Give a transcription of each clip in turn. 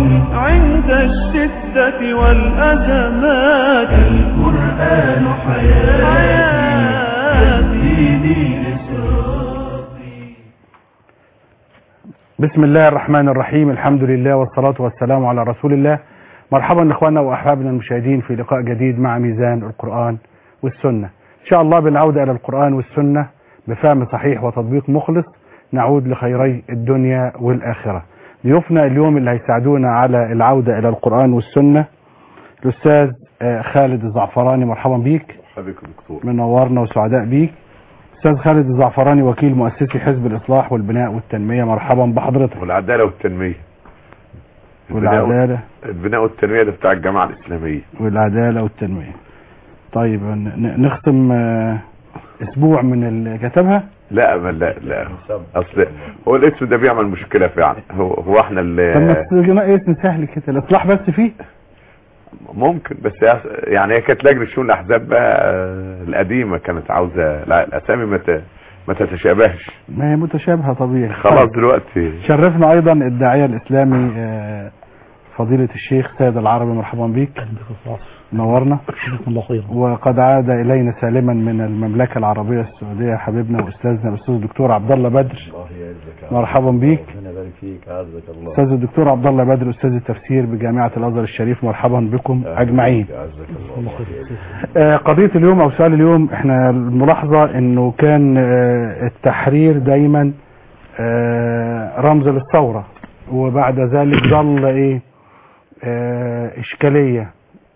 عند الشدة والأزمات القرآن حياتي يهديني لصراطي بسم الله الرحمن الرحيم الحمد لله والصلاة والسلام على رسول الله مرحبا اخواننا واحبابنا المشاهدين في لقاء جديد مع ميزان القرآن والسنة ان شاء الله بالعودة الى القرآن والسنة بفهم صحيح وتطبيق مخلص نعود لخيري الدنيا والآخرة ضيوفنا اليوم اللي هيساعدونا على العودة الى القرآن والسنة الاستاذ آه، خالد الزعفراني مرحبا بيك حبيبك دكتور منورنا وسعداء بيك استاذ خالد الزعفراني وكيل مؤسسي حزب الاصلاح والبناء والتنمية مرحبا بحضرتك والعدالة والتنمية والعدالة البناء والتنمية ده بتاع الجامعة الإسلامية والعدالة والتنمية طيب ن- نختم آه، اسبوع من اللي كتبها لا ما لا لا اصل هو الاسم ده بيعمل مشكلة فعلا هو هو احنا طب ما اللي تجينا ايه اسم سهل كده الاصلاح بس فيه ممكن بس هي- يعني هي كانت لجنة شؤون الاحزاب بقى آه، القديمة كانت عاوزة لا الاسامي ما ت- ما تتشابهش ما هي متشابهة طبيعي خلاص طيب. دلوقتي شرفنا ايضا الداعية الاسلامي آه، فضيلة الشيخ سيد العربي مرحبا بيك نورنا الله خير وقد عاد الينا سالما من المملكة العربية السعودية حبيبنا واستاذنا الاستاذ الدكتور عبد الله بدر الله يعزك مرحبا بيك ربنا يبارك فيك عزك الله استاذ الدكتور عبد الله بدر استاذ التفسير بجامعة الازهر الشريف مرحبا بكم اجمعين عزك الله آه، قضية اليوم او سؤال اليوم احنا الملاحظة انه كان آه، التحرير دايما آه، رمز للثورة وبعد ذلك ظل ايه آه، اشكالية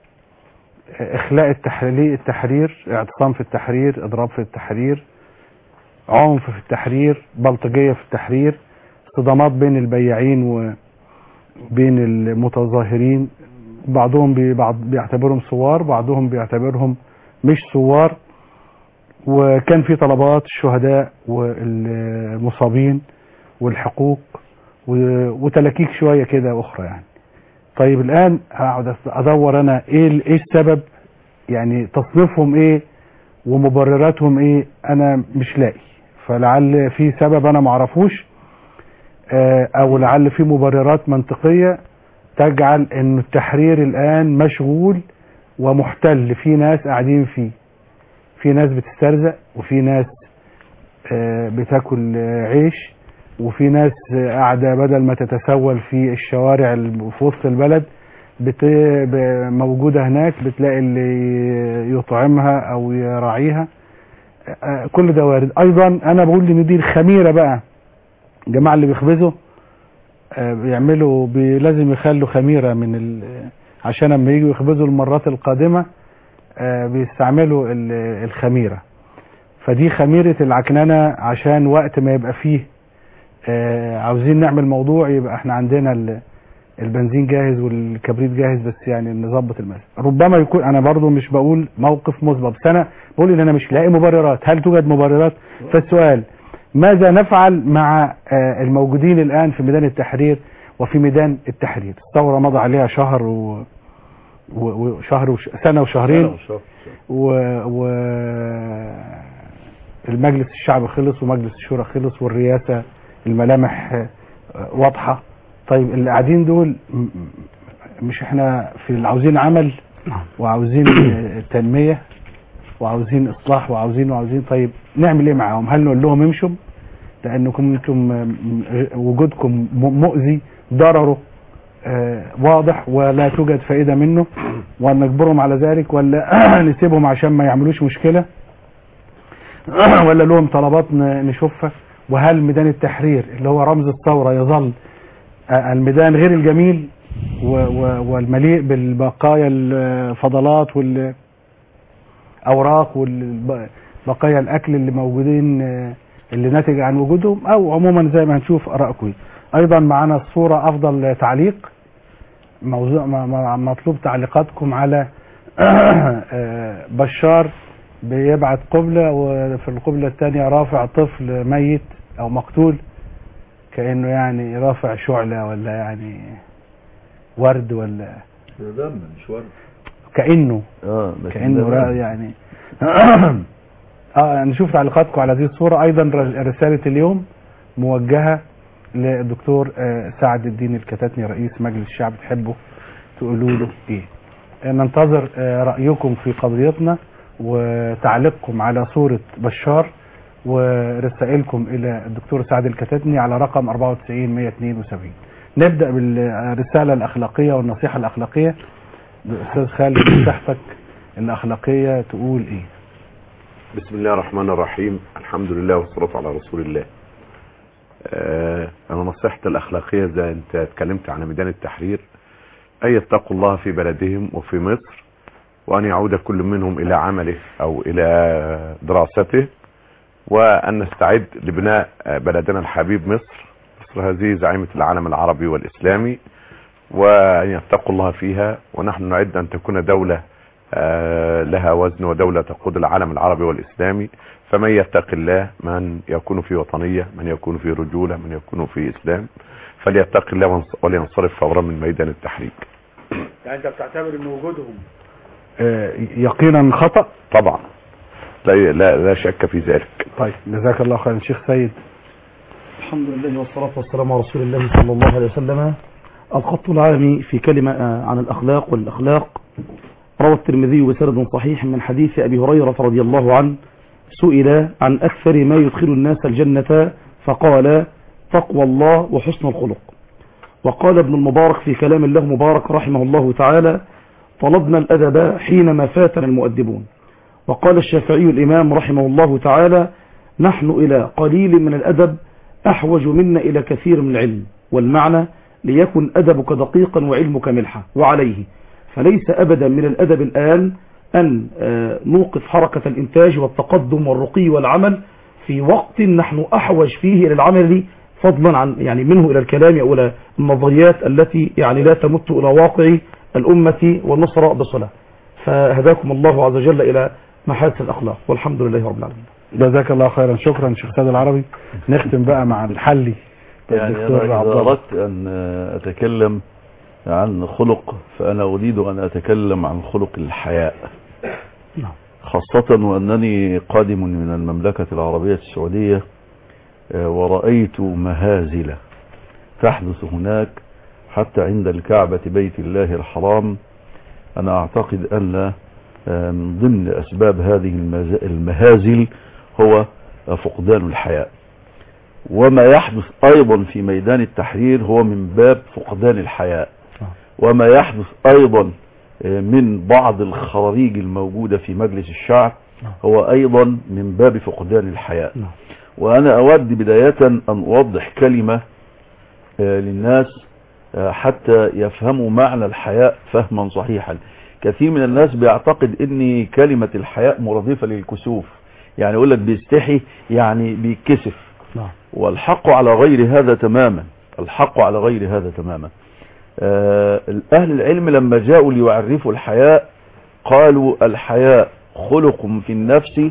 آه، اخلاء التحرير التحرير اعتصام في التحرير اضراب في التحرير عنف في التحرير بلطجية في التحرير صدامات بين البياعين وبين المتظاهرين بعضهم بي- بعض بيعتبرهم ثوار بعضهم بيعتبرهم مش ثوار وكان في طلبات الشهداء والمصابين والحقوق و- وتلاكيك شوية كده أخرى يعني طيب الآن هقعد أدور أنا إيه ال- إيه السبب يعني تصنيفهم إيه ومبرراتهم إيه أنا مش لاقي فلعل في سبب أنا معرفوش آه، أو لعل في مبررات منطقية تجعل ان التحرير الان مشغول ومحتل في ناس قاعدين فيه في ناس بتسترزق وفي ناس آه، بتاكل آه، عيش وفي ناس آه، قاعده بدل ما تتسول في الشوارع الم- في وسط البلد بت... ب- موجوده هناك بتلاقي اللي يطعمها او يراعيها آه، كل ده وارد ايضا انا بقول ان دي الخميره بقى الجماعه اللي بيخبزوا آه، بيعملوا بي لازم يخلوا خميرة من ال عشان لما يجوا يخبزوا المرات القادمة آه، بيستعملوا ال- الخميرة فدي خميرة العكننة عشان وقت ما يبقى فيه آه، عاوزين نعمل موضوع يبقى احنا عندنا ال- البنزين جاهز والكبريت جاهز بس يعني نظبط المسألة ربما يكون انا برضو مش بقول موقف مثبت بس انا بقول ان انا مش لاقي مبررات هل توجد مبررات فالسؤال ماذا نفعل مع آه، الموجودين الآن في ميدان التحرير وفي ميدان التحرير الثورة مضى عليها شهر و... و... وشهر وش... سنة وشهرين و... و... المجلس الشعب خلص ومجلس الشورى خلص والرئاسة الملامح آه، واضحة طيب اللي قاعدين دول م- م- مش احنا في اللي عاوزين عمل وعاوزين آه، تنمية وعاوزين اصلاح وعاوزين وعاوزين طيب نعمل ايه معاهم هل نقول لهم امشوا لانكم انتم م- وجودكم م- مؤذي ضرره آه، واضح ولا توجد فائدة منه ونجبرهم على ذلك ولا نسيبهم عشان ما يعملوش مشكلة ولا لهم طلبات ن- نشوفها وهل ميدان التحرير اللي هو رمز الثورة يظل آه، الميدان غير الجميل و- و- والمليء بالبقايا الفضلات وال اوراق والبقايا الاكل اللي موجودين آه، اللي ناتج عن وجودهم او عموما زي ما هنشوف ارائكم إيه. ايضا معانا الصوره افضل تعليق موضوع م- م- مطلوب تعليقاتكم على آه، بشار بيبعت قبلة وفي القبلة الثانية رافع طفل ميت او مقتول كأنه يعني رافع شعلة ولا يعني ورد ولا دم مش ورد كأنه اه بس كأنه ده را- بقى. يعني اه نشوف تعليقاتكم على هذه الصورة ايضا ر- رسالة اليوم موجهة للدكتور آه، سعد الدين الكتاتني رئيس مجلس الشعب تحبوا تقولوا له ايه آه، ننتظر آه، رأيكم في قضيتنا وتعليقكم على صورة بشار ورسائلكم إلى الدكتور سعد الكتاتني على رقم 94 172 نبدأ بالرسالة الأخلاقية والنصيحة الأخلاقية الأستاذ خالد نصيحتك الأخلاقية تقول إيه بسم الله الرحمن الرحيم الحمد لله والصلاة على رسول الله آه، انا نصيحتي الاخلاقية زي انت اتكلمت عن ميدان التحرير اي يتقوا الله في بلدهم وفي مصر وان يعود كل منهم الى عمله او الى دراسته وان نستعد لبناء آه، بلدنا الحبيب مصر مصر هذه زعيمة العالم العربي والاسلامي وان يتقوا الله فيها ونحن نعد ان تكون دولة آه، لها وزن ودولة تقود العالم العربي والاسلامي فمن يتق الله من يكون في وطنية من يكون في رجولة من يكون في اسلام فليتق الله ونص- ولينصرف فورا من ميدان التحرير يعني انت بتعتبر ان وجودهم آه، يقينا خطأ طبعا لا لا, لا شك في ذلك طيب جزاك الله خيرا شيخ سيد الحمد لله والصلاة والسلام على رسول الله صلى الله عليه وسلم الخط العام في كلمة آه، عن الأخلاق والأخلاق روى الترمذي بسند صحيح من حديث أبي هريرة رضي الله عنه سئل عن أكثر ما يدخل الناس الجنة فقال تقوى الله وحسن الخلق وقال ابن المبارك في كلام الله مبارك رحمه الله تعالى طلبنا الأدب حينما فاتنا المؤدبون وقال الشافعي الإمام رحمه الله تعالى نحن إلى قليل من الأدب أحوج منا إلى كثير من العلم والمعنى ليكن أدبك دقيقا وعلمك ملحا وعليه فليس أبدا من الأدب الآن أن آه، نوقف حركة الإنتاج والتقدم والرقي والعمل في وقت نحن أحوج فيه إلى العمل فضلا عن يعني منه إلى الكلام أو إلى النظريات التي يعني لا تمت إلى واقع الأمة والنصر بصلة فهداكم الله عز وجل إلى محاسن الأخلاق والحمد لله رب العالمين جزاك الله خيرا شكرا شيخ سيد العربي نختم بقى مع الحلي يعني الدكتور أنا عبد إذا الله. أردت أن أتكلم عن خلق فأنا أريد أن أتكلم عن خلق الحياء نعم. خاصة وأنني قادم من المملكة العربية السعودية آه، ورأيت مهازل تحدث هناك حتى عند الكعبة بيت الله الحرام أنا أعتقد أن آه، من ضمن أسباب هذه المز- المهازل هو آه، فقدان الحياء وما يحدث أيضا في ميدان التحرير هو من باب فقدان الحياء وما يحدث أيضا آه، من بعض الخراريج الموجودة في مجلس الشعب هو أيضا من باب فقدان الحياء نعم. وأنا أود بداية أن أوضح كلمة آه، للناس آه، حتى يفهموا معنى الحياء فهما صحيحا كثير من الناس بيعتقد ان كلمة الحياء مرادفة للكسوف يعني يقول لك بيستحي يعني بيتكسف نعم. والحق على غير هذا تماما الحق على غير هذا تماما آه، أهل العلم لما جاءوا ليعرفوا الحياء قالوا الحياء خلق في النفس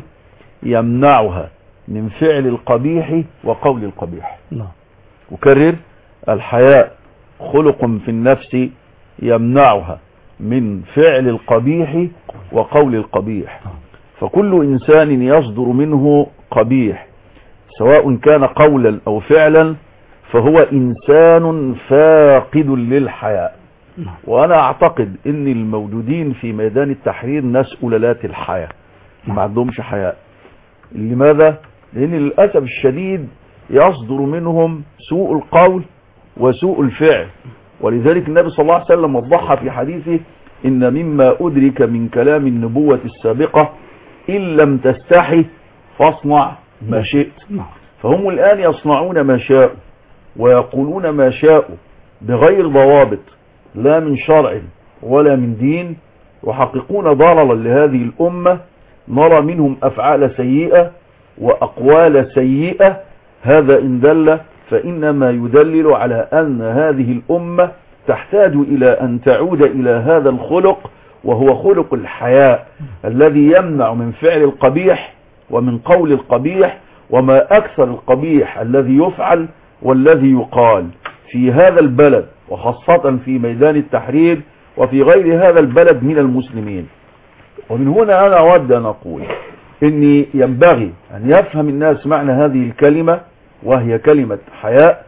يمنعها من فعل القبيح وقول القبيح نعم أكرر الحياء خلق في النفس يمنعها من فعل القبيح وقول القبيح فكل إنسان يصدر منه قبيح سواء كان قولا أو فعلا فهو إنسان فاقد للحياء نعم. وأنا أعتقد أن الموجودين في ميدان التحرير ناس أولالات الحياة ما عندهمش حياء لماذا؟ لأن للأسف الشديد يصدر منهم سوء القول وسوء الفعل ولذلك النبي صلى الله عليه وسلم وضحها في حديثه إن مما أدرك من كلام النبوة السابقة إن لم تستحي فاصنع ما شئت نعم فهم الآن يصنعون ما شاءوا ويقولون ما شاءوا بغير ضوابط لا من شرع ولا من دين يحققون ضررا لهذه الأمة نرى منهم أفعال سيئة وأقوال سيئة هذا إن دل فإنما يدلل على أن هذه الأمة تحتاج إلى أن تعود إلى هذا الخلق وهو خلق الحياء الذي يمنع من فعل القبيح ومن قول القبيح وما أكثر القبيح الذي يفعل والذي يقال في هذا البلد وخاصة في ميدان التحرير وفي غير هذا البلد من المسلمين ومن هنا أنا أود أن أقول إني ينبغي أن يفهم الناس معنى هذه الكلمة وهي كلمة حياء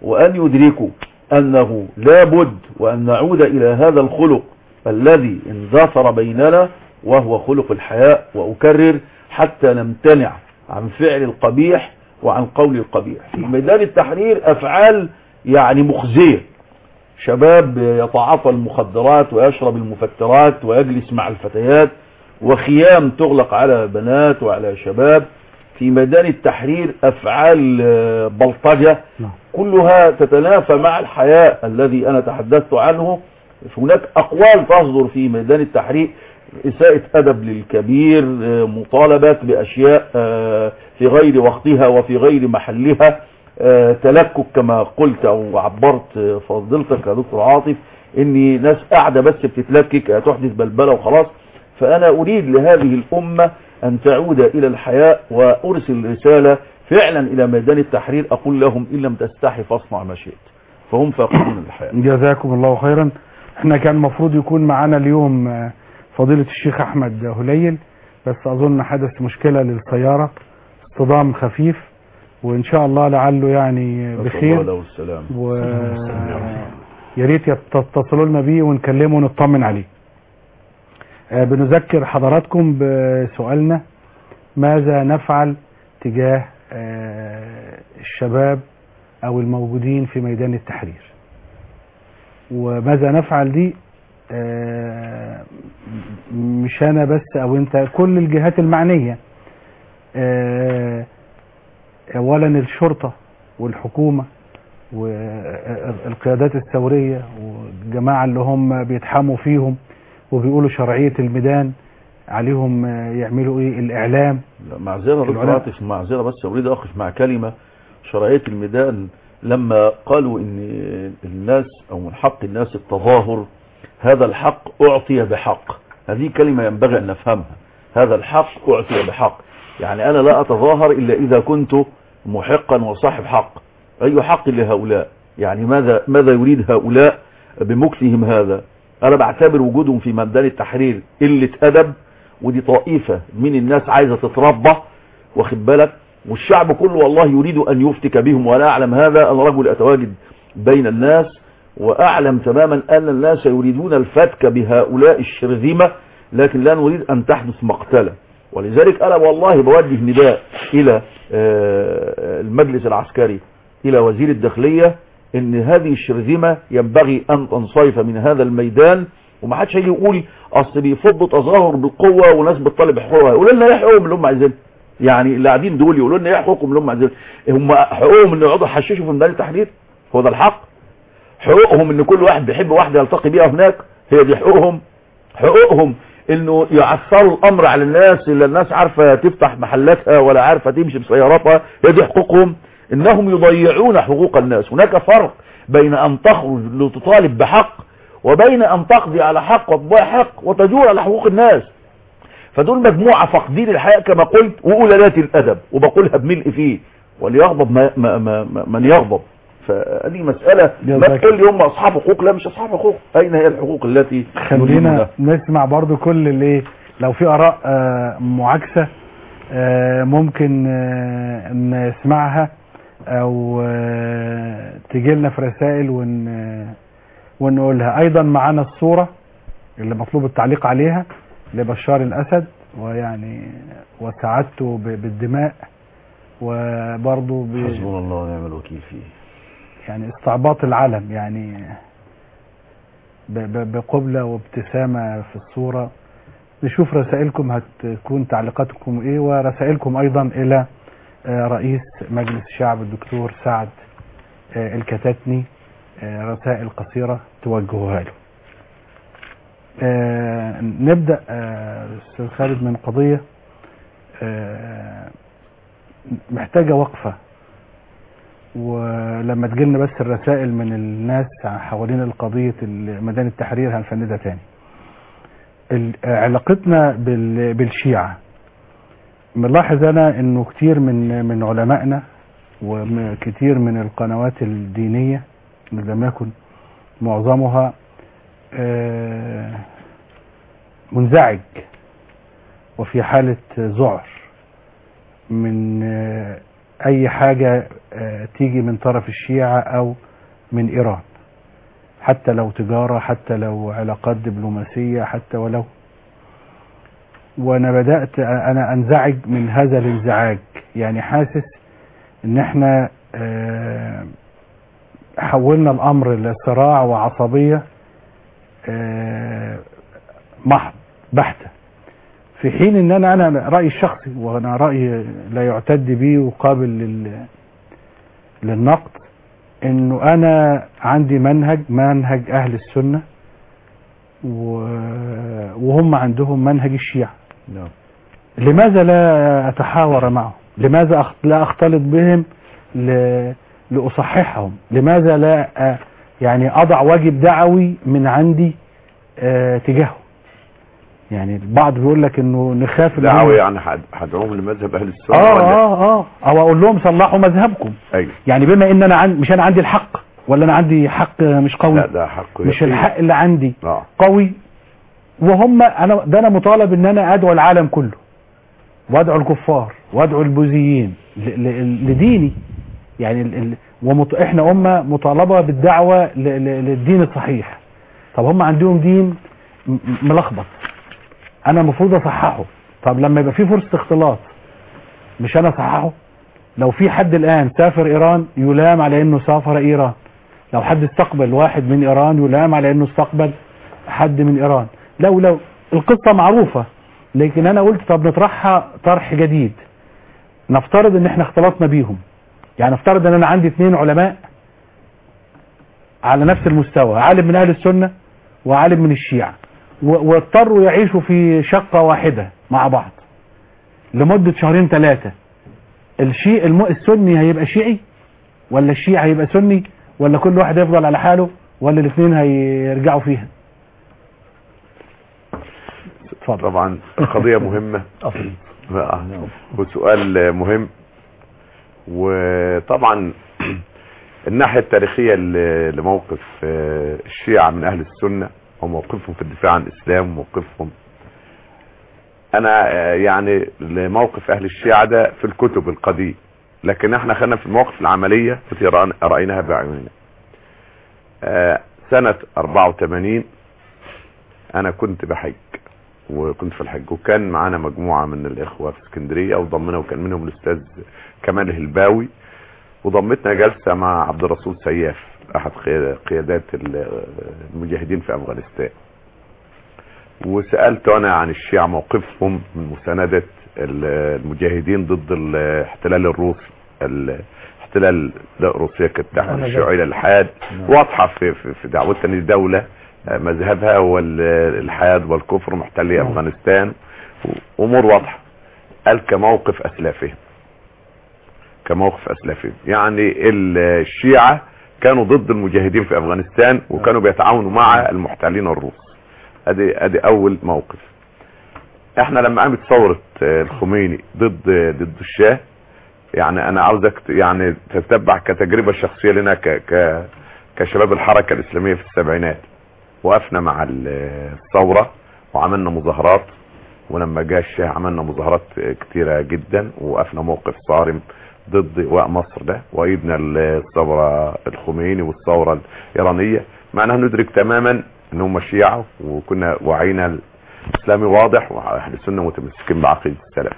وأن يدركوا أنه لا بد وأن نعود إلى هذا الخلق الذي اندثر بيننا وهو خلق الحياء وأكرر حتى نمتنع عن فعل القبيح وعن قول القبيح في ميدان التحرير أفعال يعني مخزية شباب يتعاطى المخدرات ويشرب المفترات ويجلس مع الفتيات وخيام تغلق على بنات وعلى شباب في ميدان التحرير أفعال آه، بلطجة نعم. كلها تتنافى مع الحياء الذي أنا تحدثت عنه هناك أقوال تصدر في ميدان التحرير إساءة أدب للكبير آه، مطالبات بأشياء آه، في غير وقتها وفي غير محلها آه، تلكك كما قلت أو عبرت آه، فضلتك يا دكتور عاطف إن ناس قاعدة بس بتتلكك آه، تحدث بلبلة وخلاص فأنا أريد لهذه الأمة أن تعود إلى الحياة وأرسل رسالة فعلا إلى ميدان التحرير أقول لهم إن لم تستحي فاصنع ما شئت فهم فاقدون الحياة جزاكم الله خيرا احنا كان المفروض يكون معانا اليوم آه، فضيلة الشيخ احمد هليل بس اظن حدث مشكلة للسيارة اصطدام خفيف وان شاء الله لعله يعني نسأل الله بخير له السلام و يا ريت يت- تتصلوا لنا بيه ونكلمه ونطمن عليه آه، بنذكر حضراتكم بسؤالنا ماذا نفعل تجاه آه، الشباب او الموجودين في ميدان التحرير وماذا نفعل دي آه، مش انا بس او انت كل الجهات المعنية آه، اولا الشرطة والحكومة والقيادات الثورية والجماعة اللي هم بيتحموا فيهم وبيقولوا شرعية الميدان عليهم آه، يعملوا ايه الاعلام لا، معذرة دكتور العلماء. عاطف معذرة بس أريد أخش مع كلمة شرعية الميدان لما قالوا إن الناس أو من حق الناس التظاهر هذا الحق أعطي بحق هذه كلمة ينبغي أن نفهمها هذا الحق أعطي بحق يعني أنا لا أتظاهر إلا إذا كنت محقا وصاحب حق أي حق لهؤلاء يعني ماذا ماذا يريد هؤلاء بمكثهم هذا أنا بعتبر وجودهم في ميدان التحرير قلة أدب ودي طائفة من الناس عايزة تتربى واخد بالك والشعب كله والله يريد أن يفتك بهم وأنا أعلم هذا أنا رجل أتواجد بين الناس وأعلم تماما أن الناس يريدون الفتك بهؤلاء الشرذمة لكن لا نريد أن تحدث مقتلة ولذلك أنا والله بوجه نداء إلى آه، المجلس العسكري إلى وزير الداخلية ان هذه الشرذمة ينبغي ان تنصرف من هذا الميدان وما حدش هيجي يقول اصل بيفضوا تظاهر بالقوة وناس بتطالب حقوقها يقولوا لنا ايه حقوقهم اللي هم عايزينها يعني اللي قاعدين دول يقولوا لنا ايه حقوقهم اللي هم عايزينها هم حقوقهم ان يقعدوا يحششوا في ميدان التحرير هو ده الحق حقوقهم ان كل واحد بيحب واحده يلتقي بيها هناك هي دي حقوقهم حقوقهم انه يعثروا الامر على الناس اللي الناس عارفه تفتح محلاتها ولا عارفه تمشي بسياراتها هي دي حقوقهم انهم يضيعون حقوق الناس هناك فرق بين ان تخرج لتطالب بحق وبين ان تقضي على حق وتضيع حق وتجور على حقوق الناس فدول مجموعة فاقدين الحياة كما قلت وقلالات الادب وبقولها بملء فيه وليغضب ما ما ما ما من يغضب فهذه مسألة ما جزاك. تقول لي هم اصحاب حقوق لا مش اصحاب حقوق اين هي الحقوق التي خلينا نريدها؟ نسمع برضو كل اللي لو في اراء آه، معاكسة آه، ممكن آه، نسمعها او تجي لنا في رسائل ون ونقولها ايضا معانا الصورة اللي مطلوب التعليق عليها لبشار الاسد ويعني وسعادته ب- بالدماء وبرضه ب- حسبنا الله ونعم الوكيل فيه يعني استعباط العلم يعني ب- ب- بقبلة وابتسامة في الصورة نشوف رسائلكم هتكون تعليقاتكم ايه ورسائلكم ايضا الى آه، رئيس مجلس الشعب الدكتور سعد آه، الكتاتني آه، رسائل قصيرة توجهوها له آه، نبدأ آه، استاذ خالد من قضية آه، محتاجة وقفة ولما تجيلنا بس الرسائل من الناس حوالين القضية ميدان التحرير هنفندها تاني ال- علاقتنا بال- بالشيعة ملاحظ انا انه كتير من من علمائنا وكتير من القنوات الدينية إن لم يكن معظمها آه، منزعج وفي حالة ذعر من آه، اي حاجة آه، تيجي من طرف الشيعة او من ايران حتى لو تجارة حتى لو علاقات دبلوماسية حتى ولو وانا بدأت انا انزعج من هذا الانزعاج يعني حاسس ان احنا آه، حولنا الامر لصراع وعصبية آه، محض بحتة في حين ان انا انا رايي الشخصي وانا رايي لا يعتد به وقابل لل للنقد انه انا عندي منهج منهج اهل السنه و- وهم عندهم منهج الشيعه نعم لماذا لا اتحاور معهم لماذا أخ- لا اختلط بهم ل... لاصححهم لماذا لا أ... يعني اضع واجب دعوي من عندي آه، تجاههم يعني البعض بيقول لك انه نخاف إن هم- دعوة يعني حد- هدعوهم لمذهب اهل السنة اه ولا اه اه او اقول لهم صلحوا مذهبكم ايوه يعني بما ان انا عن... مش انا عندي الحق ولا انا عندي حق مش قوي لا ده حق مش يقين. الحق اللي عندي اه قوي وهم انا ده انا مطالب ان انا ادعو العالم كله وادعو الكفار وادعو البوذيين ل... ل... لديني يعني ال... ال... ومط... احنا امه مطالبه بالدعوه ل... ل... للدين الصحيح طب هم عندهم دين م- م- ملخبط انا المفروض اصححه طب لما يبقى في فرصه اختلاط مش انا اصححه لو في حد الان سافر ايران يلام على انه سافر ايران لو حد استقبل واحد من ايران يلام على انه استقبل حد من ايران لو لو القصة معروفة لكن انا قلت طب نطرحها طرح جديد نفترض ان احنا اختلطنا بيهم يعني نفترض ان انا عندي اثنين علماء على نفس المستوى عالم من اهل السنة وعالم من الشيعة و- واضطروا يعيشوا في شقة واحدة مع بعض لمدة شهرين ثلاثة الشيء الم... السني هيبقى شيعي ولا الشيعي هيبقى سني ولا كل واحد يفضل على حاله ولا الاثنين هيرجعوا فيها اتفضل طبعا قضية مهمة أصل آه. وسؤال مهم وطبعا الناحية التاريخية ل- لموقف آه، الشيعة من أهل السنة وموقفهم في الدفاع عن الإسلام وموقفهم أنا آه، يعني لموقف أهل الشيعة ده في الكتب القديم لكن احنا خلينا في المواقف العملية التي رأنا- رأيناها بأعيننا آه، سنة 84 أنا كنت بحج وكنت في الحج وكان معانا مجموعة من الإخوة في اسكندرية وضمنا وكان منهم الأستاذ كمال الهلباوي وضمتنا جلسة مع عبد الرسول سياف أحد قيادة- قيادات ال- المجاهدين في أفغانستان وسألت أنا عن الشيعة موقفهم من مساندة ال- المجاهدين ضد الاحتلال الروسي الاحتلال روسيا كانت دعوة أنا الشيوعية للحاد واضحة في, في, في دعوتها ان الدولة آه، مذهبها هو ال- الحاد والكفر محتلي نعم. افغانستان امور واضحة قال كموقف اسلافهم كموقف اسلافهم يعني ال- الشيعة كانوا ضد المجاهدين في افغانستان وكانوا بيتعاونوا مع المحتلين الروس ادي ادي اول موقف احنا لما قامت ثورة آه، الخميني ضد ضد الشاه يعني انا عاوزك ت- يعني تتبع كتجربة شخصية لنا ك ك كشباب الحركة الاسلامية في السبعينات وقفنا مع ال- الثورة وعملنا مظاهرات ولما جاء الشاه عملنا مظاهرات كتيرة جدا ووقفنا موقف صارم ضد واء مصر ده وايدنا الثورة الخميني والثورة الايرانية مع انها ندرك تماما ان هم شيعة وكنا وعينا الاسلامي واضح واهل السنة متمسكين بعقيدة السلف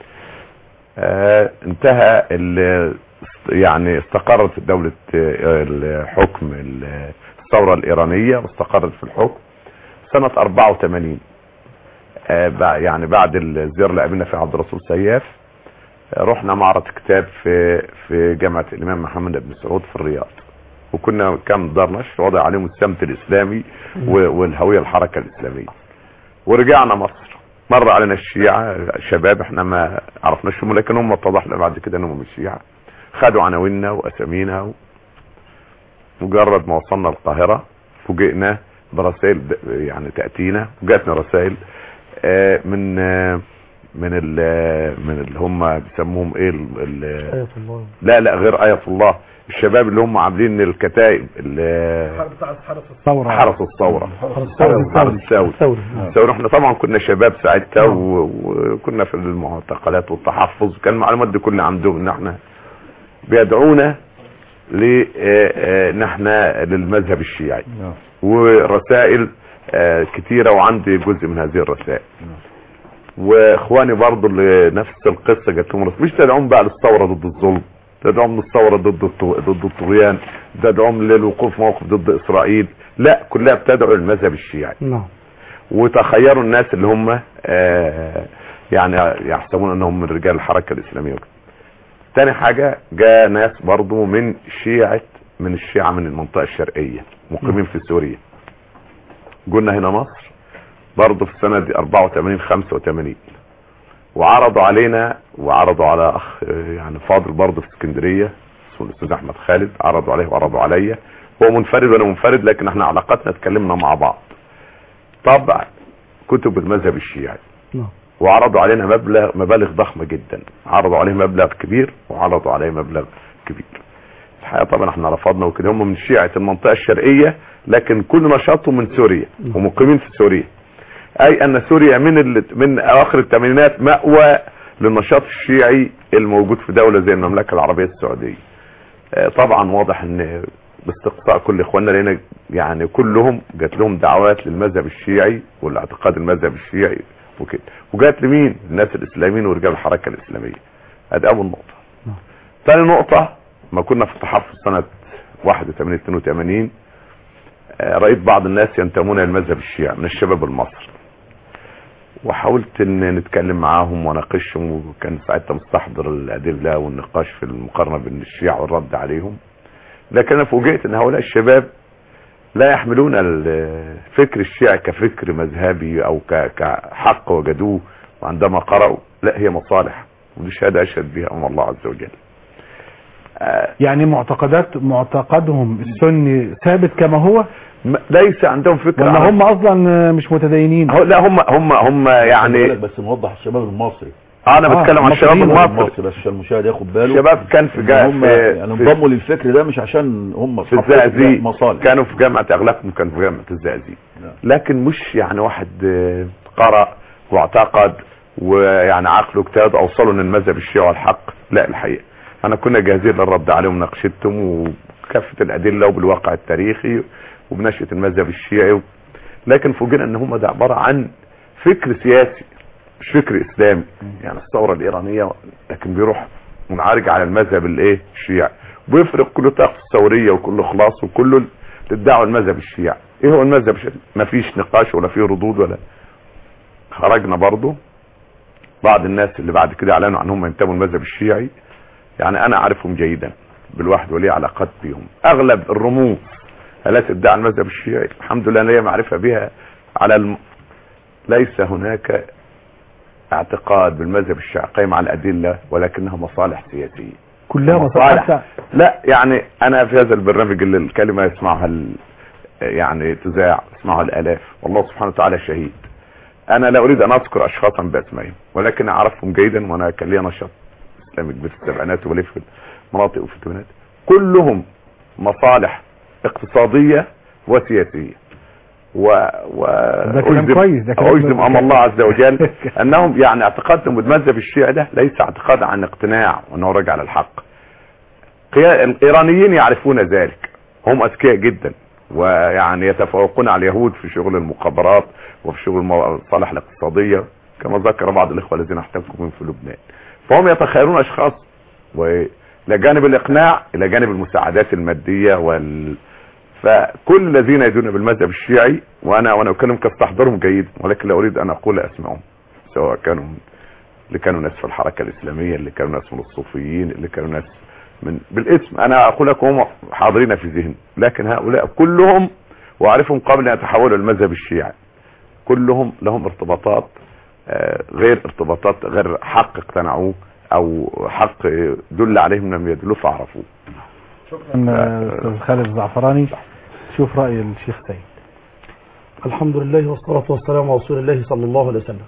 آه انتهى ال- يعني استقرت دولة آه، الحكم ال- الثورة الإيرانية واستقرت في الحكم سنة 84 آه، بع- يعني بعد الزيارة اللي قابلنا فيها عبد الرسول سياف آه، رحنا معرض كتاب في في جامعة الإمام محمد بن سعود في الرياض وكنا كان دار نشر وضع عليهم السمت الإسلامي و- والهوية الحركة الإسلامية ورجعنا مصر مر علينا الشيعة شباب احنا ما عرفناش هم لكن هم اتضح لنا بعد كده انهم من الشيعة خدوا عناويننا واسامينا و... مجرد ما وصلنا القاهرة فوجئنا برسائل ب- يعني تأتينا وجاتنا رسائل آه، من آه، من ال من اللي هم بيسموهم ايه ال- ال- آية الله لا لا غير آية الله الشباب اللي هم عاملين الكتائب اللي ثورة حرسوا الثورة حرس الثوري الثوري الثورة احنا طبعا كنا شباب ساعتها و- وكنا في المعتقلات والتحفظ كان المعلومات دي كلها عندهم ان احنا بيدعونا ل آه، آه، نحن للمذهب الشيعي نعم ورسائل آه، كتيرة وعندي جزء من هذه الرسائل واخواني برضو اللي نفس القصة جات لهم رس- مش تدعوهم بقى للثورة ضد الظلم تدعوهم للثورة ضد الطغ- ضد الطغيان تدعوهم للوقوف موقف ضد اسرائيل لا كلها بتدعو للمذهب الشيعي نعم وتخيروا الناس اللي هم آه، يعني يحسبون انهم من رجال الحركة الاسلامية وكده. تاني حاجة جاء ناس برضو من شيعة من الشيعة من المنطقة الشرقية مقيمين في سوريا قلنا هنا مصر برضو في سنة 84 85 وعرضوا علينا وعرضوا على اخ آه، يعني فاضل برضو في اسكندرية اسمه الاستاذ احمد خالد عرضوا عليه وعرضوا عليا هو منفرد وانا منفرد لكن احنا علاقاتنا اتكلمنا مع بعض طبع كتب المذهب الشيعي نعم وعرضوا علينا مبلغ مبالغ ضخمة جدا عرضوا عليه مبلغ كبير وعرضوا عليه مبلغ كبير الحقيقة طبعا احنا رفضنا وكده هم من شيعة المنطقة الشرقية لكن كل نشاطهم من سوريا ومقيمين في سوريا اي ان سوريا من ال... من اواخر الثمانينات مأوى للنشاط الشيعي الموجود في دولة زي المملكة العربية السعودية آه، طبعا واضح ان باستقصاء كل اخواننا لقينا يعني كلهم جات لهم دعوات للمذهب الشيعي والاعتقاد المذهب الشيعي وكده وجات لمين الناس الاسلاميين ورجال الحركه الاسلاميه ادي اول نقطه نعم. ثاني نقطه ما كنا في التحفظ سنه 81 82 آه، رايت بعض الناس ينتمون الى المذهب الشيعي من الشباب المصري وحاولت ان نتكلم معاهم وناقشهم وكان ساعتها مستحضر الادله والنقاش في المقارنه بين الشيعة والرد عليهم لكن انا فوجئت ان هؤلاء الشباب لا يحملون الفكر الشيعي كفكر مذهبي او ك- كحق وجدوه وعندما قرأوا لا هي مصالح ودي شهاده اشهد بها امام الله عز وجل آه، يعني معتقدات معتقدهم السني ثابت كما هو م- ليس عندهم فكره ولا عن- هم اصلا مش متدينين هو- لا هم هم هم بقول لك يعني بس نوضح الشباب المصري انا آه، بتكلم عن الشباب المصريين. المصري بس عشان المشاهد ياخد باله الشباب كان في إن جا هم في, يعني في, انضموا للفكر ده مش عشان هم في أصحاب فكر، لا، الزقازيق مصالح كانوا في جامعه اغلبهم كانوا في جامعه الزقازيق نعم. لكن مش يعني واحد آه، قرأ واعتقد ويعني عقله اجتهد اوصلوا ان المذهب الشيعي والحق لا الحقيقه انا كنا جاهزين للرد عليهم وناقشتهم وكافه الادله وبالواقع التاريخي وبنشأة المذهب الشيعي لكن فوجئنا ان هم ده عباره عن فكر سياسي مش فكر اسلامي يعني الثوره الايرانيه لكن بيروح منعرج على المذهب الايه الشيعي ويفرق كل طاقه الثوريه وكل خلاص وكله للدعوه المذهب الشيعي ايه هو المذهب الشيعي مفيش نقاش ولا فيه ردود ولا خرجنا برضو بعض الناس اللي بعد كده اعلنوا عن هم ينتموا المذهب الشيعي يعني انا اعرفهم جيدا بالواحد ولي علاقات بهم اغلب الرموز التي تدعي المذهب الشيعي الحمد لله لي معرفه بها على الم... ليس هناك اعتقاد بالمذهب الشيعي قائم على الادله ولكنها مصالح سياسيه كلها مصالح. مصالح لا يعني انا في هذا البرنامج اللي الكلمه يسمعها ال... يعني تذاع يسمعها الالاف والله سبحانه وتعالى شهيد انا لا اريد ان اذكر اشخاصا باسمائهم ولكن اعرفهم جيدا وانا كان لي نشاط اسلامي كبير في السبعينات ولي في المناطق وفي الثمانينات كلهم مصالح اقتصاديه وسياسيه و و ده كلام أجزم- كويس، ده كلام أجزم امام الله عز وجل انهم يعني اعتقادهم بالمذهب الشيعي ده ليس اعتقاد عن اقتناع وانه راجع للحق قيا- الايرانيين يعرفون ذلك هم اذكياء جدا ويعني يتفوقون على اليهود في شغل المخابرات وفي شغل المصالح الاقتصاديه كما ذكر بعض الاخوه الذين احتكوا بهم في لبنان فهم يتخيرون اشخاص والى جانب الاقناع الى جانب المساعدات الماديه وال فكل الذين يدون بالمذهب الشيعي وانا وانا اكلم كاستحضرهم جيدا ولكن لا اريد ان اقول اسمائهم سواء كانوا اللي كانوا ناس في الحركه الاسلاميه اللي كانوا ناس من الصوفيين اللي كانوا ناس من بالاسم انا اقول لكم هم حاضرين في ذهني لكن هؤلاء كلهم واعرفهم قبل ان يتحولوا للمذهب الشيعي كلهم لهم ارتباطات آه، غير ارتباطات غير حق اقتنعوه او حق دل عليهم لم يدلوا فاعرفوه استاذ خالد الزعفراني شوف راي الشيخ سيد الحمد لله والصلاة والسلام على رسول الله صلى الله عليه وسلم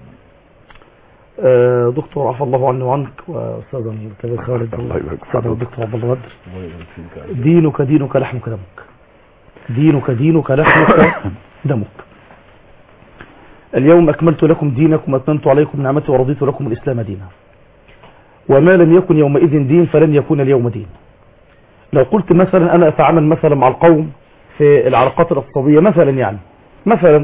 آه، دكتور عفى الله عني وعنك واستاذنا الكبير خالد الله يبارك في استاذنا حضرتك. الدكتور عبد الله بدر الله يبارك فيك يا عم. دينك دينك لحمك دمك دينك دينك لحمك دمك اليوم أكملت لكم دينكم وأتممت عليكم نعمتي ورضيت لكم الإسلام دينا وما لم يكن يومئذ دين فلن يكون اليوم دين لو قلت مثلا أنا أتعامل مثلا مع القوم في العلاقات الاقتصادية مثلا يعني مثلا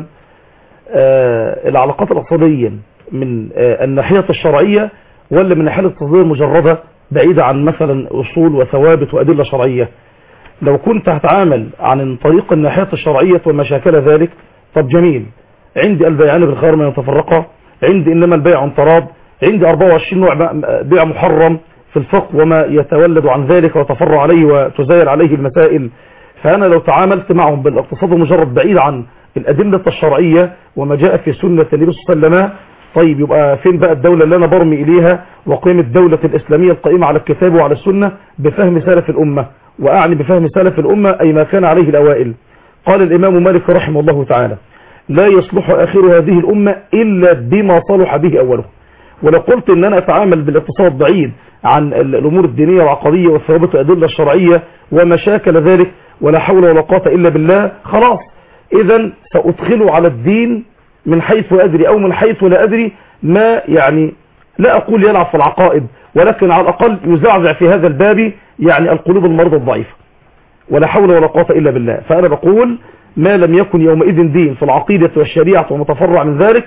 آه العلاقات الاقتصادية من آه الناحية الشرعية ولا من الناحية الاقتصادية المجردة بعيدة عن مثلا أصول وثوابت وأدلة شرعية لو كنت هتعامل عن طريق الناحية الشرعية وما شاكل ذلك طب جميل عندي البيعان بالخير من يتفرقا عندي إنما البيع عن تراض عندي 24 نوع بيع محرم في الفقه وما يتولد عن ذلك وتفرع عليه وتزاير عليه المسائل فأنا لو تعاملت معهم بالاقتصاد المجرد بعيد عن الأدلة الشرعية وما جاء في سنة النبي صلى الله عليه وسلم طيب يبقى فين بقى الدولة اللي أنا برمي إليها وقيم الدولة الإسلامية القائمة على الكتاب وعلى السنة بفهم سلف الأمة وأعني بفهم سلف الأمة أي ما كان عليه الأوائل قال الإمام مالك رحمه الله تعالى لا يصلح آخر هذه الأمة إلا بما صلح به أوله ولو قلت ان انا اتعامل بالاقتصاد بعيد عن الامور الدينية والعقدية والثوابت والادلة الشرعية ومشاكل ذلك ولا حول ولا قوة الا بالله خلاص اذا سادخل على الدين من حيث ادري او من حيث لا ادري ما يعني لا اقول يلعب في العقائد ولكن على الاقل يزعزع في هذا الباب يعني القلوب المرضى الضعيفة ولا حول ولا قوة الا بالله فانا بقول ما لم يكن يومئذ دين في العقيدة والشريعة ومتفرع من ذلك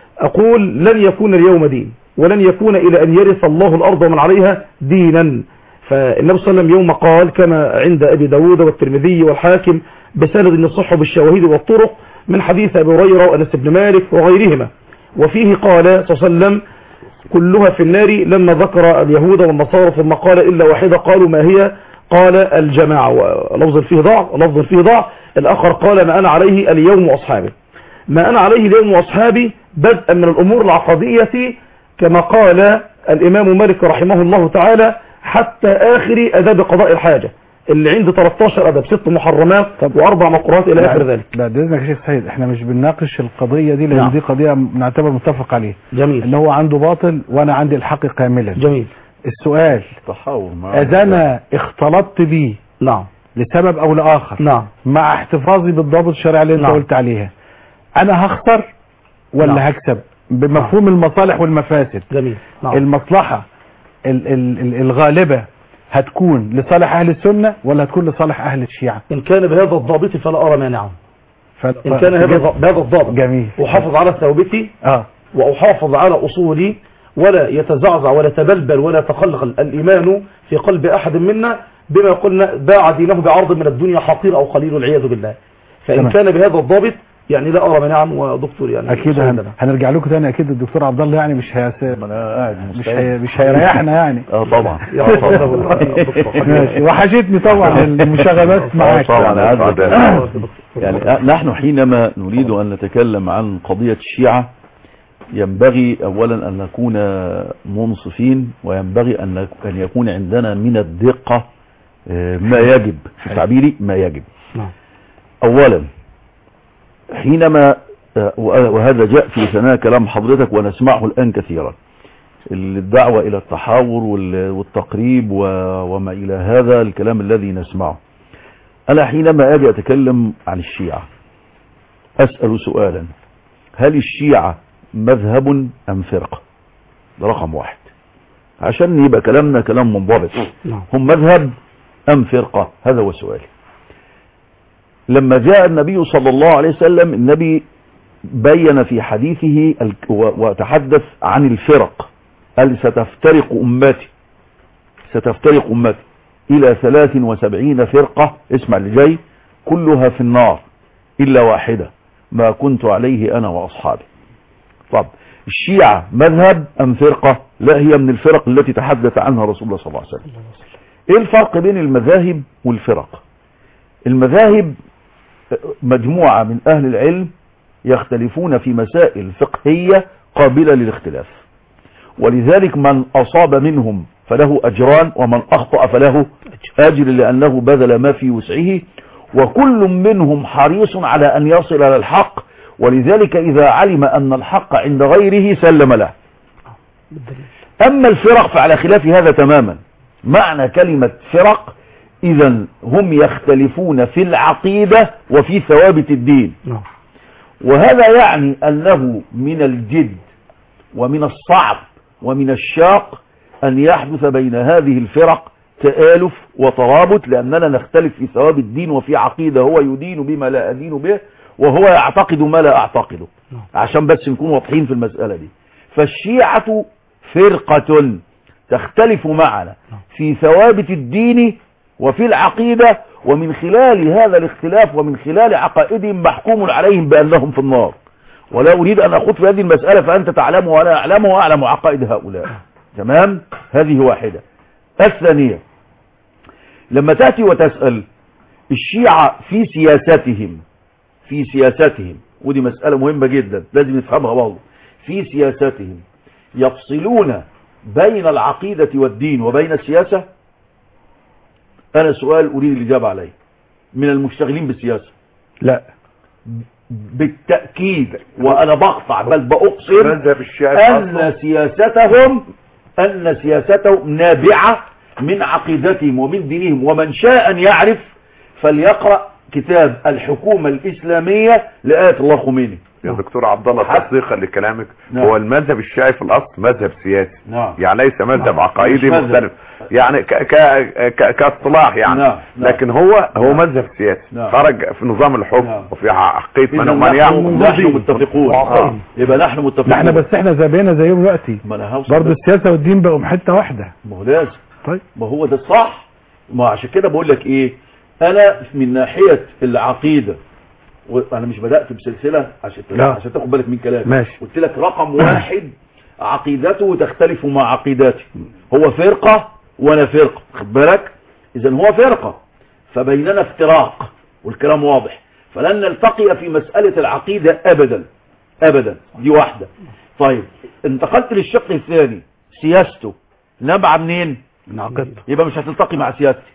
أقول لن يكون اليوم دين ولن يكون إلى أن يرث الله الأرض ومن عليها دينا فالنبي صلى الله عليه وسلم يوم قال كما عند أبي داود والترمذي والحاكم بسند يصح بالشواهد والطرق من حديث أبي هريرة وأنس بن مالك وغيرهما وفيه قال صلى الله عليه وسلم كلها في النار لما ذكر اليهود والنصارى ثم قال إلا واحدة قالوا ما هي قال الجماعة ولفظ فيه ضع لفظ فيه ضع الآخر قال ما أنا عليه اليوم وأصحابه ما أنا عليه اليوم وأصحابي بدءا من الأمور العقدية كما قال الإمام مالك رحمه الله تعالى حتى آخر أداب قضاء الحاجة اللي عنده 13 أدب ست محرمات وأربع مقرات إلى آخر ذلك بعد إذنك يا شيخ سيد احنا مش بنناقش القضية دي لأن نعم. دي قضية نعتبر متفق عليها جميل ان هو عنده باطل وانا عندي الحق كاملا جميل السؤال تحاور مع اذا انا اختلطت بيه نعم لسبب او لاخر نعم مع احتفاظي بالضابط الشرعي اللي انت نعم. قلت عليها انا هخسر ولا نعم. هكسب بمفهوم المصالح والمفاسد جميل نعم المصلحة ال ال ال الغالبة هتكون لصالح اهل السنة ولا هتكون لصالح اهل الشيعة إن كان بهذا الضابط فلا أرى مانعا ف... إن كان هذا بهذا الضابط جميل أحافظ على ثوبتي اه وأحافظ على أصولي ولا يتزعزع ولا تبلبل ولا تخلخل الإيمان في قلب أحد منا بما قلنا باع دينه بعرض من الدنيا حقير أو قليل والعياذ بالله فإن تمام. كان بهذا الضابط يعني لا أرى مانعا ودكتور يعني اكيد سيدنا. هن... هنرجع لكم تاني اكيد الدكتور عبد الله يعني مش هيس... ما انا قاعد مش مستعد. هي... مش هيريحنا يعني اه طبعا يا رب الله دكتور. ماشي وحشتني طبعا المشاغبات معاك طبعا آه، عدد. آه. يعني نحن حينما نريد أن نتكلم عن قضية الشيعة ينبغي أولا أن نكون منصفين وينبغي أن نك- أن يكون عندنا من الدقة آه، ما يجب في تعبيري ما يجب نعم. أولا حينما آه، وهذا جاء في ثناء كلام حضرتك ونسمعه الآن كثيرا الدعوة إلى التحاور وال- والتقريب و- وما إلى هذا الكلام الذي نسمعه أنا حينما أجي أتكلم عن الشيعة أسأل سؤالا هل الشيعة مذهب أم فرقة ده رقم واحد عشان يبقى كلامنا كلام منضبط نعم. هم مذهب أم فرقة هذا هو سؤالي لما جاء النبي صلى الله عليه وسلم النبي بين في حديثه ال- و- وتحدث عن الفرق قال ستفترق أمتي ستفترق أمتي إلى ثلاث وسبعين فرقة اسمع اللي جاي كلها في النار إلا واحدة ما كنت عليه أنا وأصحابي طب الشيعة مذهب أم فرقة لا هي من الفرق التي تحدث عنها رسول الله صلى الله عليه وسلم ايه الفرق بين المذاهب والفرق المذاهب مجموعة من أهل العلم يختلفون في مسائل فقهية قابلة للاختلاف ولذلك من أصاب منهم فله أجران ومن أخطأ فله أجر لأنه بذل ما في وسعه وكل منهم حريص على أن يصل إلى الحق ولذلك إذا علم أن الحق عند غيره سلم له أما الفرق فعلى خلاف هذا تماما معنى كلمة فرق إذا هم يختلفون في العقيدة وفي ثوابت الدين نعم. وهذا يعني أنه من الجد ومن الصعب ومن الشاق أن يحدث بين هذه الفرق تآلف وترابط لأننا نختلف في ثواب الدين وفي عقيدة هو يدين بما لا أدين به وهو يعتقد ما لا أعتقده عشان بس نكون واضحين في المسألة دي فالشيعة فرقة تختلف معنا في ثوابت الدين وفي العقيدة ومن خلال هذا الاختلاف ومن خلال عقائدهم محكوم عليهم بأنهم في النار ولا أريد أن أخوض في هذه المسألة فأنت تعلم وأنا أعلم وأعلم عقائد هؤلاء تمام هذه واحدة الثانية لما تأتي وتسأل الشيعة في سياستهم في سياستهم ودي مسألة مهمة جدا لازم نفهمها برضه في سياستهم يفصلون بين العقيدة والدين وبين السياسة أنا سؤال أريد الإجابة عليه من المشتغلين بالسياسة لا بالتأكيد وأنا بقطع بل بأقسم مذهب الشيعة أن سياستهم أن سياستهم نابعة من عقيدتهم ومن دينهم ومن شاء أن يعرف فليقرأ كتاب الحكومة الإسلامية لآية الله خميني يا دكتور عبد الله حتى- تصديقا لكلامك نعم. هو المذهب الشيعي في الاصل مذهب سياسي نعم يعني ليس مذهب نعم. عقائدي مش مذهب. مختلف يعني ك ك ك كاصطلاح يعني نعم. نعم. لكن هو هو نعم. مذهب سياسي نعم. خرج في نظام الحكم نعم. وفي عقيده من إذا من يعمل نحن, نحن متفقون وعقائد. يبقى نحن متفقون احنا بس احنا زي بقينا زيهم دلوقتي ما انا هوصل برضه بس. السياسه والدين بقوا حته واحده ما هو لازم طيب ما هو ده الصح ما عشان كده بقول لك ايه انا من ناحية العقيدة وانا مش بدأت بسلسلة عشان لا. عشان تاخد بالك من كلامي ماشي. قلت لك رقم واحد عقيدته تختلف مع عقيدتي هو فرقة وانا فرقة خد بالك اذا هو فرقة فبيننا افتراق والكلام واضح فلن نلتقي في مسألة العقيدة ابدا ابدا دي واحدة طيب انتقلت للشق الثاني سياسته نبع منين من عقيدته يبقى مش هتلتقي مع سياستي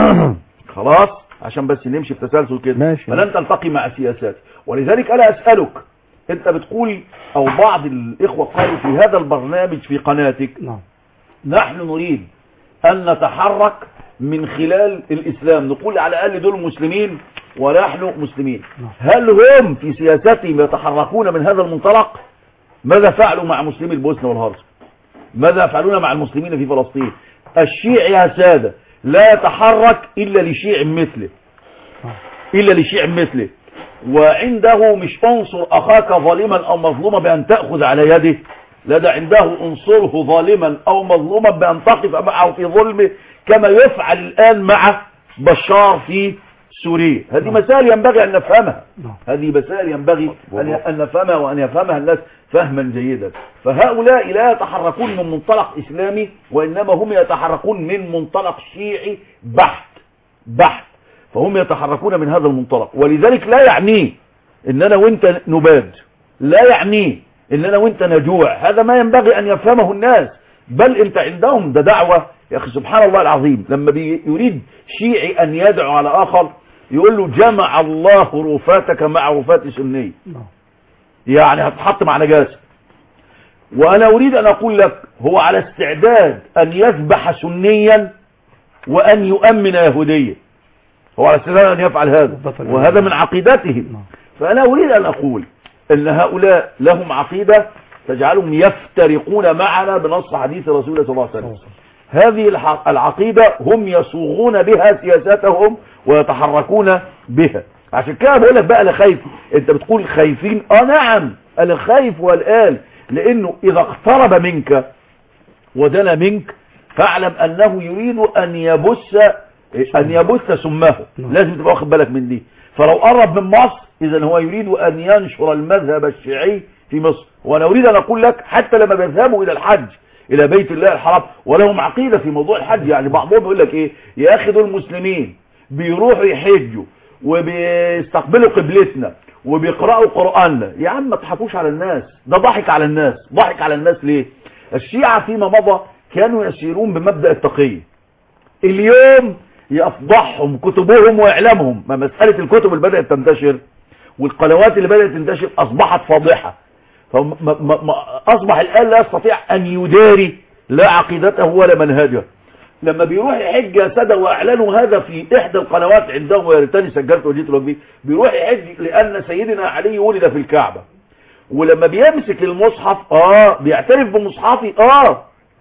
خلاص عشان بس نمشي في تسلسل كده ماشي. فلن تلتقي مع سياساتي ولذلك انا اسالك انت بتقول او بعض الاخوه قالوا في هذا البرنامج في قناتك نعم نحن نريد ان نتحرك من خلال الاسلام نقول على الاقل دول مسلمين ونحن مسلمين هل هم في سياستهم يتحركون من هذا المنطلق ماذا فعلوا مع مسلمي البوسنه والهرسك ماذا يفعلون مع المسلمين في فلسطين الشيعي يا سادة لا يتحرك إلا لشيع مثله إلا لشيع مثله وعنده مش انصر أخاك ظالما أو مظلوما بأن تأخذ على يده لا ده عنده انصره ظالما أو مظلوما بأن تقف معه في ظلمه كما يفعل الآن مع بشار في سوريا هذه مسائل ينبغي أن نفهمها هذه مسائل ينبغي أن أن نفهمها وأن يفهمها الناس فهما جيدا فهؤلاء لا يتحركون من منطلق إسلامي وإنما هم يتحركون من منطلق شيعي بحت بحت فهم يتحركون من هذا المنطلق ولذلك لا يعنيه إننا وإنت نباد لا يعنيه إننا وإنت نجوع هذا ما ينبغي أن يفهمه الناس بل انت عندهم ده دعوة يا أخي سبحان الله العظيم لما بي- يريد شيعي أن يدعو على آخر يقول له جمع الله رفاتك مع رفات سني يعني هتحط مع نجاسة وأنا أريد أن أقول لك هو على استعداد أن يذبح سنيا وأن يؤمن يهوديا هو على استعداد أن يفعل هذا وهذا من عقيدتهم فأنا أريد أن أقول أن هؤلاء لهم عقيدة تجعلهم يفترقون معنا بنص حديث رسول الله صلى الله عليه وسلم هذه الح- العقيدة هم يصوغون بها سياساتهم ويتحركون بها عشان كده بقول لك بقى انا خايف انت بتقول خايفين اه نعم انا خايف والآن لانه اذا اقترب منك ودنا منك فاعلم انه يريد ان يبث ان يبث سمه لازم تبقى واخد بالك من دي فلو قرب من مصر اذا هو يريد ان ينشر المذهب الشيعي في مصر وانا اريد ان اقول لك حتى لما بيذهبوا الى الحج الى بيت الله الحرام ولهم عقيدة في موضوع الحج يعني بعضهم يقول لك ايه يا اخي دول مسلمين بيروحوا يحجوا وبيستقبلوا قبلتنا وبيقرأوا قرآننا يا عم ما تضحكوش على الناس ده ضحك على الناس ضحك على الناس ليه الشيعة فيما مضى كانوا يسيرون بمبدأ التقية اليوم يفضحهم كتبهم واعلامهم ما مسألة الكتب اللي بدأت تنتشر والقنوات اللي بدأت تنتشر اصبحت فاضحة فما ما ما اصبح الان لا يستطيع ان يداري لا عقيدته ولا منهجه لما بيروح يحج يا سادة واعلنوا هذا في احدى القنوات عندهم ويا ريتني سجلت وجيت له بيه بيروح يحج لان سيدنا علي ولد في الكعبة ولما بيمسك المصحف اه بيعترف بمصحفي اه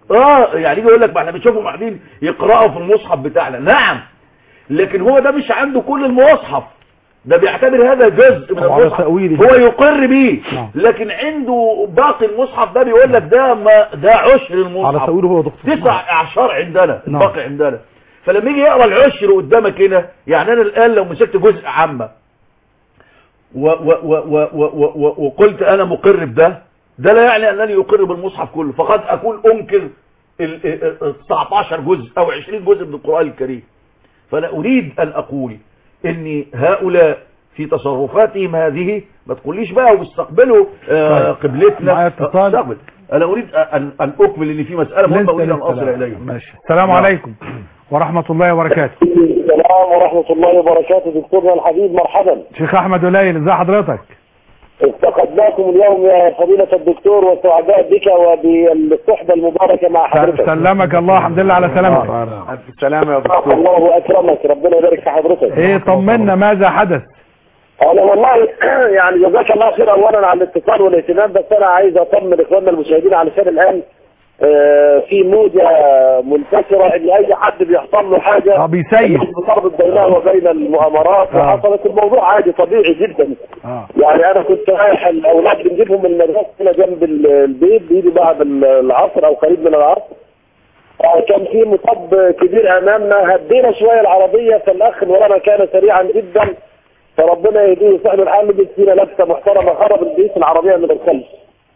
اه يعني يجي يقول لك ما احنا بنشوفهم قاعدين يقرأوا في المصحف بتاعنا نعم لكن هو ده مش عنده كل المصحف ده بيعتبر هذا جزء من أو على المصحف تأويله. هو يقر بيه نعم. لكن عنده باقي المصحف ده بيقول لك ده ما ده عشر المصحف على تأويله هو دكتور تسع اعشار عندنا نعم. باقي عندنا فلما يجي يقرا العشر قدامك هنا يعني انا الان لو مسكت جزء عامه و و و و و و و وقلت انا مقر بده ده لا يعني انني اقر بالمصحف كله فقد اكون انكر ال ال- ال 19 جزء او 20 جزء من القران الكريم فانا اريد ان اقول ان هؤلاء في تصرفاتهم هذه ما تقوليش بقى وبيستقبلوا آه طيب. قبلتنا معايا اتصال. آه، استقبل. انا اريد ان ان اكمل ان في مساله مهمه اريد ان اصل اليها ماشي السلام نعم. عليكم ورحمة الله وبركاته السلام ورحمة الله وبركاته دكتورنا الحبيب مرحبا شيخ احمد قليل ازي حضرتك افتقدناكم اليوم يا فضيلة الدكتور وسعداء بك وبالصحبة المباركة مع حضرتك سلمك الله الحمد لله على سلامتك الف سلامه يا دكتور الله أكرمك ربنا يبارك في حضرتك ايه طمنا ماذا حدث أنا والله يعني جزاك الله خير أولا على الاتصال والاهتمام بس أنا عايز أطمن إخواننا المشاهدين علشان الآن آه، في موجة منتشرة إن أي حد بيحصل له حاجة اه بيسيب بتربط بينه وبين المؤامرات آه. وحصلت الموضوع عادي طبيعي جدا اه يعني انا كنت رايح الاولاد بنجيبهم من المدرسه هنا جنب ال- البيت بيجي بعد ال- العصر او قريب من العصر آه، كان في مطب كبير امامنا هدينا شويه العربيه فالاخ اللي ورانا كان سريعا جدا فربنا يهديه صاحب الحال لبس فينا لبسه محترمه خرب البيت العربيه من الخلف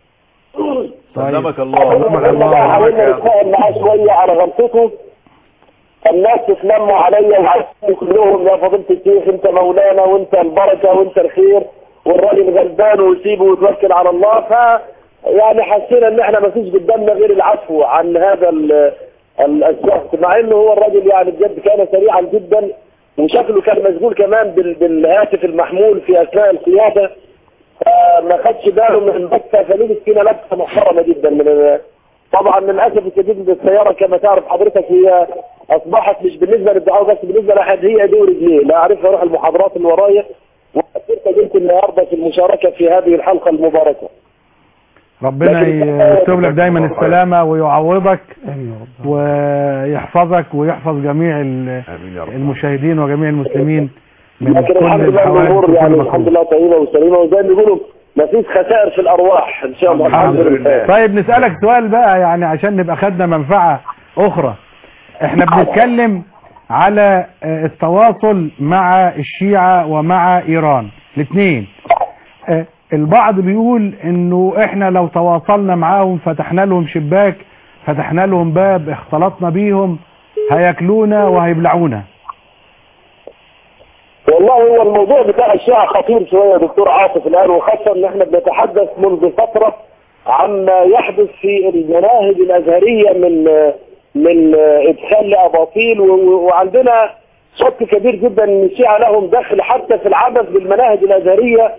سلمك سلمك الله الله. حاولنا نتفاهم معاه شويه على غلطته الناس تتلموا عليا وعايزين كلهم يا فضيلة الشيخ انت مولانا وانت البركة وانت الخير والراجل غلبان ويسيبه ويتوكل على الله ف يعني حسينا ان احنا ما فيش قدامنا غير العفو عن هذا ال- ال- الشخص مع انه هو الراجل يعني بجد كان سريعا جدا وشكله كان مشغول كمان بال- بالهاتف المحمول في اثناء القياده فما خدش باله من اللبسه فلبس فينا لبسه محترمه جدا من ال- طبعا للاسف الشديد السياره كما تعرف حضرتك هي اصبحت مش بالنسبه للدعاء بس بالنسبه لاحد هي دي ورجليه لا اعرف اروح المحاضرات اللي ورايا وكنت قلت النهارده في المشاركه في هذه الحلقه المباركه ربنا يكتب لك دايما السلامة ويعوضك امين يا رب ويحفظك ويحفظ جميع ال- امين يا رب المشاهدين وجميع المسلمين من لكن كل الحمد لله الحوادث الامور وكل يعني مكروه. الحمد لله طيبه وسليمه وزي ما بيقولوا ما فيش خسائر في الارواح ان شاء الله الحمد لله. طيب نسألك سؤال بقى يعني عشان نبقى خدنا منفعة أخرى احنا بنتكلم على آه، التواصل مع الشيعة ومع إيران الاثنين آه، البعض بيقول انه احنا لو تواصلنا معاهم فتحنا لهم شباك فتحنا لهم باب اختلطنا بيهم هياكلونا وهيبلعونا والله هو الموضوع بتاع الشيعة خطير شوية يا دكتور عاطف الآن وخاصة إن إحنا بنتحدث منذ فترة عما يحدث في المناهج الأزهرية من من إدخال لأباطيل و- و- وعندنا شك كبير جدا إن الشيعة لهم دخل حتى في العبث بالمناهج الأزهرية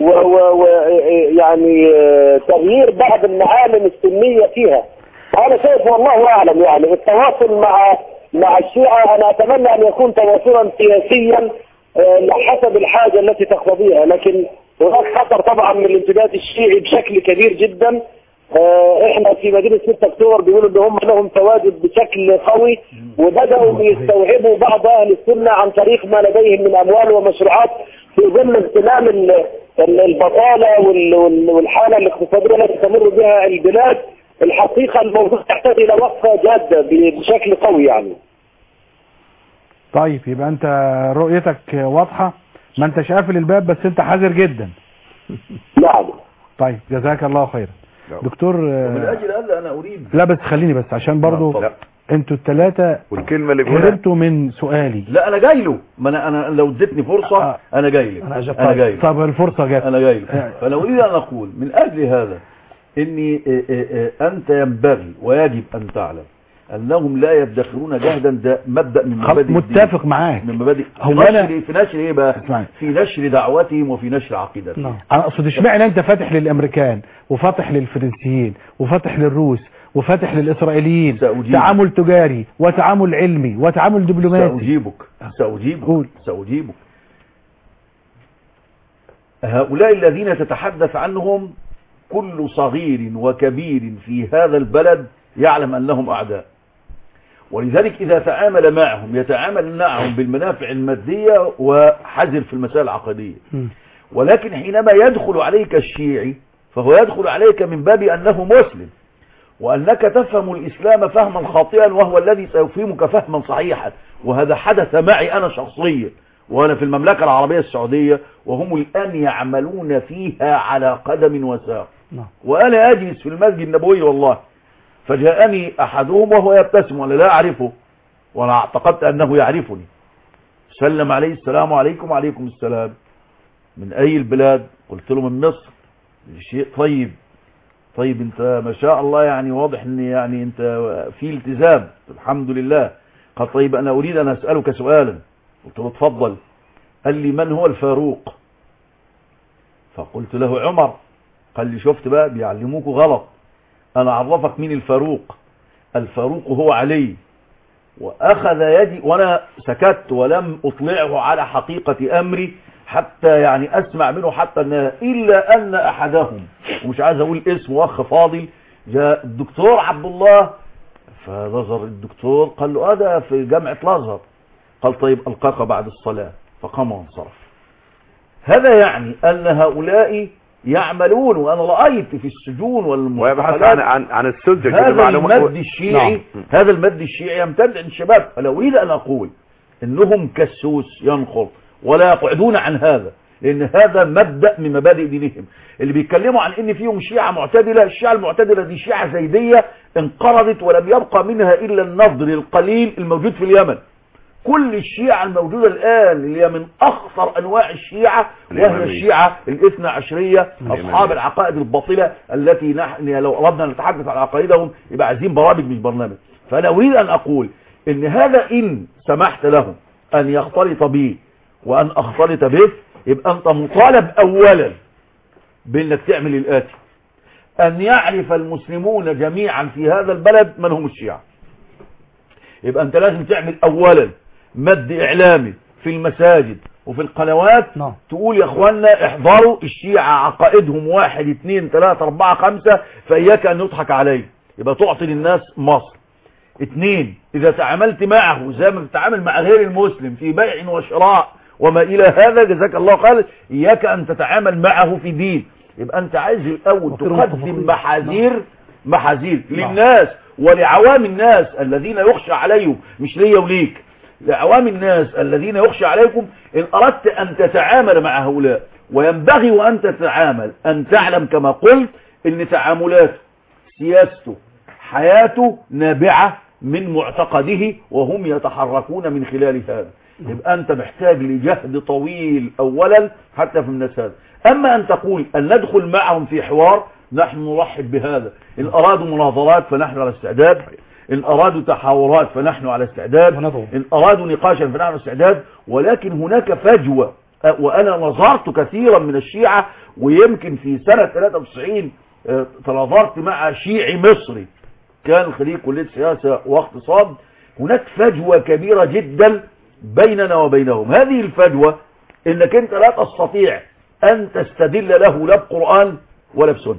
ويعني تغيير بعض المعالم السنية فيها أنا شايف والله أعلم يعني التواصل مع مع الشيعة أنا أتمنى أن يكون تواصلا سياسيا آه، حسب الحاجة التي تقتضيها لكن هناك خطر طبعا من الامتداد الشيعي بشكل كبير جدا آه، احنا في مدينة 6 اكتوبر بيقولوا ان هم لهم تواجد بشكل قوي وبدأوا يستوعبوا بعض اهل السنة عن طريق ما لديهم من اموال ومشروعات في ظل اغتنام ال- ال- البطالة وال- وال- والحالة الاقتصادية التي تمر بها البلاد الحقيقة الموضوع يحتاج الى وقفة جادة ب- بشكل قوي يعني طيب يبقى انت رؤيتك واضحة ما انتش قافل الباب بس انت حذر جدا نعم طيب جزاك الله خيرا دكتور من آه، اجل هذا انا اريد لا بس خليني بس عشان برضو لا انتوا الثلاثة والكلمه اللي بيقولها هربتوا من سؤالي لا انا جاي له ما انا انا لو اديتني فرصه آه. انا جاي لك أنا أجبت. انا جاي لك طب الفرصة جت انا جاي لك آه. فانا اريد ان اقول من اجل هذا اني آه، آه، آه، انت ينبغي ويجب ان تعلم انهم لا يدخرون جهدا ده مبدا من خل- مبادئ الدين. متفق معاك من مبادئ هو في أنا- نشر في نشر ايه بقى اسمعني. في نشر دعوتهم وفي نشر عقيدتهم نعم انا اقصد اشمعنى انت فاتح للامريكان وفاتح للفرنسيين وفاتح للروس وفاتح للاسرائيليين سأجيب. تعامل تجاري وتعامل علمي وتعامل دبلوماسي سأجيبك سأجيبك قول. سأجيبك هؤلاء الذين تتحدث عنهم كل صغير وكبير في هذا البلد يعلم أنهم أعداء ولذلك إذا تعامل معهم يتعامل معهم بالمنافع المادية وحذر في المسائل العقدية مم. ولكن حينما يدخل عليك الشيعي فهو يدخل عليك من باب أنه مسلم وأنك تفهم الإسلام فهما خاطئا وهو الذي سيفهمك فهما صحيحا وهذا حدث معي أنا شخصيا وأنا في المملكة العربية السعودية وهم الآن يعملون فيها على قدم وساق نعم وأنا أجلس في المسجد النبوي والله فجاءني أحدهم وهو يبتسم وأنا لا أعرفه وأنا اعتقدت أنه يعرفني سلم عليه السلام عليكم وعليكم السلام من أي البلاد قلت له من مصر شيء طيب طيب انت ما شاء الله يعني واضح ان يعني انت في التزام الحمد لله قال طيب انا اريد ان اسألك سؤالا قلت له اتفضل قال لي من هو الفاروق فقلت له عمر قال لي شفت بقى بيعلموك غلط انا اعرفك مين الفاروق الفاروق هو علي واخذ يدي وانا سكت ولم اطلعه على حقيقة امري حتى يعني اسمع منه حتى ان الا ان احدهم ومش عايز اقول اسمه اخ فاضل جاء الدكتور عبد الله فنظر الدكتور قال له هذا في جامعة الازهر قال طيب القاك بعد الصلاة فقام وانصرف هذا يعني ان هؤلاء يعملون وانا رأيت في السجون ويبحث عن والمعتقلات عن عن السلطة هذا المد الشيعي هذا المد الشيعي يمتد عند الشباب فلا اريد ان اقول انهم كسوس ينخر ولا يقعدون عن هذا لان هذا مبدأ من مبادئ دينهم اللي بيتكلموا عن ان فيهم شيعة معتدلة الشيعة المعتدلة دي شيعة زيدية انقرضت ولم يبقى منها الا النضر القليل الموجود في اليمن كل الشيعة الموجودة الآن اللي هي من أخطر أنواع الشيعة وهي الإمامية. الشيعة الاثنى عشرية الإمامية. أصحاب العقائد الباطلة التي نحن لو أردنا نتحدث عن عقائدهم يبقى عايزين برامج مش برنامج فأنا أريد أن أقول إن هذا إن سمحت لهم أن يختلط بي وأن أختلط به يبقى أنت مطالب أولا بأنك تعمل الآتي أن يعرف المسلمون جميعا في هذا البلد من هم الشيعة يبقى أنت لازم تعمل أولا مد إعلامي في المساجد وفي القنوات نعم. تقول يا اخوانا احضروا الشيعة عقائدهم واحد اثنين ثلاثة اربعة خمسة فاياك ان يضحك عليه يبقى تعطي للناس مصر اثنين اذا تعاملت معه زي ما بتتعامل مع غير المسلم في بيع وشراء وما الى هذا جزاك الله خير اياك ان تتعامل معه في دين يبقى انت عايز الاول وفي تقدم المتفقين. محاذير محاذير للناس ولعوام الناس الذين يخشى عليهم مش ليا وليك لعوام الناس الذين يخشى عليكم إن أردت أن تتعامل مع هؤلاء وينبغي وأن تتعامل أن تعلم كما قلت أن تعاملاته سياسته حياته نابعة من معتقده وهم يتحركون من خلال هذا يبقى أنت محتاج لجهد طويل أولا حتى في الناس هذا أما أن تقول أن ندخل معهم في حوار نحن نرحب بهذا إن أرادوا مناظرات فنحن على استعداد إن أرادوا تحاورات فنحن على استعداد وندعو. إن أرادوا نقاشا فنحن على استعداد ولكن هناك فجوة أه، وأنا نظرت كثيرا من الشيعة ويمكن في سنة 93 أه، تناظرت مع شيعي مصري كان خريج كلية سياسة واقتصاد هناك فجوة كبيرة جدا بيننا وبينهم هذه الفجوة انك انت لا تستطيع ان تستدل له لا بقرآن ولا بسنة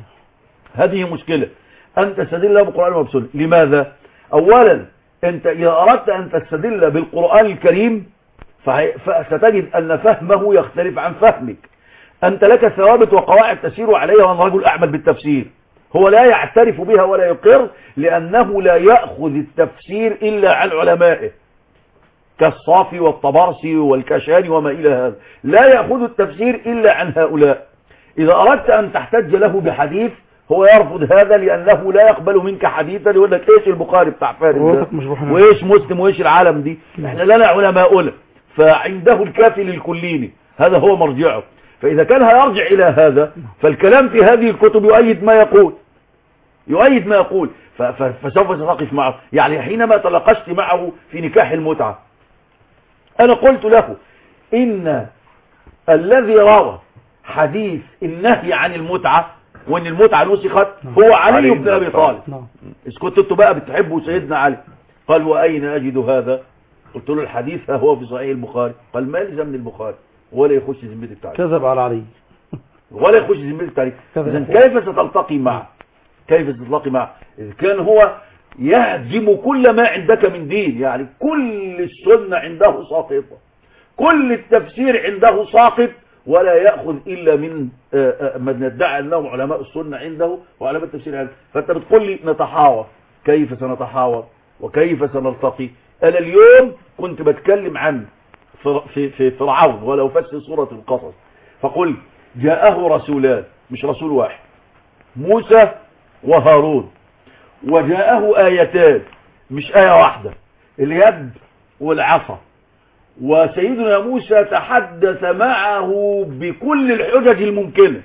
هذه مشكلة أن تستدل له بالقرآن ولا بسنة لماذا أولا أنت إذا أردت أن تستدل بالقرآن الكريم فهي- فستجد أن فهمه يختلف عن فهمك أنت لك ثوابت وقواعد تسير عليها وأنا رجل أعمل بالتفسير هو لا يعترف بها ولا يقر لأنه لا يأخذ التفسير إلا عن علمائه كالصافي والطبرسي والكشاني وما إلى هذا لا يأخذ التفسير إلا عن هؤلاء إذا أردت أن تحتج له بحديث هو يرفض هذا لأنه لا يقبل منك حديثا يقول لك إيش البخاري بتاع فارس ده رواتك مش روح هناك. وإيش مسلم وإيش العالم دي إحنا لنا علماؤنا فعنده الكافي للكليني هذا هو مرجعه فإذا كان هيرجع إلى هذا فالكلام في هذه الكتب يؤيد ما يقول يؤيد ما يقول ف- ف- فسوف ستقف معه يعني حينما تناقشت معه في نكاح المتعة أنا قلت له إن الذي روى حديث النهي عن المتعة وإن المتعة نسخت هو علي علي بن بن أبي أبي طالب نعم إذ كنتوا انتوا بقى بتحبوا سيدنا علي قال وأين أجد هذا قلت له الحديث ها هو في صحيح البخاري قال ما يلزم من البخاري ولا يخش ذمة التعريف كذب على علي ولا يخش ذمة التعريف كذا إذا يقول. كيف ستلتقي معه كيف ستلتقي معه إذ كان هو يهدم كل ما عندك من دين يعني كل السنة عنده ساقطة كل التفسير عنده ساقط ولا يأخذ إلا من آه، آه، من ادعى أنهم علماء السنة عنده وعلماء التفسير عنده فأنت بتقول لي نتحاور كيف سنتحاور وكيف سنلتقي أنا اليوم كنت بتكلم عن فر- في في فرعون ولو فسر سورة القصص فقل جاءه رسولان مش رسول واحد موسى وهارون وجاءه آيتان مش آية واحدة اليد والعصا وسيدنا موسى تحدث معه بكل الحجج الممكنة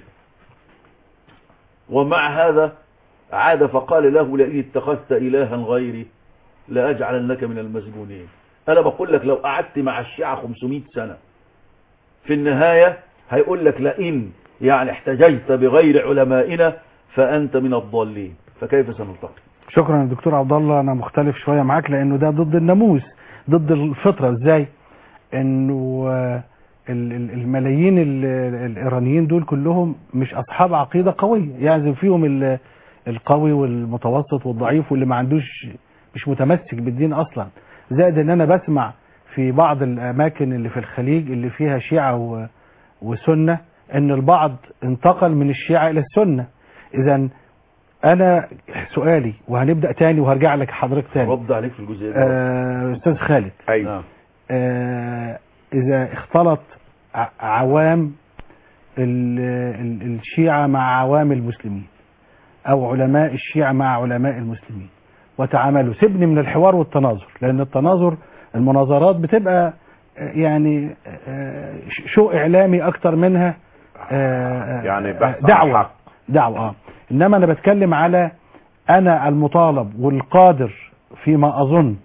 ومع هذا عاد فقال له لئن اتخذت إلها غيري لأجعلنك من المسجونين أنا بقول لك لو قعدت مع الشيعة 500 سنة في النهاية هيقول لك لئن يعني احتججت بغير علمائنا فأنت من الضالين فكيف سنلتقي شكرا يا دكتور عبد الله انا مختلف شويه معاك لانه ده ضد الناموس ضد الفطره ازاي انه آه، ال- ال- الملايين ال- الايرانيين دول كلهم مش اصحاب عقيده قويه يعني فيهم ال- القوي والمتوسط والضعيف واللي ما عندوش مش متمسك بالدين اصلا زائد ان انا بسمع في بعض الاماكن اللي في الخليج اللي فيها شيعه و- وسنه ان البعض انتقل من الشيعه الى السنه اذا انا سؤالي وهنبدا تاني وهرجع لك حضرتك تاني رد عليك في الجزئية دي آه، استاذ خالد ايوه نعم. آه، اذا اختلط ع- عوام ال- ال- الشيعة مع عوام المسلمين او علماء الشيعة مع علماء المسلمين وتعاملوا سيبني من الحوار والتناظر لان التناظر المناظرات بتبقى آه، يعني آه، ش- شو اعلامي اكتر منها آه، آه، يعني بحث عن دعوة الحق. دعوة اه انما انا بتكلم على انا المطالب والقادر فيما اظن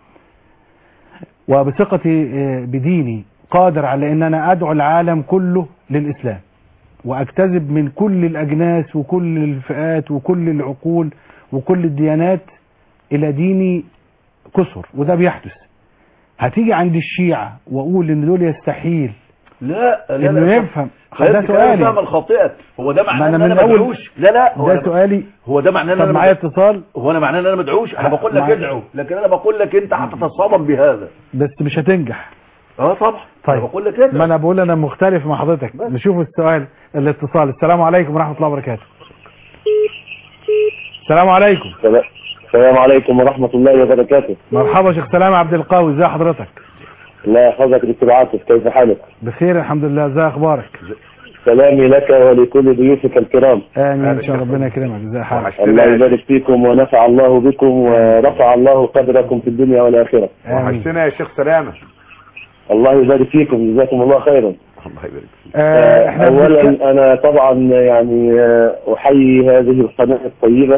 وبثقتي آه، بديني قادر على ان انا ادعو العالم كله للاسلام واجتذب من كل الاجناس وكل الفئات وكل العقول وكل الديانات الى ديني كسر وده بيحدث هتيجي عند الشيعة واقول ان دول يستحيل لا لا انه لا يفهم ده ده سؤالي فهم الخاطئة هو ده ما معناه أنا ان من انا أول- مدعوش لا لا هو ده أنا- سؤالي هو ده معناه ان طب انا معايا مدعوش. اتصال هو انا معناه ان انا مدعوش انا بقول لك معايا- ادعو لكن انا بقول لك انت هتتصادم بهذا بس مش هتنجح اه طبعا طيب. انا بقول لك ما ادعو انا بقول انا مختلف مع حضرتك بس. نشوف السؤال الاتصال السلام عليكم ورحمة الله وبركاته السلام عليكم السلام عليكم ورحمة الله وبركاته مرحبا شيخ سلام عبد القوي ازي حضرتك الله يحفظك دكتور عاطف كيف حالك بخير الحمد لله ازي اخبارك سلامي لك ولكل ضيوفك الكرام امين ان شاء الله ربنا يكرمك ازي حالك وحشتنا الله يا يبارك فيكم ونفع الله بكم ورفع الله قدركم في الدنيا والآخرة امين وحشتنا يا شيخ سلامة الله يبارك فيكم جزاكم الله خيرا الله يبارك فيك آه احنا بنتك- أولا أنا طبعا يعني آه، أحيي هذه القناة الطيبة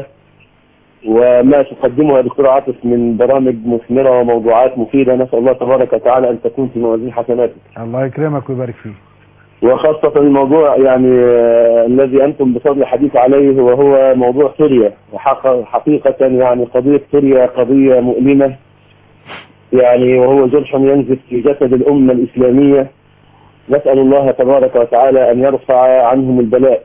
وما تقدمها دكتور عاطف من برامج مثمرة وموضوعات مفيدة نسأل الله تبارك وتعالى أن تكون في موازين حسناتك الله يكرمك ويبارك فيك وخاصة الموضوع يعني آه، الذي أنتم بصدد الحديث عليه وهو موضوع سوريا وحق- حقيقة يعني قضية سوريا قضية مؤلمة يعني وهو جرح ينزف في جسد الأمة الإسلامية نسأل الله تبارك وتعالى أن يرفع عنهم البلاء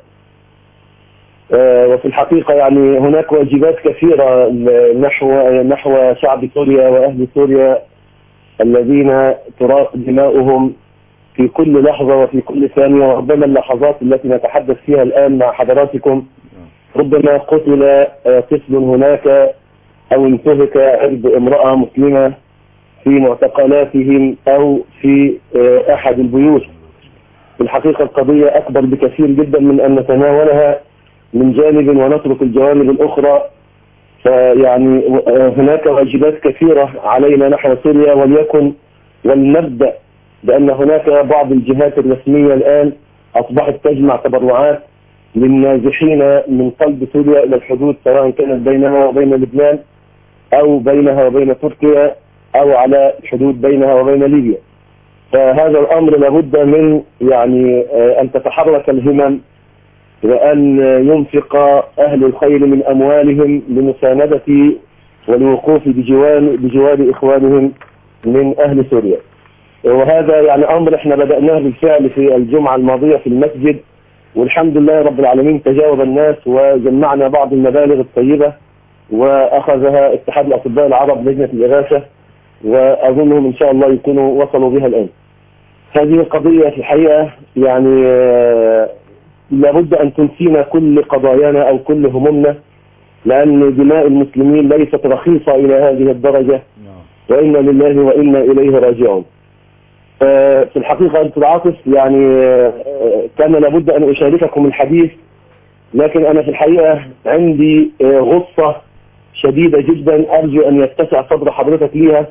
آه، وفي الحقيقة يعني هناك واجبات كثيرة ل- نحو نحو شعب سوريا وأهل سوريا الذين تراق دماؤهم في كل لحظة وفي كل ثانية وربما اللحظات التي نتحدث فيها الآن مع حضراتكم ربما قتل آه، طفل هناك أو انتهك عرض امرأة مسلمة في معتقلاتهم أو في آه، أحد البيوت في الحقيقة القضية أكبر بكثير جدا من أن نتناولها من جانب ونترك الجوانب الأخرى فيعني آه، هناك واجبات كثيرة علينا نحو سوريا وليكن ولنبدأ بأن هناك بعض الجهات الرسمية الآن أصبحت تجمع تبرعات للنازحين من قلب سوريا إلى الحدود سواء كانت بينها وبين لبنان أو بينها وبين تركيا أو على الحدود بينها وبين ليبيا فهذا الأمر لابد من يعني آه، أن تتحرك الهمم وأن ينفق أهل الخير من أموالهم لمساندة والوقوف بجوار, بجوار إخوانهم من أهل سوريا وهذا يعني أمر احنا بدأناه بالفعل في الجمعة الماضية في المسجد والحمد لله رب العالمين تجاوب الناس وجمعنا بعض المبالغ الطيبة وأخذها اتحاد الأطباء العرب لجنة الإغاثة وأظنهم إن شاء الله يكونوا وصلوا بها الآن هذه القضية في الحقيقة يعني آه، لابد أن تنسينا كل قضايانا أو كل همومنا لأن دماء المسلمين ليست رخيصة إلى هذه الدرجة وإنا لله وإنا إليه راجعون آه، في الحقيقة أنت العاطف يعني آه، كان لابد أن أشارككم الحديث لكن أنا في الحقيقة عندي آه، غصة شديدة جدا أرجو أن يتسع صدر حضرتك ليها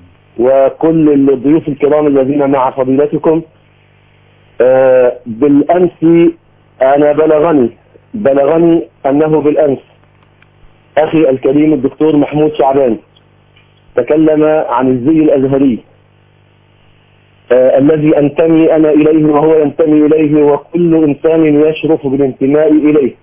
وكل الضيوف الكرام الذين مع فضيلتكم آه، بالأمس أنا بلغني بلغني أنه بالأمس أخي الكريم الدكتور محمود شعبان تكلم عن الزي الأزهري آه، الذي أنتمي أنا إليه وهو ينتمي إليه وكل إنسان يشرف بالانتماء إليه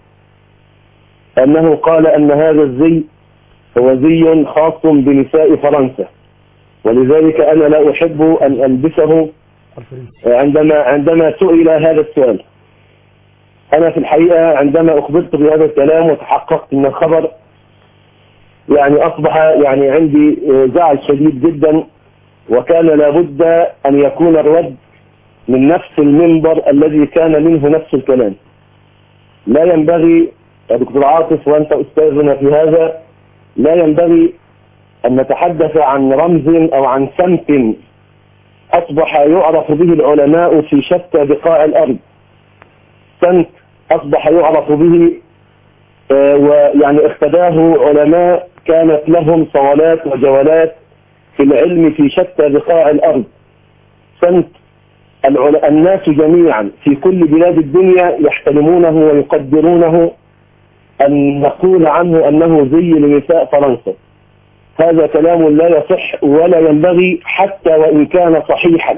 أنه قال أن هذا الزي هو زي خاص بنساء فرنسا ولذلك أنا لا أحب أن ألبسه عندما عندما سئل هذا السؤال أنا في الحقيقة عندما أخبرت بهذا الكلام وتحققت من الخبر يعني أصبح يعني عندي زعل شديد جدا وكان لابد أن يكون الرد من نفس المنبر الذي كان منه نفس الكلام لا ينبغي يا دكتور عاطف وأنت أستاذنا في هذا لا ينبغي أن نتحدث عن رمز أو عن سمت أصبح يعرف به العلماء في شتى بقاع الأرض سمت أصبح يعرف به آه، ويعني اختداه علماء كانت لهم صولات وجولات في العلم في شتى بقاع الأرض سمت العل- الناس جميعا في كل بلاد الدنيا يحترمونه ويقدرونه أن نقول عنه أنه زي لنساء فرنسا هذا كلام لا يصح ولا ينبغي حتى وإن كان صحيحا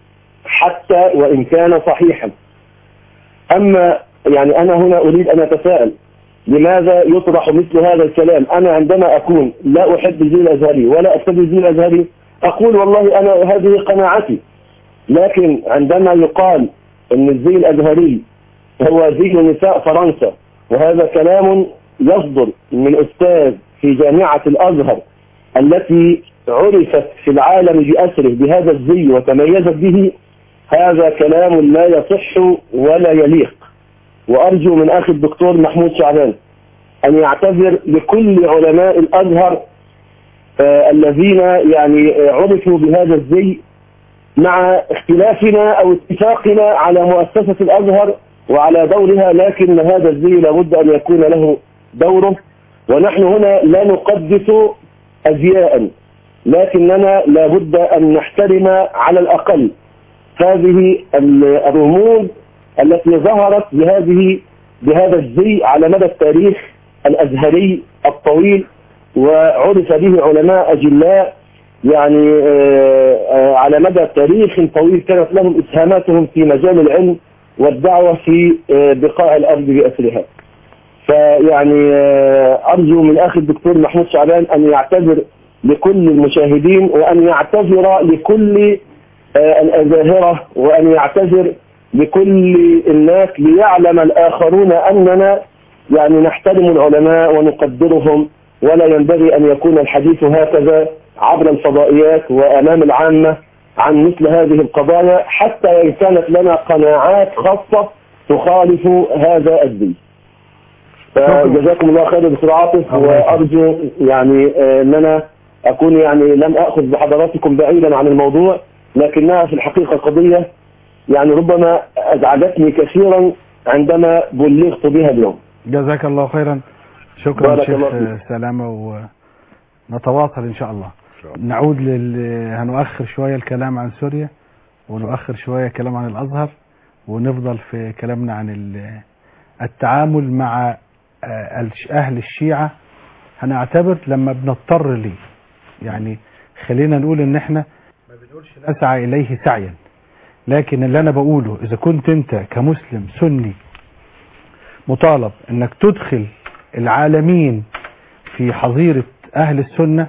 حتى وإن كان صحيحا أما يعني أنا هنا أريد أن أتساءل لماذا يطرح مثل هذا الكلام أنا عندما أكون لا أحب الزي الأزهري ولا أتبع الزي الأزهري أقول والله أنا هذه قناعتي لكن عندما يقال أن الزي الأزهري هو زي نساء فرنسا وهذا كلام يصدر من أستاذ في جامعة الأزهر التي عرفت في العالم بأسره بهذا الزي وتميزت به هذا كلام لا يصح ولا يليق وأرجو من أخي الدكتور محمود شعبان أن يعتذر لكل علماء الأزهر آه الذين يعني آه، عرفوا بهذا الزي مع اختلافنا أو اتفاقنا على مؤسسة الأزهر وعلى دورها لكن هذا الزي لابد أن يكون له دوره ونحن هنا لا نقدس أزياء لكننا لابد أن نحترم على الأقل هذه ال- الرموز التي ظهرت بهذه بهذا الزي على مدى التاريخ الأزهري الطويل وعرف به علماء أجلاء يعني آه، آه، على مدى تاريخ طويل كانت لهم إسهاماتهم في مجال العلم والدعوة في آه، بقاع الأرض بأسرها فيعني آه، أرجو من أخي الدكتور محمود شعبان أن يعتذر لكل المشاهدين وأن يعتذر لكل آه، الأزاهرة وأن يعتذر لكل الناس ليعلم الآخرون أننا يعني نحترم العلماء ونقدرهم ولا ينبغي أن يكون الحديث هكذا عبر الفضائيات وأمام العامة عن مثل هذه القضايا حتى وإن كانت لنا قناعات خاصة تخالف هذا الدين فجزاكم الله خير دكتور عاطف الله يخليك. وأرجو يعني آه، أن أنا أكون يعني لم أخذ بحضراتكم بعيدا عن الموضوع لكنها في الحقيقة قضية يعني ربما أزعجتني كثيرا عندما بلغت بها اليوم جزاك الله خيرا شكرا بارك شيخ الله فيك. سلامة ونتواصل إن شاء الله نعود لل هنؤخر شوية الكلام عن سوريا ونؤخر شوية كلام عن الأزهر ونفضل في كلامنا عن ال- التعامل مع آه، الش- أهل الشيعة هنعتبر لما بنضطر ليه يعني خلينا نقول ان احنا ما بنقولش نسعى اليه سعيا لكن اللي انا بقوله اذا كنت انت كمسلم سني مطالب انك تدخل العالمين في حظيرة اهل السنة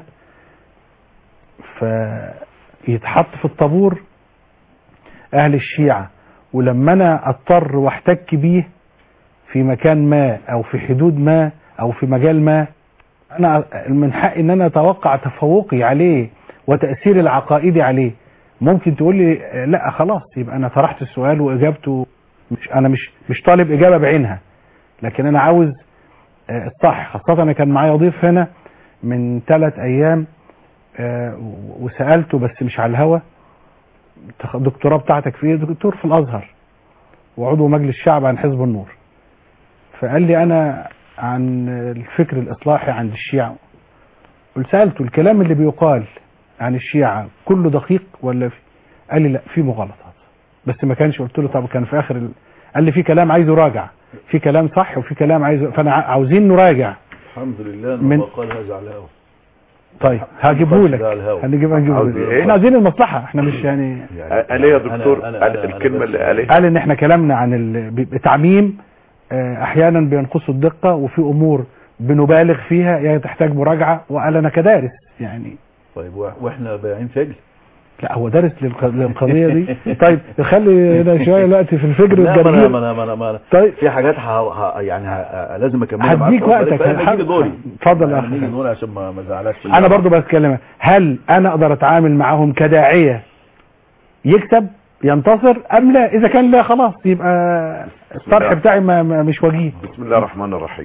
فيتحط في الطابور اهل الشيعة ولما انا اضطر واحتك بيه في مكان ما او في حدود ما او في مجال ما انا من حقي ان انا اتوقع تفوقي عليه وتاثير العقائدي عليه ممكن تقول لي آه، لا خلاص يبقى انا طرحت السؤال واجابته مش انا مش مش طالب اجابه بعينها لكن انا عاوز آه، الصح خاصه انا كان معايا ضيف هنا من ثلاث ايام آه، و- وسالته بس مش على الهوا تخ- الدكتوراه بتاعتك في ايه دكتور في الازهر وعضو مجلس الشعب عن حزب النور فقال لي انا عن الفكر الاصلاحي عند الشيعة قلت سالته الكلام اللي بيقال عن الشيعة كله دقيق ولا في قال لي لا في مغالطات بس ما كانش قلت له طب كان في اخر ال... قال لي في كلام عايز يراجع في كلام صح وفي كلام عايز فانا ع- عاوزين نراجع الحمد لله من- ان قال هذا على الهوا طيب هجيبه لك ده على الهوا. هنجيب هنجيبه عاوز لك. إيه؟ احنا عايزين المصلحه احنا مش يعني قال ايه يا دكتور أنا- أنا- قال أنا- أنا الكلمه بس- اللي قالها قال ان احنا كلامنا عن ال- بتعميم آه، احيانا بينقصوا الدقه وفي امور بنبالغ فيها هي تحتاج مراجعه وقال انا كدارس يعني طيب وإح- واحنا بايعين فجل لا هو دارس للق- للقضيه دي طيب خلي هنا شويه دلوقتي في الفجر لا ما انا ما والجرجير انا ما انا ما أنا طيب في حاجات ه... ه... يعني ه... لازم اكملها معاك هديك واحد وقتك بالك، فأنا هل- هيجي دوري اتفضل يا يعني أخي. نيجي دوري عشان ما ما ازعلكش انا برضو بتكلم هل انا اقدر اتعامل معاهم كداعيه يكسب ينتصر ام لا اذا كان لا خلاص يبقى الطرح بتاعي ما ما- مش وجيه بسم الله الرحمن الرحيم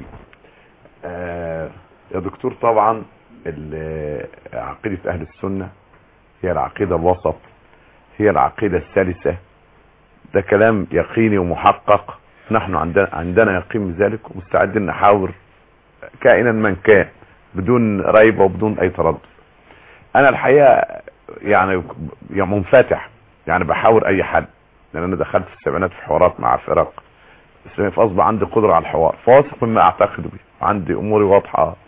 آه يا دكتور طبعا ال- عقيدة أهل السنة هي العقيدة الوسط هي العقيدة الثالثة ده كلام يقيني ومحقق نحن عندنا عندنا يقين بذلك ومستعدين نحاور كائنا من كان بدون ريبة وبدون أي تردد أنا الحقيقة يعني يعني منفتح يعني بحاور أي حد لأن أنا دخلت في السبعينات في حوارات مع فرق اسلامي فاصبح عندي قدرة على الحوار فواثق مما اعتقد به عندي اموري واضحة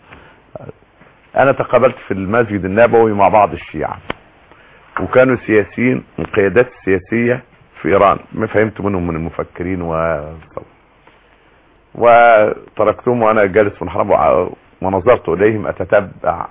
انا تقابلت في المسجد النبوي مع بعض الشيعة وكانوا سياسيين القيادات السياسية في ايران ما فهمت منهم من المفكرين و وتركتهم وانا جالس في الحرم وع- ونظرت اليهم اتتبع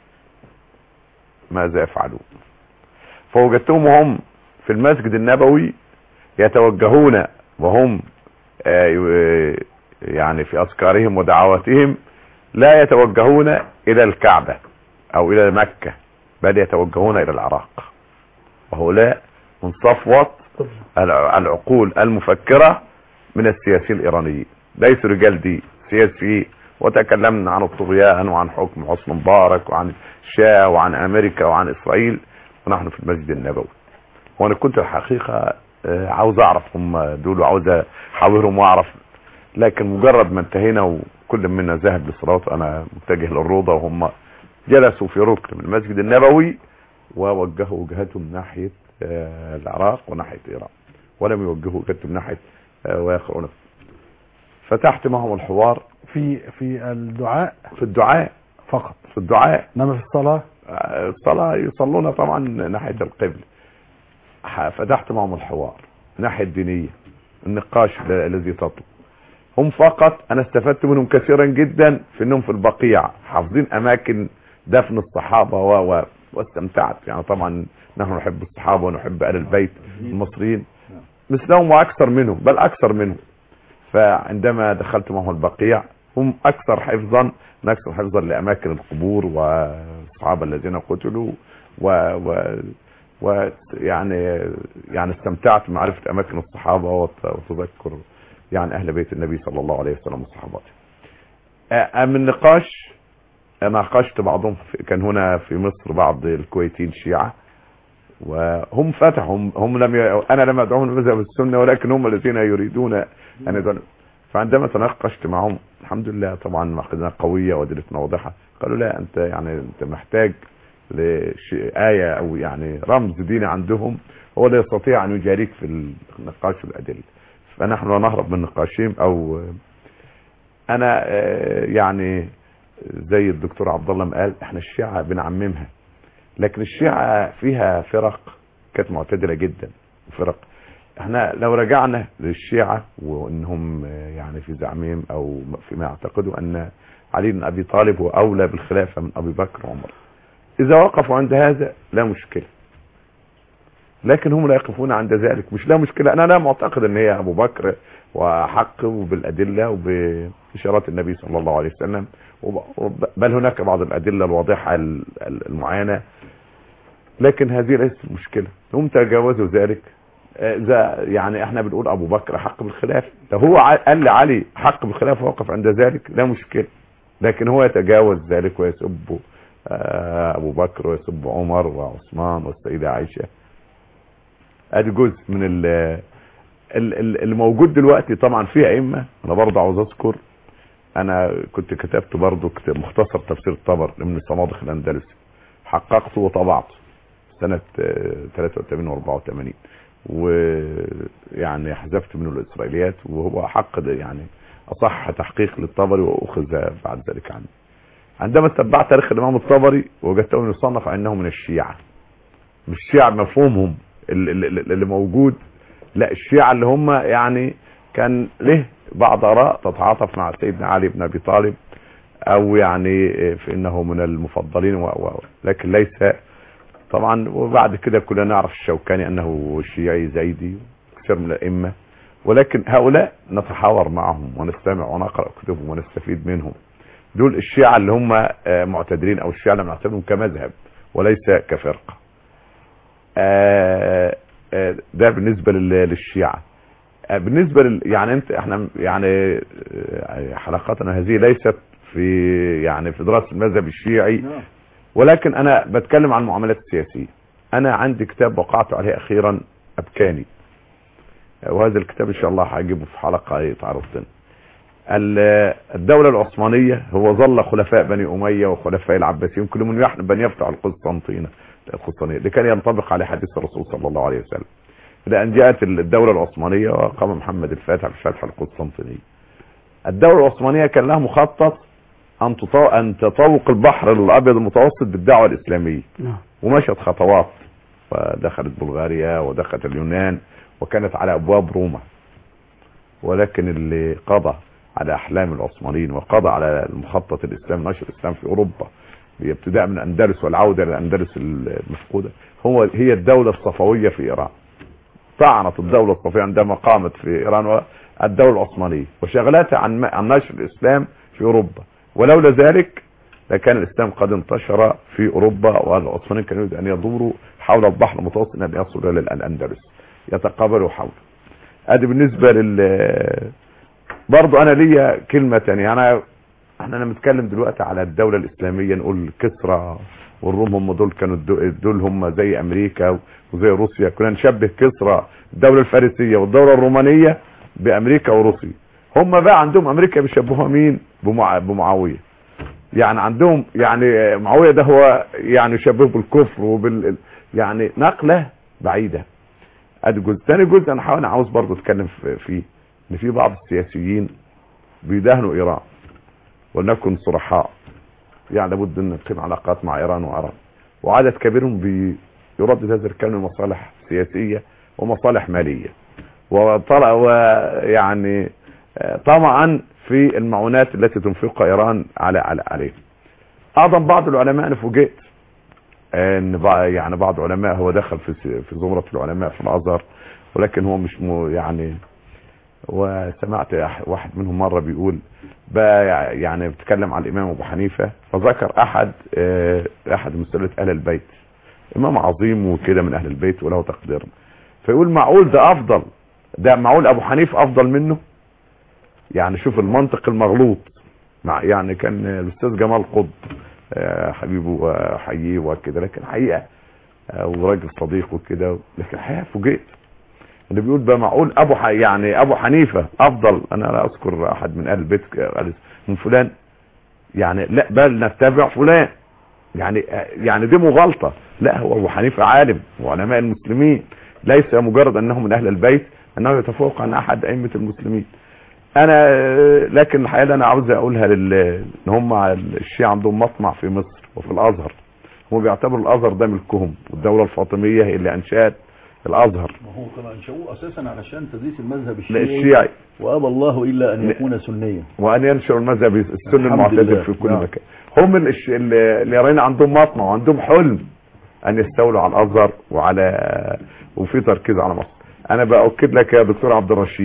ماذا يفعلون فوجدتهم وهم في المسجد النبوي يتوجهون وهم آه، ي- يعني في أذكارهم ودعواتهم لا يتوجهون إلى الكعبة أو إلى مكة بل يتوجهون إلى العراق وهؤلاء من صفوة الع- العقول المفكرة من السياسيين الإيرانيين ليسوا رجال دين سياسيين وتكلمنا عن الطغيان وعن حكم حسن مبارك وعن الشاه وعن أمريكا وعن إسرائيل ونحن في المسجد النبوي وانا كنت الحقيقة آه، عاوز اعرف هم دول وعاوز احاورهم واعرف لكن مجرد ما انتهينا وكل منا ذهب لصلاته انا متجه للروضة وهم جلسوا في ركن من المسجد النبوي ووجهوا وجهتهم ناحية آه، العراق وناحية ايران ولم يوجهوا وجهتهم ناحية آه، ويقرؤون فتحت معهم الحوار في في الدعاء في الدعاء فقط في الدعاء انما في الصلاه آه، الصلاة يصلون طبعا ناحية القبل ح- فتحت معهم الحوار ناحية دينية النقاش ال- الذي تطلب هم فقط انا استفدت منهم كثيرا جدا في انهم في البقيع حافظين اماكن دفن الصحابة و و واستمتعت يعني طبعا نحن نحب الصحابة ونحب آل البيت المصريين مثلهم واكثر منهم بل اكثر منهم فعندما دخلت معهم البقيع هم اكثر حفظا اكثر حفظا لاماكن القبور والصحابه الذين قتلوا و, و ويعني يعني استمتعت بمعرفه اماكن الصحابه وت- وتذكر يعني اهل بيت النبي صلى الله عليه وسلم وصحابته. آه، من النقاش ناقشت بعضهم في كان هنا في مصر بعض الكويتيين شيعه وهم فتحوا هم, هم لم ي... انا لم ادعوهم لمذهب السنه ولكن هم الذين يريدون ان يدعون فعندما تناقشت معهم الحمد لله طبعا عقيدتنا قويه وادلتنا واضحه قالوا لا انت يعني انت محتاج لآية او يعني رمز ديني عندهم هو لا يستطيع ان يجاريك في النقاش والادله فنحن لا نهرب من نقاشهم او انا آه، يعني زي الدكتور عبد الله ما قال احنا الشيعة بنعممها لكن الشيعة فيها فرق كانت معتدلة جدا فرق احنا لو رجعنا للشيعة وانهم آه، يعني في زعمهم او فيما يعتقدوا ان علي بن ابي طالب هو اولى بالخلافة من ابي بكر وعمر اذا وقفوا عند هذا لا مشكلة لكن هم لا يقفون عند ذلك مش لا مشكلة انا لا معتقد ان هي ابو بكر وأحقه بالأدلة وبإشارات النبي صلى الله عليه وسلم وب- وب- بل هناك بعض الأدلة الواضحة ال- ال- المعينة لكن هذه ليست المشكلة هم تجاوزوا ذلك آه، ذا يعني احنا بنقول ابو بكر حق بالخلاف لو هو ع- قال لعلي حق بالخلاف ووقف عند ذلك لا مشكلة لكن هو يتجاوز ذلك ويسب آه، ابو بكر ويسب عمر وعثمان والسيدة عائشة ادي جزء من ال ال- ال- الموجود دلوقتي طبعا فيه ائمه انا برضه عاوز اذكر انا كنت كتبت برضه كتاب مختصر تفسير الطبر من صنادق الاندلسي حققته وطبعته سنة آه، 83 و 84 ويعني حذفت منه الاسرائيليات وهو حق ده يعني اصح تحقيق للطبري واخذ بعد ذلك عنه عندما اتبعت تاريخ الامام الطبري وجدته يصنف انه من الشيعة مش الشيعة بمفهومهم اللي, اللي اللي موجود لا الشيعة اللي هم يعني كان له بعض اراء تتعاطف مع سيدنا علي بن ابي طالب او يعني في انه من المفضلين و... و... لكن ليس طبعا وبعد كده كلنا نعرف الشوكاني انه شيعي زيدي كثير من الائمه ولكن هؤلاء نتحاور معهم ونستمع ونقرا كتبهم ونستفيد منهم دول الشيعة اللي هم آه، معتدلين او الشيعة اللي بنعتبرهم كمذهب وليس كفرقة آه، آه، ده بالنسبة لل- للشيعة آه، بالنسبة لل يعني انت احنا يعني آه، حلقاتنا هذه ليست في يعني في دراسة المذهب الشيعي نعم. ولكن انا بتكلم عن المعاملات السياسية انا عندي كتاب وقعت عليه اخيرا ابكاني وهذا الكتاب ان شاء الله هجيبه في حلقة يتعرض لنا ال- الدولة العثمانية هو ظل خلفاء بني أمية وخلفاء العباسيين كل من يحلم أن يفتح القسطنطينة القسطنطينية اللي كان ينطبق عليه حديث الرسول صلى الله عليه وسلم لأن جاءت الدولة العثمانية وقام محمد الفاتح بفتح القسطنطينية الدولة العثمانية كان لها مخطط أن تطو- أن تطوق البحر الأبيض المتوسط بالدعوة الإسلامية نعم ومشت خطوات ودخلت بلغاريا ودخلت اليونان وكانت على ابواب روما ولكن اللي قضى على احلام العثمانيين وقضى على المخطط الاسلام نشر الاسلام في اوروبا ابتداء من الاندلس والعوده الى الاندلس المفقوده هو هي الدوله الصفويه في ايران طعنت الدوله الصفويه عندما قامت في ايران الدوله العثمانيه وشغلتها عن عن نشر الاسلام في اوروبا ولولا ذلك لكان الاسلام قد انتشر في اوروبا والعثمانيين كانوا يريدوا ان يدوروا حول البحر المتوسط ان يصلوا الى الاندلس يتقابلوا حوله ادي بالنسبه لل برضو انا ليا كلمه تانية انا احنا لما بنتكلم دلوقتي على الدوله الاسلاميه نقول كسرى والروم هم دول كانوا الدو- دول هم زي امريكا وزي روسيا كنا نشبه كسرى الدوله الفارسيه والدوله الرومانيه بامريكا وروسيا هم بقى عندهم امريكا بيشبهوها مين بمع... بمعاويه يعني عندهم يعني معاويه ده هو يعني يشبهه بالكفر وبال يعني نقله بعيده ادي جزء تاني جزء انا حاول عاوز برضه اتكلم في- فيه ان في بعض السياسيين بيدهنوا ايران ولنكن صرحاء يعني لابد ان نقيم علاقات مع ايران وعرب وعدد كبير بيردد هذا الكلام لمصالح سياسيه ومصالح ماليه وطلع ويعني آه، طمعا في المعونات التي تنفقها ايران على على عليه اعظم بعض العلماء انا فوجئت ان بع- يعني بعض العلماء هو دخل في س- في زمره العلماء في الازهر ولكن هو مش مو يعني وسمعت أح- واحد منهم مره بيقول بقى يع- يعني بيتكلم عن الامام ابو حنيفه فذكر احد آه، احد مسألة اهل البيت امام عظيم وكده من اهل البيت وله تقدير فيقول معقول ده افضل ده معقول ابو حنيفه افضل منه يعني شوف المنطق المغلوط مع يعني كان الاستاذ جمال قطب آه، حبيبه وحييه وكده لكن حقيقه آه، وراجل صديق وكده لكن الحقيقه فوجئت اللي بيقول بقى معقول ابو ح... يعني ابو حنيفه افضل انا لا اذكر احد من اهل البيت قال من فلان يعني لا بل نتبع فلان يعني يعني دي مغالطه لا هو ابو حنيفه عالم وعلماء المسلمين ليس مجرد انه من اهل البيت انه يتفوق عن احد ائمه المسلمين انا لكن الحقيقه اللي انا عاوز اقولها لل ان هم الشيعة عندهم مطمع في مصر وفي الازهر هم بيعتبروا الازهر ده ملكهم والدوله الفاطميه هي اللي انشات الازهر ما هو كانوا انشأوه اساسا علشان تدريس المذهب لا الشيعي الشيعي وابى الله الا ان لا. يكون سنيا وان ينشر المذهب السني الحمد المعتدل لله. في كل نعم. مكان هم الش- اللي اللي يرين عندهم مطمع وعندهم حلم ان يستولوا على الازهر وعلى وفي تركيز على مصر انا باكد لك يا دكتور عبد الرشيد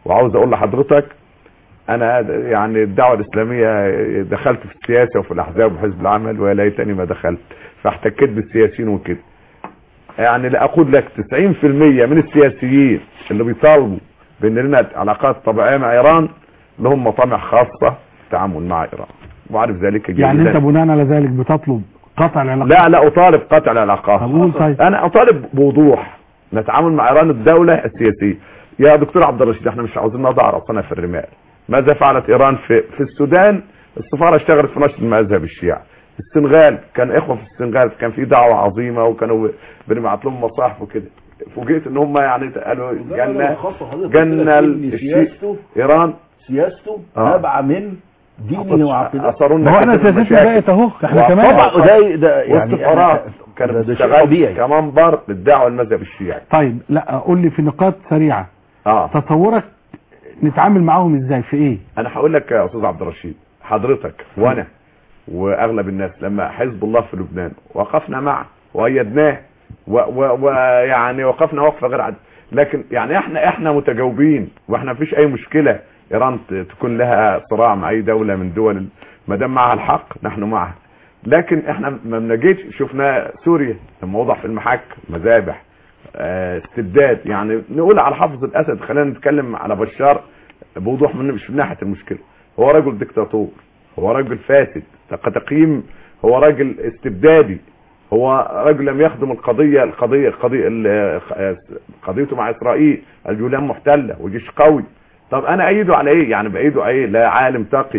وعاوز اقول لحضرتك انا يعني الدعوه الاسلاميه دخلت في السياسه وفي الاحزاب وحزب العمل ويا ليتني ما دخلت فاحتكيت بالسياسيين وكده يعني لا اقول لك 90% من السياسيين اللي بيطالبوا بان لنا علاقات طبيعيه مع ايران لهم مطامع خاصه في التعامل مع ايران وعارف ذلك جيدا يعني انت بناء على ذلك بتطلب قطع العلاقات لا لا اطالب قطع العلاقات طب قول طيب. انا اطالب بوضوح نتعامل مع ايران الدوله السياسيه يا دكتور عبد الرشيد احنا مش عاوزين نضع راسنا في الرمال ماذا فعلت ايران في في السودان السفاره اشتغلت في نشر المذهب الشيعي السنغال كان اخوه في السنغال كان في دعوه عظيمه وكانوا بنبعت لهم مصاحف وكده فوجئت ان هم يعني قالوا جنه جنه الشيء ايران سياسته آه. نابعه من دينه وعقيدته اثرونا ما هو احنا كتير من سياستنا المشاكل. بقت اهو احنا كمان طبعا ده ده يعني والسفارات أنا- كانت ده- ده شيء بتشتغل طبيعي كمنبر للدعوه المذهب الشيعي طيب لا قول لي في نقاط سريعه اه تصورك نتعامل معاهم ازاي في ايه انا هقول لك يا استاذ عبد الرشيد حضرتك وانا واغلب الناس لما حزب الله في لبنان وقفنا معه وايدناه ويعني وقفنا وقفه غير عاديه لكن يعني احنا احنا متجاوبين واحنا مفيش اي مشكله ايران ت- تكون لها صراع مع اي دوله من دول ما دام معها الحق نحن معها لكن احنا ما بنجيش شفنا سوريا لما وضع في المحك مذابح آه، استبداد يعني نقول على حافظ الاسد خلينا نتكلم على بشار بوضوح من مش من ناحيه المشكله هو رجل دكتاتور هو رجل فاسد تقييم هو راجل استبدادي هو رجل لم يخدم القضيه القضيه القضيه ال- قضيته مع اسرائيل الجولان محتله وجيش قوي طب انا ايده على ايه يعني بايده على ايه لا عالم تقي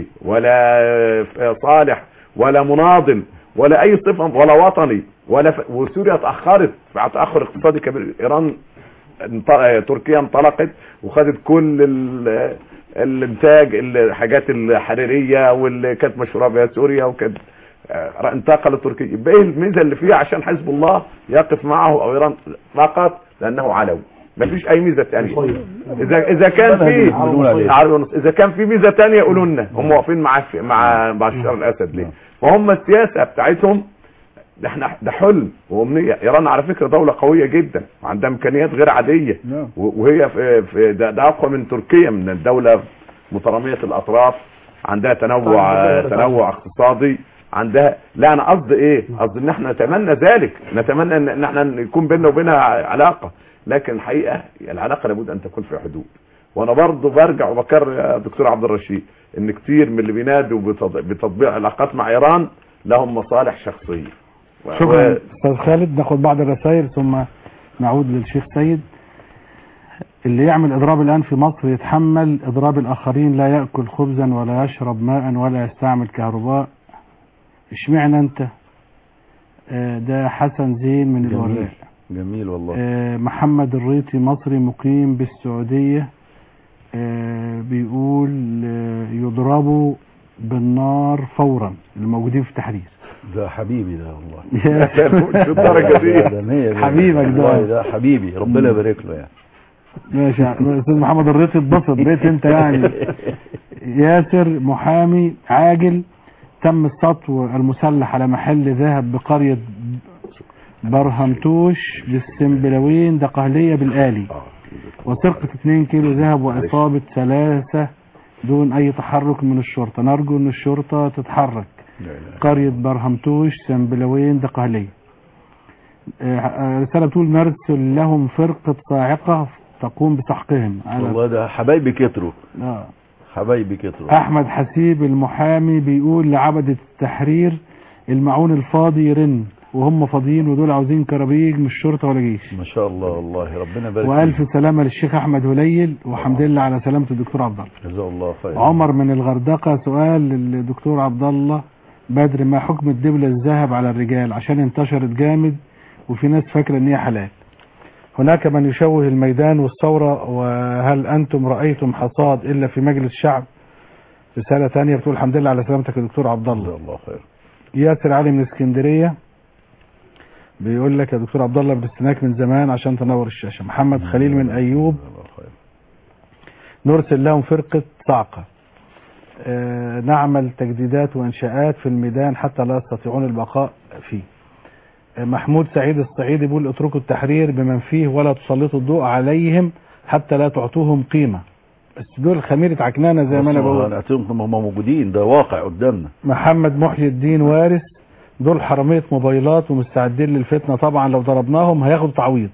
ولا صالح ولا مناضل ولا اي صفه ولا وطني ولا ف... وسوريا اتاخرت في تاخر اقتصادي كبير ايران انط- تركيا انطلقت وخدت كل ال- الانتاج الحاجات الحريريه واللي كانت مشهوره بها سوريا وكانت آه، انتقلت تركيا يبقى ايه الميزه اللي فيها عشان حزب الله يقف معه او ايران فقط لانه علوي مفيش اي ميزه ثانيه اذا اذا كان في عربي ونص. اذا كان في ميزه ثانيه قولوا لنا هم واقفين مع مع بشار الاسد ليه فهم السياسه بتاعتهم ده احنا ده حلم وامنيه ايران على فكره دوله قويه جدا وعندها امكانيات غير عاديه نعم. و- وهي في, في ده, ده اقوى من تركيا من الدوله متراميه الاطراف عندها تنوع تنوع اقتصادي عندها لا انا قصدي ايه قصدي ان احنا نتمنى ذلك نتمنى ان إن احنا يكون بيننا وبينها علاقه لكن الحقيقه العلاقه لابد ان تكون في حدود وانا برضه برجع وبكرر يا دكتور عبد الرشيد ان كتير من اللي بينادوا بتط- بتطبيق علاقات مع ايران لهم مصالح شخصيه و- شكرا و- استاذ خالد ناخد بعض الرسائل ثم نعود للشيخ سيد اللي يعمل اضراب الان في مصر يتحمل اضراب الاخرين لا ياكل خبزا ولا يشرب ماء ولا يستعمل كهرباء اشمعنى انت آه، ده حسن زين من جميل الوراق جميل والله آه، محمد الريطي مصري مقيم بالسعودية آه، بيقول آه، يضربوا بالنار فورا الموجودين في التحرير ده حبيبي ده والله في الدرجه دي ده مية مية. حبيبك ده. والله ده حبيبي ربنا يبارك له يعني ماشي يا استاذ محمد الريطي اتبسط بقيت انت يعني ياسر محامي عاجل تم السطو المسلح على محل ذهب بقرية برهمتوش بالسنبلاوين دقهلية بالآلي وسرقة 2 كيلو ذهب وإصابة ثلاثة دون أي تحرك من الشرطة نرجو أن الشرطة تتحرك قرية برهمتوش سنبلاوين دقهلية آه، آه، رسالة بتقول نرسل لهم فرقة صاعقة تقوم بسحقهم على والله ده حبايبي كتروا آه. حبايبي كتروا احمد حسيب المحامي بيقول لعبدة التحرير المعون الفاضي يرن وهم فاضيين ودول عاوزين كرابيج مش شرطة ولا جيش ما شاء الله والله ربنا يبارك والف فيك. سلامة للشيخ احمد هليل وحمد لله على سلامة الدكتور عبد الله جزاه الله خير عمر من الغردقة سؤال للدكتور عبد الله بدر ما حكم الدبلة الذهب على الرجال عشان انتشرت جامد وفي ناس فاكرة ان هي حلال هناك من يشوه الميدان والثورة وهل انتم رأيتم حصاد الا في مجلس الشعب رسالة تانية بتقول الحمد لله على سلامتك يا دكتور عبد الله جزاه الله خير ياسر علي من اسكندرية بيقول لك يا دكتور عبد الله باستناك من زمان عشان تنور الشاشة محمد خليل من ايوب جزاه الله خير نرسل لهم فرقة صعقة آه، نعمل تجديدات وانشاءات في الميدان حتى لا يستطيعون البقاء فيه آه، محمود سعيد الصعيدي بيقول اتركوا التحرير بمن فيه ولا تسلطوا الضوء عليهم حتى لا تعطوهم قيمة بس دول خميرة عكنانة زي ما انا بقول نعتبرهم هم موجودين ده واقع قدامنا محمد محي الدين وارث دول حرامية موبايلات ومستعدين للفتنة طبعا لو ضربناهم هياخدوا تعويض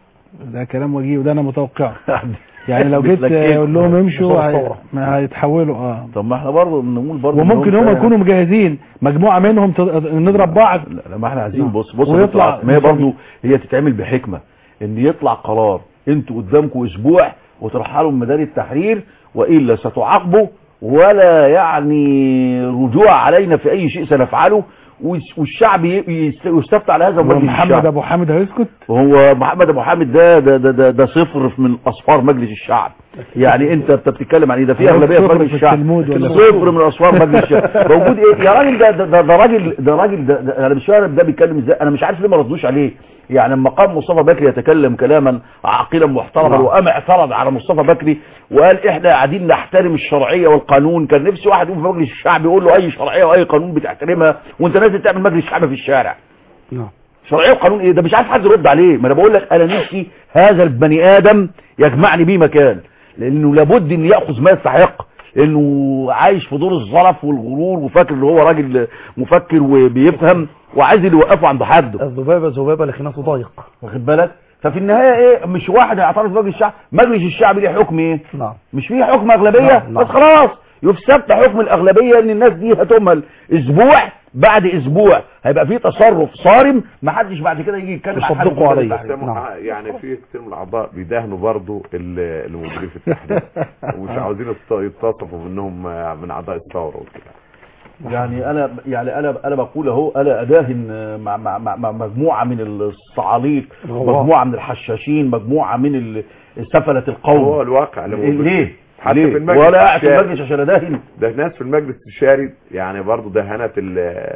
ده كلام وجيه وده انا متوقعه يعني لو جيت بتلكك. اقول لهم امشوا بصورة هي- ثورة. ما هيتحولوا اه طب ما احنا برضه نقول برضه وممكن إنهم هم فعلاً- يكونوا مجهزين مجموعة منهم تض- نضرب بعض لا لا، ما احنا عايزين نعم. بص بص ويطلع يطلع ما هي برضه هي تتعمل بحكمه ان يطلع قرار انتوا قدامكم اسبوع وترحلوا من ميدان التحرير والا ستعاقبوا ولا يعني رجوع علينا في اي شيء سنفعله والش- والشعب ي- يست- يستفتى على هذا مجلس ومحمد الشعب ابو حامد هيسكت وهو محمد ابو حامد ده ده ده, ده, ده صفر من اصفار مجلس الشعب يعني انت انت بتتكلم عن ايه ده في هو اغلبيه في صفر مجلس في الشعب التلمود ولا صفر من اصفار مجلس الشعب موجود ايه يا راجل ده ده, ده, ده راجل ده راجل ده, ده انا مش عارف ده بيتكلم ازاي انا مش عارف ليه ما ردوش عليه يعني لما قام مصطفى بكري يتكلم كلاما عاقلا محترما وقام اعترض على مصطفى بكري وقال احنا قاعدين نحترم الشرعيه والقانون كان نفسي واحد يقوم في مجلس الشعب يقول له اي شرعيه واي قانون بتحترمها وانت نازل تعمل مجلس الشعب في الشارع نعم شرعيه وقانون ايه ده مش عارف حد يرد عليه ما انا بقول لك انا نفسي هذا البني ادم يجمعني بيه مكان لانه لابد ان ياخذ ما يستحق لانه عايش في دور الظرف والغرور وفاكر ان هو راجل مفكر وبيفهم وعايز اللي يوقفه عند حده الذبابة ذبابة لخناصه ضايق واخد بالك ففي النهايه ايه مش واحد هيعترض في مجلس الشعب مجلس الشعب ليه حكم ايه نعم مش فيه حكم اغلبيه نعم، نعم. بس خلاص يثبت حكم الاغلبيه ان الناس دي هتمهل اسبوع بعد اسبوع هيبقى فيه تصرف صارم ما حدش بعد كده يجي يتكلم عن حاجة يصدقوا عليه. مختلفة. بيستمعوا نعم. معاه. يعني في كتير من الاعضاء بيداهنوا برضو ال- الموجودين في التحرير ومش عاوزين يتص- يتصفوا منهم من اعضاء الثوره وكده يعني انا يعني انا انا بقول اهو انا اداهن مع, مع, مع, مع مجموعه من الصعاليق الغواء. مجموعه من الحشاشين مجموعه من ال- سفله هو القوم الواقع اللي موجود. ليه حتى ليه في المجلس ولا قاعد في الشعبي. المجلس عشان اداهن ده ناس في المجلس الشاري يعني برضو دهنت ال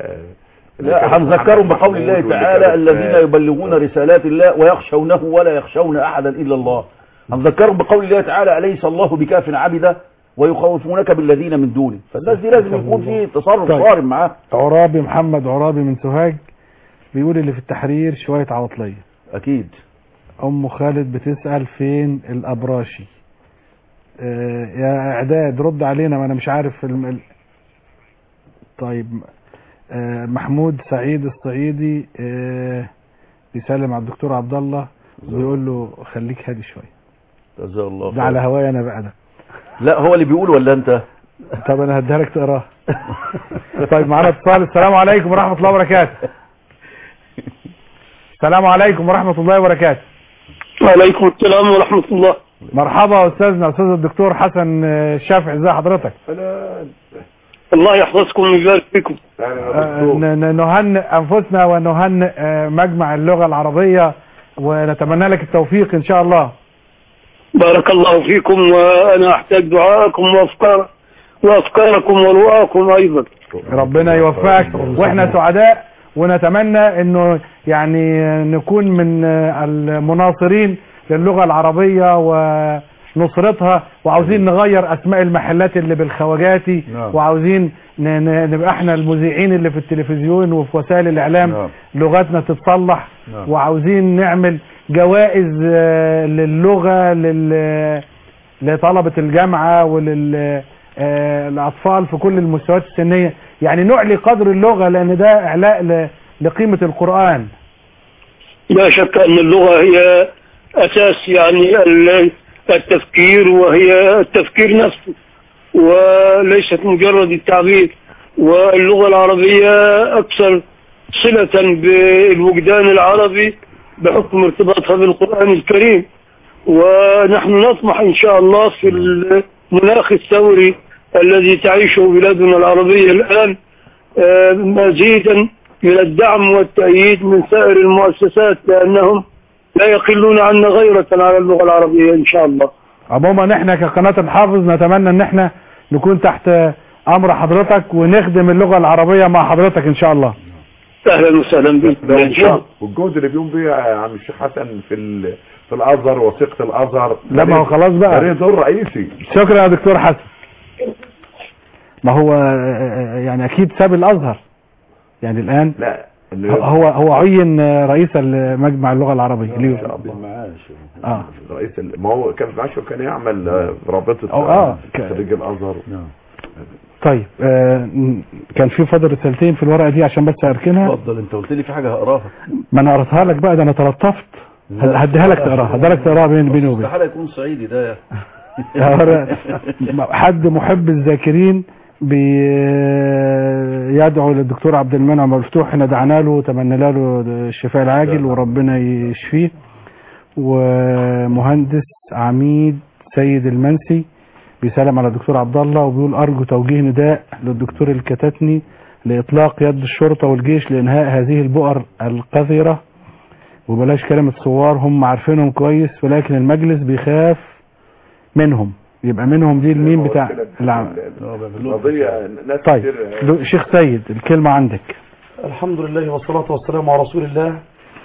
اللي كانوا لا هنذكرهم محمد بقول محمود الله واللي تعالى كانوا الذين في- يبلغون رسالات الله ويخشونه ولا يخشون احدا الا الله هنذكرهم بقول الله تعالى اليس الله بكاف عبدا ويخوفونك بالذين من دونه فالناس دي لازم يكون في تصرف طيب. صارم معاه عرابي محمد عرابي من سوهاج بيقول اللي في التحرير شوية عواطلية اكيد ام خالد بتسأل فين الابراشي آه يا اعداد رد علينا ما انا مش عارف الم... ال- طيب آه محمود سعيد الصعيدي آه بيسلم على الدكتور عبد الله بيقول له خليك هادي شويه جزاه الله ده على خير هوايا انا بقى ده لا هو اللي بيقول ولا انت طب انا هديها لك تقراها طيب معانا اتصال السلام عليكم ورحمه الله وبركاته السلام عليكم ورحمه الله وبركاته وعليكم السلام ورحمة الله مرحبا استاذنا استاذ الدكتور حسن آه، الشافعي ازي حضرتك الله يحفظكم ويبارك فيكم آه، ن- ن- نهنئ انفسنا ونهنئ آه، مجمع اللغه العربيه ونتمنى لك التوفيق ان شاء الله بارك الله فيكم وأنا أحتاج دعاءكم وأفكار وأفكاركم ورؤاكم أيضا ربنا يوفقك واحنا سعداء ونتمنى انه يعني نكون من المناصرين للغة العربية ونصرتها وعاوزين نغير اسماء المحلات اللي بالخواجاتي نعم. وعاوزين ن- ن- نبقى احنا المذيعين اللي في التلفزيون وفي وسائل الاعلام نعم. لغتنا تتصلح نعم. وعاوزين نعمل جوائز آه، للغة لل لطلبة الجامعة ولل آه، الأطفال في كل المستويات السنية يعني نعلي قدر اللغة لأن ده إعلاء ل- لقيمة القرآن لا شك أن اللغة هي أساس يعني ال- التفكير وهي التفكير نفسه وليست مجرد التعبير واللغة العربية أكثر صلة بالوجدان العربي بحكم ارتباطها بالقرآن الكريم ونحن نطمح إن شاء الله في المناخ الثوري الذي تعيشه بلادنا العربية الآن آه، مزيدا من الدعم والتأييد من سائر المؤسسات لأنهم لا يقلون عنا غيرة على اللغة العربية إن شاء الله عموما احنا كقناة الحافظ نتمنى ان احنا نكون تحت امر حضرتك ونخدم اللغة العربية مع حضرتك ان شاء الله أهلا وسهلا بك ده إن شاء الله والجهد والجهد اللي بيقوم بيه يا عم الشيخ حسن في ال... في الازهر وثيقه الازهر لا ما هو خلاص ده بقى ليه دور رئيسي شكرا يا دكتور حسن ما هو آه، آه، يعني اكيد ساب الازهر يعني الان لا إنه هو هو عين رئيس مجمع اللغة العربية ليه بالمعاش اه رئيس ال- ما هو كان معاشه كان يعمل آه، رابطه أو آه، ك- خريج الازهر نعم طيب آه م- كان في فاضل رسالتين في الورقة دي عشان بس اركنها اتفضل انت قلت لي في حاجه هقراها ما انا قريتها لك بقى ده انا تلطفت لا. هديها لك تقراها هديها لك تقراها بين بيني وبين استحاله يكون صعيدي ده يا ورا- حد محب الذاكرين بيدعو للدكتور عبد المنعم مفتوح احنا دعنا له وتمنى له الشفاء العاجل وربنا يشفيه ومهندس عميد سيد المنسي بيسلم على الدكتور عبد الله وبيقول ارجو توجيه نداء للدكتور الكتاتني لاطلاق يد الشرطه والجيش لانهاء هذه البؤر القذره وبلاش كلمه ثوار هم عارفينهم كويس ولكن المجلس بيخاف منهم يبقى منهم دي المين بتاع العم... قضيه ناس طيب كتير دو- شيخ سيد الكلمة عندك الحمد لله والصلاة والسلام على رسول الله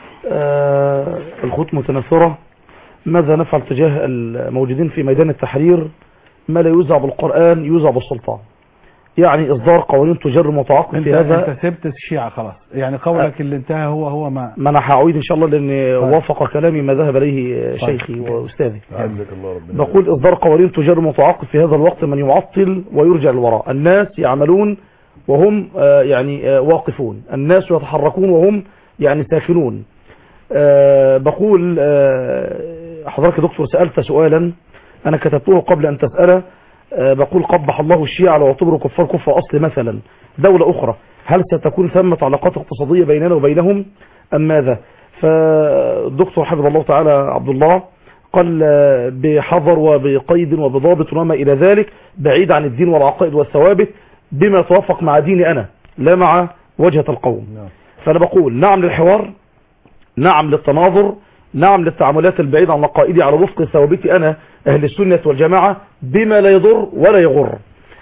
آه الخطوة متنثرة ماذا نفعل تجاه الموجودين في ميدان التحرير ما لا يوزع بالقرآن يوزع بالسلطان يعني إصدار قوانين تجر متعاقب انت في هذا انت سبت الشيعة خلاص يعني قولك اللي انتهى هو هو ما ما أنا هعيد إن شاء الله لأن طيب. وافق كلامي ما ذهب إليه طيب. شيخي وأستاذي عزك الله ربنا نقول إصدار قوانين تجر متعاقب في هذا الوقت من يعطل ويرجع للوراء الناس يعملون وهم آه، يعني آه، واقفون الناس يتحركون وهم يعني ساكنون آه، بقول آه، حضرتك يا دكتور سألت سؤالا أنا كتبته قبل أن تسأله آه، بقول قبح الله الشيعة لو اعتبروا كفار كفر أصل مثلا دولة أخرى هل ستكون ثمة علاقات اقتصادية بيننا وبينهم أم ماذا فالدكتور حفظ الله تعالى عبد الله قال آه، بحذر وبقيد وبضابط وما إلى ذلك بعيد عن الدين والعقائد والثوابت بما يتوافق مع ديني أنا لا مع وجهة القوم فأنا بقول نعم للحوار نعم للتناظر نعم للتعاملات البعيدة عن عقائدي على وفق ثوابتي أنا أهل السنة والجماعة بما لا يضر ولا يغر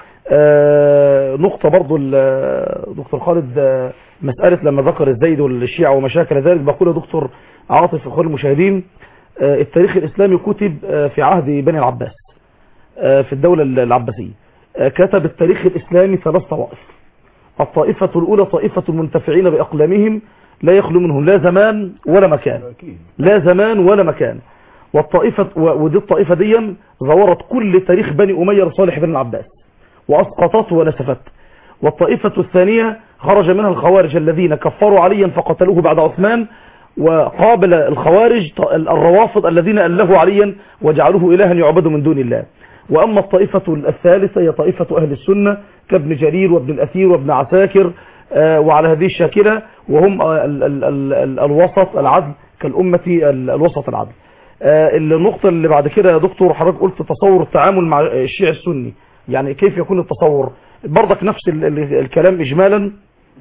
آه نقطة برضو ال- دكتور خالد آه، مسألة لما ذكر الزيد والشيعة وما شاكل ذلك بقول يا دكتور عاطف اخواني المشاهدين آه، التاريخ الإسلامي كتب آه، في عهد بني العباس آه، في الدولة العباسية آه، كتب التاريخ الإسلامي ثلاث طوائف الطائفة الأولى طائفة المنتفعين بأقلامهم لا يخلو منهم لا زمان ولا مكان لا زمان ولا مكان والطائفة و- ودي الطائفة دي زورت كل تاريخ بني أمية لصالح بن العباس وأسقطته ونسفته والطائفة الثانية خرج منها الخوارج الذين كفروا عليا فقتلوه بعد عثمان وقابل الخوارج ط- الروافض الذين ألهوا عليا وجعلوه إلها يعبد من دون الله وأما الطائفة الثالثة هي طائفة أهل السنة كابن جرير وابن الأثير وابن عساكر آه، وعلى هذه الشاكلة وهم آه، ال- ال- ال- ال- الوسط العدل كالأمة ال- الوسط العدل آه، النقطة اللي بعد كده يا دكتور حضرتك قلت تصور التعامل مع الشيعي السني يعني كيف يكون التصور برضك نفس ال- ال- الكلام إجمالا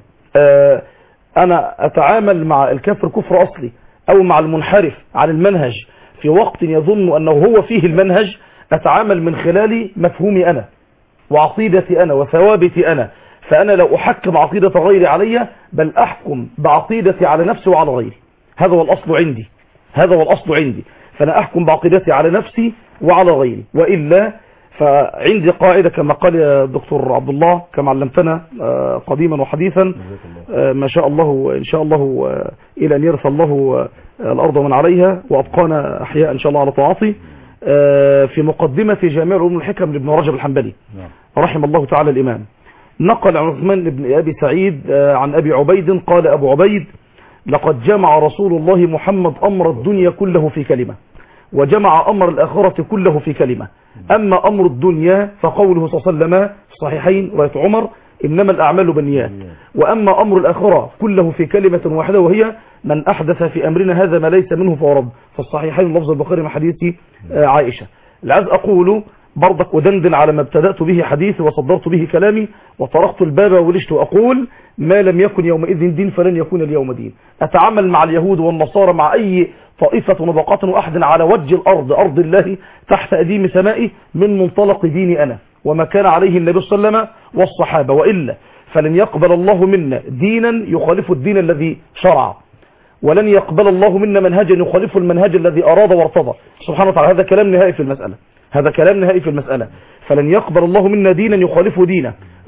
آه، أنا أتعامل مع الكافر كفر أصلي أو مع المنحرف عن المنهج في وقت يظن أنه هو فيه المنهج أتعامل من خلال مفهومي أنا وعقيدتي أنا وثوابتي أنا فأنا لو أحكم عقيدة غيري علي بل أحكم بعقيدتي على نفسي وعلى غيري هذا هو الأصل عندي هذا هو الأصل عندي فأنا أحكم بعقيدتي على نفسي وعلى غيري وإلا فعندي قاعدة كما قال يا دكتور عبد الله كما علمتنا آه، قديما وحديثا آه، ما شاء الله إن شاء الله آه، إلى أن يرث الله آه، الأرض ومن عليها وأبقانا أحياء إن شاء الله على طاعته آه، في مقدمة جامع علوم الحكم لابن رجب الحنبلي رحم الله تعالى الإمام نقل عن عثمان بن أبي سعيد آه، عن أبي عبيد قال أبو عبيد لقد جمع رسول الله محمد أمر الدنيا كله في كلمة وجمع أمر الآخرة كله في كلمة أما أمر الدنيا فقوله صلى الله عليه وسلم في الصحيحين رواية عمر إنما الأعمال بالنيات وأما أمر الآخرة كله في كلمة واحدة وهي من أحدث في أمرنا هذا ما ليس منه فهو رد في الصحيحين لفظ البخاري من حديث آه، عائشة العز أقول برضك أدندن على ما ابتدأت به حديثي وصدرت به كلامي وطرقت الباب ولجت أقول ما لم يكن يومئذ دين فلن يكون اليوم دين أتعامل مع اليهود والنصارى مع أي طائفة ونبقات وأحد على وجه الأرض أرض الله تحت أديم سمائه من منطلق ديني أنا وما كان عليه النبي صلى الله عليه وسلم والصحابة وإلا فلن يقبل الله منا دينا يخالف الدين الذي شرع ولن يقبل الله منا منهجا يخالف المنهج الذي أراد وارتضى سبحانه وتعالى هذا كلام نهائي في المسألة هذا كلام نهائي في المسألة فلن يقبل الله منا دينا يخالف دينه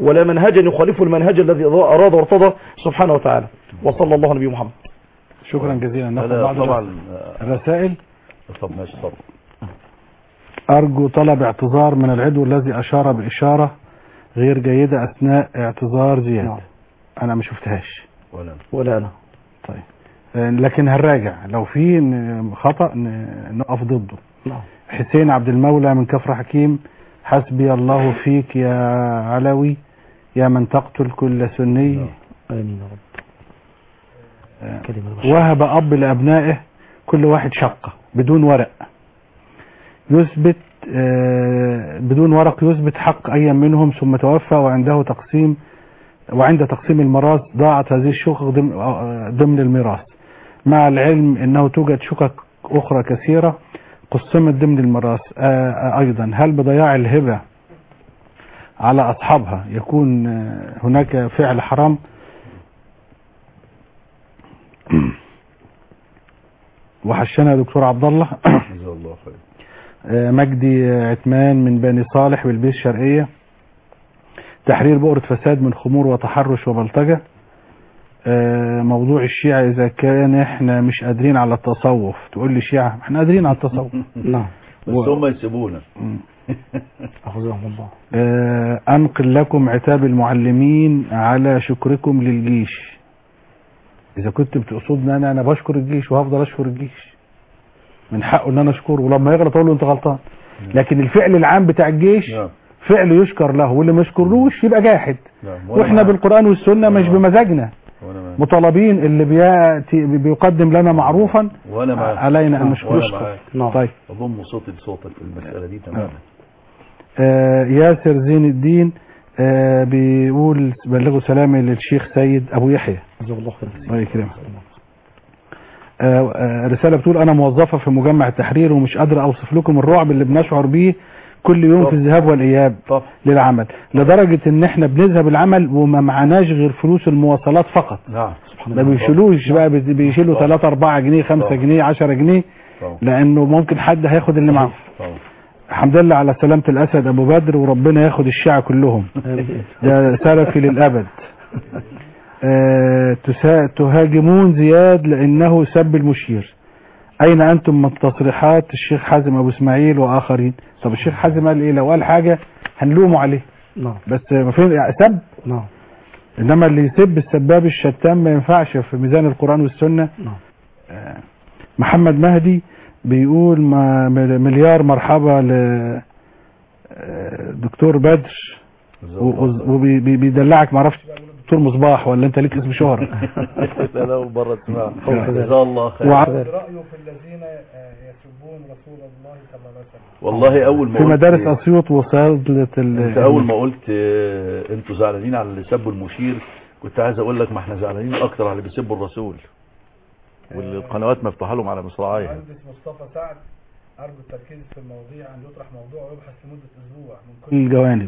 ولا منهجا يخالف المنهج الذي أراد وارتضى سبحانه وتعالى وصلى الله على نبي محمد شكرا جزيلا ناخد أنا بعض طبعا الرسائل طب ماشي اتفضل أرجو طلب اعتذار من العضو الذي أشار بإشارة غير جيدة أثناء اعتذار زياد نعم. أنا ما شفتهاش ولا ولا أنا طيب آه، لكن هنراجع لو في ن- خطأ ن- نقف ضده نعم حسين عبد المولى من كفر حكيم حسبي الله فيك يا علوي يا من تقتل كل سني آمين يا رب آه، كلمة البشر. وهب أب لأبنائه كل واحد شقة بدون ورق يثبت آه، بدون ورق يثبت حق أي منهم ثم توفى وعنده تقسيم وعند تقسيم الميراث ضاعت هذه الشقق ضمن آه، ضمن الميراث مع العلم أنه توجد شقق أخرى كثيرة قسمت ضمن الميراث آه، آه، أيضا هل بضياع الهبة على أصحابها يكون آه، هناك فعل حرام وحشنا يا دكتور عبد الله جزاه الله خير آه، مجدي عثمان من بني صالح بالبيت الشرقية تحرير بؤرة فساد من خمور وتحرش وبلطجة آه، موضوع الشيعة إذا كان إحنا مش قادرين على التصوف تقول لي شيعة إحنا قادرين على التصوف نعم بس و- هم يسيبونا أخذهم الله آه، أنقل لكم عتاب المعلمين على شكركم للجيش إذا كنت بتقصدني أنا أنا بشكر الجيش وهفضل أشكر الجيش من حقه إن أنا أشكره ولما يغلط أقول له أنت غلطان لكن الفعل العام بتاع الجيش نعم فعل يشكر له واللي ما يشكرلوش يبقى جاحد نعم وأنا واحنا معاك. بالقرآن والسنة مش نعم. بمزاجنا وأنا معاك. مطالبين اللي بياتي بيقدم لنا معروفا وأنا معاك. علينا ان نعم. نشكره وأنا معاك. نعم طيب أضم صوتي لصوتك في المسألة دي تماما آه ياسر زين الدين آه بيقول بلغوا سلامي للشيخ سيد ابو يحيى جزاه الله خير الله يكرمك آه، آه، رسالة بتقول أنا موظفة في مجمع التحرير ومش قادرة أوصف لكم الرعب اللي بنشعر بيه كل يوم في الذهاب والإياب طب للعمل لدرجة إن إحنا بنذهب العمل وما معناش غير فلوس المواصلات فقط نعم ما بيشيلوش بقى بي- بيشيلوا 3 4 جنيه 5 طبعا. جنيه 10 جنيه طبعا لأنه ممكن حد هياخد اللي معاه طبعا الحمد لله على سلامة الأسد أبو بدر وربنا ياخد الشيعة كلهم ده سلفي للأبد آه، تسا- تهاجمون زياد لأنه سب المشير أين أنتم من تصريحات الشيخ حازم أبو إسماعيل وآخرين طب الشيخ حازم قال إيه لو قال حاجة هنلومه عليه نعم بس ما فين يعني سب نعم إنما اللي يسب السباب الشتام ما ينفعش في ميزان القرآن والسنة نعم آه، محمد مهدي بيقول ما مليار مرحبا ل آه، دكتور بدر جزاه الله خير. وبيدلعك ما اعرفش دكتور مصباح ولا انت ليك اسم شهرة لا لا أول مرة تسمع كذلك. جزاه الله خير وع- رأيه في الذين يسبون رسول الله صلى الله عليه وسلم والله أول ما في قلت- مدارس اسيوط وصيدلة انت ال اول ما قلت آه، انتوا زعلانين على اللي سبوا المشير كنت عايز اقول لك ما احنا زعلانين اكتر على اللي بيسبوا الرسول واللي القنوات مفتوحه لهم على مصراعيها مهندس مصطفى سعد أرجو التركيز في المواضيع أن يطرح موضوع ويبحث لمدة أسبوع من كل الجوانب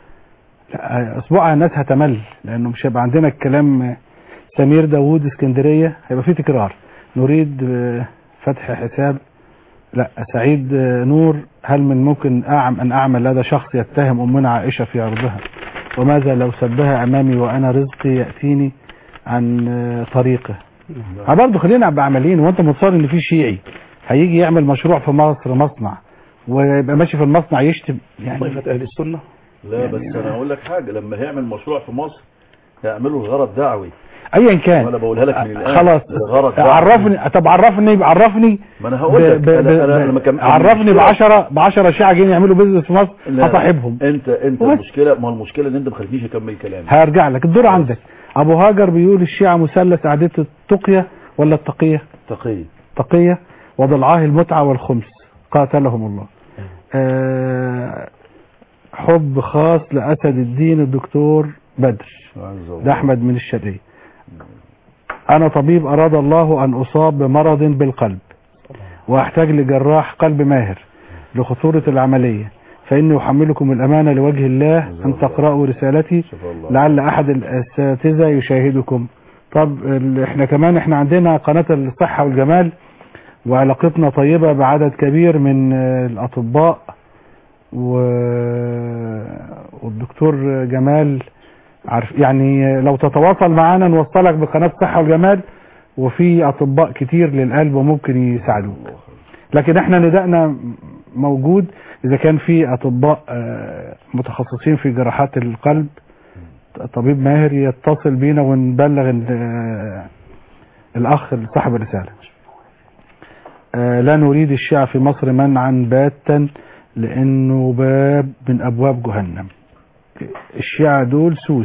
لا أسبوع الناس هتمل لأنه مش هيبقى عندنا الكلام سمير داوود اسكندرية هيبقى فيه تكرار نريد آه، فتح حساب لا سعيد آه، نور هل من ممكن أعم أن أعمل لدى شخص يتهم أمنا عائشة في عرضها وماذا لو سبها أمامي وأنا رزقي يأتيني عن آه، طريقه اه برضه خلينا نبقى عمليين وانت متصور ان في شيعي هيجي يعمل مشروع في مصر مصنع ويبقى ماشي في المصنع يشتم يعني طائفة أهل السنة لا بس انا اقول لك حاجه لما هيعمل مشروع في مصر يعمله الغرض دعوي ايا كان وانا بقولها لك من الان خلاص الغرض دعوي عرفني طب عرفني عرفني ما انا هقول لك ب- ب- انا ب- انا لما كم... عرفني ب 10 ب 10 شيعة جايين يعملوا بيزنس في مصر لا. هصاحبهم انت انت بس. المشكله ما المشكله ان انت ما خليتنيش اكمل كلامي هرجع لك الدور عندك ابو هاجر بيقول الشيعة مثلث عادة التقية ولا التقية تقي تقية وضلعاه المتعة والخمس قاتلهم الله آه، حب خاص لأسد الدين الدكتور بدر ده أحمد من الشرقية أنا طبيب أراد الله أن أصاب بمرض بالقلب وأحتاج لجراح قلب ماهر لخطورة العملية فإني أحملكم الأمانة لوجه الله أن تقرأوا رسالتي لعل أحد الأساتذة يشاهدكم طب ال- احنا كمان احنا عندنا قناة الصحة والجمال وعلاقتنا طيبة بعدد كبير من آه، الأطباء و... والدكتور جمال عارف يعني لو تتواصل معانا نوصلك بقناة الصحة والجمال وفي اطباء كتير للقلب وممكن يساعدوك لكن احنا ندائنا موجود اذا كان في اطباء آه، متخصصين في جراحات القلب طبيب ماهر يتصل بينا ونبلغ ال- آه، الاخ صاحب الرسالة آه، لا نريد الشيعة في مصر منعا باتا لانه باب من ابواب جهنم الشيعة دول سوس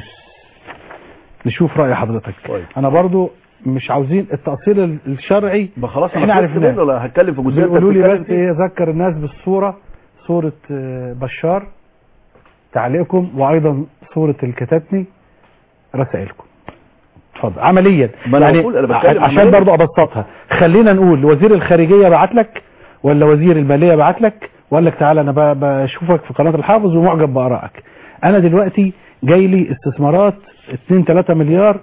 نشوف رأي حضرتك طيب. انا برضو مش عاوزين التأصيل ال- الشرعي ما خلاص احنا انا عرفناه. عرفنا ولا هتكلم في جزئيه بيقولوا لي بتتكلم بس فيها؟ ايه ذكر الناس بالصورة صورة آه، بشار تعليقكم وايضا صورة الكتاتني رسائلكم اتفضل عمليا ما أنا بقول- أنا بتكلم عشان عملياً. برضو ابسطها خلينا نقول وزير الخارجية بعت لك ولا وزير المالية بعت لك وقال لك تعالى انا ب- بشوفك في قناة الحافظ ومعجب بارائك انا دلوقتي جاي لي استثمارات 2 3 مليار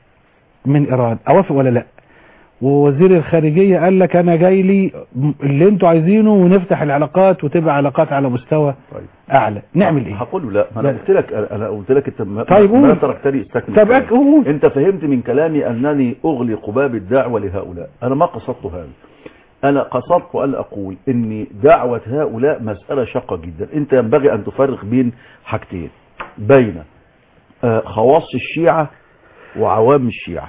من ايران اوافق ولا لا ووزير الخارجية قال لك انا جاي لي اللي انتوا عايزينه ونفتح العلاقات وتبقى علاقات على مستوى طيب اعلى نعمل ايه هقول له لا ما انا لا. قلت لك انا قلت لك انت ما طيب ما قول. تركتني استكمل طب كلامي. أك- قول. انت فهمت من كلامي انني اغلق باب الدعوه لهؤلاء انا ما قصدت هذا انا قصدت ان اقول ان دعوه هؤلاء مساله شاقه جدا انت ينبغي ان تفرق بين حاجتين بين آه، خواص الشيعه وعوام الشيعه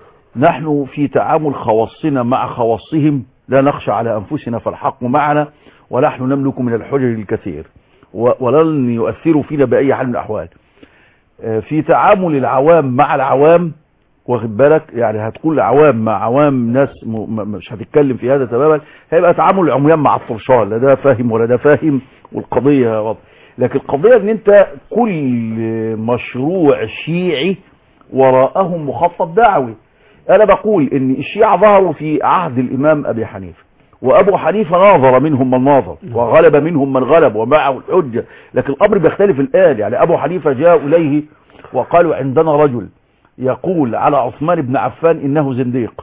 نحن في تعامل خواصنا مع خواصهم لا نخشى على انفسنا فالحق معنا ونحن نملك من الحجج الكثير و- ولن يؤثروا فينا باي حال من الاحوال آه، في تعامل العوام مع العوام واخد بالك يعني هتقول العوام مع عوام ناس م- م- مش هتتكلم في هذا تماما هيبقى تعامل العميان مع الطرشان لا ده فاهم ولا ده فاهم والقضيه واضحه لكن القضيه ان انت كل مشروع شيعي وراءه مخطط دعوي انا بقول ان الشيعة ظهروا في عهد الامام ابي حنيفه وابو حنيفه ناظر منهم من ناظر وغلب منهم من غلب ومعه الحجه لكن الامر بيختلف الان يعني ابو حنيفه جاء اليه وقالوا عندنا رجل يقول على عثمان بن عفان انه زنديق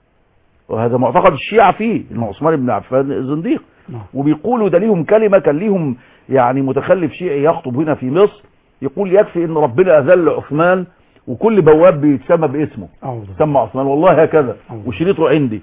وهذا معتقد الشيعة فيه ان عثمان بن عفان زنديق وبيقولوا ده ليهم كلمة كان ليهم يعني متخلف شيعي يخطب هنا في مصر يقول يكفي ان ربنا اذل عثمان وكل بواب بيتسمى باسمه أعوذ سمى عثمان والله هكذا وشريطه عندي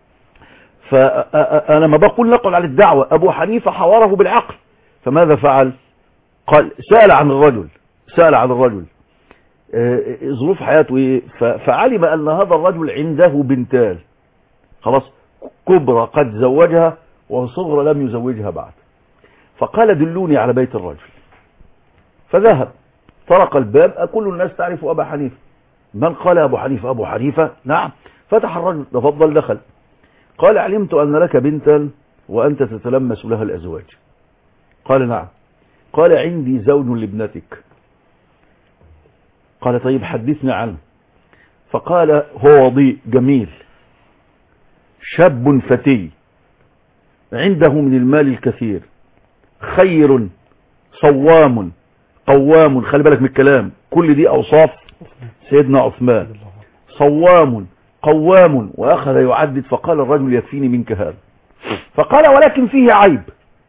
فانا ما بقول نقل على الدعوة ابو حنيفة حواره بالعقل فماذا فعل قال سأل عن الرجل سأل عن الرجل آه، ظروف حياته ايه ف- فعلم ان هذا الرجل عنده بنتان خلاص كبرى قد زوجها وصغرى لم يزوجها بعد فقال دلوني على بيت الرجل فذهب طرق الباب كل الناس تعرف ابا حنيفه من قال ابو حنيفه ابو حنيفه نعم فتح الرجل تفضل دخل قال علمت ان لك بنتا وانت تتلمس لها الازواج قال نعم قال عندي زوج لابنتك قال طيب حدثنا عنه فقال هو وضيء جميل شاب فتي عنده من المال الكثير خير صوام قوام خلي بالك من الكلام كل دي اوصاف سيدنا عثمان صوام قوام واخذ يعدد فقال الرجل يكفيني منك هذا فقال ولكن فيه عيب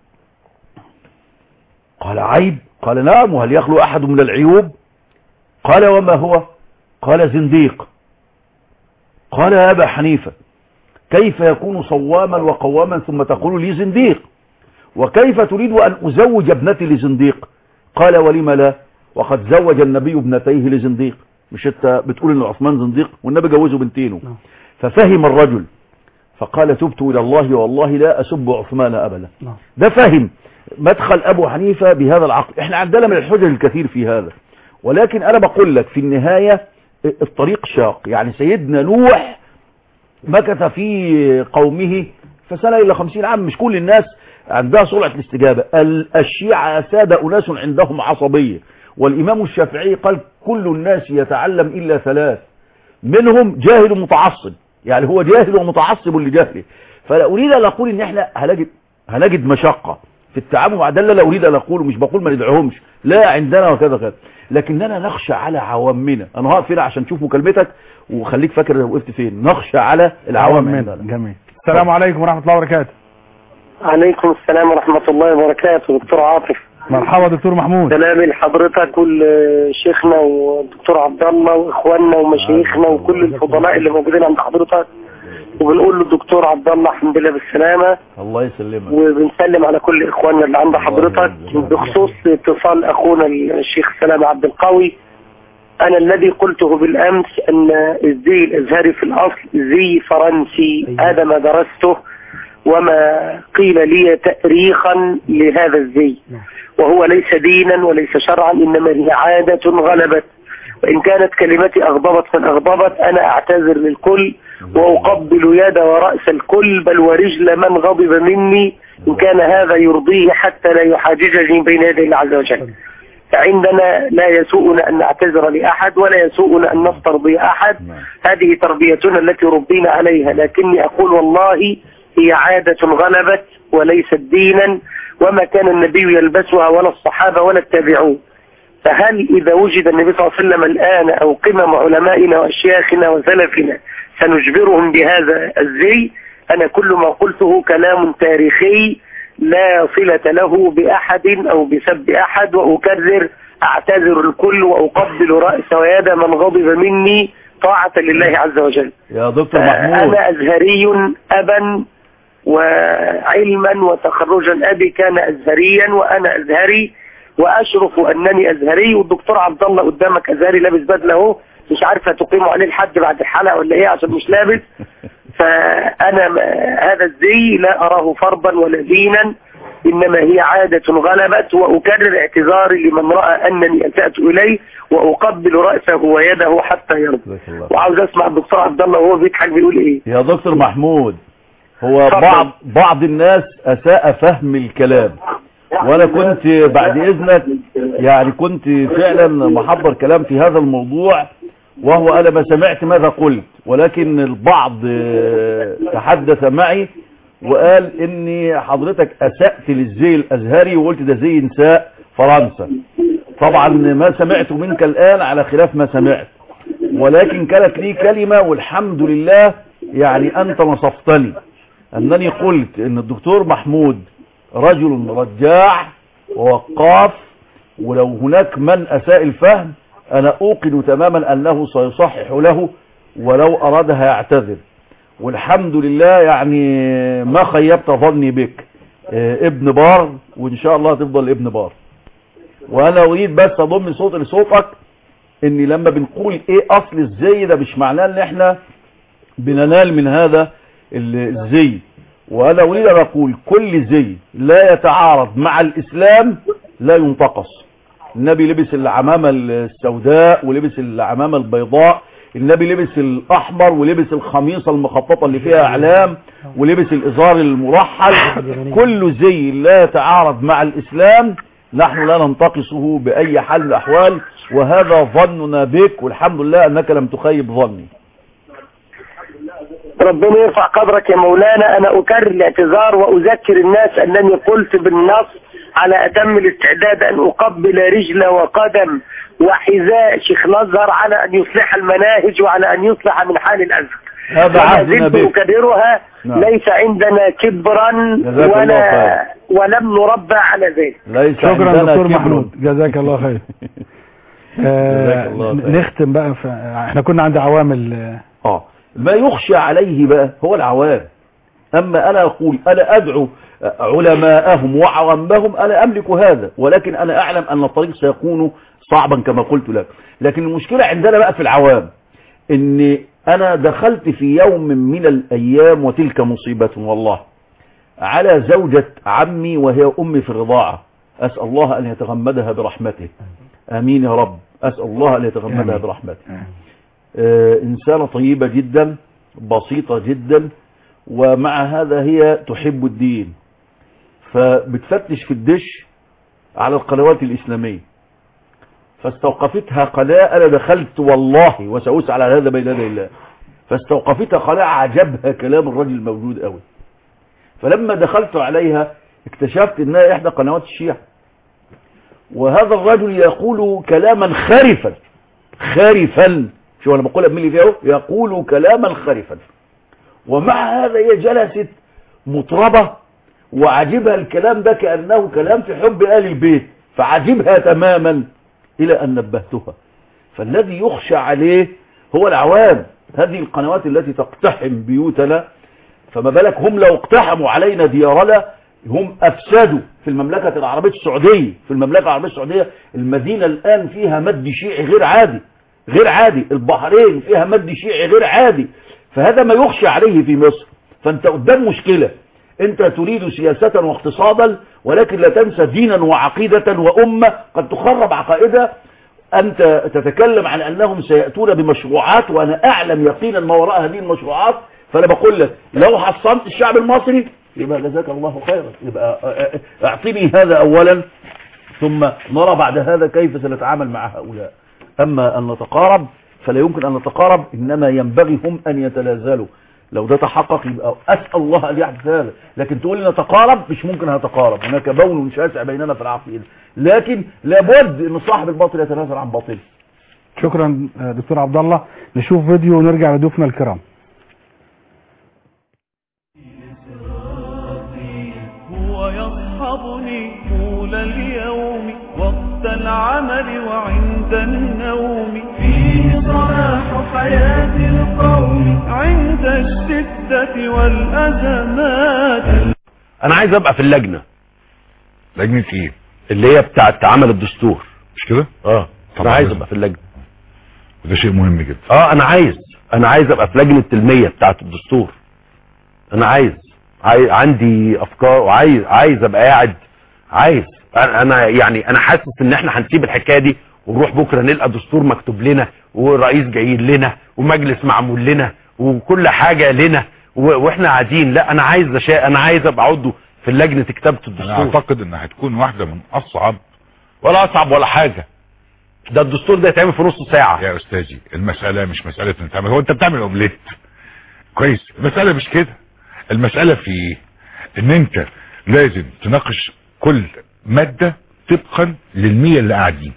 قال عيب قال نعم وهل يخلو احد من العيوب قال وما هو قال زنديق قال يا ابا حنيفه كيف يكون صواما وقواما ثم تقول لي زنديق وكيف تريد أن أزوج ابنتي لزنديق قال ولم لا وقد زوج النبي ابنتيه لزنديق مش انت بتقول ان عثمان زنديق والنبي جوزه بنتينه نعم. ففهم الرجل فقال تبت الى الله والله لا اسب عثمان ابدا نعم. ده فهم مدخل ابو حنيفه بهذا العقل احنا عندنا من الحجج الكثير في هذا ولكن انا بقول لك في النهايه الطريق شاق يعني سيدنا نوح مكث في قومه فسنة إلى خمسين عام مش كل الناس عندها سرعة الاستجابة ال- الشيعة ساد أناس عندهم عصبية والإمام الشافعي قال كل الناس يتعلم إلا ثلاث منهم جاهل متعصب يعني هو جاهل ومتعصب لجهله فلا أريد أن أقول إن إحنا هنجد, هنجد مشقة في التعامل مع ده لا أريد أن أقول مش بقول ما ندعوهمش لا عندنا وكذا كذا لكننا نخشى على عوامنا أنا هقف هنا عشان تشوف مكالمتك وخليك فاكر أنا وقفت فين نخشى على العوام من عندنا جميل السلام عليكم ورحمة الله وبركاته عليكم السلام ورحمة الله وبركاته دكتور عاطف مرحبا دكتور محمود سلام لحضرتك ولشيخنا والدكتور عبد الله واخواننا ومشايخنا وكل الفضلاء اللي موجودين عند حضرتك وبنقول للدكتور عبد الله الحمد لله بالسلامه الله يسلمك وبنسلم على كل اخواننا اللي عند حضرتك بخصوص اتصال اخونا الشيخ سلام عبد القوي انا الذي قلته بالامس ان الزي الازهري في الاصل زي فرنسي هذا ما درسته وما قيل لي تأريخا لهذا الزي وهو ليس دينا وليس شرعا انما هي عادة غلبت وان كانت كلمتي اغضبت من اغضبت انا اعتذر للكل واقبل يد ورأس الكل بل ورجل من غضب مني ان كان هذا يرضيه حتى لا يحاججني بين يدي الله عز وجل فعندنا لا يسوءنا أن نعتذر لأحد ولا يسوءنا أن نسترضي أحد هذه تربيتنا التي ربينا عليها لكني أقول والله هي عادة غلبت وليست دينا وما كان النبي يلبسها ولا الصحابة ولا التابعون فهل إذا وجد النبي صلى الله عليه وسلم الآن أو قمم علمائنا وأشياخنا وسلفنا سنجبرهم بهذا الزي أنا كل ما قلته كلام تاريخي لا صلة له بأحد أو بسب أحد وأكرر أعتذر الكل وأقبل رأس ويد من غضب مني طاعة لله عز وجل يا دكتور محمود أنا أزهري أبا وعلما وتخرجا أبي كان أزهريا وأنا أزهري وأشرف أنني أزهري والدكتور عبد الله قدامك أزهري لابس بدلة اهو مش عارفة تقيموا عليه الحد بعد الحلقة ولا إيه عشان مش لابس فأنا ما- هذا الزي لا أراه فرضا ولا دينا إنما هي عادة غلبت وأكرر اعتذاري لمن رأى أنني أسأت إليه وأقبل رأسه ويده حتى يرضى جزاك الله. وعاوز أسمع الدكتور عبد الله وهو بيضحك بيقول إيه يا دكتور محمود هو اتفضل. بعض بعض الناس اساء فهم الكلام وانا كنت بعد اذنك يعني كنت فعلا محضر كلام في هذا الموضوع وهو انا ما سمعت ماذا قلت ولكن البعض آه، تحدث معي وقال اني حضرتك اسأت للزي الازهري وقلت ده زي نساء فرنسا طبعا ما سمعت منك الان على خلاف ما سمعت ولكن كانت لي كلمة والحمد لله يعني أنت نصفتني أنني قلت أن الدكتور محمود رجل رجاع ووقاف ولو هناك من أساء الفهم أنا أوقن تماما أنه سيصحح له ولو أرادها يعتذر والحمد لله يعني ما خيبت ظني بك آه، ابن بار وإن شاء الله تفضل ابن بار وأنا أريد بس أضم صوتي لصوتك ان لما بنقول ايه اصل الزي ده مش معناه ان احنا بننال من هذا ال- الزي وانا اريد ان اقول كل زي لا يتعارض مع الاسلام لا ينتقص النبي لبس العمامة السوداء ولبس العمامة البيضاء النبي لبس الاحمر ولبس الخميصة المخططة اللي فيها اعلام ولبس الازار المرحل كل زي لا يتعارض مع الاسلام نحن لا ننتقصه باي حال من الاحوال وهذا ظننا بك والحمد لله انك لم تخيب ظني ربنا يرفع قدرك يا مولانا أنا أكرر الاعتذار وأذكر الناس أنني قلت بالنص على أتم الاستعداد أن أقبل رجل وقدم وحذاء شيخ الأزهر على أن يصلح المناهج وعلى أن يصلح من حال الأزهر هذا وما عهدنا زلت بك أكررها نعم. ليس عندنا كبرا جزاك الله ولا ولم نربى على ذلك ليس شكرا عندنا دكتور كبر. محمود جزاك الله خير جزاك آه الله خير. نختم بقى ف... احنا كنا عند عوامل آه، اه ما يخشى عليه بقى هو العوام اما انا اقول انا ادعو علماءهم وعوامهم انا املك هذا ولكن انا اعلم ان الطريق سيكون صعبا كما قلت لك لكن المشكلة عندنا بقى في العوام ان انا دخلت في يوم من الايام وتلك مصيبة والله على زوجة عمي وهي امي في الرضاعة اسأل الله ان يتغمدها برحمته امين يا رب اسأل الله ان يتغمدها آمين. برحمته آه، إنسانة طيبة جدا بسيطة جدا ومع هذا هي تحب الدين فبتفتش في الدش على القنوات الإسلامية فاستوقفتها قناة أنا دخلت والله وسأسأل على هذا بين يدي الله فاستوقفتها قناة عجبها كلام الرجل الموجود قوي فلما دخلت عليها اكتشفت انها احدى قنوات الشيعة وهذا الرجل يقول كلاما خارفا خارفا شو انا بقولها بملي فيه يقول كلاما خارفا ومع هذا هي جلست مطربة وعجبها الكلام ده كأنه كلام في حب آل البيت فعجبها تماما إلى أن نبهتها فالذي يخشى عليه هو العوام هذه القنوات التي تقتحم بيوتنا فما بالك هم لو اقتحموا علينا ديارنا هم أفسدوا في المملكة العربية السعودية في المملكة العربية السعودية المدينة الآن فيها مد شيعي غير عادي غير عادي البحرين فيها مد شيعي غير عادي فهذا ما يخشى عليه في مصر فانت قدام مشكلة انت تريد سياسة واقتصادا ولكن لا تنسى دينا وعقيدة وأمة قد تخرب عقائدها أنت تتكلم عن أنهم سيأتون بمشروعات وأنا أعلم يقينا ما وراء هذه المشروعات فأنا بقول لك لو حصنت الشعب المصري يبقى جزاك الله خيرا يبقى اعطني هذا أولا ثم نرى بعد هذا كيف سنتعامل مع هؤلاء أما أن نتقارب فلا يمكن أن نتقارب إنما ينبغي هم أن يتلازلوا لو ده تحقق يبقى أسأل الله أن يحدث هذا لكن تقول لي نتقارب مش ممكن نتقارب هناك بون شاسع بيننا في العقيدة لكن لابد أن صاحب الباطل يتنازل عن باطله شكرا آه، دكتور عبد الله نشوف فيديو ونرجع لضيوفنا الكرام هو يصحبني طول اليوم وقت العمل وعند النوم فيه صلاح حياة القوم عند الشدة والأزمات انا عايز ابقى في اللجنة لجنة ايه اللي هي بتاعة عمل الدستور مش كده اه طبعا انا عايز لازم. ابقى في اللجنة وده شيء مهم جدا اه انا عايز انا عايز ابقى في لجنة التلمية بتاعة الدستور انا عايز عاي... عندي افكار وعايز عايز ابقى قاعد عايز انا أنا يعني انا حاسس ان احنا هنسيب الحكايه دي ونروح بكره نلقى دستور مكتوب لنا ورئيس جاي لنا ومجلس معمول لنا وكل حاجه لنا و... واحنا قاعدين لا انا عايز أشا... انا عايز ابقى عضو في لجنه كتابه انا الدستور اعتقد انها هتكون واحدة من اصعب ولا اصعب ولا حاجه ده الدستور ده يتعمل في نص ساعه يا استاذي المسألة مش مسألة ان تعمل هو انت بتعمل اومليت كويس المسألة مش كده المسألة في ايه ان انت لازم تناقش كل مادة طبقا للمية اللي قاعدين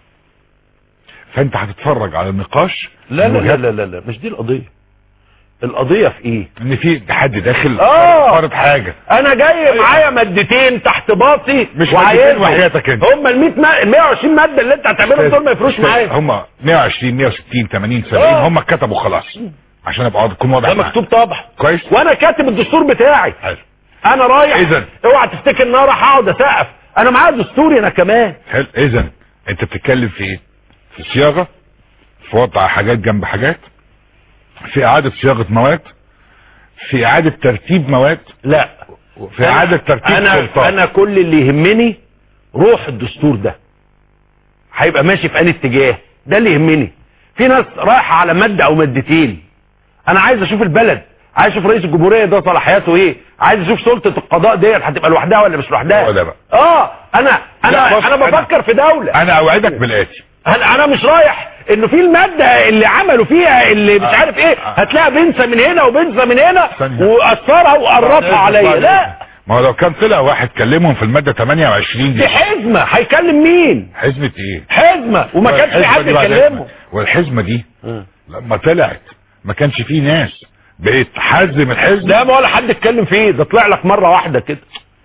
فانت هتتفرج على النقاش لا لا لا وجهات- لا لا, لا. مش دي القضيه القضيه في ايه ان في حد داخل آه. فرض حاجة انا جاي معايا مادتين تحت باطي مش وعايزهم. مادتين وحياتك انت. هم ال 100 ما... 120 ماده اللي انت هتعملهم دول ما يفرقوش معايا هم 120 160 80 70 آه. هم كتبوا خلاص عشان ابقى اكون واضح ده معاك. مكتوب طبعا كويس وانا كاتب الدستور بتاعي حلو انا رايح إذن. اوعى تفتكر ان انا رايح اقعد اسقف انا معايا دستوري انا كمان حلو اذا انت بتتكلم في ايه في صياغه في وضع حاجات جنب حاجات في اعاده صياغه مواد في اعاده ترتيب مواد لا في اعاده ترتيب انا سلطات انا كل اللي يهمني روح الدستور ده هيبقى ماشي في انهي اتجاه ده اللي يهمني في ناس رايحه على ماده او مادتين انا عايز اشوف البلد عايز اشوف رئيس الجمهوريه ده صلاحياته ايه عايز اشوف سلطه القضاء ديت هتبقى لوحدها ولا مش لوحدها هو ده بقى. اه انا لا، انا بص، انا بفكر في دوله انا اوعدك بالاتي انا انا مش رايح انه في الماده اللي عملوا فيها اللي مش آه. عارف ايه آه. هتلاقي بنسى من هنا وبنسى من هنا ثانية. واثرها وقربها عليا لا ما هو لو كان طلع واحد كلمهم في الماده 28 دي دي حزمه هيكلم مين حزمه ايه حزمه وما كانش في والحزمة حد دي بعد يكلمه حزمة. والحزمه دي لما طلعت ما كانش فيه ناس بقيت حزم الحزب لا ما ولا حد اتكلم فيه ده طلع لك مره واحده كده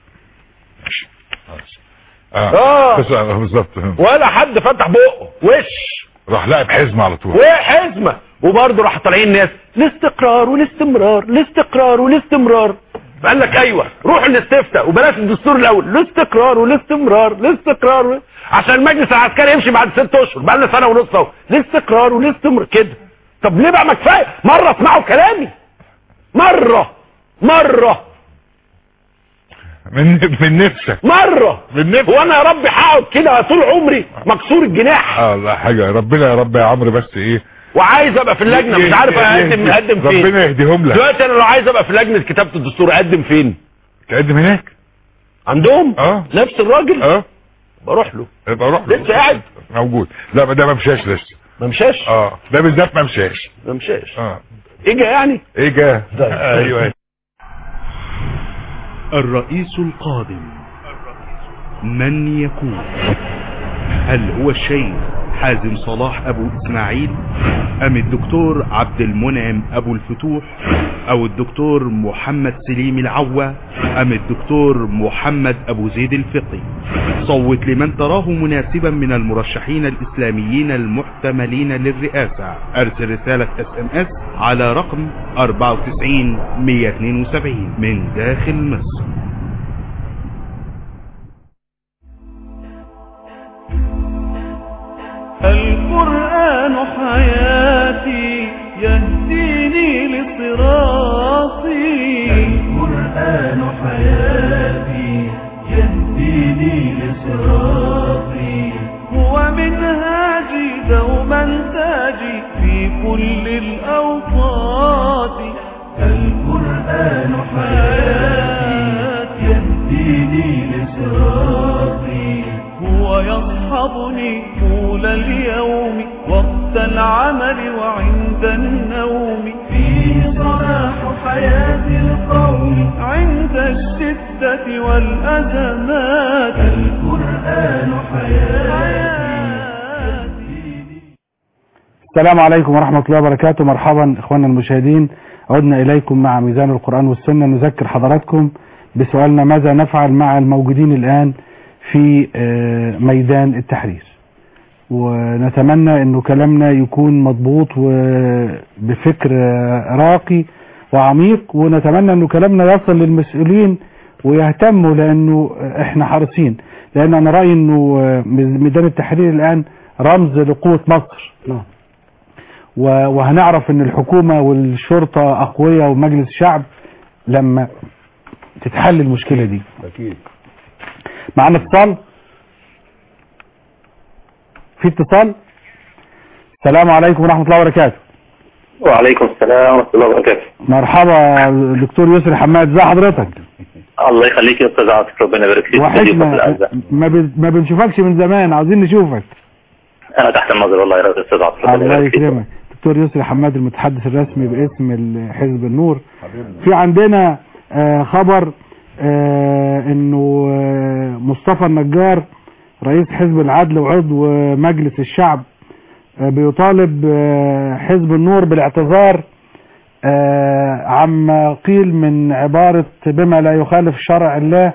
اه, آه. بس- آه، بالظبط ولا حد فتح بقه وش راح لاعب حزمه على طول وحزمه وبرضه راح طالعين ناس الاستقرار والاستمرار الاستقرار والاستمرار قال لك ايوه روح الاستفتاء وبلاش الدستور الاول الاستقرار والاستمرار الاستقرار و... عشان المجلس العسكري يمشي بعد ست اشهر بقى لنا سنه ونص اهو الاستقرار والاستمرار كده طب ليه بقى ما كفايه مره اسمعوا كلامي مره مره من من نفسك مره من نفسك وانا يا رب هقعد كده طول عمري مكسور الجناح اه لا حاجه ربنا يا رب يا عمرو بس ايه وعايز ابقى في اللجنه مش عارف اقدم يهدي- اقدم فين ربنا يهديهم لك دلوقتي انا لو عايز ابقى في لجنه كتابه الدستور اقدم فين تقدم هناك عندهم اه نفس الراجل اه بروح له يبقى روح له. لسه قاعد موجود لا ما ده ما مشاش لسه ما مشاش اه ده بالذات ما مشاش ما مشاش اه اجا يعني ايه جا ايوه الرئيس القادم من يكون هل هو الشيخ حازم صلاح ابو اسماعيل ام الدكتور عبد المنعم ابو الفتوح او الدكتور محمد سليم العوا ام الدكتور محمد ابو زيد الفقي صوت لمن تراه مناسبا من المرشحين الاسلاميين المحتملين للرئاسة ارسل رسالة اس ام اس على رقم 94 172 من داخل مصر القرآن حياتي يهديني لصراطي القرآن حياتي يهديني لصراطي هو منهاجي دوما تاجي في كل الأوقات القرآن حياتي يهديني لصراطي هو يصحبني طول اليوم وقت العمل وعند النوم فيه صلاح حياة القوم عند الشدة والأزمات القرآن حياتي السلام عليكم ورحمة الله وبركاته مرحبا اخواننا المشاهدين عدنا اليكم مع ميزان القرآن والسنة نذكر حضراتكم بسؤالنا ماذا نفعل مع الموجودين الان في آه، ميدان التحرير ونتمنى انه كلامنا يكون مضبوط وبفكر آه، راقي وعميق ونتمنى انه كلامنا يصل للمسؤولين ويهتموا لانه احنا حريصين لان انا رايي انه آه، ميدان التحرير الان رمز لقوة مصر نعم و- وهنعرف ان الحكومة والشرطة اقوياء ومجلس الشعب لما تتحل المشكلة دي اكيد معانا اتصال في اتصال السلام عليكم ورحمة الله وبركاته وعليكم السلام ورحمة الله وبركاته مرحبا دكتور يسري حماد ازي حضرتك الله يخليك يا أستاذ عاطف ربنا يبارك فيك ضيوفك وحشنا الأعزاء. ما, ب... ما بنشوفكش من زمان عاوزين نشوفك أنا تحت النظر والله يا أستاذ عاطف ربنا الله يبارك فيك يكرمك دكتور يسري حماد المتحدث الرسمي باسم ال- حزب النور في عندنا آه، خبر آه، انه آه، مصطفى النجار رئيس حزب العدل وعضو مجلس الشعب آه، بيطالب آه، حزب النور بالاعتذار آه، عما قيل من عبارة بما لا يخالف شرع الله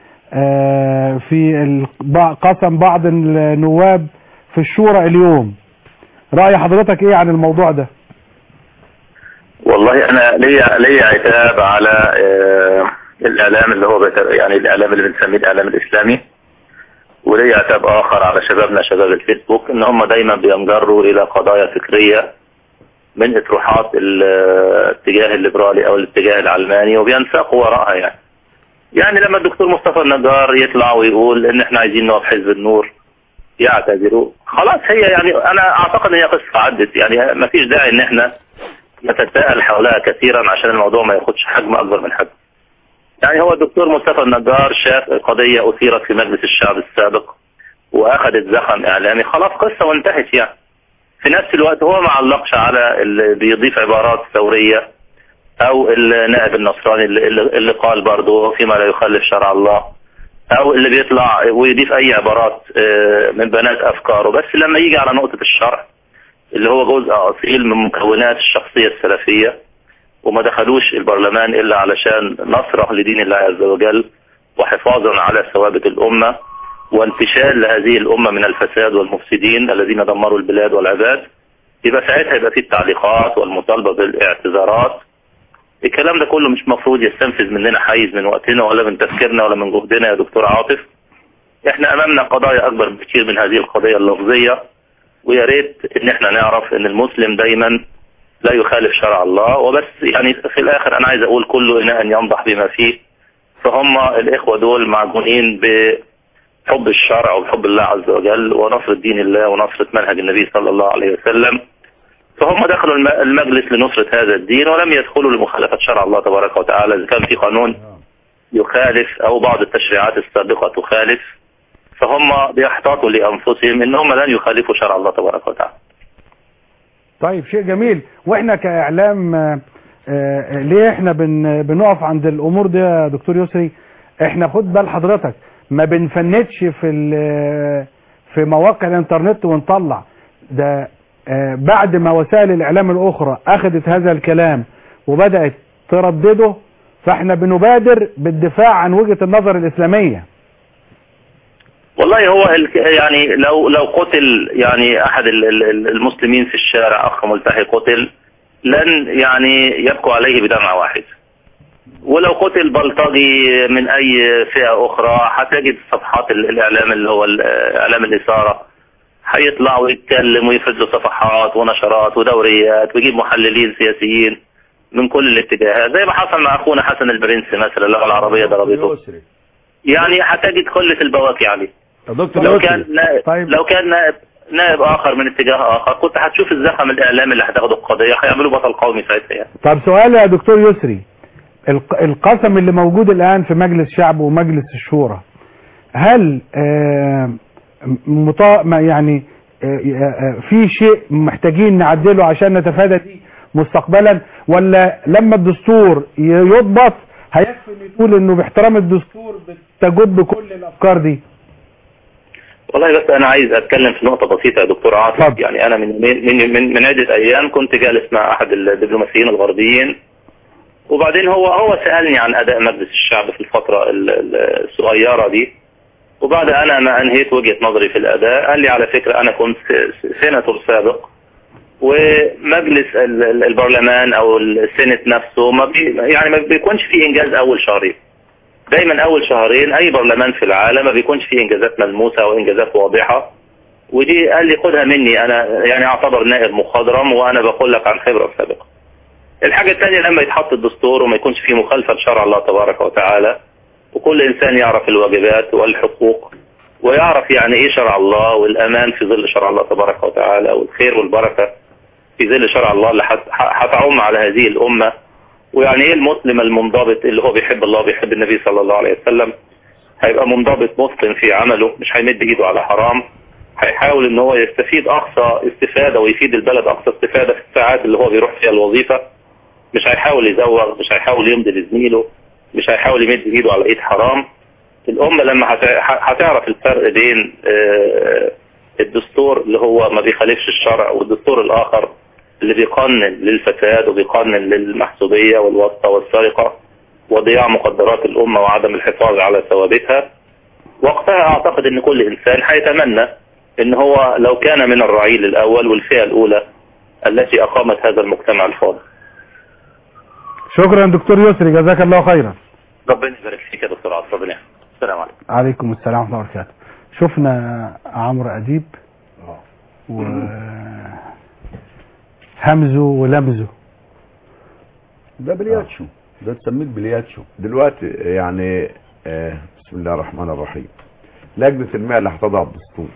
آه، في ال- بع- قسم بعض النواب في الشورى اليوم رأي حضرتك ايه عن الموضوع ده والله أنا ليا ليا عتاب على آه، الإعلام اللي هو بيت- يعني الإعلام اللي بنسميه الإعلام الإسلامي وليا عتاب آخر على شبابنا شباب الفيسبوك إن هم دايما بينجروا إلى قضايا فكرية من اطروحات الاتجاه الليبرالي او الاتجاه العلماني وبينساقوا وراءها يعني يعني لما الدكتور مصطفى النجار يطلع ويقول ان احنا عايزين نقف حزب النور يعتذروا خلاص هي يعني انا اعتقد ان هي قصه عدت يعني ما فيش داعي ان احنا نتساءل حولها كثيرا عشان الموضوع ما ياخدش حجم اكبر من حجم يعني هو الدكتور مصطفى النجار شاف قضيه اثيرت في مجلس الشعب السابق واخذت زخم اعلامي خلاص قصه وانتهت يعني في نفس الوقت هو ما علقش على اللي بيضيف عبارات ثورية او النائب النصراني اللي, اللي قال برضه فيما لا يخالف شرع الله او اللي بيطلع ويضيف اي عبارات آه، من بنات افكاره بس لما يجي على نقطة الشرع اللي هو جزء اصيل من مكونات الشخصية السلفية وما دخلوش البرلمان الا علشان نصرة لدين الله عز وجل وحفاظا على ثوابت الامة وانتشال لهذه الأمة من الفساد والمفسدين الذين دمروا البلاد والعباد يبقى ساعتها يبقى في التعليقات والمطالبة بالاعتذارات الكلام ده كله مش مفروض يستنفذ مننا حيز من وقتنا ولا من تفكيرنا ولا من جهدنا يا دكتور عاطف احنا امامنا قضايا اكبر بكثير من هذه القضية اللفظية ويا ريت ان احنا نعرف ان المسلم دايما لا يخالف شرع الله وبس يعني في الاخر انا عايز اقول كل اناء ينضح بما فيه فهم الاخوة دول معجونين ب حب الشرع وبحب الله عز وجل ونصرة دين الله ونصرة منهج النبي صلى الله عليه وسلم فهم دخلوا الم- المجلس لنصرة هذا الدين ولم يدخلوا لمخالفة شرع الله تبارك وتعالى إذا كان في قانون يخالف أو بعض التشريعات السابقة تخالف فهم بيحتاطوا لأنفسهم إن هم لن يخالفوا شرع الله تبارك وتعالى طيب شيء جميل واحنا كاعلام آه، آه، ليه احنا بن بنقف عند الامور دي يا دكتور يسري احنا خد بال حضرتك ما بنفندش في ال- في مواقع الانترنت ونطلع ده آه، بعد ما وسائل الاعلام الاخرى اخذت هذا الكلام وبدات تردده فاحنا بنبادر بالدفاع عن وجهة النظر الإسلامية والله هو ال- يعني لو لو قتل يعني احد ال- ال- المسلمين في الشارع اخ ملتحي قتل لن يعني يبكوا عليه بدمعة واحد ولو قتل بلطجي من اي فئة اخرى هتجد صفحات ال- الاعلام اللي هو ال- اعلام الاثارة هيطلع ويتكلم ويفرد له صفحات ونشرات ودوريات ويجيب محللين سياسيين من كل الاتجاهات زي ما حصل مع اخونا حسن البرنسي مثلا اللي هو العربية ضربته يسري يعني هتجد قلة البواكي عليه يا دكتور لو يسري كان نائب طيب. لو كان نائب نائب اخر من اتجاه اخر كنت هتشوف الزخم الاعلامي اللي هتاخده القضيه هيعملوا بطل قومي ساعتها يعني طب سؤال يا دكتور يسري الق- القسم اللي موجود الآن في مجلس الشعب ومجلس الشورى هل آه، مطا ما يعني آه، آه، في شيء محتاجين نعدله عشان نتفادى دي مستقبلا ولا لما الدستور ي- يضبط هيكفي إنه يقول انه باحترام الدستور بتجد كل الافكار دي والله بس انا عايز اتكلم في نقطه بسيطه يا دكتور عاطف اتفضل. يعني انا من من من, من عده ايام كنت جالس مع احد الدبلوماسيين الغربيين وبعدين هو هو سالني عن اداء مجلس الشعب في الفتره ال- ال- الصغيره دي وبعد انا ما انهيت وجهه نظري في الاداء قال لي على فكره انا كنت س- سيناتور سابق ومجلس ال- ال- البرلمان او السينت نفسه ما بي يعني ما بيكونش فيه انجاز اول شهرين دايما اول شهرين اي برلمان في العالم ما بيكونش فيه انجازات ملموسه او انجازات واضحه ودي قال لي خدها مني انا يعني اعتبر نائب مخضرم وانا بقول لك عن خبره سابقه الحاجه الثانيه لما يتحط الدستور وما يكونش فيه مخالفه لشرع الله تبارك وتعالى وكل انسان يعرف الواجبات والحقوق ويعرف يعني ايه شرع الله والامان في ظل شرع الله تبارك وتعالى والخير والبركه في ظل شرع الله اللي هت- هتعم على هذه الامه ويعني ايه المسلم المنضبط اللي هو بيحب الله وبيحب النبي صلى الله عليه وسلم هيبقى منضبط متقن في عمله مش هيمد ايده على حرام هيحاول ان هو يستفيد اقصى استفاده ويفيد البلد اقصى استفاده في الساعات اللي هو بيروح فيها الوظيفه مش هيحاول يزوغ مش هيحاول يمضي لزميله مش هيحاول يمد ايده على ايد حرام الامه لما هت- هتعرف الفرق بين آه، الدستور اللي هو ما بيخالفش الشرع والدستور الاخر اللي بيقنن للفساد وبيقنن للمحسوبيه والواسطه والسرقه وضياع مقدرات الامه وعدم الحفاظ على ثوابتها وقتها اعتقد ان كل انسان هيتمنى ان هو لو كان من الرعيل الاول والفئه الاولى التي اقامت هذا المجتمع الفاضل شكرا دكتور يسري جزاك الله خيرا ربنا يبارك فيك يا دكتور عاطف ربنا يحفظك. السلام عليكم عليكم السلام ورحمة الله وبركاته شفنا عمرو أديب و همزه ولمزه ده بلياتشو ده تسميه بلياتشو دلوقتي يعني آه، بسم الله الرحمن الرحيم لجنة الماء اللي هتضع الدستور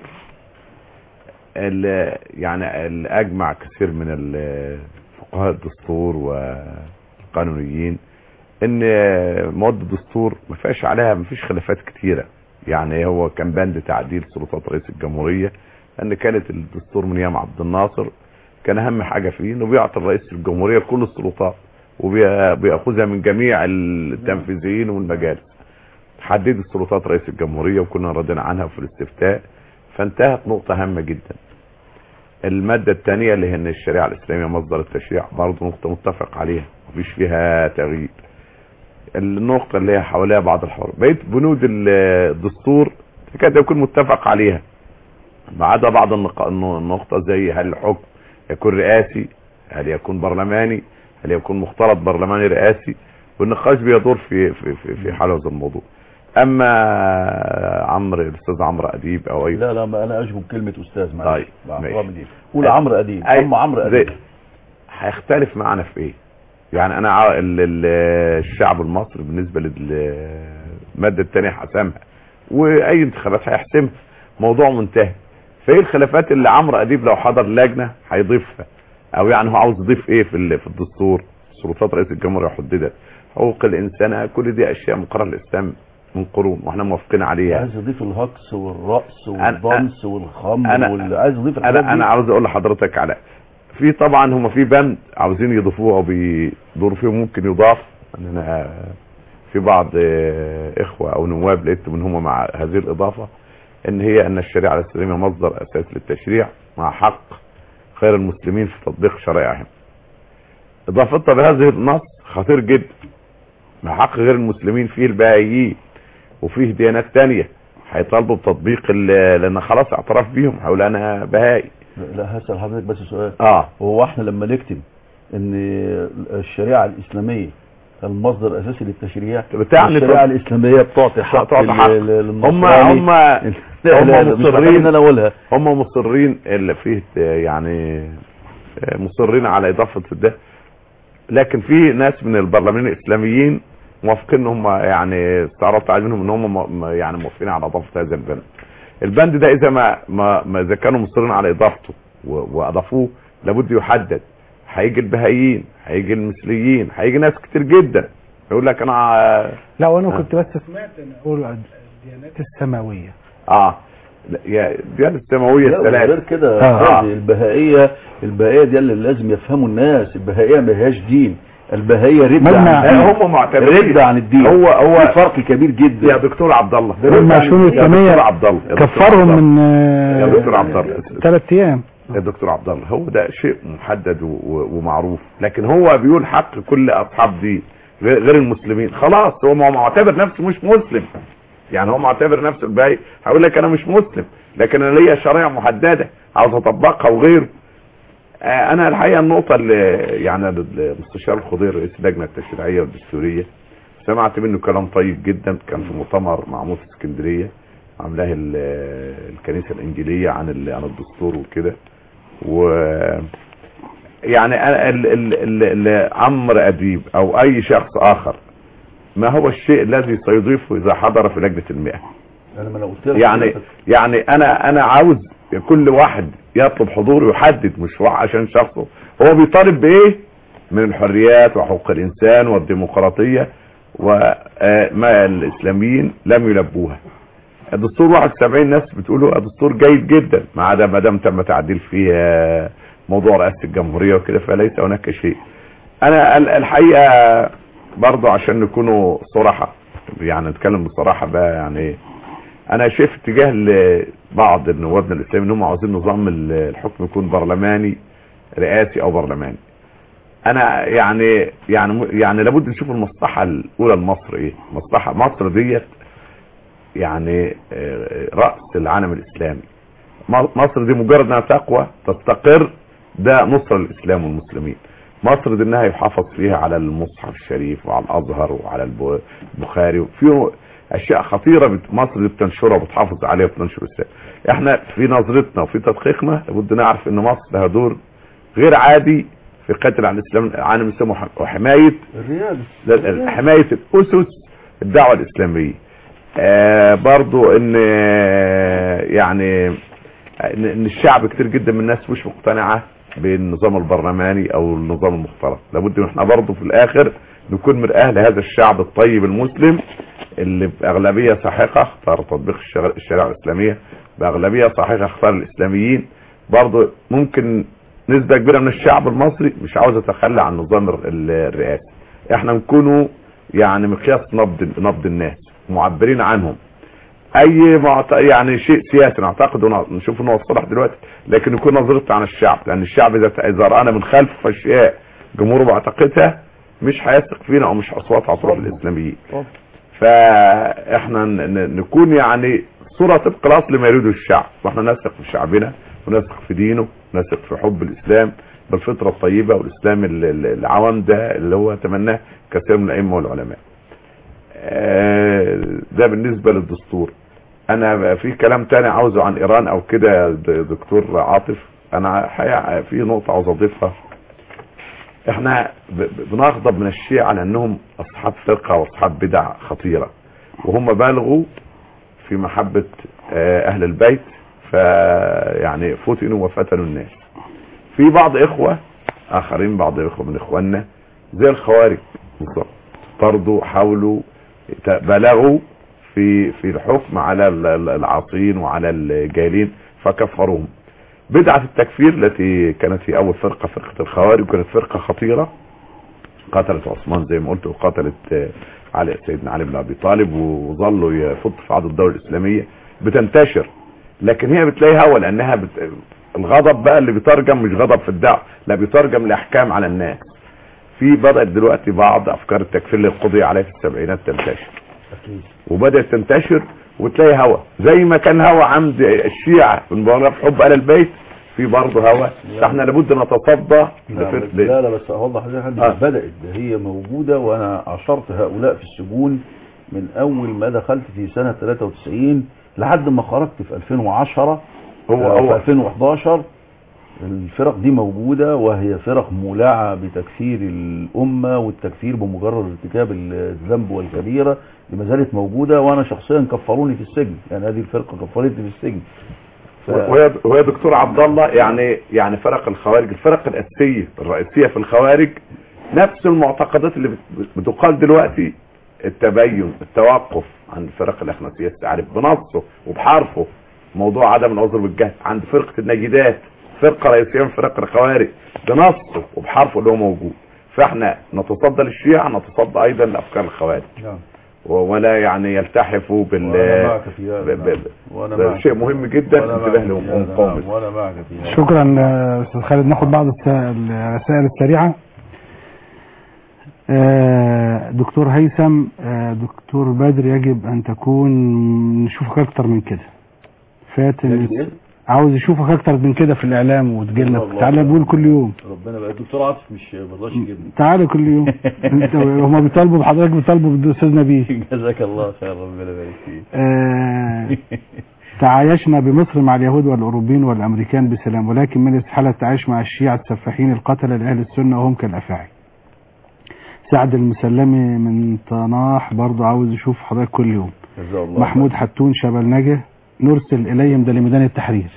ال- يعني ال- اجمع كثير من ال- فقهاء الدستور والقانونيين ان مواد الدستور ما فيهاش عليها ما فيش خلافات كتيره يعني هو كان بند تعديل سلطات رئيس الجمهوريه لان كانت الدستور من ايام عبد الناصر كان اهم حاجه فيه انه بيعطي رئيس الجمهوريه كل السلطات وبياخذها من جميع التنفيذيين والمجالس حددت سلطات رئيس الجمهوريه وكنا راضيين عنها في الاستفتاء فانتهت نقطه هامه جدا المادة الثانية اللي هي ان الشريعة الاسلامية مصدر التشريع برضه نقطة متفق عليها مفيش فيها تغيير النقطة اللي هي حواليها بعض الحوار بقيت بنود الدستور تكاد يكون متفق عليها ما عدا بعض النق- النقطة زي هل الحكم يكون رئاسي هل يكون برلماني هل يكون مختلط برلماني رئاسي والنقاش بيدور في في في, في حال هذا الموضوع اما عمرو الاستاذ عمرو اديب او اي لا لا ما انا اشبه بكلمه استاذ معلش طيب، باحترام ماشي. دي قول عمرو اديب أي- هم عمرو زي- اديب هيختلف معانا في ايه يعني انا ع- ال- ال- الشعب المصري بالنسبه للماده الثانيه حسمها واي انتخابات هيحسمها موضوع منتهي فايه الخلافات اللي عمرو اديب لو حضر لجنه هيضيفها او يعني هو عاوز يضيف ايه في ال- في الدستور سلطات رئيس الجمهوريه حددت حقوق الانسان كل دي اشياء مقرر الاسلام من قرون واحنا موافقين عليها عايز يضيف الهكس والرقص أنا- والضنس والخمر أنا- وال... عايز يضيف الحاجات انا انا دي. عاوز اقول لحضرتك على في طبعا هم في بند عاوزين يضيفوه او بيدوروا فيه ممكن يضاف ان انا في بعض آه، اخوه او نواب لقيت من هم مع هذه الاضافه ان هي ان الشريعه الاسلاميه مصدر اساس للتشريع مع حق خير المسلمين في تطبيق شرائعهم اضافتها بهذه النص خطير جدا من حق غير المسلمين فيه البهائيين وفيه ديانات تانية هيطالبوا بتطبيق ال- لان خلاص اعتراف بيهم هقول انا بهائي لا هسأل حضرتك بس سؤال اه هو احنا لما نكتب ان الشريعة الاسلامية المصدر الاساسي للتشريع بتعني الشريعة طب- الاسلامية بتعطي حق تعطي حق. لل- هم للنصراني هم لا، هم لا، مش محتاج مصرين ان انا اقولها هم مصرين اللي فيه يعني مصرين على اضافه ده لكن في ناس من البرلمان الاسلاميين موافقين ان هم يعني استعرضت على منهم ان هم م- يعني موافقين على اضافه هذا البند البند ده اذا ما ما, ما اذا كانوا مصرين على اضافته و- واضافوه لابد يحدد هيجي البهائيين هيجي المثليين هيجي ناس كتير جدا يقول لك انا لا وانا آه. كنت بس سمعت ان اقول الديانات السماويه اه لا، يا الديانه السماويه لا، الثلاثه غير كده آه. هذه البهائية البهائية دي اللي لازم يفهموا الناس البهائية ما هياش دين البهائية ردة مالنا- عن الدين لا، هم معتبرين ردة عن الدين هو هو في فرق كبير جدا يا دكتور عبد الله المشهور يا الإسلامية دكتور عبد الله يا دكتور كفرهم عبد الله. من يا دكتور عبد الله ثلاث ايام يا دكتور عبد الله هو ده شيء محدد و- و- ومعروف لكن هو بيقول حق كل اصحاب دين غير غير المسلمين خلاص هو ما هو معتبر نفسه مش مسلم يعني هو معتبر نفسه الباقي هقول لك انا مش مسلم لكن انا ليا شريعه محدده عاوز اطبقها وغيره آه، انا الحقيقه النقطه اللي يعني المستشار الخضير رئيس اللجنه التشريعيه والدستوريه سمعت منه كلام طيب جدا كان في مؤتمر معمول في اسكندريه عاملاه ال- الكنيسه الانجيليه عن ال- عن الدستور وكده و يعني أنا ال- ال- ال- ال- عمرو اديب او اي شخص اخر ما هو الشيء الذي سيضيفه اذا حضر في لجنه المئة انا ما انا قلت لك يعني يعني انا انا عاوز كل واحد يطلب حضوره يحدد مش واحد عشان شخصه هو بيطالب بايه من الحريات وحقوق الانسان والديمقراطيه وما الاسلاميين لم يلبوها الدستور 71 ناس بتقولوا دستور جيد جدا ما عدا ما دام تم تعديل فيه آه، موضوع رئاسه الجمهوريه وكده فليس هناك شيء انا ال- الحقيقه برضو عشان نكونوا صراحه يعني نتكلم بصراحه بقى يعني انا شايف اتجاه لبعض النواب الاسلاميين ان هم عاوزين نظام ال- الحكم يكون برلماني رئاسي او برلماني انا يعني يعني يعني لابد نشوف المصلحه الاولى لمصر ايه مصلحه مصر ديت يعني آه، راس العالم الاسلامي م- مصر دي مجرد انها تقوى تستقر ده نصر الاسلام والمسلمين مصر دي انها يحافظ فيها على المصحف الشريف وعلى الازهر وعلى الب- البخاري وفي اشياء خطيره بت- مصر دي بتنشرها وبتحافظ عليها وبتنشر الاسلام احنا في نظرتنا وفي تدقيقنا لابد نعرف ان مصر لها دور غير عادي في قتل عن الاسلام العالم الاسلامي وح- وحمايه الرياضة لا- لا، حماية الأسس الدعوة الإسلامية آه برضو ان آه، يعني ان إن الشعب كتير جدا من الناس مش مقتنعة بالنظام البرلماني او النظام المختلط لابد ان احنا برضو في الاخر نكون مرآة لهذا الشعب الطيب المسلم اللي باغلبية ساحقة اختار تطبيق الشرع- الشريعة الاسلامية باغلبية ساحقة اختار الاسلاميين برضو ممكن نسبة كبيرة من الشعب المصري مش عاوز يتخلى عن نظام الر- ال- الرئاسي احنا نكونوا يعني مقياس نبض نبض الناس معبرين عنهم اي معت... يعني شيء سياسي نعتقد ونشوف انه الصالح دلوقتي لكن يكون نظرتنا عن الشعب لان الشعب اذا اذا رانا من خلف اشياء جمهوره معتقدها مش هيثق فينا او مش اصوات هتروح للاسلاميين فاحنا ن- ن- نكون يعني صورة طبق الاصل ما يريده الشعب واحنا نثق في شعبنا ونثق في دينه ونثق في حب الاسلام بالفطرة الطيبة والاسلام ال- ال- العوام ده اللي هو تمناه كثير من الائمة والعلماء آه، ده بالنسبة للدستور انا في كلام تاني عاوزه عن ايران او كده يا د- دكتور عاطف انا حقيقة في نقطة عاوز اضيفها احنا ب- ب- بنغضب من الشيعة على انهم اصحاب فرقة واصحاب بدع خطيرة وهم بالغوا في محبة آه، اهل البيت فيعني فتنوا وفتنوا الناس في بعض اخوة اخرين بعض اخوة من اخواننا زي الخوارج بالظبط برضو حاولوا ت- بلغوا في في الحكم على ال- ال- العاصين وعلى الجاهلين فكفروهم بدعة التكفير التي كانت في اول فرقة فرقة الخوارج كانت فرقة خطيرة قتلت عثمان زي ما قلت وقتلت آه، علي سيدنا علي بن ابي طالب وظلوا يفض في عضو الدولة الاسلامية بتنتشر لكن هي بتلاقي هوا لانها بت... الغضب بقى اللي بيترجم مش غضب في الدعوة لا بيترجم لاحكام على الناس في بدات دلوقتي بعض افكار التكفير اللي قضي عليها في السبعينات تنتشر اكيد وبدات تنتشر وتلاقي هوا زي ما كان هوا عند الشيعة في المباراة في حب آل البيت في برضه هوا فاحنا لابد نتصدى لا, لفرق- لا لا بس اوضح لحضرتك آه. بدات ده هي موجوده وانا عشرت هؤلاء في السجون من اول ما دخلت في سنه 93 لحد ما خرجت في 2010 هو آه، في هو 2011 الفرق دي موجودة وهي فرق مولعة بتكفير الأمة والتكفير بمجرد ارتكاب الذنب والكبيرة دي ما زالت موجودة وأنا شخصيا كفروني في السجن يعني هذه الفرقة كفرتني في السجن ف... وهي وهي دكتور عبد الله يعني يعني فرق الخوارج الفرق الاساسيه الرئيسيه في الخوارج نفس المعتقدات اللي بت- بتقال دلوقتي التبين التوقف عن الفرق الاخنسيه التعريف بنصه وبحرفه موضوع عدم العذر بالجهل عند فرقه النجدات فرقه رئيسيه من فرق الخوارج بنصه وبحرفه اللي هو موجود فاحنا نتصدى للشيعة نتصدى ايضا لافكار الخوارج نعم و- ولا يعني يلتحفوا بال وأنا معك في هذا ب- ب- نعم. وأنا ده معك شيء في- مهم جدا وأنا انتباه معك في هذا، لمقاومه نعم. وأنا معك في هذا شكرا آه، استاذ خالد ناخد بعض الس- الرسائل السريعه آه، دكتور هيثم آه، دكتور بدر يجب ان تكون نشوفك اكتر من كده فاتن يجب إيه؟ عاوز يشوفك اكتر من كده في الاعلام وتجيلنا الله تعالى الله. نقول كل يوم ربنا بقى الدكتور عاطف مش مرضاش يجيبني تعالى كل يوم انت هما بيطالبوا بحضرتك بيطالبوا بالاستاذ نبيه جزاك الله خير ربنا يبارك فيك آه، تعايشنا بمصر مع اليهود والأوروبيين والأمريكان بسلام ولكن من استحالة التعايش مع الشيعة السفاحين القتلة لأهل السنة وهم كالأفاعي سعد المسلمي من طناح برضو عاوز يشوف حضرتك كل يوم جزاه الله محمود حتون شبل نجا نرسل إليهم ده لميدان التحرير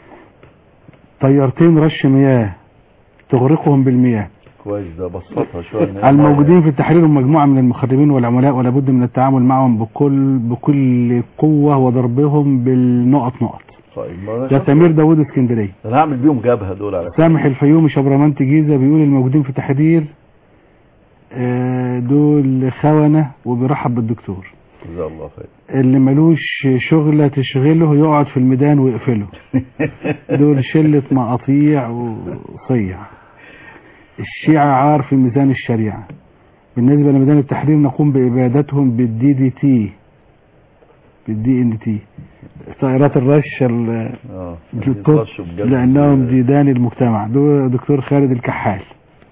طيارتين رش مياه تغرقهم بالمياه كويس ده بسطها شويه الموجودين في التحرير هم مجموعة من المخربين والعملاء ولا بد من التعامل معهم بكل بكل قوة وضربهم بالنقط نقط طيب ما أنا ده شفت- سمير داوود اسكندرية انا هعمل بيهم جبهه دول على فكره سامح الفيومي شبرمنت جيزة بيقول الموجودين في التحرير آه، دول خونة وبيرحب بالدكتور جزاه الله خير اللي ملوش شغلة تشغله يقعد في الميدان ويقفله دول شلة مقاطيع وصيع الشيعة عار في ميزان الشريعة بالنسبة لميدان التحرير نقوم بإبادتهم بالدي دي تي بالدي ان تي طائرات الرش ال- اه الطب يترشوا بجد. لأنهم ديدان المجتمع دو دكتور خالد الكحال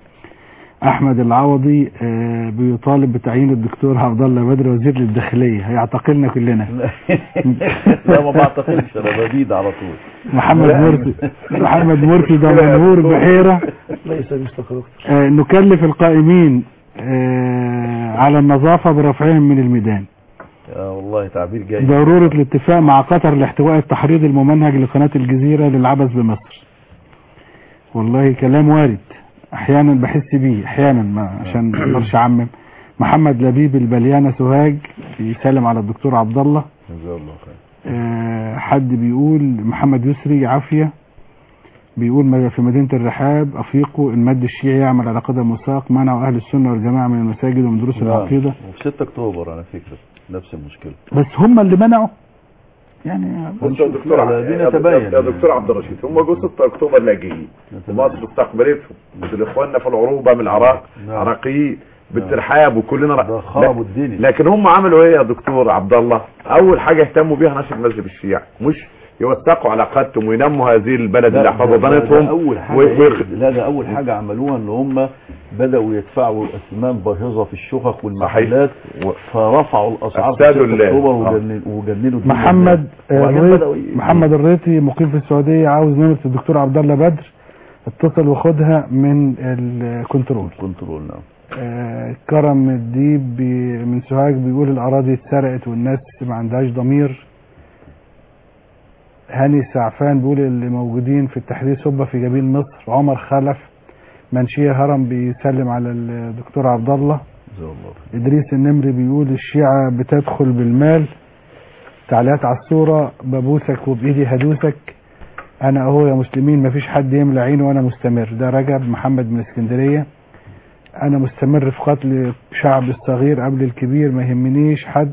أحمد العوضي آه، بيطالب بتعيين الدكتور عبد الله بدر وزير للداخلية هيعتقلنا كلنا لا ما بعتقدش انا بزيد على طول محمد مرسي محمد مرسي ده منهور بحيرة ليس مستقر آه، نكلف القائمين آه، على النظافة برفعهم من الميدان آه والله تعبير جيد ضرورة الاتفاق مع قطر لاحتواء التحريض الممنهج لقناة الجزيرة للعبث بمصر والله كلام وارد احيانا بحس بيه احيانا ما عشان ما اقدرش اعمم محمد لبيب البليانة سوهاج بيسلم على الدكتور عبد الله جزاه الله خير آه، حد بيقول محمد يسري عافية بيقول ما- في مدينة الرحاب أفيقوا المد الشيعي يعمل على قدم وساق منعوا أهل السنة والجماعة من المساجد ومن دروس نعم. العقيدة وفي 6 اكتوبر على فكره نفس المشكله بس هم اللي منعوا يعني بص يا دكتور لا، ع- لا، دي يا نتبين. يا دكتور عبد الرشيد هم جو 6 اكتوبر لاجئين ومصر استقبلتهم مثل اخواننا في العروبه من العراق نعم. عراقيين بالترحاب وكلنا ر- ده خربوا لا- الدنيا لكن هم عملوا ايه يا دكتور عبد الله اول حاجه اهتموا بيها نشر مذهب الشيعة مش يوثقوا علاقاتهم وينموا هذه البلد اللي لا، ده- ده- حفظنتهم ده اول حاجه و- إيه؟ ويخ- لا ده اول حاجه عملوها ان هم بداوا يدفعوا اثمان باهظه في الشقق والمحلات و- فرفعوا الاسعار في أفسدوا 6 ال- اكتوبر آه. وجن- وجننوا الدنيا محمد آه، وبعدين الريت- بدأوا ي- محمد الريتي مقيم في السعودية عاوز نمرة الدكتور عبد الله بدر اتصل وخدها من الكنترول كنترول نعم آه، كرم الديب بي- من سوهاج بيقول الأراضي اتسرقت والناس ما عندهاش ضمير هاني سعفان بيقول اللي موجودين في التحرير سبة في جبين مصر عمر خلف منشية هرم بيسلم على الدكتور عبد الله جزاه الله خير إدريس النمري بيقول الشيعة بتدخل بالمال تعليقات على الصورة ببوسك وبإيدي هدوسك أنا أهو يا مسلمين مفيش حد يملى عينه وأنا مستمر ده رجب محمد من اسكندرية أنا مستمر في قتل شعب الصغير قبل الكبير ما يهمنيش حد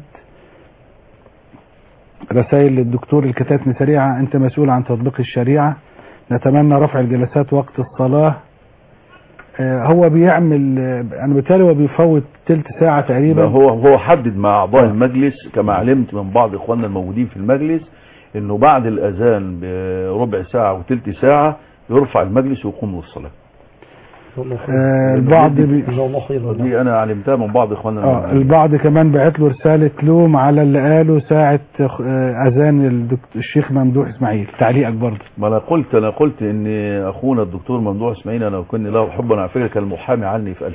رسائل للدكتور الكتاتني سريعة أنت مسؤول عن تطبيق الشريعة نتمنى رفع الجلسات وقت الصلاة آه، هو بيعمل آه، انا بالتالي هو بيفوت تلت ساعة ما تقريبا هو هو حدد مع اعضاء المجلس كما علمت من بعض اخواننا الموجودين في المجلس انه بعد الاذان بربع ساعة وثلث ساعة يرفع المجلس ويقوم للصلاة آه، البعض بي... جزاه الله خيرا دي انا علمتها من بعض اخواننا اه الموجودين. البعض كمان بعت له رسالة لوم على اللي قاله ساعة آه، اذان الدكتور الشيخ ممدوح اسماعيل تعليقك برضه ما انا قلت انا قلت ان اخونا الدكتور ممدوح اسماعيل انا كنت له حبا على فكره كان محامي عني في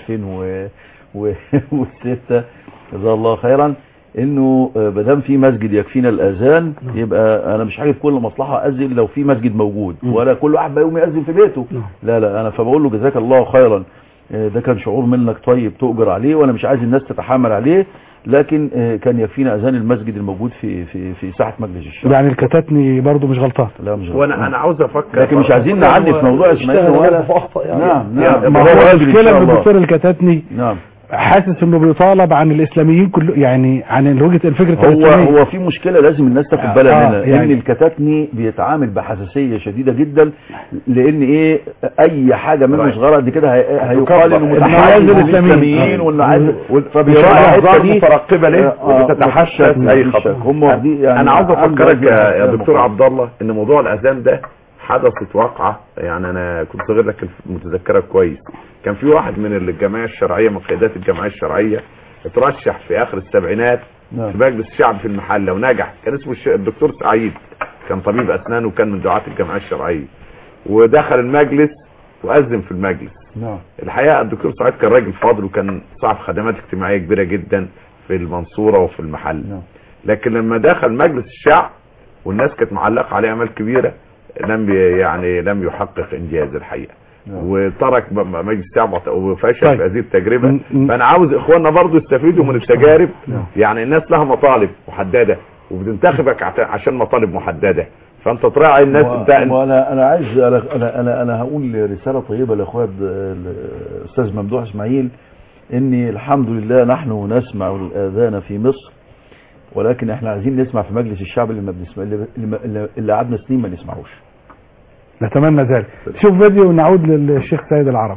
2006 جزاه الله خيرا انه ما دام في مسجد يكفينا الاذان يبقى انا مش عارف كل مصلحه اذن لو في مسجد موجود ولا كل واحد بقى يقوم ياذن في بيته لا لا انا فبقول له جزاك الله خيرا آه، ده كان شعور منك طيب تؤجر عليه وانا مش عايز الناس تتحامل عليه لكن آه، كان يكفينا اذان المسجد الموجود في في في ساحه مجلس الشعب يعني الكتاتني برضه مش غلطان لا مش وانا انا عاوز افكر لكن مش عايزين نعدي في موضوع اسماعيل ولا نعم نعم ما هو هو راجل إن المشكلة شاء ان الله. الدكتور الكتاتني نعم حاسس انه بيطالب عن الاسلاميين كله يعني عن وجهة الفكرة هو الاسلامية هو في مشكله لازم الناس تاخد آه، بالها آه، منها يعني- ان الكتاتني بيتعامل بحساسيه شديده جدا لان ايه اي حاجه منه رايح. صغيره دي كده هي- هيقال هتكبر. انه إنه متحيز عايز للاسلاميين الإسلاميين. وانه عايز فبيراعي فبيراعي الحته الحته دي دي مترقبه ليه آه، آه، وبتتحشى مفيش اي شك. خطر هم واخدين يعني انا عاوز افكرك عنده يا يا أسباب دكتور مختلفة. عبد الله ان موضوع الاذان ده حدثت واقعه يعني انا كنت صغير لكن متذكرها كويس كان في واحد من الجمعيه الشرعيه من قيادات الجمعيه الشرعيه اترشح في اخر السبعينات نعم. في مجلس الشعب في المحله ونجح كان اسمه الش- الدكتور سعيد كان طبيب اسنان وكان من دعاه الجمعيه الشرعيه ودخل المجلس واذن في المجلس نعم الحقيقه الدكتور سعيد كان راجل فاضل وكان صاحب خدمات اجتماعيه كبيره جدا في المنصوره وفي المحل نعم. لكن لما دخل مجلس الشعب والناس كانت معلقه عليه امال كبيره لم ي- يعني لم يحقق انجاز الحقيقه نعم. وترك م- م- مجلس الشعب وت- وفشل طيب. في هذه التجربه م- م- فانا عاوز اخواننا برضو يستفيدوا من التجارب يعني الناس لها مطالب محدده وبتنتخبك عت- عشان مطالب محدده فانت تراعي الناس و- انت وانا انا عايز انا انا انا, أنا هقول رساله طيبه لاخوات الاستاذ ممدوح اسماعيل اني الحمد لله نحن نسمع الاذان في مصر ولكن احنا عايزين نسمع في مجلس الشعب اللي ما بنسمع اللي, اللي, اللي قعدنا سنين ما نسمعوش نتمنى ذلك شوف فيديو ونعود للشيخ سيد العربي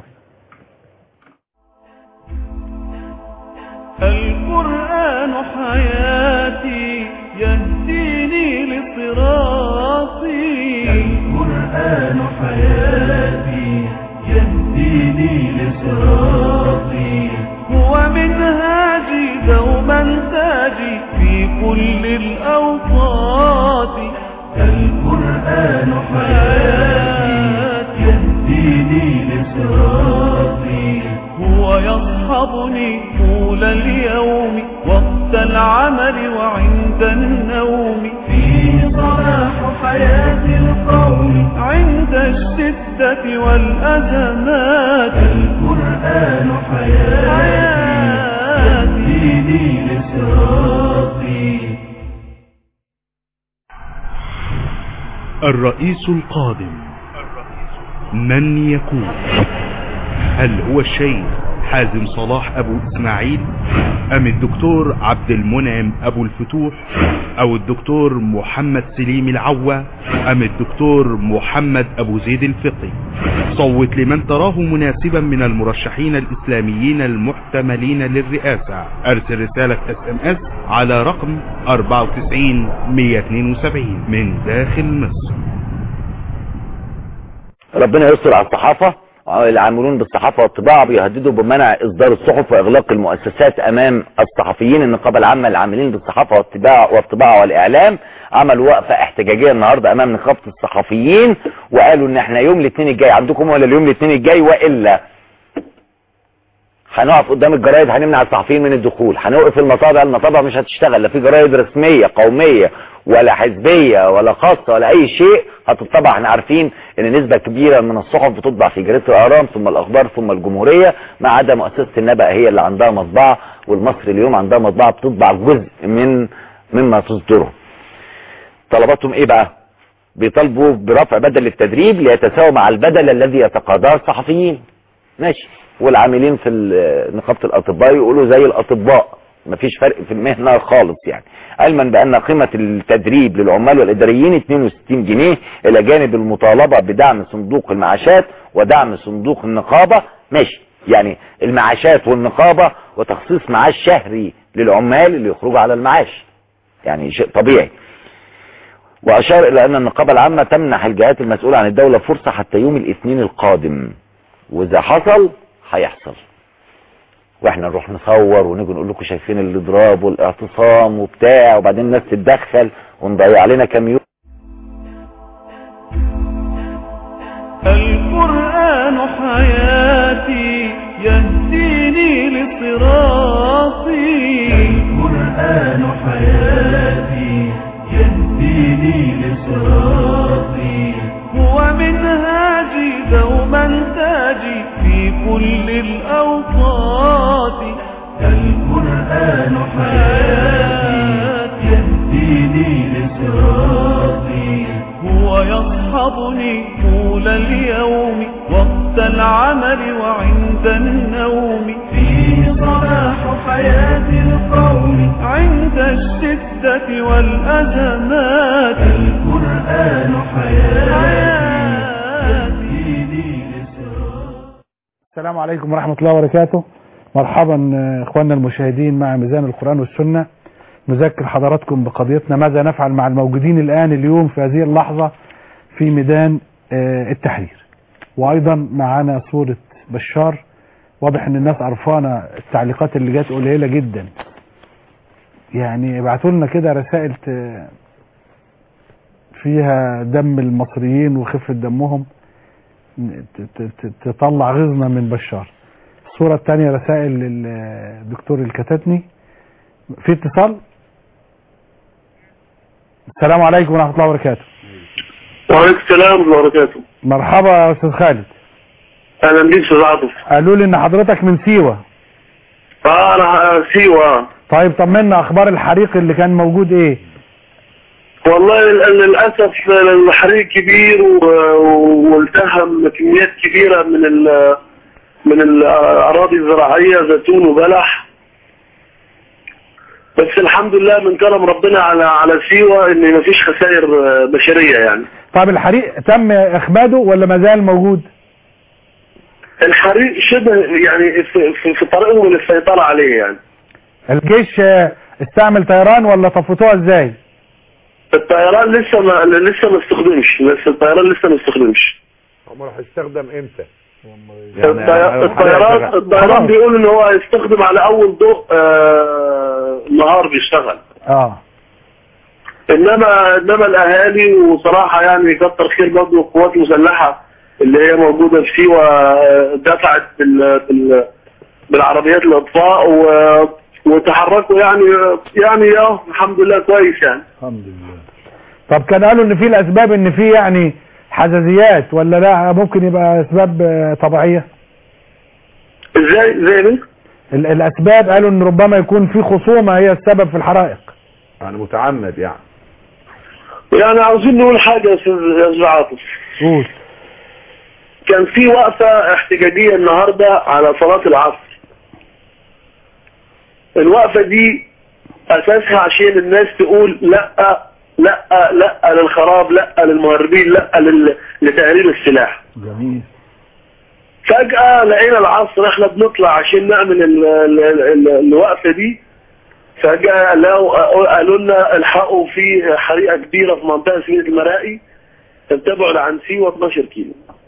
القرآن حياتي يهديني لصراطي القرآن حياتي يهديني لصراطي هو منهاجي دوما تاجي في كل الأوقات القرآن حياتي يهديني لصراطي هو يصحبني طول اليوم وقت العمل وعند النوم فيه صلاح حياة القوم عند الشدة والأزمات القرآن حياتي يهديني لصراطي الرئيس القادم من يكون هل هو الشيخ حازم صلاح ابو اسماعيل ام الدكتور عبد المنعم ابو الفتوح او الدكتور محمد سليم العوة ام الدكتور محمد ابو زيد الفقي صوت لمن تراه مناسبا من المرشحين الاسلاميين المحتملين للرئاسة ارسل رسالة اس ام اس على رقم 94 172 من داخل مصر ربنا يستر على الصحافة العاملون بالصحافة والطباعة بيهددوا بمنع إصدار الصحف وإغلاق المؤسسات أمام الصحفيين النقابة العامة للعاملين بالصحافة والطباعة, والطباعة والإعلام عملوا وقفة احتجاجية النهاردة أمام نقابة الصحفيين وقالوا إن إحنا يوم الاثنين الجاي عندكم ولا اليوم الاثنين الجاي وإلا هنقف قدام الجرايد هنمنع الصحفيين من الدخول هنوقف المطابع المطابع مش هتشتغل لا في جرايد رسمية قومية ولا حزبية ولا خاصة ولا اي شيء هتطبع احنا عارفين ان نسبة كبيرة من الصحف بتطبع في جريدة الاهرام ثم الاخبار ثم الجمهورية ما عدا مؤسسة النبأ هي اللي عندها مطبعة والمصري اليوم عندها مطبعة بتطبع جزء من مما تصدره طلباتهم ايه بقى بيطالبوا برفع بدل التدريب ليتساوى مع البدل الذي يتقاضاه الصحفيين ماشي والعاملين في ال- نقابة الأطباء يقولوا زي الأطباء مفيش فرق في المهنة خالص يعني علما بأن قيمة التدريب للعمال والإداريين 62 جنيه إلى جانب المطالبة بدعم صندوق المعاشات ودعم صندوق النقابة ماشي يعني المعاشات والنقابة وتخصيص معاش شهري للعمال اللي يخرجوا على المعاش يعني شيء طبيعي وأشار إلى أن النقابة العامة تمنح الجهات المسؤولة عن الدولة فرصة حتى يوم الاثنين القادم وإذا حصل هيحصل واحنا نروح نصور ونيجي نقول لكم شايفين الاضراب والاعتصام وبتاع وبعدين الناس تتدخل ونضيع علينا كام يوم القرآن حياتي يهديني لصراطي القرآن حياتي يهديني لصراطي هو منهاجي دوما تاجي في كل الأوقات القرآن حياتي يهديني لصراطي هو يصحبني طول اليوم وقت العمل وعند النوم فيه صلاح حياة القوم عند الشدة والأزمات القرآن حياتي يهديني السلام عليكم ورحمة الله وبركاته مرحبا آه، اخواننا المشاهدين مع ميزان القرآن والسنة نذكر حضراتكم بقضيتنا ماذا نفعل مع الموجودين الآن اليوم في هذه اللحظة في ميدان آه، التحرير وأيضا معنا صورة بشار واضح ان الناس عرفانة التعليقات اللي جات قليلة جدا يعني ابعتوا لنا كده رسائل ت- فيها دم المصريين وخفة دمهم ت- ت- ت- تطلع غيظنا من بشار الصورة الثانية رسائل للدكتور الكتاتني في اتصال السلام عليكم ورحمة الله وبركاته وعليكم السلام ورحمة الله وبركاته مرحبا يا استاذ خالد اهلا بيك استاذ عاطف قالوا لي ان حضرتك من سيوة اه انا سيوة طيب طمنا اخبار الحريق اللي كان موجود ايه والله ل- للاسف الحريق كبير و- والتهم كميات كبيرة من ال من الاراضي الزراعية زيتون وبلح بس الحمد لله من كرم ربنا على على سيوة ان مفيش خسائر بشرية يعني طيب الحريق تم اخماده ولا ما زال موجود الحريق شبه يعني في, في, في طريقهم للسيطرة عليه يعني الجيش آه، استعمل طيران ولا طفتوها ازاي الطيران لسه ما لسه ما استخدمش لسه الطيران لسه ما استخدمش عمر هيستخدم امتى الطي- الطيران الطيران بيقول ان هو هيستخدم على اول ضوء آه، نهار بيشتغل اه انما انما الاهالي وصراحه يعني كتر خير برضه القوات المسلحه اللي هي موجوده في سيوه آه، دفعت بال بال بالعربيات الاطفاء و وتحركوا يعني يعني اه الحمد لله كويس يعني الحمد لله طب كان قالوا ان في الاسباب ان في يعني حزازيات ولا لا ممكن يبقى اسباب آه، طبيعيه ازاي زي مين ال- الاسباب قالوا ان ربما يكون في خصومه هي السبب في الحرائق يعني متعمد يعني يعني عاوزين نقول حاجه يا استاذ يا أستاذ عاطف قول كان في وقفة احتجاجية النهاردة على صلاة العصر الوقفة دي اساسها عشان الناس تقول لا لا لا للخراب لا للمهربين لا لل- لتهريب السلاح جميل فجأة لقينا العصر احنا بنطلع عشان نعمل ال- ال- ال- الوقفة دي فجأة لقوا- قالوا لنا الحقوا في حريقة كبيرة في منطقة سيدة المرائي تبعد عن سيوة 12 كيلو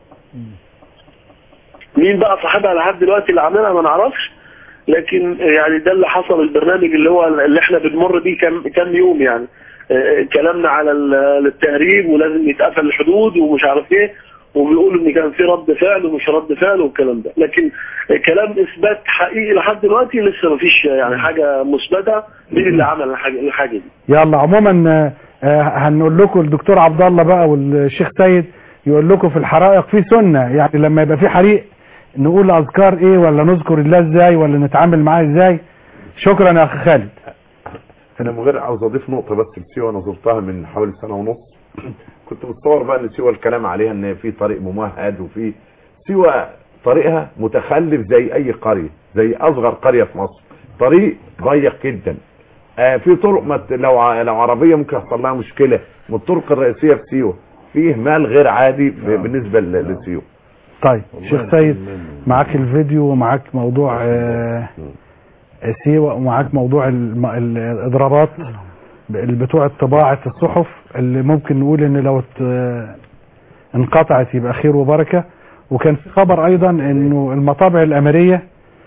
مين بقى صاحبها لحد دلوقتي اللي عاملها ما نعرفش لكن يعني ده اللي حصل البرنامج اللي هو اللي احنا بنمر بيه كام كام يوم يعني اه، كلامنا على ال- التهريب ولازم يتقفل الحدود ومش عارف ايه وبيقولوا ان كان في رد فعل ومش رد فعل والكلام ده لكن كلام اثبات حقيقي لحد دلوقتي لسه ما فيش يعني حاجه مثبته مين اللي عمل الحاجه الحاجه دي يلا عموما آه، آه، هنقول لكم الدكتور عبد الله بقى والشيخ سيد يقول لكم في الحرائق في سنه يعني لما يبقى في حريق نقول اذكار ايه ولا نذكر الله ازاي ولا نتعامل معاه ازاي شكرا يا اخي خالد انا من غير عاوز اضيف نقطه بس لسيوه انا زرتها من حوالي سنه ونص كنت متصور بقى ان سيوه الكلام عليها ان في طريق ممهد وفي سيوه طريقها متخلف زي اي قريه زي اصغر قريه في مصر طريق ضيق جدا آه في طرق مت لو ع- لو عربيه ممكن يحصل لها مشكله من الطرق الرئيسيه في سيوه في اهمال غير عادي ب- بالنسبه ل- لسيوه طيب شيخ سيد معاك الفيديو ومعاك موضوع آه، سيوة ومعاك موضوع الم- الاضرابات بتوع طباعة الصحف اللي ممكن نقول ان لو ات- انقطعت يبقى خير وبركة وكان في خبر ايضا انه المطابع الامرية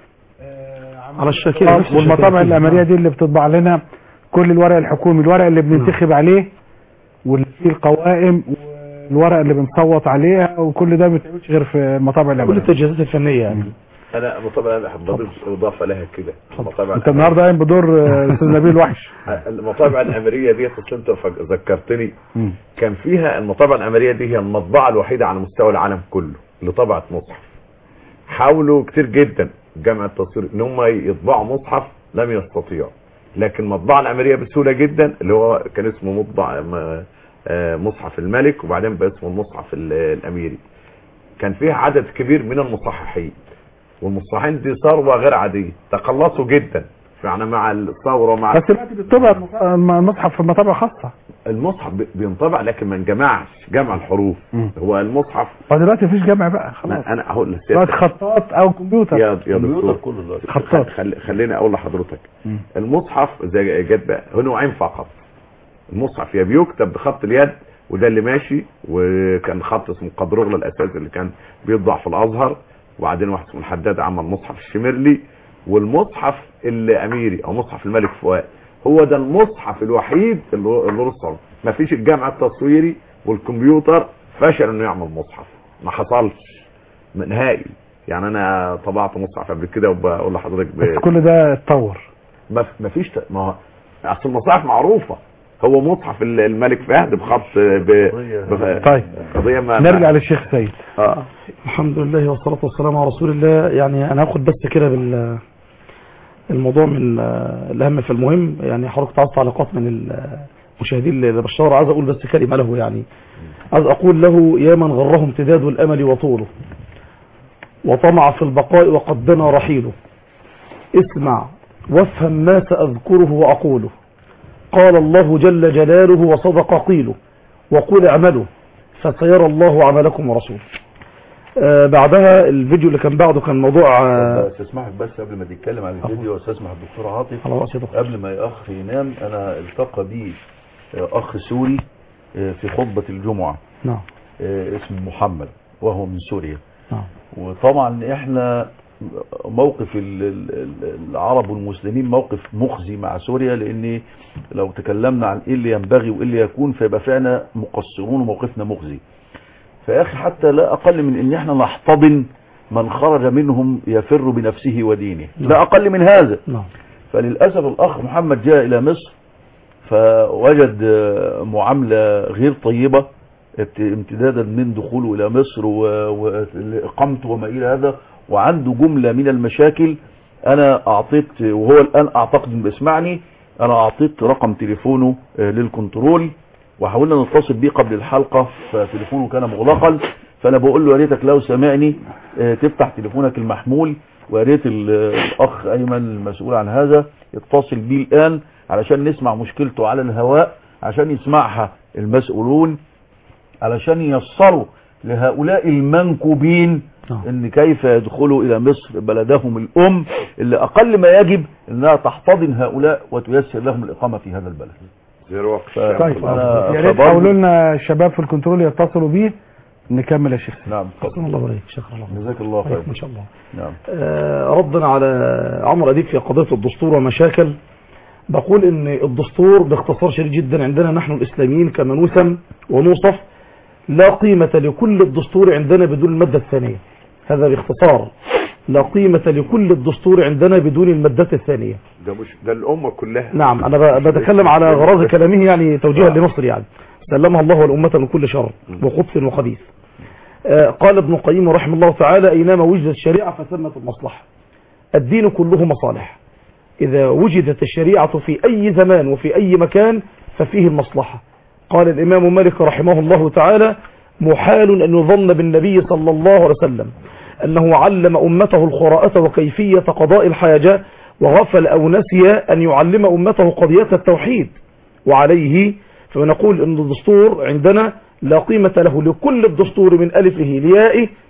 على الشاكلة نفس والمطابع الشاكلة. الامرية دي اللي بتطبع لنا كل الورق الحكومي الورق اللي بننتخب عليه واللي فيه القوائم والورق اللي بنصوت عليها وكل ده ما بيتعملش غير في المطابع كل الامرية التجهيزات الفنية يعني انا طبعا بضيف اضافه لها كده المطابع انت النهارده قايم بدور آه، استاذ نبيل وحش المطابع الامريه ديت أصل انت فك- ذكرتني مم. كان فيها المطابع الامريه دي هي المطبعه الوحيده على مستوى العالم كله اللي طبعت مصحف حاولوا كتير جدا جامعه التصوير ان هم يطبعوا مصحف لم يستطيعوا لكن المطبعه الامريه بسهوله جدا اللي هو كان اسمه مطبع م- آه، مصحف الملك وبعدين بقى اسمه المصحف ال- الاميري كان فيها عدد كبير من المصححين والمصححين دي ثروه غير عاديه تقلصوا جدا يعني مع الثوره مع بس دلوقتي بتطبع الم- المصحف في مطابع خاصة المصحف بي- بينطبع لكن ما انجمعش جمع الحروف مم. هو المصحف فدلوقتي مفيش جمع بقى خلاص ما انا هقول دلوقتي لسيادتك خطاط او كمبيوتر يا يا كمبيوتر دكتور كله دلوقتي خطاط خل... خليني اقول لحضرتك مم. المصحف زي جت بقى هو نوعين فقط المصحف يا بيكتب بخط اليد وده اللي ماشي وكان خط اسمه قدرغلة الاساس اللي كان بيطبع في الازهر وبعدين واحد اسمه الحداد عمل مصحف الشمرلي والمصحف الاميري او مصحف الملك فؤاد هو ده المصحف الوحيد اللي اللي رسل ما فيش الجامع التصويري والكمبيوتر فشل انه يعمل مصحف ما حصلش نهائي يعني انا طبعت مصحف قبل كده وبقول لحضرتك ب... بس كل ده اتطور ما ما فيش ت- ما هو اصل المصاحف معروفه هو مصحف ال- الملك فهد بخط ب... ب... طيب قضيه ما نرجع للشيخ سيد اه الحمد لله والصلاة والسلام على رسول الله يعني أنا هاخد بس كده بال الموضوع من آه، الأهم في المهم يعني حضرتك تعرض تعليقات من المشاهدين لبشار عايز أقول بس كلمة له يعني عايز أقول له يا من غره امتداد الأمل وطوله وطمع في البقاء وقد دنا رحيله اسمع وافهم ما سأذكره وأقوله قال الله جل جلاله وصدق قيله وقل اعملوا فسيرى الله عملكم ورسوله آه بعدها الفيديو اللي كان بعده كان موضوع آه استسمحك بس قبل ما تتكلم عن الفيديو استسمح الدكتور عاطف على رأسي دكتور. قبل ما اخ ينام انا التقى بي آه، اخ سوري آه، في خطبة الجمعة نعم آه، اسمه محمد وهو من سوريا نعم وطبعا احنا موقف ال- ال- ال- العرب والمسلمين موقف مخزي مع سوريا لان لو تكلمنا عن ايه اللي ينبغي وايه اللي يكون فيبقى فعلا مقصرون وموقفنا مخزي فيا اخي حتى لا اقل من ان احنا نحتضن من خرج منهم يفر بنفسه ودينه لا اقل من هذا نعم فللاسف الاخ محمد جاء الى مصر فوجد آه، معامله غير طيبه ابت- امتدادا من دخوله الى مصر و- واقامته وما الى هذا وعنده جمله من المشاكل انا اعطيت وهو الان اعتقد انه بيسمعني انا اعطيت رقم تليفونه آه، للكنترول وحاولنا نتصل بيه قبل الحلقه فتليفونه كان مغلقا فانا بقول له يا ريتك لو سامعني آه، تفتح تليفونك المحمول ويا ريت ال- الاخ ايمن المسؤول عن هذا يتصل بيه الان علشان نسمع مشكلته على الهواء عشان يسمعها المسؤولون علشان ييسروا لهؤلاء المنكوبين نعم. ان كيف يدخلوا الى مصر بلدهم الام اللي اقل ما يجب انها تحتضن هؤلاء وتيسر لهم الاقامه في هذا البلد زي الوقت طيب أنا يا ريت فبرضه- حاولوا لنا الشباب في الكنترول يتصلوا بيه نكمل يا شيخ سيد نعم حسن الله عليك شكرا الله جزاك الله خير عليكم ان شاء الله نعم آه، ردا على عمرو اديب في قضيه الدستور ومشاكل بقول ان الدستور باختصار شديد جدا عندنا نحن الاسلاميين كما نوسم ونوصف لا قيمه لكل الدستور عندنا بدون الماده الثانيه هذا باختصار لا قيمه لكل الدستور عندنا بدون الماده الثانيه ده مش ده الامه كلها نعم انا ب- بتكلم على غراض كلامه يعني توجيها لمصر يعني سلمها الله والأمة من كل شر وخبث وخبيث آه، قال ابن القيم رحمه الله تعالى أينما وجدت الشريعة فثمة المصلحة الدين كله مصالح إذا وجدت الشريعة في أي زمان وفي أي مكان ففيه المصلحة قال الإمام مالك رحمه الله تعالى محال أن يظن بالنبي صلى الله عليه وسلم أنه علم أمته القراءة وكيفية قضاء الحاجة وغفل أو نسي أن يعلم أمته قضية التوحيد وعليه فنقول أن الدستور عندنا لا قيمة له لكل الدستور من ألفه ليائه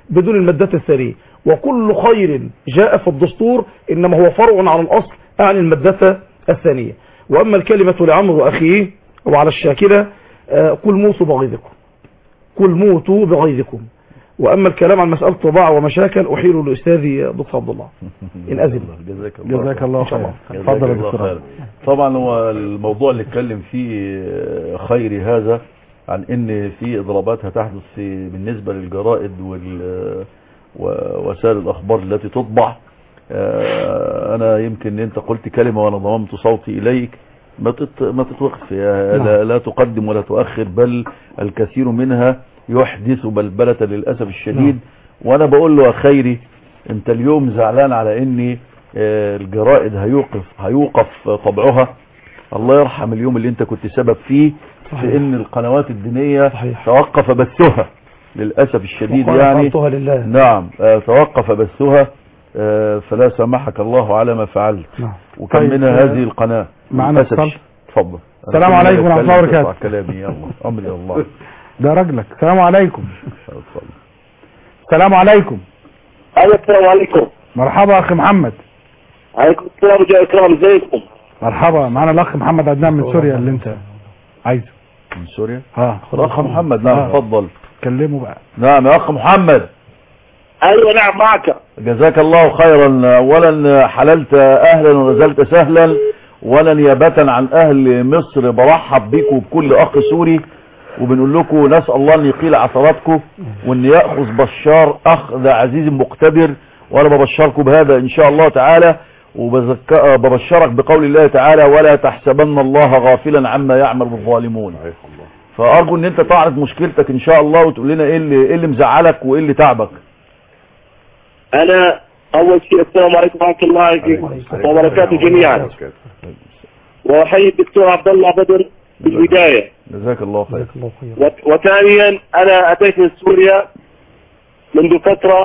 بدون المادة الثانية وكل خير جاء في الدستور إنما هو فرع على الأصل عن المادة الثانية وأما الكلمة لعمرو أخيه وعلى الشاكلة آه، قل موتوا بغيظكم قل موتوا بغيظكم وأما الكلام عن مسألة طباع ومشاكل أحيل لأستاذي دكتور عبد الله إن أذن جزاك الله جزاك الله خير جزاك اتفضل يا الله دكتور خير. طبعا هو الموضوع اللي اتكلم فيه خيري هذا عن ان في اضرابات هتحدث في بالنسبة للجرائد وال ووسائل الاخبار التي تطبع آه، انا يمكن انت قلت كلمة وانا ضممت صوتي اليك ما تت ما تتوقف يا- لا, لا تقدم ولا تؤخر بل الكثير منها يحدث بلبلة للأسف الشديد وانا بقول له يا خيري انت اليوم زعلان على ان آه، الجرائد هيوقف هيوقف طبعها الله يرحم اليوم اللي انت كنت سبب فيه في ان القنوات الدينية توقف بثها للأسف الشديد وقال يعني فعلتها لله. نعم آه، توقف بثها آه، فلا سامحك الله على ما فعلت نعم. وكم طيب، منها آه، هذه القناة معنا للأسف اتصال. الش- اتفضل السلام عليكم ورحمة الله وبركاته. تقطع كلامي يلا امري الله ده راجلك السلام عليكم اتفضل السلام عليكم أيوة السلام عليكم مرحبا اخي محمد عليكم السلام ورحمة الكرام ازيكم مرحبا معنا الاخ محمد عدنان من سوريا اللي انت عايزه من سوريا اه الاخ محمد نعم آه. اتفضل كلمه بقى نعم يا اخ محمد ايوه نعم معك جزاك الله خيرا اولا حللت اهلا ونزلت سهلا ولا نيابة عن اهل مصر برحب بكم وبكل اخ سوري وبنقول لكم نسأل الله ان يقيل عثراتكم وان يأخذ بشار اخذ عزيز مقتدر وانا ببشركم بهذا ان شاء الله تعالى وببشرك بقول الله تعالى ولا تحسبن الله غافلا عما يعمل الظالمون فارجو ان انت تعرض مشكلتك ان شاء الله وتقول لنا ايه اللي, إيه اللي مزعلك وايه اللي تعبك انا اول شيء السلام عليكم ورحمة الله وبركاته جميعا واحيي الدكتور عبد الله بدر بالبداية جزاك الله خير وت- وثانيا انا اتيت من سوريا منذ فترة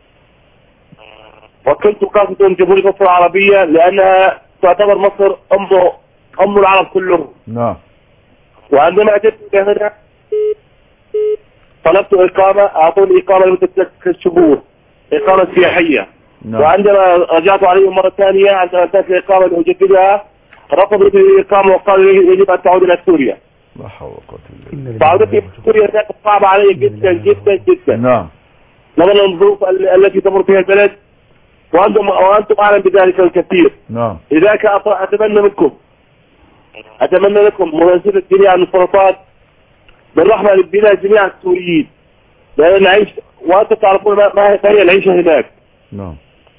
وكنت قاصدا جمهورية مصر العربية لانها تعتبر مصر ام ام العرب كلهم نعم وعندما اتيت الى هنا طلبت اقامة اعطوني اقامة لمدة ثلاث شهور اقامة سياحية نعم وعندما رجعت عليهم مرة ثانية عندما انتهت الإقامة لأجددها رفضوا لي الإقامة وقالوا لي يجب أن تعود إلى سوريا لا حول ولا قوة الا فعودتي إلى سوريا كانت صعبة علي جدا جدا جدا بالله نعم نظرا للظروف ال- التي تمر فيها البلد وأنتم وأنتم أعلم بذلك الكثير نعم لذلك أط- أتمنى منكم أتمنى لكم منازلة جميع السلطات بالرحمة لبنا جميع السوريين لأن نعيش وأنتم تعرفون ما ما هي ما هي العيشة هناك نعم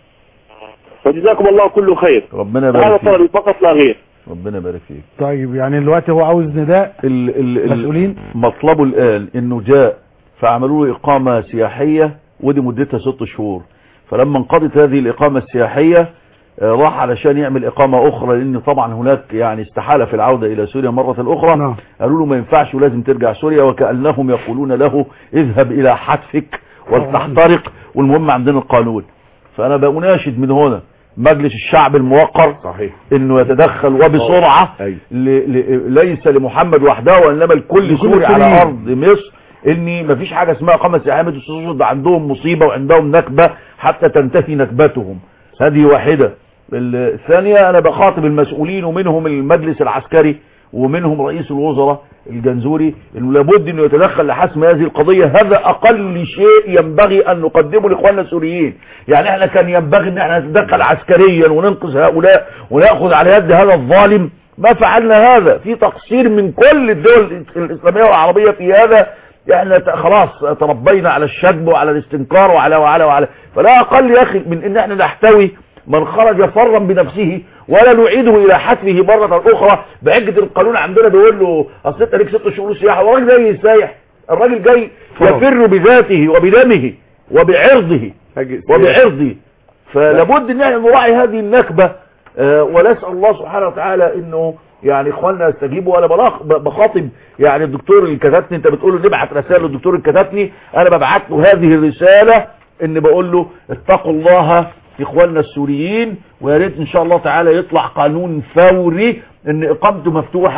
فجزاكم الله كل خير ربنا هذا يبارك فيك طلبي فقط لا غير ربنا يبارك فيك طيب يعني دلوقتي هو عاوز نداء ال ال ال مسؤولين مطلبه الآن انه جاء فعملوا له اقامة سياحية ودي مدتها ست شهور فلما انقضت هذه الاقامة السياحية آه، راح علشان يعمل اقامة اخرى لان طبعا هناك يعني استحالة في العودة الى سوريا مرة اخرى نعم. قالوا له ما ينفعش ولازم ترجع سوريا وكأنهم يقولون له اذهب الى حتفك ولتحترق والمهم عندنا القانون فانا بأناشد من هنا مجلس الشعب الموقر صحيح انه يتدخل وبسرعة أيوة. ل... ل... ليس لمحمد وحده وانما لكل سوري على سوري. ارض مصر ان مفيش حاجة اسمها اقامة سياحية ما تستطيعش ده عندهم مصيبة وعندهم نكبة حتى تنتهي نكبتهم هذه واحدة الثانية انا بخاطب المسؤولين ومنهم المجلس العسكري ومنهم رئيس الوزراء الجنزوري انه لابد انه يتدخل لحسم هذه القضية هذا اقل شيء ينبغي ان نقدمه لاخواننا السوريين يعني احنا كان ينبغي ان احنا نتدخل عسكريا وننقذ هؤلاء وناخذ على يد هذا الظالم ما فعلنا هذا في تقصير من كل الدول الاسلامية والعربية في هذا احنا ت- خلاص تربينا على الشجب وعلى الاستنكار وعلى وعلى وعلى فلا اقل يا اخي من ان احنا نحتوي من خرج فرا بنفسه ولا نعيده الى حتفه مرة اخرى بحجة القانون عندنا بيقول له اصل انت ليك ست شهور سياحة والراجل جاي يسايح الراجل جاي يفر بذاته وبدمه وبعرضه وبعرضه فلابد ان احنا نراعي هذه النكبة آه، ونسأل الله سبحانه وتعالى انه يعني اخواننا يستجيبوا وانا بلاخ- ب- بخاطب يعني الدكتور اللي كتبني انت بتقول له نبعت رسائل للدكتور اللي كتبني انا ببعت له هذه الرسالة ان بقول له اتقوا الله اخواننا السوريين ويا ريت ان شاء الله تعالى يطلع قانون فوري ان اقامته مفتوحة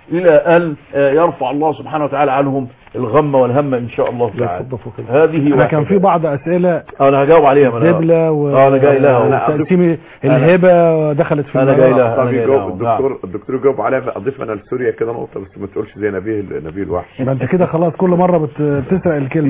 الى ان آه، يرفع الله سبحانه وتعالى عنهم الغم والهم ان شاء الله تعالى هذه انا كان واحدة. في بعض اسئله انا هجاوب عليها ما أنا- دبلة و آه، انا جاي لها و- أهو. تقسيم الهبه دخلت في أنا الموضوع. جاي لها. طب أنا يجاوب نعم. الدكتور الدكتور يجاوب عليها اضيف انا لسوريا كده نقطه بس ما تقولش زي نبيه نبيه الوحش ما انت كده خلاص كل مره بت- بتسرق الكلمه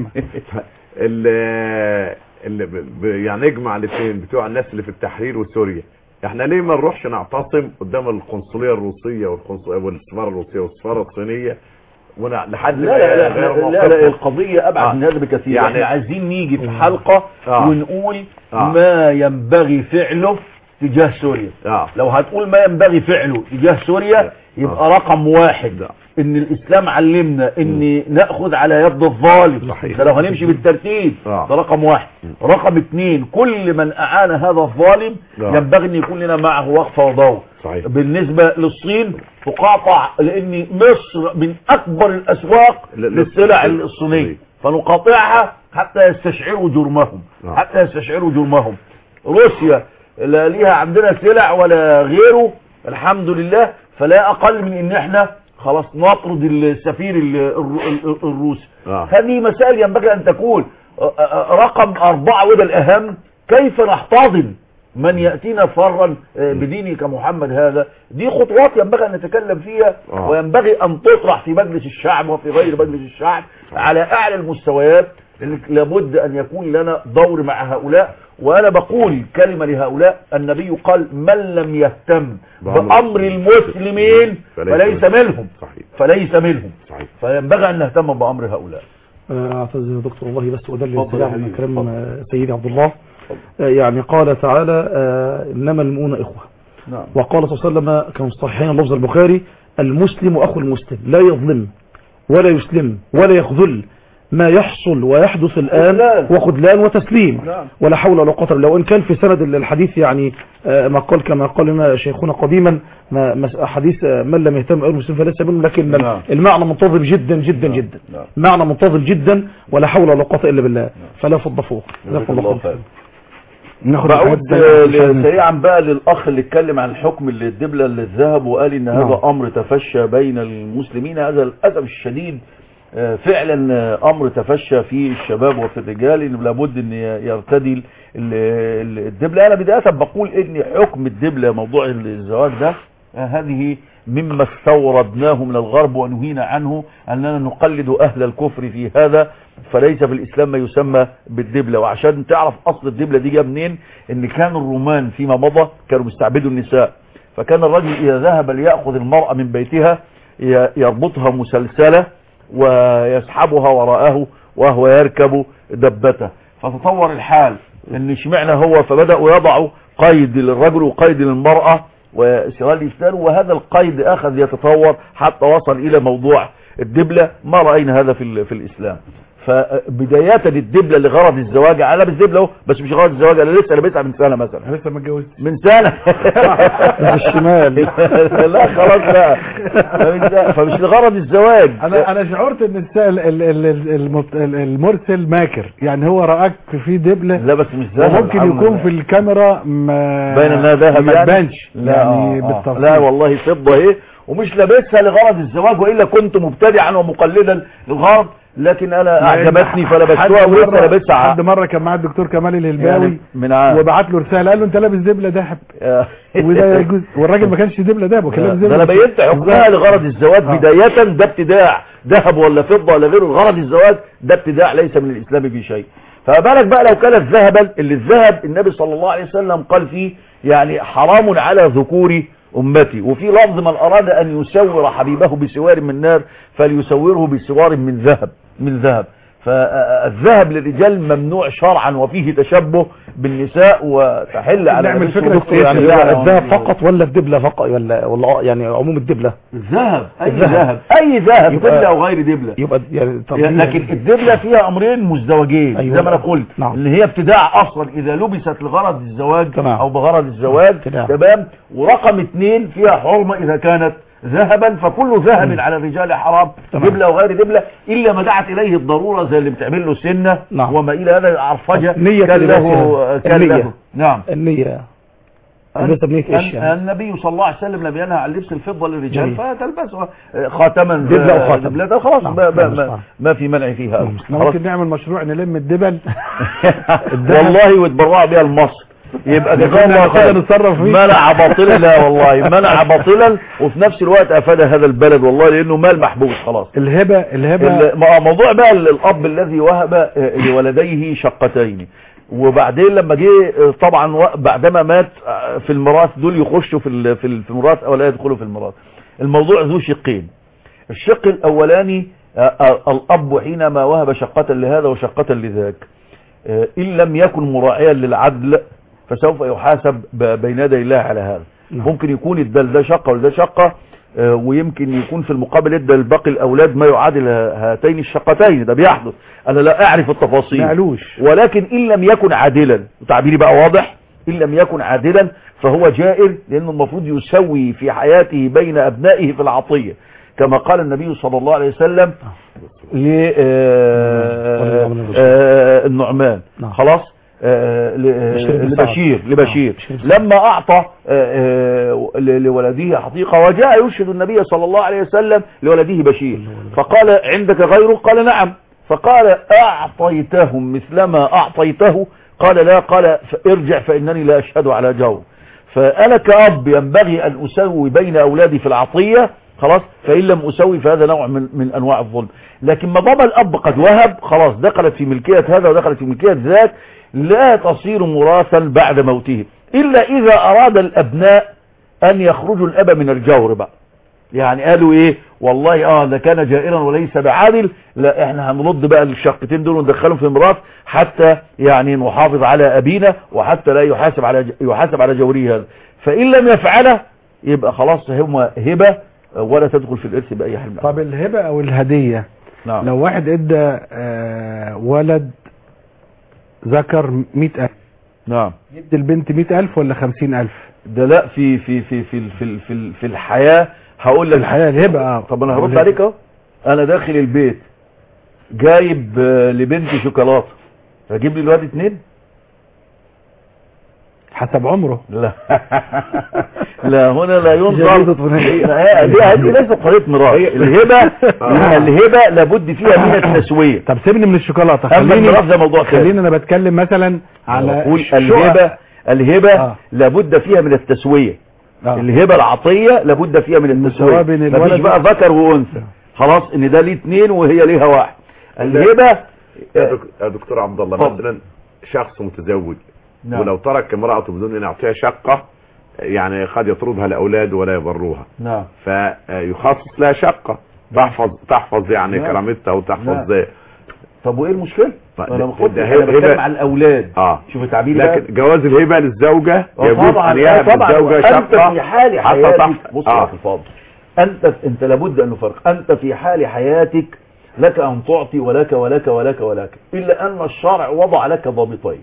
ال- اللي ب- ب- يعني اجمع الاثنين بتوع الناس اللي في التحرير وسوريا احنا ليه ما نروحش نعتصم قدام القنصليه الروسيه والقنص- والسفاره الروسيه والسفاره الصينيه ونع- لحد لا لا لا, غير لا, لا, موقفهم. لا القضية أبعد آه. من هذا بكثير يعني- يعني احنا عايزين نيجي في حلقة آه. ونقول آه. ما ينبغي فعله تجاه سوريا آه. لو هتقول ما ينبغي فعله تجاه سوريا يبقى رقم واحد ان الاسلام علمنا ان ناخذ على يد الظالم صحيح. ده لو هنمشي بالترتيب آه. ده رقم واحد رقم اثنين كل من اعان هذا الظالم آه. ينبغي ان يكون لنا معه وقفه وضوء صحيح. بالنسبه للصين تقاطع لان مصر من اكبر الاسواق ل- للسلع لل- الصينيه فنقاطعها حتى يستشعروا جرمهم آه. حتى يستشعروا جرمهم روسيا لا ليها عندنا سلع ولا غيره الحمد لله فلا اقل من ان احنا خلاص نطرد السفير ال- الر- ال- الروسي آه. هذه مسائل ينبغي ان تكون آه، آه، رقم اربعة وده الاهم كيف نحتضن من يأتينا فرا آه، بدينه كمحمد هذا دي خطوات ينبغي أن نتكلم فيها آه. وينبغي أن تطرح في مجلس الشعب وفي غير مجلس الشعب على أعلى المستويات لأن لابد أن يكون لنا دور مع هؤلاء وأنا بقول كلمة لهؤلاء النبي قال من لم يهتم بأمر بأمر المسلمين فليس فليس منهم صحيح فليس منهم صحيح فينبغي أن نهتم بأمر هؤلاء آه، اعتذر يا دكتور والله بس ادلل اتفضل يا اتباع من حبيبي، كلام اتفضل. آه، سيدي عبد الله آه، يعني قال تعالى آه، انما المؤمنون اخوه نعم وقال صلى الله عليه وسلم كما صحيحين لفظ البخاري المسلم اخو المسلم لا يظلم ولا يسلم ولا يخذل ما يحصل ويحدث الآن خذلان. وخذلان وتسليم نعم. ولا حول ولا قوة لو إن كان في سند الحديث يعني آه، ما قال كما قال لنا شيخنا قديما ما ما- حديث آه، من لم يهتم أمر المسلم فليس منهم لكن نعم. المعنى منتظم جدا جدا جدا نعم. معنى منتظم جدا ولا حول ولا قوة إلا بالله فلا فض فوق جزاكم الله الله خير خير ناخد بعود الحاجات آه، دي. سريعا بقى للاخ اللي اتكلم عن الحكم اللي الدبلة اللي الذهب وقال ان هذا نعم. امر تفشى بين المسلمين هذا للاسف الشديد آه، فعلا آه، امر تفشى في الشباب وفي الرجال ان لابد ان يرتدي ال- ال- الدبلة انا بداية بقول ان حكم الدبلة موضوع الزواج ده آه، هذه مما استوردناه من الغرب ونهينا عنه أننا نقلد أهل الكفر في هذا فليس في الإسلام ما يسمى بالدبلة وعشان تعرف أصل الدبلة دي جاء منين إن كان الرومان فيما مضى كانوا بيستعبدوا النساء فكان الرجل إذا ذهب ليأخذ المرأة من بيتها ي- يربطها مسلسلة ويسحبها وراءه وهو يركب دبته فتطور الحال ان اشمعنى هو فبدأوا يضعوا قيد للرجل وقيد للمرأة وسؤال الإسلام وهذا القيد أخذ يتطور حتى وصل إلى موضوع الدبلة ما رأينا هذا في, ال- في الإسلام فبداية الدبلة لغرض الزواج أنا لابس دبلة اهو بس مش غرض الزواج أنا لسه لابسها من سنة مثلا لسه ما اتجوزتش من سنة الشمال لا خلاص بقى فمش- فمش لغرض الزواج انا انا شعرت ان السائل ال- ال- ال- المت- ال- المرسل ماكر يعني هو راك في دبله لا بس مش ذهب وممكن الحمد يكون لله. في الكاميرا ما باين انها ذهب ما يعني تبانش لا يعني آه آه. بالتفصيل لا والله فضه اهي ومش لابسها لغرض الزواج والا كنت مبتدعا ومقلدا للغرض لكن انا اعجبتني فلبستها حد ولسه مرة- لابسها حد مره كان معاه الدكتور كمال الهلباوي يعني من عام وبعت له رساله قال له انت لابس دبله دهب وده يجوز والراجل ما كانش دبله دهب وكان لابس ده انا دبله بينت حكمها لغرض الزواج آه. بداية ده ابتداع ذهب ولا فضة ولا غيره غرض الزواج ده ابتداع ليس من الاسلام في شيء فبالك بقى لو كانت ذهبا اللي الذهب النبي صلى الله عليه وسلم قال فيه يعني حرام على ذكور امتي وفي لفظ من اراد ان يسور حبيبه بسوار من نار فليسوره بسوار من ذهب من ذهب فالذهب للرجال ممنوع شرعا وفيه تشبه بالنساء وتحل على نعمل النبي فكرة صلى دكتور الله يعني عليه وسلم. الذهب فقط ولا الدبلة فقط ولا ولا آه يعني عموم الدبلة الذهب اي الذهب. ذهب اي ذهب يبقى- دبلة او غير دبلة يبقى يعني طب يعني لكن الدبلة فيها امرين مزدوجين أيوة. زي ما انا قلت نعم. اللي هي ابتداع اصلا اذا لبست لغرض الزواج تمام. او بغرض الزواج ابتداع. تمام ورقم اثنين فيها حرمة اذا كانت ذهبا فكل ذهب على الرجال حرام تمام. دبلة وغير دبلة الا ما دعت اليه الضرورة زي اللي بتعمل له سنة نعم. وما الى هذا عرفجة نية كان له الناس كان النية. له نعم النية لبس بنية ايش الن- يعني النبي صلى الله عليه وسلم لم ينهى عن لبس الفضة للرجال جميل. فتلبسها آه، خاتما دبلة آه، وخاتم. دبلة خلاص نعم، ما, ما, نعم، ما, نعم. ما في منع فيها أبدا. احنا خلاص ممكن نعمل مشروع نلم الدبل والله وتبرع بها لمصر يبقى جزاه الله ناخدها خير نتصرف فيه. منع باطلا لا والله منع باطلا وفي نفس الوقت افاد هذا البلد والله لانه مال محبوس خلاص الهبه الهبه ال- ما- موضوع بقى ال- الاب الذي وهب آه، لولديه شقتين وبعدين لما جه آه، طبعا و- بعدما مات آه، في الميراث دول يخشوا في ال- في ال- في الميراث او لا يدخلوا في الميراث الموضوع ذو شقين الشق الاولاني آه، آه، الاب حينما وهب شقة لهذا وشقة لذاك آه، ان لم يكن مراعيا للعدل فسوف يحاسب ب- بين يدي الله على هذا نعم. ممكن يكون ادى ده شقه وده شقه آه، ويمكن يكون في المقابل ادى لباقي الاولاد ما يعادل ه- هاتين الشقتين ده بيحدث انا لا اعرف التفاصيل ما قالوش ولكن ان لم يكن عادلا تعبيري بقى واضح ان لم يكن عادلا فهو جائر لانه المفروض يسوي في حياته بين ابنائه في العطيه كما قال النبي صلى الله عليه وسلم ل آه، آه، النعمان نعم. خلاص آه، ل- آه، بشير بن سعد. لبشير لبشير نعم، بشير. لما اعطى آه، آه، ل- لولده حقيقة وجاء يرشد النبي صلى الله عليه وسلم لولده بشير فقال عندك غيره قال نعم فقال اعطيتهم مثلما اعطيته قال لا قال ارجع فانني لا اشهد على جور فانا كأب ينبغي ان اسوي بين اولادي في العطية خلاص فان لم اسوي فهذا نوع من, من انواع الظلم لكن ما دام الاب قد وهب خلاص دخلت في ملكية هذا ودخلت في ملكية ذاك لا تصير مراثا بعد موته الا اذا اراد الابناء ان يخرجوا الاب من الجور بقى يعني قالوا ايه والله اه ده كان جائرا وليس بعادل لا احنا هنرد بقى الشقتين دول وندخلهم في الميراث حتى يعني نحافظ على ابينا وحتى لا يحاسب على يحاسب على جوره هذا فان لم يفعله يبقى خلاص هم هبه ولا تدخل في الارث باي حال من طب الهبه او الهديه نعم. لو واحد ادى آه، ولد ذكر 100000 نعم يدي البنت 100000 ولا 50000 ده لا في في في في في في, في الحياه هقول لك الحياه الهبه اه طب انا هرد عليك اهو انا داخل البيت جايب آه، لبنتي شوكولاته هجيب لي الواد اتنين حسب عمره لا لا هنا لا جريدة ينظر ثنائية. هي- دي هذه ليست قضيه ميراث الهبه الهبه لابد فيها من التسويه طب سيبني من الشوكولاته اما خليني الميراث ده موضوع ثاني خليني انا بتكلم مثلا على أقول الشقق. الهبه الهبه آه. لابد فيها من التسويه آه. الهبه العطيه لابد فيها من التسويه المساواة بين مفيش الولد بقى ذكر وانثى خلاص ان ده ليه اتنين وهي ليها واحد الهبه يا دك- يا دكتور عبد الله اتفضل. مثلا شخص متزوج نعم. ولو ترك امرأته بدون ان يعطيها شقة يعني قد يطردها الاولاد ولا يبروها نعم فيخصص لها شقة تحفظ تحفظ يعني نعم. كرامتها وتحفظ نعم. زي طب وايه المشكله طيب انا ده- باخد ده انا هبة- بتكلم هبة- على الاولاد اه شوف التعبير ده لكن جواز الهبة للزوجة آه يجوز طبعا ان آه يهب طبعا الزوجة انت شقة في حال حتى حياتك تحفظ بص يا اخي الفاضل انت انت لابد ان نفرق انت في حال حياتك لك ان تعطي ولك ولك ولك ولك الا ان الشرع وضع لك ضابطين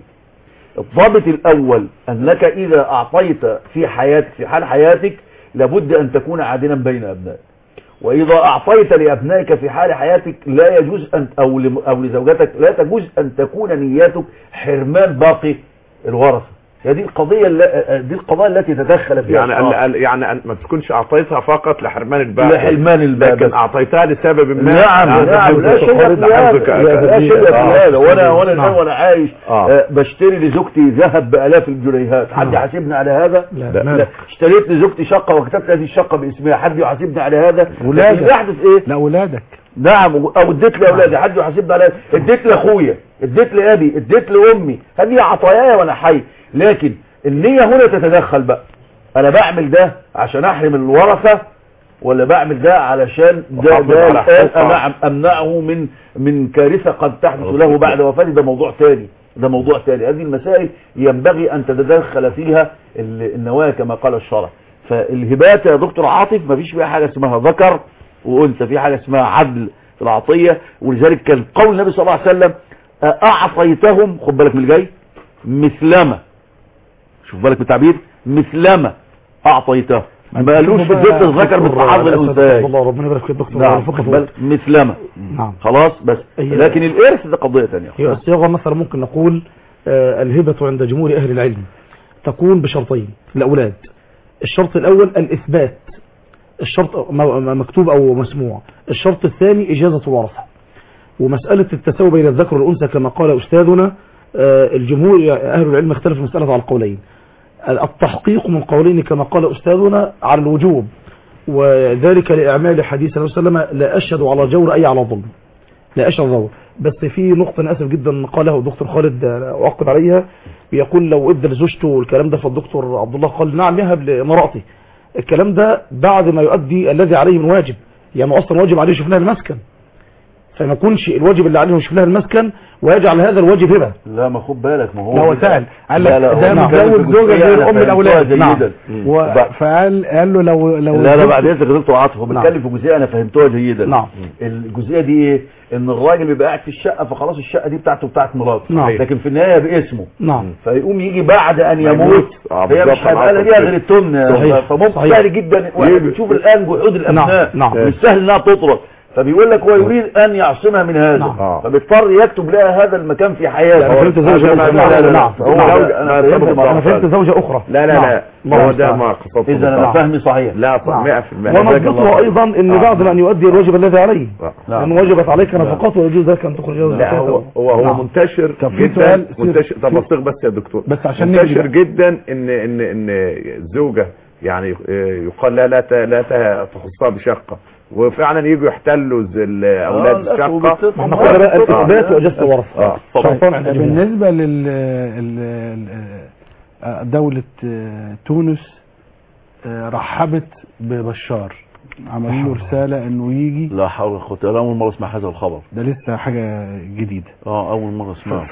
الضابط الاول انك اذا اعطيت في حياتك في حال حياتك لابد ان تكون عادلا بين ابنائك واذا اعطيت لابنائك في حال حياتك لا يجوز ان او لم- او لزوجتك لا تجوز ان تكون نيتك حرمان باقي الورثه هي دي القضيه الل- دي القضايا التي تدخل فيها يعني الشرع. ال- ال- يعني أن ما تكونش اعطيتها فقط لحرمان الباقي لحرمان الباقي. لكن اعطيتها لسبب ما نعم يعني نعم لا شيء في ده هذا حظك- لا شيء في آه. هذا وانا وانا نعم. الان وانا عايش آه. آه، بشتري لزوجتي ذهب بالاف الجنيهات حد يحاسبني على هذا لا، لا, مالك. لا. اشتريت لزوجتي شقه وكتبت هذه الشقه باسمها حد يحاسبني على هذا ولادك. لكن يحدث ايه لا اولادك نعم او اديت لاولادي حد يحاسبني على هذا اديت لاخويا اديت لابي اديت لامي هذه عطاياي وانا حي لكن النيه هنا تتدخل بقى انا بعمل ده عشان احرم الورثه ولا بعمل ده علشان ده, أحافظ ده على الآن حقوقها. أنعم امنعه من من كارثه قد تحدث له بعد وفاته ده موضوع تاني ده موضوع تاني هذه المسائل ينبغي ان تتدخل فيها ال- النوايا كما قال الشرع فالهبات يا دكتور عاطف ما فيش فيها حاجه اسمها ذكر وانثى في حاجه اسمها عدل في العطيه ولذلك كان قول النبي صلى الله عليه وسلم اعطيتهم خد بالك من اللي جاي مثلما شوف بالك من التعبير مثلما اعطيته ما قالوش اديت الذكر بالتعرض الانثى الله ربنا يبارك فيك يا دكتور نعم اتفضل خد بالك مثلما نعم خلاص بس هي- لكن الارث ده قضيه ثانيه هي الصيغه مثلا ممكن نقول آه، الهبه عند جمهور اهل العلم تكون بشرطين الأولاد الشرط الأول الإثبات الشرط م- م- مكتوب أو مسموع الشرط الثاني إجازة الورثة ومسألة التساوي بين الذكر والأنثى كما قال أستاذنا آه، الجمهور أهل العلم اختلف المسألة على القولين التحقيق من قولين كما قال أستاذنا على الوجوب وذلك لإعمال حديث النبي صلى الله عليه وسلم لا أشهد على جور أي على ظلم لا أشهد ظلم بس في نقطة أنا آسف جدا قاله الدكتور خالد آه، أعقب عليها بيقول لو ادى لزوجته الكلام ده فالدكتور عبد الله قال نعم يهب لامرأته الكلام ده بعد ما يؤدي الذي عليه من واجب يعني أصلا واجب عليه يشوف لها المسكن فما يكونش الواجب اللي عليه يشوف لها المسكن ويجعل هذا الواجب هبة لا ما خد بالك ما هو لا هو سأل قال لك لا، لا، هو ده بيتكلم في متجوز زوجة جزئية غير أنا أم فهمتها الأولاد جيداً. نعم مم. و- فقال قال له لو لو لا لا الزوج- بعد اذنك يا دكتور عاطف هو بيتكلم في جزئيه انا فهمتها جيدا نعم. الجزئيه دي ايه ان الراجل بيبقى قاعد في الشقه فخلاص الشقه دي بتاعته بتاعت مراته نعم. لكن في النهايه باسمه نعم فيقوم يجي بعد ان ما يموت يموت. آه، هي بالظبط، مش هيبقى أنا لها عارف ليها كده. غير التمن صحيح. فممكن صحيح. سهل جدا واحنا بنشوف الان جحود الابناء نعم. مش سهل انها تطرد فبيقول لك هو يريد ان يعصمها من هذا نعم. آه. فبيضطر يكتب لها هذا المكان في حياته يعني فهمت زوجة هذا- أخرى. لا، لا، لا، نعم. هو نعم. زوجة- انا فهمت بالضبط. أنا ما فهمت زوجة أخرى لا لا نعم. لا الله هو ده المستعان. ما قصدته اذا انا بالضبط. فهمي صحيح لا طب 100% ونضبطه أيضا أن آه. بعد أن يؤدي الواجب الذي عليه نعم. لأن وجبت عليك نفقات ويجوز ذلك أن تخرج لا هو هو هو نعم. منتشر طب في جدا سؤال- منتشر طب في- بصيغ بس يا دكتور بس عشان منتشر نجي بقى. جدا ان ان ان الزوجه يعني آه، يقال لا لا ت- لا ت- تخصها بشقه وفعلا يجوا يحتلوا ز- الاولاد لا، الشقه وبتطلع احنا قلنا بقى آه. الإثبات وإجازة الورثة آه. شرطان عند الجمهور بالنسبة لل ال- ال- آه، دولة آه، تونس آه، رحبت ببشار عملوا له رسالة انه يجي لا حول ولا قوه الا اول مره اسمع هذا الخبر ده لسه حاجة جديدة اه اول مره اسمعه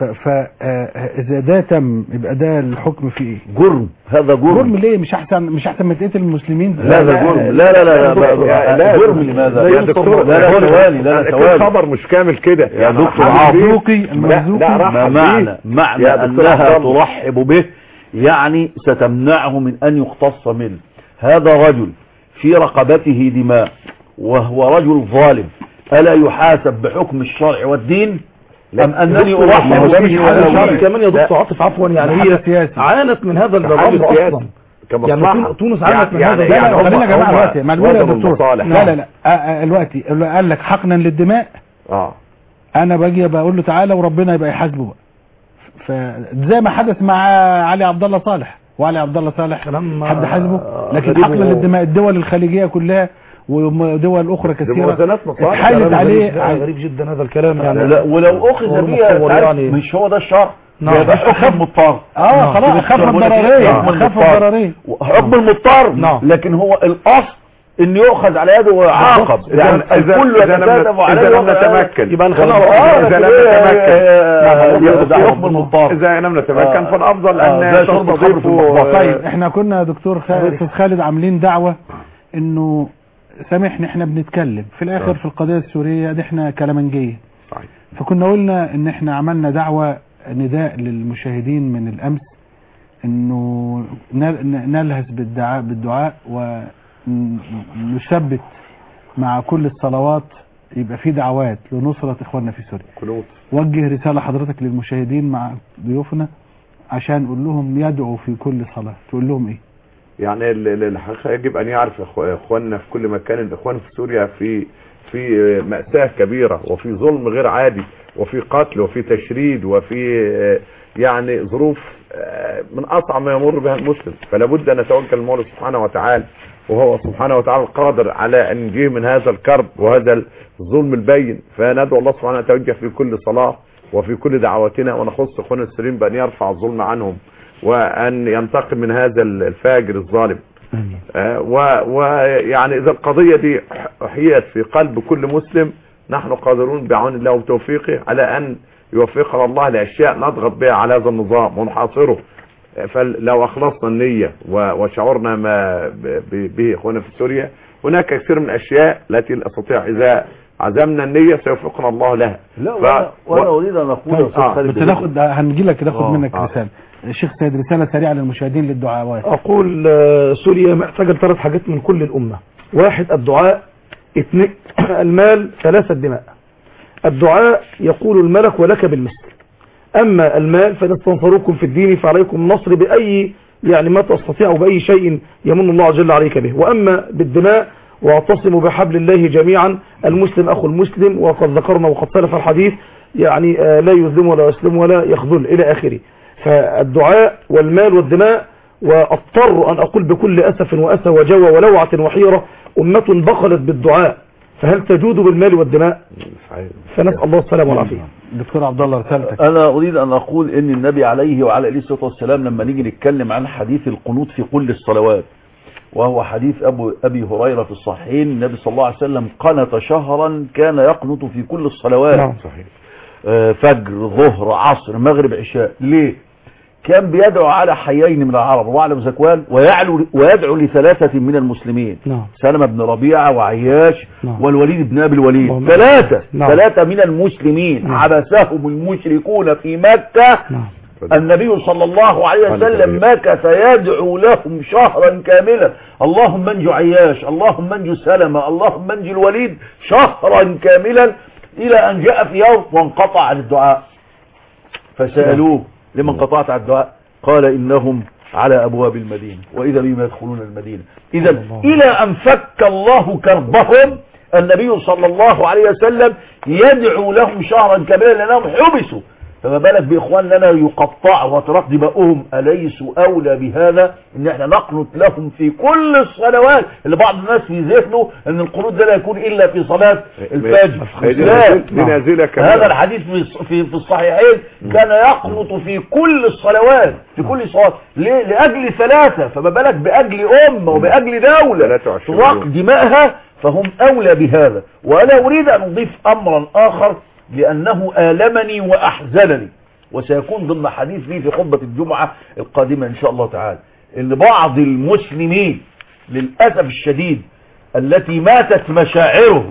فاذا ده تم يبقى ده الحكم فيه ايه جرم هذا جرم جرم ليه مش احسن مش احسن ما تقتل المسلمين لا ده جرم لا لا لا لا لا، لا لا، جرم لماذا يا دكتور لا لا ثواني لا لا أكيد ثواني خبر مش كامل كده يا دكتور رحب عاطف. بيه. المرزوقي لا المرزوقي لا ما رحب معنى بيه. معنى يا دكتور انها عبد الله. ترحب به يعني ستمنعه من ان يقتص منه هذا رجل في رقبته دماء وهو رجل ظالم الا يحاسب بحكم الشرع والدين ام انني ما ارحب هو به مش حل شرعي ولا كمان يا دكتور عاطف عفوا يعني حل هي سياسي. عانت من هذا حل الامر سياسي. اصلا كمصلحة. يعني تونس عانت من يعني- هذا لا يعني لا هم- خلينا يا جماعه هم دلوقتي معلومه يا وزنوا دكتور المصالح. لا لا لا آه، آه، دلوقتي قال لك حقنا للدماء اه انا باجي بقول له تعالى وربنا يبقى يحاسبه بقى فزي ما حدث مع علي عبد الله صالح وعلي عبد الله صالح كلام حد حاسبه لكن غريب حقنا و- للدماء الدول الخليجيه كلها ودول اخرى دي كثيره موازنات مصالح اتحايلت كلام عليه غريب, غريب جدا هذا الكلام يعني لا ولو اخذ هو بها المتصور تعرف يعني- مش هو ده الشرع نعم. ده حكم مضطر اه نعم. خلاص اخف بقول لك إيه؟ الضررين حكم اخف المضطر. الضررين حكم المضطر نعم. لكن هو الاصل ان يؤخذ على يده ويعاقب يعني الكل يتكاتف عليه اذا لم ويضع- نتمكن يبقى نخليها اه إذا لكن لم إيه، نتمكن. آه، نعم. يأخذ على حكم المضطر اذا لم نتمكن آه. فالافضل آه، ان زي شرب الخمر في تستضيفوا المحبط. طيب احنا كنا يا دكتور خالد استاذ خالد عاملين دعوه انه سامحني احنا بنتكلم في الاخر آه. في القضيه السوريه دي احنا كلامنجيه صحيح. فكنا قلنا ان احنا عملنا دعوه نداء للمشاهدين من الامس انه نل- ن- نلهث بالدعاء بالدعاء ونثبت مع كل الصلوات يبقى في دعوات لنصرة اخواننا في سوريا قنوط وجه رسالة حضرتك للمشاهدين مع ضيوفنا عشان نقول لهم يدعوا في كل صلاة تقول لهم ايه يعني ال- ال- الحقيقه يجب ان يعرف إخو- اخواننا في كل مكان الاخوان في سوريا في في مأساة كبيرة وفي ظلم غير عادي وفي قتل وفي تشريد وفي آه، يعني ظروف آه، من اصعب ما يمر بها المسلم فلا بد ان نتوكل المولى سبحانه وتعالى وهو سبحانه وتعالى القادر على ان ينجيه من هذا الكرب وهذا الظلم البين فندعو الله سبحانه وتعالى نتوجه في كل صلاة وفي كل دعواتنا ونخص اخواننا السوريين بان يرفع الظلم عنهم وان ينتقم من هذا الفاجر الظالم آه، و- ويعني اذا القضية دي احيت في قلب كل مسلم نحن قادرون بعون الله وتوفيقه على ان يوفقنا الله لاشياء نضغط بها على هذا النظام ونحاصره آه، فلو اخلصنا النية و- وشعرنا ما ب- ب- به اخوانا في سوريا هناك كثير من الاشياء التي لا استطيع اذا عزمنا النية سيوفقنا الله لها لا ف- وانا, وأنا و- اريد ان اقول يا طيب استاذ آه خالد بس ناخد هنجي لك ناخد آه، منك آه. رسالة الشيخ سيد رسالة سريعة للمشاهدين للدعاوات أقول آه، سوريا محتاجة ثلاث حاجات من كل الأمة واحد الدعاء اثنين المال ثلاثة دماء الدعاء يقول الملك ولك بالمثل أما المال فإذا استنصروكم في الدين فعليكم النصر بأي يعني ما تستطيع بأي شيء يمن الله جل عليك به وأما بالدماء واعتصموا بحبل الله جميعا المسلم أخو المسلم وقد ذكرنا وقد سلف الحديث يعني آه، لا يظلم ولا يسلم ولا يخذل إلى آخره فالدعاء والمال والدماء واضطر أن أقول بكل أسف وأسى وجوى ولوعة وحيرة أمة بخلت بالدعاء فهل تجود بالمال والدماء فنسأل الله السلامة والعافية دكتور عبد الله رسالتك انا اريد ان اقول ان النبي عليه وعلى اله الصلاه والسلام لما نيجي نتكلم عن حديث القنوت في كل الصلوات وهو حديث ابو ابي هريره في الصحيحين النبي صلى الله عليه وسلم قنت شهرا كان يقنط في كل الصلوات نعم. صحيح آه، فجر ظهر عصر مغرب عشاء ليه كان بيدعو على حيين من العرب وعلى زكوان ويعلو ويدعو لثلاثة من المسلمين نعم سلمة بن ربيعة وعياش نعم. والوليد بن أبي الوليد نعم. ثلاثة نعم. ثلاثة من المسلمين نعم. عبسهم المشركون في مكة نعم النبي صلى الله عليه وسلم مكث يدعو لهم شهرا كاملا اللهم انجو عياش اللهم انجو سلمة اللهم انجو الوليد شهرا كاملا إلى أن جاء في يوم وانقطع عن الدعاء فسألوه لمن قطعت عن الدعاء قال إنهم على أبواب المدينة وإذا بهم يدخلون المدينة إذا إلى أن فك الله كربهم النبي صلى الله عليه وسلم يدعو لهم شهرا كاملا لأنهم حبسوا فما بالك بإخواننا يقطعوا وترك دماؤهم أليسوا أولى بهذا إن احنا نقنط لهم في كل الصلوات اللي بعض الناس في ذهنه أن القنوت ده لا يكون إلا في صلاة الفجر هي دي لا. نازل- دي نازلة كمان. هذا الحديث في في في الصحيحين كان يقنط في كل الصلوات في كل الصلوات ليه؟ لأجل ثلاثة فما بالك بأجل أمة وبأجل دولة 23 تراق يوم. دماءها فهم أولى بهذا وأنا أريد أن أضيف أمرا آخر لأنه آلمني وأحزنني وسيكون ضمن حديث لي في خطبة الجمعة القادمة إن شاء الله تعالى إن بعض المسلمين للأسف الشديد التي ماتت مشاعرهم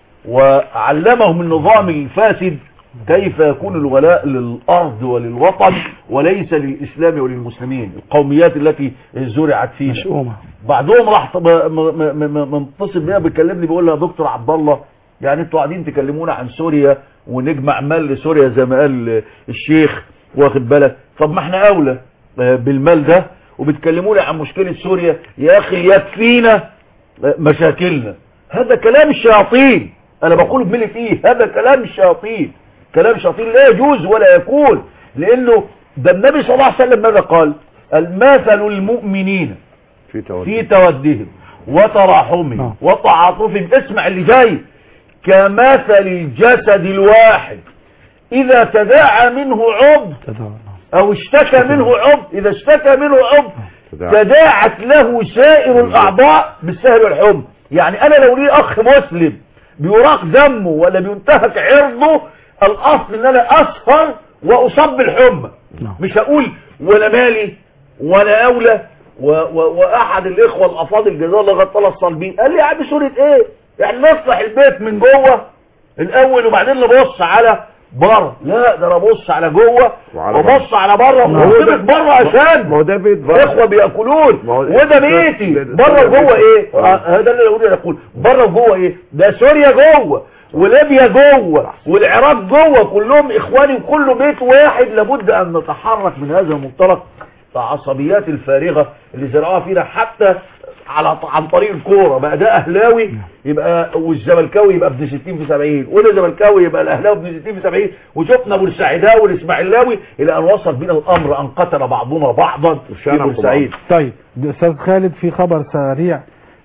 وعلمهم النظام الفاسد كيف يكون الولاء للأرض وللوطن وليس للإسلام وللمسلمين القوميات التي زرعت فينا مشؤومة بعضهم راح طب- م- م- م- متصل بيا بيكلمني بيقول لي يا دكتور عبد الله يعني انتوا قاعدين تكلمونا عن سوريا ونجمع مال لسوريا زي ما قال الشيخ واخد بالك طب ما احنا اولى آه، بالمال ده وبتكلمونا عن مشكلة سوريا يا اخي يكفينا آه، مشاكلنا هذا كلام الشياطين انا بقول بملي فيه هذا كلام الشياطين كلام الشياطين لا يجوز ولا يكون لانه ده النبي صلى الله عليه وسلم ماذا قال المثل المؤمنين في توجه في تودهم وتراحمهم نعم. وتعاطفهم اسمع اللي جاي كمثل الجسد الواحد إذا تداعى منه عضو تدعو أو اشتكى منه عضو إذا اشتكى منه عضو تداعى. تداعت له سائر الأعضاء بالسهر والحمى يعني أنا لو لي أخ مسلم بيراق دمه ولا بينتهك عرضه الأصل إن أنا أسهر وأصاب بالحمى نعم. مش هقول ولا مالي ولا أولى و و وأحد الإخوة الأفاضل جزاه الله غطى الصلبين قال لي يا عم سورة إيه؟ يعني نصلح البيت من جوه الأول وبعدين نبص على بره لا ده انا ابص على جوه وعلى وابص على بره ما هو ده- وقدمت بره عشان ما هو ده بيت بره اخوه بياكلون ما هو- وده بيتي ده- ده- بره ده وجوه بيتي. ايه آه. آه، هذا اللي اقول اقول بره وجوه ايه ده سوريا جوه وليبيا جوه والعراق جوه كلهم اخواني وكله بيت واحد لابد ان نتحرك من هذا المنطلق العصبيات الفارغه اللي زرعوها فينا حتى على عن طريق الكوره بقى ده اهلاوي يبقى والزملكاوي يبقى ابن 60 في 70 وده زملكاوي يبقى الاهلاوي ابن 60 في 70 وشفنا بورسعيداوي والاسماعيلاوي الى ان وصل بنا الامر ان قتل بعضنا بعضا في وشنقوا بورسعيد طيب ده استاذ خالد في خبر سريع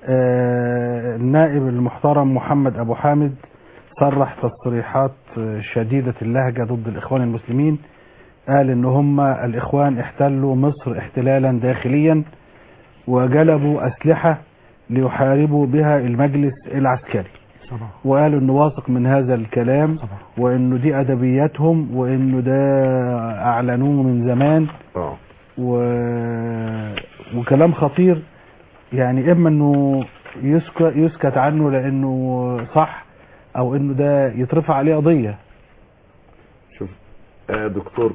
آه، النائب المحترم محمد ابو حامد صرح تصريحات آه، شديدة اللهجة ضد الاخوان المسلمين قال ان هم الاخوان احتلوا مصر احتلالا داخليا وجلبوا اسلحة ليحاربوا بها المجلس العسكري وقالوا انه واثق من هذا الكلام وانه دي ادبياتهم وانه ده اعلنوه من زمان اه و... وكلام خطير يعني اما انه يسكت, يسكت عنه لانه صح او انه ده يترفع عليه قضية شوف آه دكتور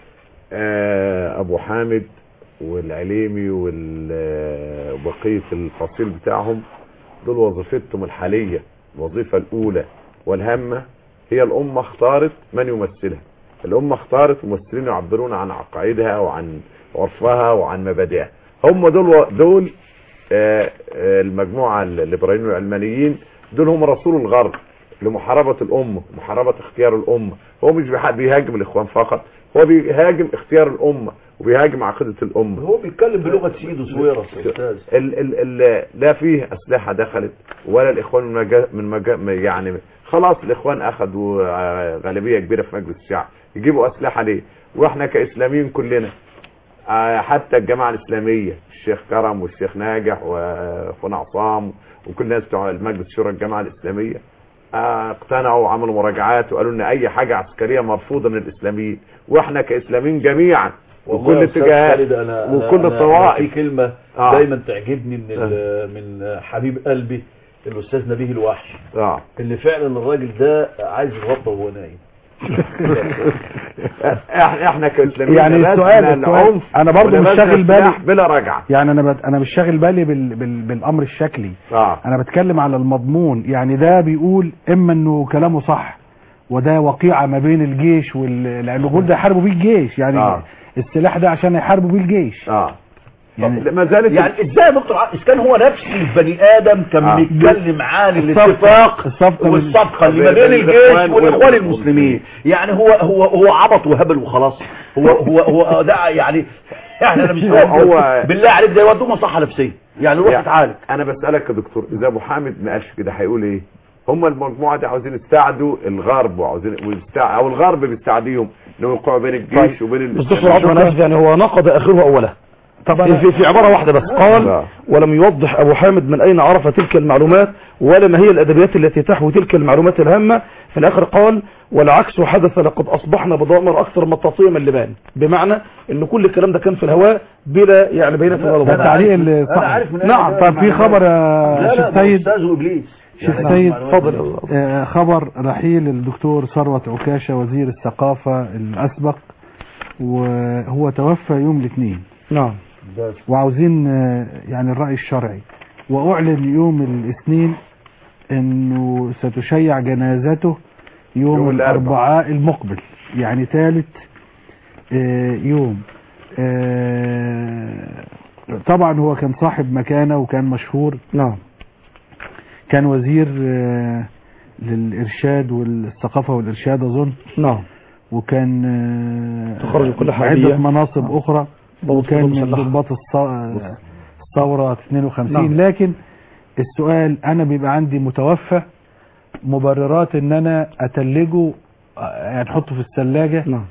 آه ابو حامد والعليمي وال- آه، وبقية الفصيل بتاعهم دول وظيفتهم الحالية الوظيفة الاولى والهامة هي الامة اختارت من يمثلها الامة اختارت ممثلين يعبرون عن عقائدها وعن عرفها وعن مبادئها هم دول دول آه، آه، المجموعة الليبراليين والعلمانيين دول هم رسول الغرب لمحاربة الأمة محاربة اختيار الأمة هو مش بيح- بيهاجم الإخوان فقط هو بيهاجم اختيار الأمة وبيهاجم عقيدة الأمة هو بيتكلم بلغه سيده سويرس يا استاذ ال ال ال لا فيه أسلحة دخلت ولا الإخوان من, مجا من مجا يعني خلاص الإخوان أخذوا آه، غالبية كبيرة في مجلس الشعب يجيبوا أسلحة ليه وإحنا كإسلاميين كلنا آه، حتى الجماعة الإسلامية الشيخ كرم والشيخ ناجح وأخونا عصام وكل الناس بتوع المجلس شورى الجماعة الإسلامية آه، اقتنعوا وعملوا مراجعات وقالوا ان اي حاجة عسكرية مرفوضة من الاسلاميين واحنا كاسلاميين جميعا والله وكل يا أستاذ اتجاهات خالد أنا أنا- وكل أنا- أنا في الطوائف كلمة آه. دايما تعجبني من ال- من حبيب قلبي الأستاذ نبيه الوحش اه اللي فعلا الراجل ده عايز يغطى وهو نايم احنا احنا كاسلاميين يعني نبذنا السؤال السؤال العنف انا برضو مش ونبذنا شاغل بالي السلاح بلا رجعه يعني انا بت... انا مش شاغل بالي بال... بال... بالامر الشكلي اه انا بتكلم على المضمون يعني ده بيقول اما انه كلامه صح وده وقيعة ما بين الجيش وال لان الغول ده يحاربوا بيه الجيش يعني آه. السلاح ده عشان يحاربوا بيه الجيش اه يعني ما زالت يعني ازاي يا دكتور ع- اذا كان هو نفس البني ادم كان آه. بيتكلم عن الصفقة- الاتفاق الصفقة بال- والصفقه اللي ما بين الجيش الإخوان والاخوان والمسلمين. المسلمين يعني هو هو هو عبط وهبل وخلاص هو هو هو ده يعني يعني انا مش هو- فاهم هو- بالله عليك ده يودوه مصحه نفسيه يعني روح يعني اتعالج انا بسالك يا دكتور اذا ابو حامد ما قالش كده هيقول ايه هم المجموعه دي عاوزين يستعدوا الغرب وعاوزين ويستع... او الغرب بيستعديهم انهم يوقعوا بين الجيش وبين بس دكتور عبد انا اسف يعني هو نقد اخره اوله طب في, في عبارة واحدة بس قال لا. ولم يوضح ابو حامد من اين عرف تلك المعلومات ولا ما هي الادبيات التي تحوي تلك المعلومات الهامة في الاخر قال والعكس حدث لقد اصبحنا بضامر اكثر مطاطية من اللبان بمعنى ان كل الكلام ده كان في الهواء بلا يعني بينة ده ولا التعليق اللي انا عارف من نعم طب في خبر يا لا لا شيخ ده سيد استاذ وابليس شيخ يعني سيد معلومات اتفضل آه، خبر رحيل الدكتور ثروت عكاشة وزير الثقافة الأسبق وهو توفى يوم الاثنين نعم ده وعاوزين آه، يعني الرأي الشرعي وأعلن يوم الاثنين أنه ستشيع جنازته يوم, يوم الأربعاء. الأربعاء المقبل يعني ثالث آه، يوم آه، طبعا هو كان صاحب مكانة وكان مشهور نعم كان وزير آه، للإرشاد والثقافة والإرشاد أظن نعم وكان آه، تخرج كل حربية. عدة مناصب نعم. أخرى ضابط وكان قوات من مسلحة. ضباط الص- الثورة 52 نعم. لكن السؤال أنا بيبقى عندي متوفى مبررات إن أنا أتلجه آه، يعني أحطه في الثلاجة نعم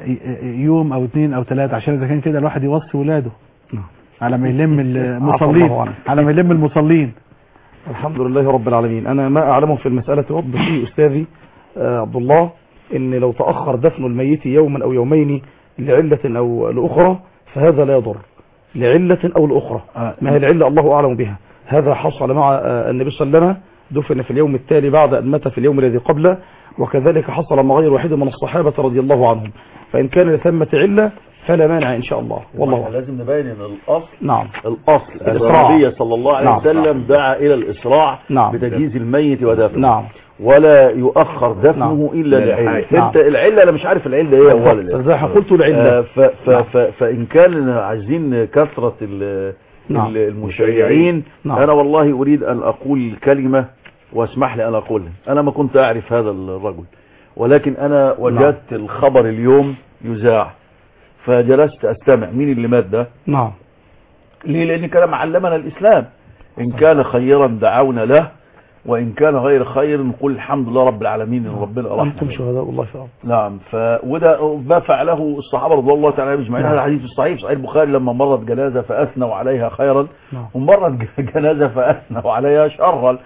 يوم أو اثنين أو ثلاثة عشان إذا كان كده الواحد يوصي ولاده نعم. على ما يلم عفى المصلين الله عنك. على ما يلم المصلين الحمد لله رب العالمين انا ما اعلمه في المسألة وضح فيه استاذي آه، عبد الله ان لو تأخر دفن الميت يوما او يومين لعلة او لاخرى فهذا لا يضر لعلة او لاخرى آه. ما هي العلة الله اعلم بها هذا حصل مع آه، النبي صلى الله عليه وسلم دفن في اليوم التالي بعد ان مات في اليوم الذي قبله وكذلك حصل مع غير واحد من الصحابة رضي الله عنهم فان كان لثمة علة فلا مانع ان شاء الله والله إحنا أعلم. لازم نبين ان الاصل نعم الاصل الإسراع. النبي صلى الله عليه نعم. وسلم دعا الى الاسراع نعم. بتجهيز الميت ودفنه نعم ولا يؤخر دفنه نعم. الا لعله نعم. انت العله انا مش عارف العله ايه اولا زي ما قلت العلة آه، ف ف ف فان كان عايزين كثره ال- نعم. ال- المشيعين نعم. انا والله اريد ان اقول كلمه واسمح لي ان اقولها انا ما كنت اعرف هذا الرجل ولكن انا وجدت الخبر اليوم يذاع فجلست استمع مين اللي مات ده نعم ليه لان كلام علمنا الاسلام ان كان خيرا دعونا له وان كان غير خير نقول الحمد لله رب العالمين ان ربنا أنتم رحمه شهداء الله في الأرض نعم ف وده ما فعله الصحابه رضي الله تعالى عنهم اجمعين نعم. هذا حديث صحيح صحيح البخاري لما مرت جنازه فاثنوا عليها خيرا نعم. ومرت جنازه فاثنوا عليها شرا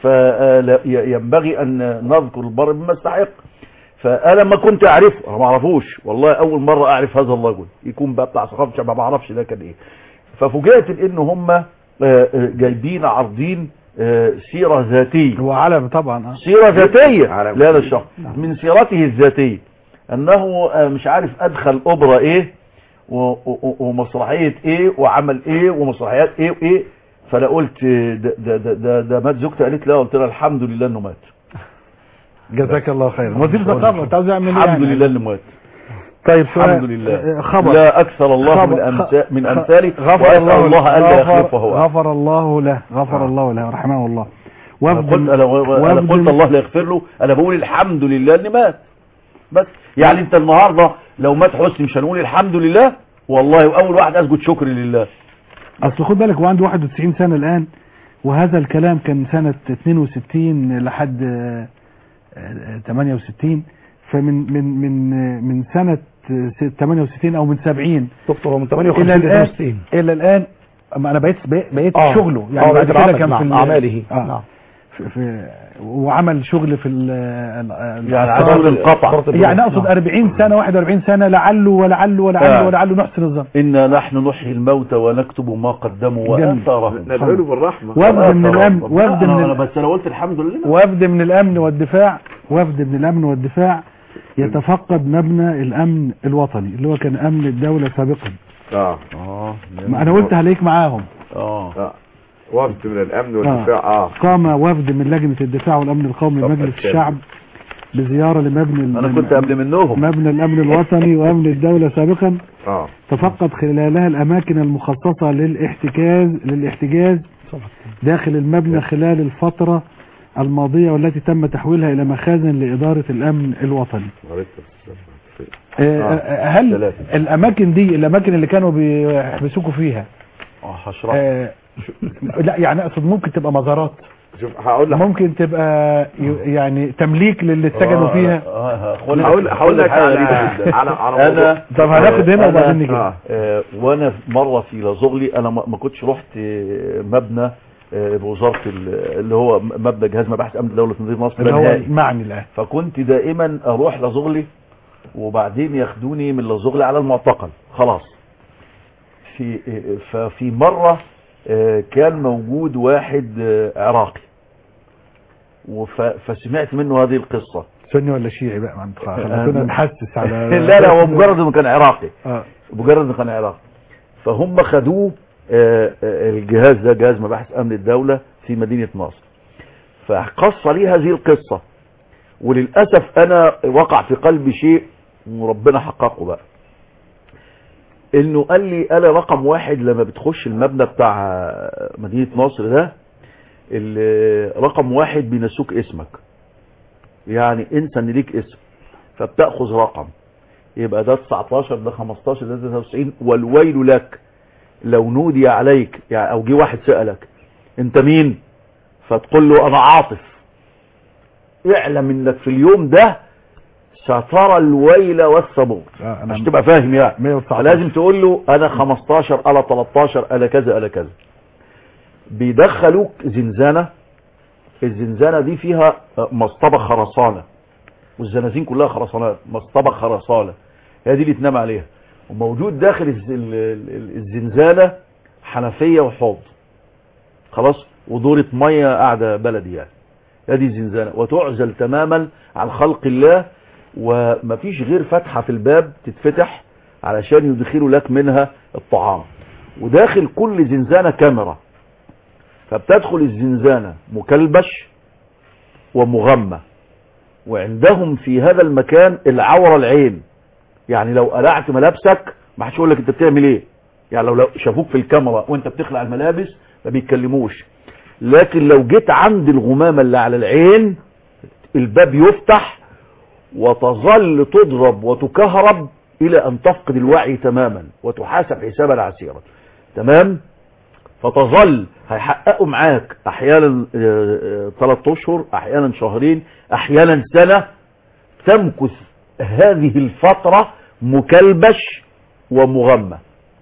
فينبغي ان نذكر البر بما يستحق فانا ما كنت اعرفه انا ما اعرفوش والله اول مره اعرف هذا الرجل يكون بقى بتاع ثقافه ما بعرفش ده كان ايه ففوجئت ان هم آه، آه، جايبين عارضين آه، سيره ذاتيه هو علم طبعا آه. سيرة ذاتية على لهذا الشخص من سيرته الذاتية انه آه، مش عارف ادخل اوبرا ايه و- و- ومسرحية ايه وعمل ايه ومسرحيات ايه وايه فانا قلت آه، ده, ده, ده, ده, ده مات زوجتي قالت لا قلت لها الحمد لله انه مات جزاك الله خير وزير ثقافة انت عاوز يعمل ايه الحمد يعني؟ لله انه مات طيب سؤال الحمد لله آه، خبر لا اكثر الله خبر- من امثال من خ- امثاله غفر وأسأل الله الله الا غفر, يخلفه هو غفر الله له غفر الله له رحمه الله انا وفد قلت انا, أنا وفد- قلت الله لا يغفر له انا بقول الحمد لله ان مات بس يعني انت النهارده لو مات حسني مش هنقول الحمد لله والله واول واحد اسجد شكر لله اصل خد بالك هو عنده 91 سنة الان وهذا الكلام كان سنة 62 لحد آه، آه، 68 فمن من من آه، من سنة آه، 68 او من 70 دكتور هو من الى 58 الان 62 الى الان أما انا بقيت بقيت آه. شغله آه، يعني بعد بقيت كده العمل، كان نعم، في ال- أعماله. آه. نعم. في في وعمل شغل في ال ال- يعني الآثار. عدد القطع يعني اقصد 40 سنة 41 سنة لعله ولعله ولعله آه. ولعله نحسن الظن انا نحن نحيي الموتى ونكتب ما قدموا جميل. واثارهم ندعو له بالرحمة وفد من الامن وفد وفد انا من أنا ال- بس انا قلت الحمد لله وفد من الامن والدفاع وفد من الامن والدفاع يتفقد مبنى الامن الوطني اللي هو كان امن الدولة سابقا اه اه ما انا قلت هليك معاهم اه اه وفد من الامن والدفاع اه قام وفد من لجنة الدفاع والامن القومي طب لمجلس الكلام. الشعب بزيارة لمبنى ال- انا كنت قبل منهم مبنى الامن الوطني وامن الدولة سابقا اه تفقد خلالها الاماكن المخصصة للاحتجاز للاحتجاز داخل المبنى خلال الفترة الماضية والتي تم تحويلها الى مخازن لادارة الامن الوطني قريت بس. آه، آه. آه، هل ثلاثة. الاماكن دي الاماكن اللي كانوا بيحبسوكوا فيها اه هشرح آه، لا يعني اقصد ممكن تبقى مزارات شوف هقول لك ممكن تبقى ي- يعني تمليك للي اتسجنوا آه، فيها اه هقول هقول هقول لك على على على انا موضوع. طب هناخد هنا أنا- وبعدين نيجي آه. آه، وانا مره في لازغلي انا ما ما كنتش رحت آه، مبنى آه، بوزاره ال- اللي هو مبنى جهاز مباحث امن دوله مدينه نصر اللي هو نهائي معني الان فكنت دائما اروح لازغلي وبعدين ياخدوني من لازغلي على المعتقل خلاص في آه، ففي مره آه، كان موجود واحد آه، عراقي وف- فسمعت منه هذه القصه سني ولا شيعي بقى ما انت آه، كنا نحسس على لا لا هو مجرد انه كان عراقي اه مجرد انه كان عراقي فهم خدوه آه، آه، الجهاز ده جهاز مباحث امن الدولة في مدينة نصر فقص لي هذه القصة وللأسف انا وقع في قلبي شيء وربنا حققه بقى انه قال لي انا رقم واحد لما بتخش المبنى بتاع آه، مدينة نصر ده ال- رقم واحد بينسوك اسمك يعني انسى ان ليك اسم فبتاخذ رقم يبقى ده 19 ده 15 ده 93 والويل لك لو نودي عليك يعني او جه واحد سألك انت مين فتقول له انا عاطف اعلم انك في اليوم ده سترى الويل والثبور آه، أنا عشان تبقى فاهم يعني 119. لازم تقول له انا 15 انا 13 انا كذا انا كذا بيدخلوك زنزانة الزنزانة دي فيها مصطبة خرسانة والزنازين كلها خرسانات مصطبة خرسانة هي دي اللي تنام عليها وموجود داخل الز- ال- ال- الزنزانة حنفية وحوض خلاص ودورة مية قاعدة بلدي يعني هذه الزنزانة وتعزل تماما عن خلق الله ومفيش غير فتحة في الباب تتفتح علشان يدخلوا لك منها الطعام وداخل كل زنزانة كاميرا فبتدخل الزنزانة مكلبش ومغمى وعندهم في هذا المكان العورة العين يعني لو قلعت ملابسك ما حدش يقول لك انت بتعمل ايه يعني لو لو شافوك في الكاميرا وانت بتخلع الملابس ما بيتكلموش لكن لو جيت عند الغمامة اللي على العين الباب يفتح وتظل تضرب وتكهرب الى ان تفقد الوعي تماما وتحاسب حسابا عسيرا تمام فتظل هيحققوا معاك احيانا ثلاث اشهر احيانا شهرين احيانا سنة تمكث هذه الفترة مكلبش ومغمى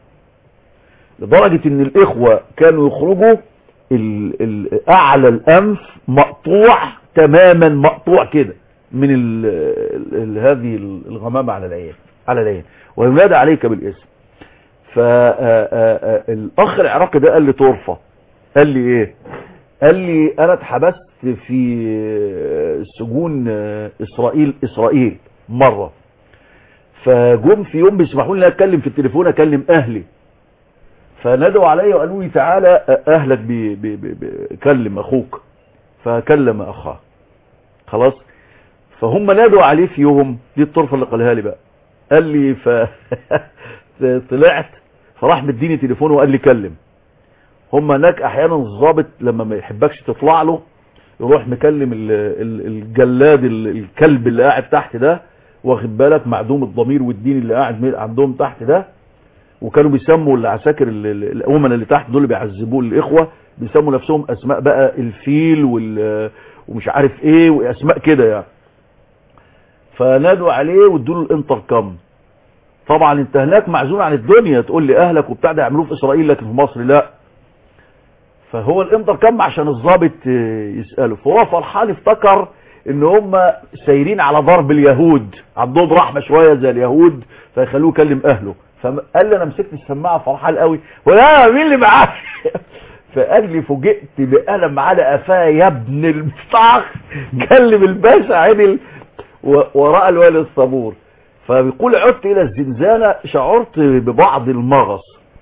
لدرجة ان الاخوة كانوا يخرجوا ال ال اعلى الانف مقطوع تماما مقطوع كده من ال ال هذه الغمامة على العين على العين وينادى عليك بالاسم فالاخ العراقي ده قال لي طرفة قال لي ايه قال لي انا اتحبست في سجون اسرائيل اسرائيل مرة فجم في يوم بيسمحوا لي اتكلم في التليفون اكلم اهلي فنادوا عليا وقالوا لي تعالى اهلك بي بي بي بي كلم اخوك فكلم اخاه خلاص فهم نادوا عليه في يوم دي الطرفة اللي قالها لي بقى قال لي ف طلعت فراح مديني تليفون وقال لي كلم هم هناك احيانا الضابط لما ما يحبكش تطلع له يروح مكلم ال- ال- الجلاد ال- الكلب اللي قاعد تحت ده واخد بالك معدوم الضمير والدين اللي قاعد م- عندهم تحت ده وكانوا بيسموا العساكر ال- ال- الامنا اللي تحت دول اللي بيعذبوه الاخوه بيسموا نفسهم اسماء بقى الفيل وال ومش عارف ايه واسماء كده يعني فنادوا عليه وادوا له الانتر كام طبعا انت هناك معزول عن الدنيا تقول لي اهلك وبتاع ده يعملوه في اسرائيل لكن في مصر لا فهو الانتر كام عشان الضابط آه، يساله فهو فرحان افتكر ان هم سايرين على ضرب اليهود عندهم رحمه شويه زي اليهود فيخلوه يكلم اهله فقال لي انا مسكت السماعه فرحان قوي ولا مين اللي معاك فقال لي فوجئت بقلم على قفاه يا ابن المفتاح كلم الباشا عدل و- وراء الوالي الصبور فبيقول عدت الى الزنزانه شعرت ببعض المغص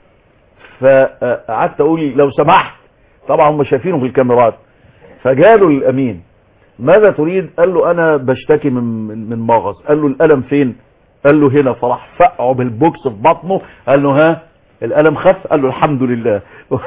فقعدت اقول لو سمحت طبعا هم شايفينه في الكاميرات فجاله الامين ماذا تريد قال له انا بشتكي من من- من مغص قال له الالم فين قال له هنا فراح فقعه بالبوكس في بطنه قال له ها الالم خف قال له الحمد لله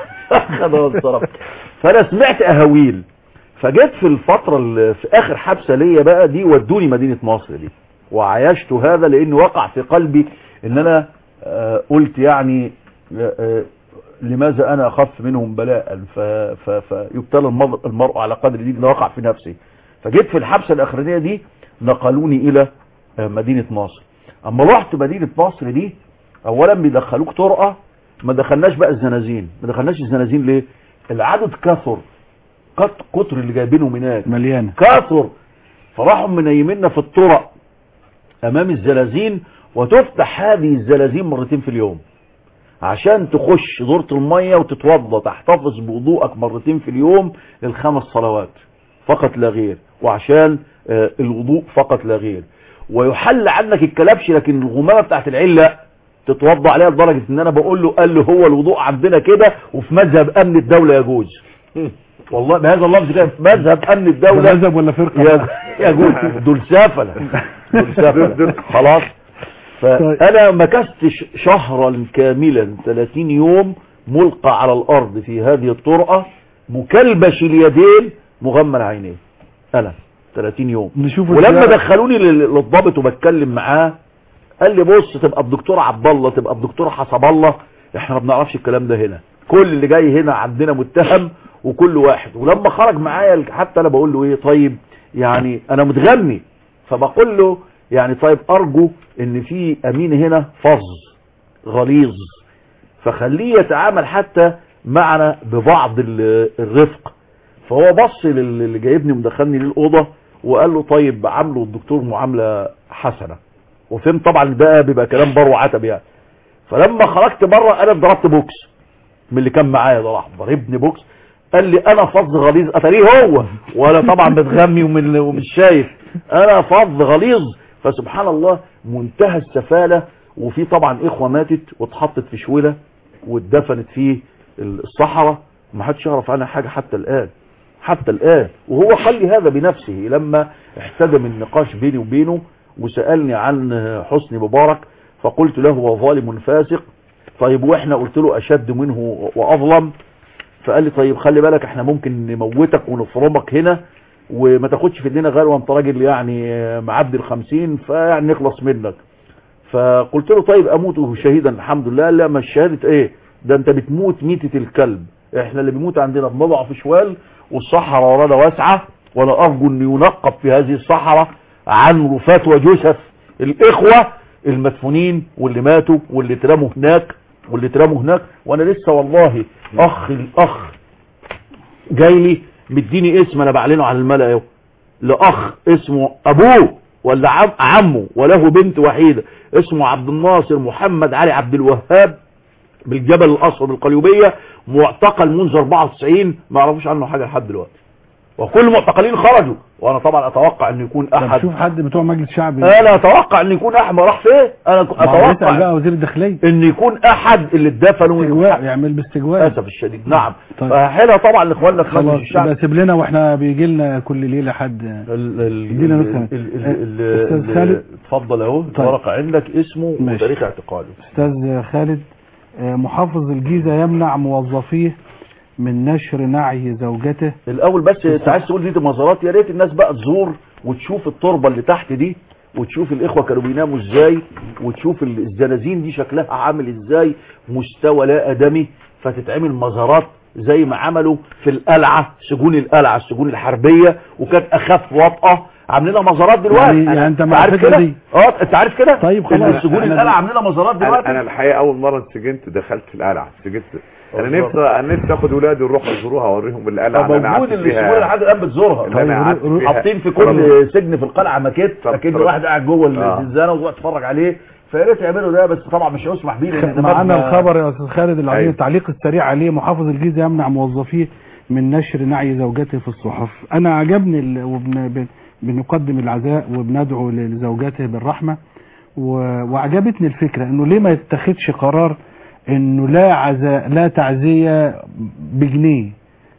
خده وانصرف فانا سمعت اهاويل فجيت في الفترة اللي في اخر حبسة ليا بقى دي ودوني مدينة مصر دي وعايشت هذا لان وقع في قلبي ان انا آه، قلت يعني آه، آه، لماذا انا اخف منهم بلاء ف- ف- فيبتلى المر- المرء على قدر دين ده وقع في نفسي فجيت في الحبسة الاخرانية دي نقلوني الى آه، مدينة مصر اما رحت مدينة مصر دي اولا بيدخلوك طرقة ما دخلناش بقى الزنازين ما دخلناش الزنازين ليه العدد كثر قط- كتر اللي جايبينهم هناك مليانة كثر فراحوا منيميننا في الطرق امام الزلازين وتفتح هذه الزلازين مرتين في اليوم عشان تخش دورة المية وتتوضى تحتفظ بوضوءك مرتين في اليوم للخمس صلوات فقط لا غير وعشان آه، الوضوء فقط لا غير ويحل عنك الكلبش لكن الغمامة بتاعت العين لا تتوضى عليها لدرجة ان انا بقول له قال له هو الوضوء عندنا كده وفي مذهب امن الدولة يجوز والله بهذا اللفظ كده في مذهب امن الدولة مذهب ولا فرقة يا يجوز دول سافلة دول سافلة خلاص فانا مكثت ش- شهرا كاملا 30 يوم ملقى على الارض في هذه الطرقة مكلبش اليدين مغمى العينين انا 30 يوم نشوف ولما الزيارة. دخلوني لل- للضابط وبتكلم معاه قال لي بص تبقى الدكتور عبد الله تبقى الدكتور حسب الله احنا ما بنعرفش الكلام ده هنا كل اللي جاي هنا عندنا متهم وكل واحد ولما خرج معايا حتى انا بقول له ايه طيب يعني انا متغني فبقول له يعني طيب ارجو ان في امين هنا فظ غليظ فخليه يتعامل حتى معنا ببعض ال- الرفق فهو بص لل- اللي جايبني ومدخلني للاوضه وقال له طيب عامله الدكتور معامله حسنه وفهمت طبعا ده بيبقى كلام بر وعتب يعني فلما خرجت بره انا ضربت بوكس من اللي كان معايا ده راح ضربني بوكس قال لي انا فظ غليظ اتاريه هو وانا طبعا متغمي ومن ومش شايف انا فظ غليظ فسبحان الله منتهى السفاله وفي طبعا اخوه ماتت واتحطت في شوله واتدفنت في الصحراء ما حدش يعرف عنها حاجه حتى الان حتى الان وهو قال لي هذا بنفسه لما احتدم النقاش بيني وبينه وسالني عن حسني مبارك فقلت له هو ظالم فاسق طيب واحنا قلت له اشد منه واظلم فقال لي طيب خلي بالك احنا ممكن نموتك ونفرمك هنا وما تاخدش في ايدينا غير وانت راجل يعني معدي الخمسين فيعني نخلص منك فقلت له طيب اموت شهيدا الحمد لله لا مش شهادة ايه ده انت بتموت ميتة الكلب احنا اللي بيموت عندنا بنضع في شوال والصحراء ورانا واسعة وانا ارجو ان ينقب في هذه الصحراء عن رفات وجثث الاخوة المدفونين واللي ماتوا واللي اترموا هناك واللي اترموا هناك وانا لسه والله اخ الاخ جاي لي مديني اسم انا بعلنه على الملأ اهو لاخ اسمه ابوه ولا عم عمه وله بنت وحيدة اسمه عبد الناصر محمد علي عبد الوهاب بالجبل الاسود القليوبية معتقل منذ 94 ما اعرفوش عنه حاجة لحد دلوقتي وكل المعتقلين خرجوا وانا طبعا اتوقع ان يكون طب احد شوف حد بتوع مجلس شعبي انا اتوقع ان يكون احد ما راح فين انا ك- ما هو يسأل اتوقع بقى وزير الداخليه ان يكون احد اللي اتدفنوا استجواء يعمل باستجواء للاسف الشديد نعم طيب. فحيلها طبعا لاخواننا في مجلس خلاص الشعب يبقى سيب لنا واحنا بيجي لنا كل ليله حد ال- ال- ادينا ال- نسخة. ال- ال- آه، ال- أستاذ ال- خالد. اتفضل اهو طيب. الورقه عندك اسمه ماشي. وتاريخ اعتقاله استاذ خالد آه، محافظ الجيزه يمنع موظفيه من نشر نعي زوجته الاول بس انت عايز تقول دي مزارات يا ريت الناس بقى تزور وتشوف التربه اللي تحت دي وتشوف الاخوه كانوا بيناموا ازاي وتشوف ال- الزنازين دي شكلها عامل ازاي مستوى لا ادمي فتتعمل مزارات زي ما عملوا في القلعه سجون القلعه السجون الحربيه وكانت اخف وطأه عاملينها مزارات دلوقتي يعني- يعني انت مع عارف الفكرة كده دي؟ اه انت عارف كده طيب إن خلاص. سجون أنا- القلعه عاملينها مزارات انا دلوقتي أنا الحقيقه اول مره اتسجنت دخلت القلعه اتسجنت انا الله. نفسي انا نفسي اخد ولادي ونروح نزوروها اوريهم القلعه اللي انا موجود قعدت اللي فيها سجون لحد الان بتزورها اللي انا قعدت فيها. حاطين في كل سجن في القلعه ماكيت طب- اكيد طب. واحد قاعد جوه آه. الزنزانه وتقعد تتفرج عليه فيا ريت يعملوا ده بس طبعا مش هيسمح بيه لان ده معانا مبنى- الخبر يا استاذ خالد العظيم أيوة. التعليق السريع عليه محافظ الجيزه يمنع موظفيه من نشر نعي زوجته في الصحف انا عجبني ال... وبن... بن- بنقدم العزاء وبندعو لزوجته بالرحمه و... وعجبتني الفكره انه ليه ما يتخذش قرار انه لا عزاء لا تعزيه بجنيه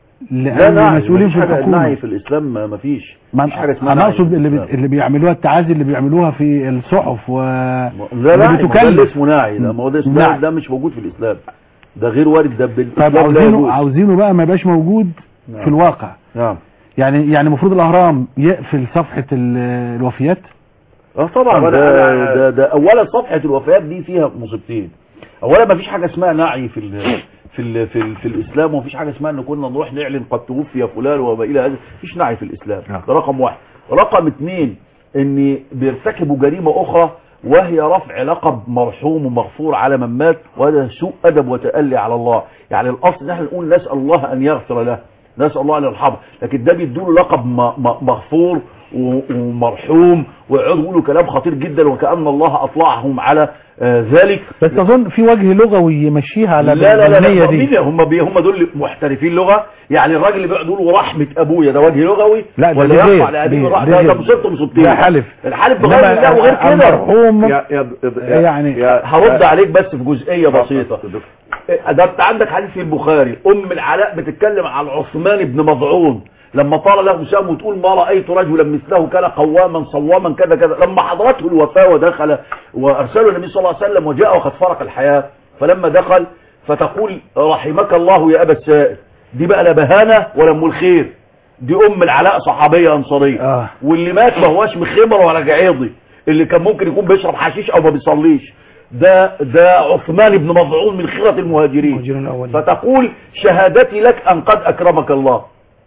لا لان نعي المسؤولين مفيش في حاجه الحكومه النعي في الاسلام ما فيش ما مفيش حاجه اسمها انا نعي اقصد في اللي, بي... الإسلام. اللي بيعملوها التعازي اللي بيعملوها في الصحف و لا اللي لا ما هو ده اللي بتكلف اسمه ناعي لا ما هو ده اسمه نعي. ناعي ده مش موجود في الاسلام ده غير وارد ده بالاسلام طيب لا عاوزينه يجوز. عاوزينه بقى ما يبقاش موجود نعم. في الواقع نعم يعني يعني المفروض الاهرام يقفل صفحه ال- الوفيات اه طبعا طب أنا- ده, أنا- ده, ده اولا صفحه الوفيات دي فيها مصيبتين اولا ما فيش حاجه اسمها نعي في ال في ال في, ال في الاسلام ومفيش حاجه اسمها ان كنا نروح نعلن قد توفي فلان وما الى هذا مفيش نعي في الاسلام نعم. ده رقم واحد رقم اثنين ان بيرتكبوا جريمه اخرى وهي رفع لقب مرحوم ومغفور على من مات وهذا سوء ادب وتألي على الله يعني الاصل ان احنا نقول نسال الله ان يغفر له نسال الله ان يرحمه لكن ده بيدوا له لقب م- م- مغفور و- ومرحوم ويقعدوا يقولوا كلام خطير جدا وكأن الله اطلعهم على آه، ذلك بس اظن في وجه لغوي يمشيها على لا لا لا, البنية لا دي مين هم بي هم دول محترفين لغه يعني الراجل اللي بيقعد يقول ورحمه ابويا ده وجه لغوي لا ده ولا دي يرفع غير لابيه دي- الرحمه دي ده غير. ده مصيبته مصيبتين ده حلف الحلف بغير إنما الله وغير كده المرحوم يا يا يا يعني يا هرد عليك بس في جزئيه بسيطه دكتور. ده انت عندك حديث في البخاري ام العلاء بتتكلم عن عثمان بن مضعون لما طال له سام وتقول ما رايت رجلا مثله كان قواما صواما كذا كذا لما حضرته الوفاه ودخل وارسله النبي صلى الله عليه وسلم وجاء وقد فرق الحياه فلما دخل فتقول رحمك الله يا ابا السائل دي بقى لا بهانه ولا ام الخير دي ام العلاء صحابيه انصاريه آه. واللي مات ما هواش مخمر ولا جعيضي اللي كان ممكن يكون بيشرب حشيش او ما بيصليش ده ده عثمان بن مضعون من خيرة المهاجرين المهاجرين الأولين. فتقول شهادتي لك ان قد اكرمك الله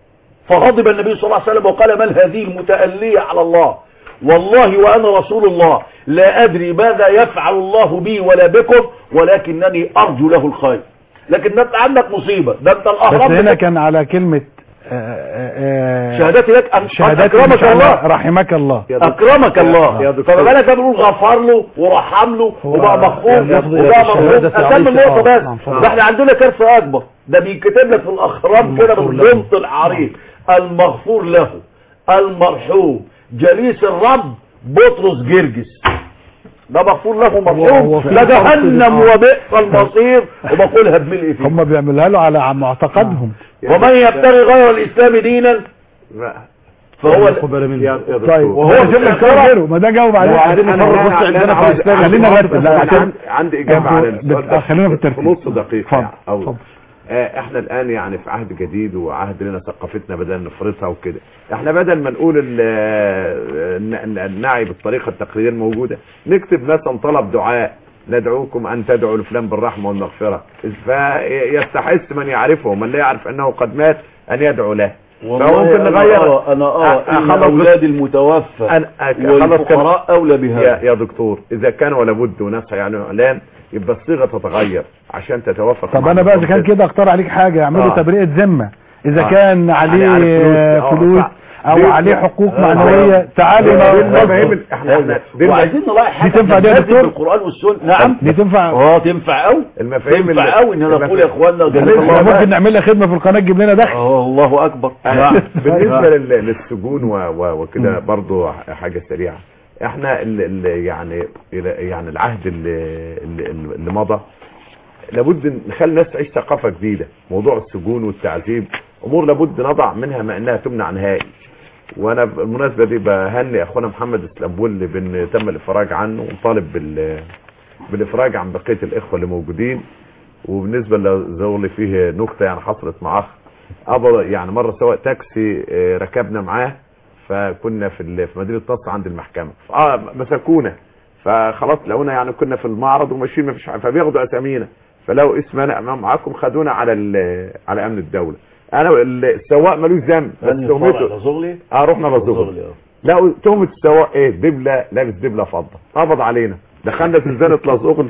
فغضب النبي صلى الله عليه وسلم وقال من هذه المتألية على الله والله وأنا رسول الله لا أدري ماذا يفعل الله بي ولا بكم ولكنني أرجو له الخير لكن ده انت عندك مصيبة ده انت بس الأهرام هنا بتك- كان على كلمة آه، آه، آه، شهادتي لك أن قد شهادتي أكرمك إن شاء الله الله رحمك الله يا دكتور. أكرمك يا الله دكتور. فما بالك بنقول غفر له ورحم له وبقى مغفور ياخد وبقى الشهادة مرحوم في أسمي عريس النقطة الآخر. بس نعم، اتفضل. ده احنا عندنا كارثة أكبر ده بيتكتب لك في الأخرام كده المغفور له. بالضبط العريض المغفور له المرحوم جليس الرب بطرس جرجس ده مغفور له هو مرحوم في لا فرق جهنم بين- وبئس المصير وبقولها بملء فيه هم بيعملوها له على معتقدهم ومن يبتغي غير الإسلام دينا لا. فهو ال- قبل منه يا يا دكتور. طيب وهو وهو في جاب لك الآخرة- غيره ما ده جاوب عليه لا، عايزين أنا- نفرق أنا- بس أنا عندنا في عاوز- الاسلام خلينا عاوز- نرتب لا، لا، أنا عندي- عندي إجابة أنتوا على السؤال بت- ده. خلينا في الترتيب. في نص دقيقة اتفضل، يعني. أو اتفضل. آه، احنا الان يعني في عهد جديد وعهد لنا ثقافتنا بدل نفرطها وكده احنا بدل ما نقول ال- آه، الن- النعي بالطريقه التقليديه الموجوده نكتب مثلا طلب دعاء ندعوكم ان تدعوا لفلان بالرحمه والمغفره فيستحث من يعرفه ومن لا يعرف انه قد مات ان يدعو له والله فممكن أنا نغير أرى أنا أرى أ- أن أخلص أولاد المتوفى أنا خلاص والفقراء أولى يا, بهذا يا دكتور اذا كان ولا بد وناس يعني اعلان يبقى الصيغه تتغير عشان تتوافق طب مع انا بقى اذا النظام كان كده اختار عليك حاجه يعملوا آه. تبرئه ذمه اذا آه. كان عليه عليه آه، فلوس. آه، فلوس صح. او دي- عليه حقوق آه. معنويه تعالي دي نقعد المفاهيم نظبط. احنا احنا دي وعايزين نلاقي دي حاجه تنفع دي يا تناسب دكتور؟ بالقران والسنه نعم دي تنفع اه تنفع قوي المفاهيم تنفع اللي- قوي ان انا اقول يا اخوانا جزاك معلش، الله ممكن خير. نعمل لها خدمه في القناه تجيب لنا دخل اه الله اكبر آه، نعم. بالنسبه لل- للسجون و- و- وكده برضو حاجه سريعه احنا ال ال يعني يعني العهد اللي, اللي, اللي مضى لابد نخلي الناس تعيش ثقافه جديده موضوع السجون والتعذيب امور لابد نضع منها ما انها تمنع نهائي وانا بالمناسبه دي بهني اخونا محمد اسلامبول اللي بن تم الافراج عنه وطالب بال بالافراج عن بقيه الاخوه اللي موجودين وبالنسبه لزغلي فيه نكته يعني حصلت مع اخ أبر يعني مرة سواق تاكسي آه، ركبنا معاه فكنا في ال- في مدينة نصر عند المحكمة اه مسكونا فخلاص لقونا يعني كنا في المعرض وماشيين ما فيش حاجة فبياخدوا اسامينا فلو اسمنا امام معاكم خدونا على ال- على امن الدولة انا ال- السواق ملوش ذنب بس أنهي فرع تهمته لزغلي اه رحنا لزغلي، للزغل آه. لا تهمة السواق ايه دبلة لابس دبلة فضة قبض علينا دخلنا زنزانة لزغل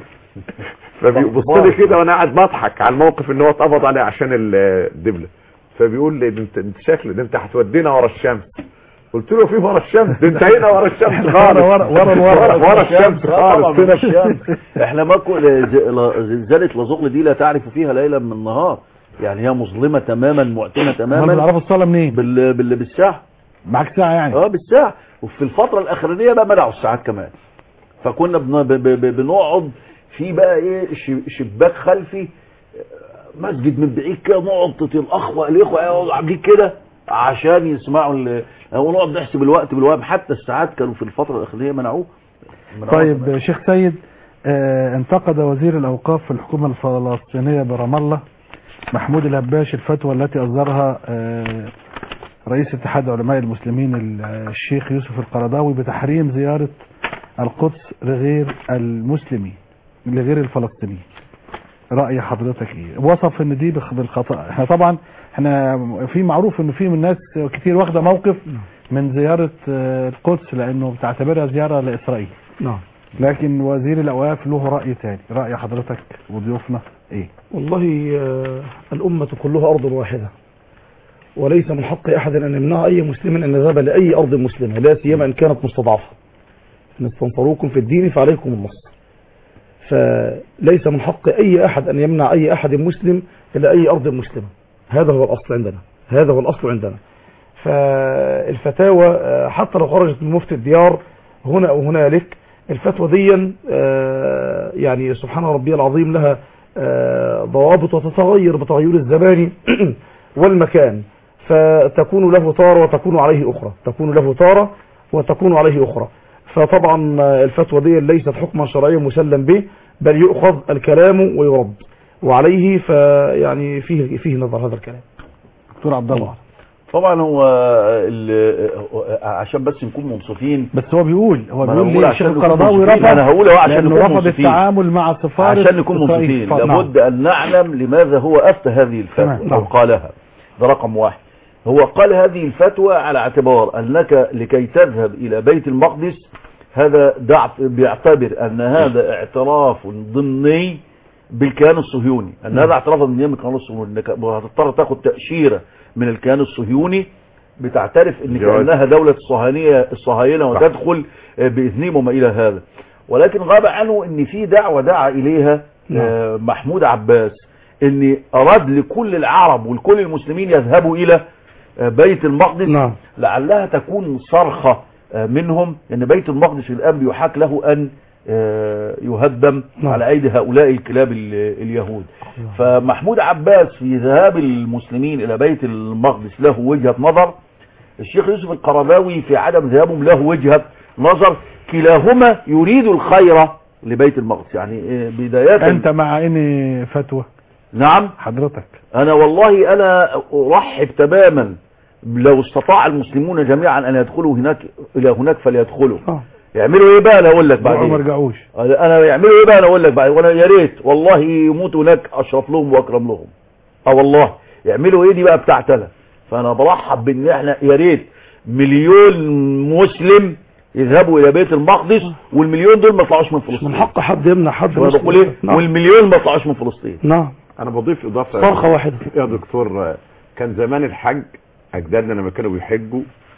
فبيبص لي كده وانا قاعد بضحك على الموقف ان هو اتقبض عليه عشان ال- الدبلة فبيقول لي ده انت انت شكل ده انت هتودينا ورا الشمس قلت له في ورا الشمس ده انت هنا ورا الشمس خالص ورا- ورا- ورا- ورا, ورا الشمس آه، طبعا خالص من الشمس احنا ما كل ز- ل- زلزالة لزغل دي لا تعرف فيها ليلا من النهار يعني هي مظلمة تماما معتمة ما تماما بنعرفوا الصلاه منين بال... بال... بالساعة معاك ساعه يعني اه بالساعة وفي الفترة الأخرانية بقى منعوا الساعات كمان فكنا بن... ب... ب... ب... بنقعد في بقى ايه ش... شباك خلفي آه، مسجد من بعيد كده نقعد تت- الأخوة الإخوة يقعدوا عاملين كده عشان يسمعوا ال... ونقعد نحسب الوقت بالوهم حتى الساعات كانوا في الفترة الأخرانية منعوه منعوه طيب شيخ سيد آه، انتقد وزير الأوقاف في الحكومة الفلسطينية برام الله محمود الهباش الفتوى التي أصدرها آه، رئيس اتحاد علماء المسلمين ال- الشيخ يوسف القرضاوي بتحريم زيارة القدس لغير المسلمين لغير الفلسطينيين رأي حضرتك ايه وصف ان دي بخ- بالخطأ احنا طبعا احنا في معروف ان في من ناس كتير واخده موقف من زيارة آه، القدس لانه بتعتبرها زيارة لاسرائيل نعم لكن وزير الاوقاف له رأي تاني رأي حضرتك وضيوفنا ايه والله آه، الأمة كلها أرض واحدة وليس من حق أحد أن يمنع أي مسلم أن يذهب لأي أرض مسلمة لا سيما إن كانت مستضعفة إن استنصروكم في الدين فعليكم النصر فليس من حق أي أحد أن يمنع أي أحد مسلم إلى أي أرض مسلمة هذا هو الأصل عندنا هذا هو الأصل عندنا فالفتاوى آه، حتى لو خرجت من مفتي الديار هنا أو هنالك الفتوى دي آه، يعني سبحان ربي العظيم لها آه، ضوابط وتتغير بتغير الزمان والمكان فتكون له تارة وتكون عليه أخرى تكون له تارة وتكون عليه أخرى فطبعا آه، الفتوى دي ليست حكما شرعيا مسلم به بل يؤخذ الكلام ويرد وعليه فيعني فيه فيه نظر هذا الكلام دكتور عبد الله طبعا هو ال- عشان بس نكون منصفين بس هو بيقول هو ما أنا بيقول بقول ليه عشان الشيخ نكون القرضاوي منصفين. رفض أنا هقول أهو عشان لأنه نكون رفض منصفين. التعامل مع سفارة عشان نكون إسرائيل. منصفين ف- نعم. لابد ان نعلم لماذا هو افتى هذه الفتوى تمام. او قالها ده رقم واحد هو قال هذه الفتوى على اعتبار انك لكي تذهب الى بيت المقدس هذا دع بيعتبر ان هذا اعتراف ضمني بالكيان الصهيوني ان هذا اعتراف ضمني بالكيان الصهيوني انك هتضطر تاخد تاشيره من الكيان الصهيوني بتعترف ان جواز. كانها دوله الصهاينيه الصهاينه وتدخل باذنهم وما الى هذا ولكن غاب عنه ان في دعوه دعا اليها آه، محمود عباس ان اراد لكل العرب ولكل المسلمين يذهبوا الى آه، بيت المقدس نعم. لعلها تكون صرخة آه، منهم ان بيت المقدس الان بيحاك له ان آه، يهدم نعم. على ايدي هؤلاء الكلاب ال- اليهود فمحمود عباس في ذهاب المسلمين الى بيت المقدس له وجهة نظر الشيخ يوسف القرضاوي في عدم ذهابهم له وجهة نظر كلاهما يريد الخير لبيت المقدس يعني آه، بداية انت مع ان فتوى نعم حضرتك انا والله انا ارحب تماما لو استطاع المسلمون جميعا ان يدخلوا هناك الى هناك فليدخلوا آه. يعملوا ايه بقى انا اقول لك ما بعدين رجعوش انا يعملوا ايه بقى انا اقول لك بعدين وانا يا ريت والله يموتوا هناك اشرف لهم واكرم لهم اه والله يعملوا ايه دي بقى بتاعتنا فانا برحب بان احنا يا ريت مليون مسلم يذهبوا الى بيت المقدس والمليون دول ما يطلعوش من فلسطين من حق حد يمنع حد وانا مسلم. بقول ايه نعم. والمليون ما يطلعوش من فلسطين نعم انا بضيف اضافه صرخة واحدة يا دكتور كان زمان الحج اجدادنا لما كانوا بيحجوا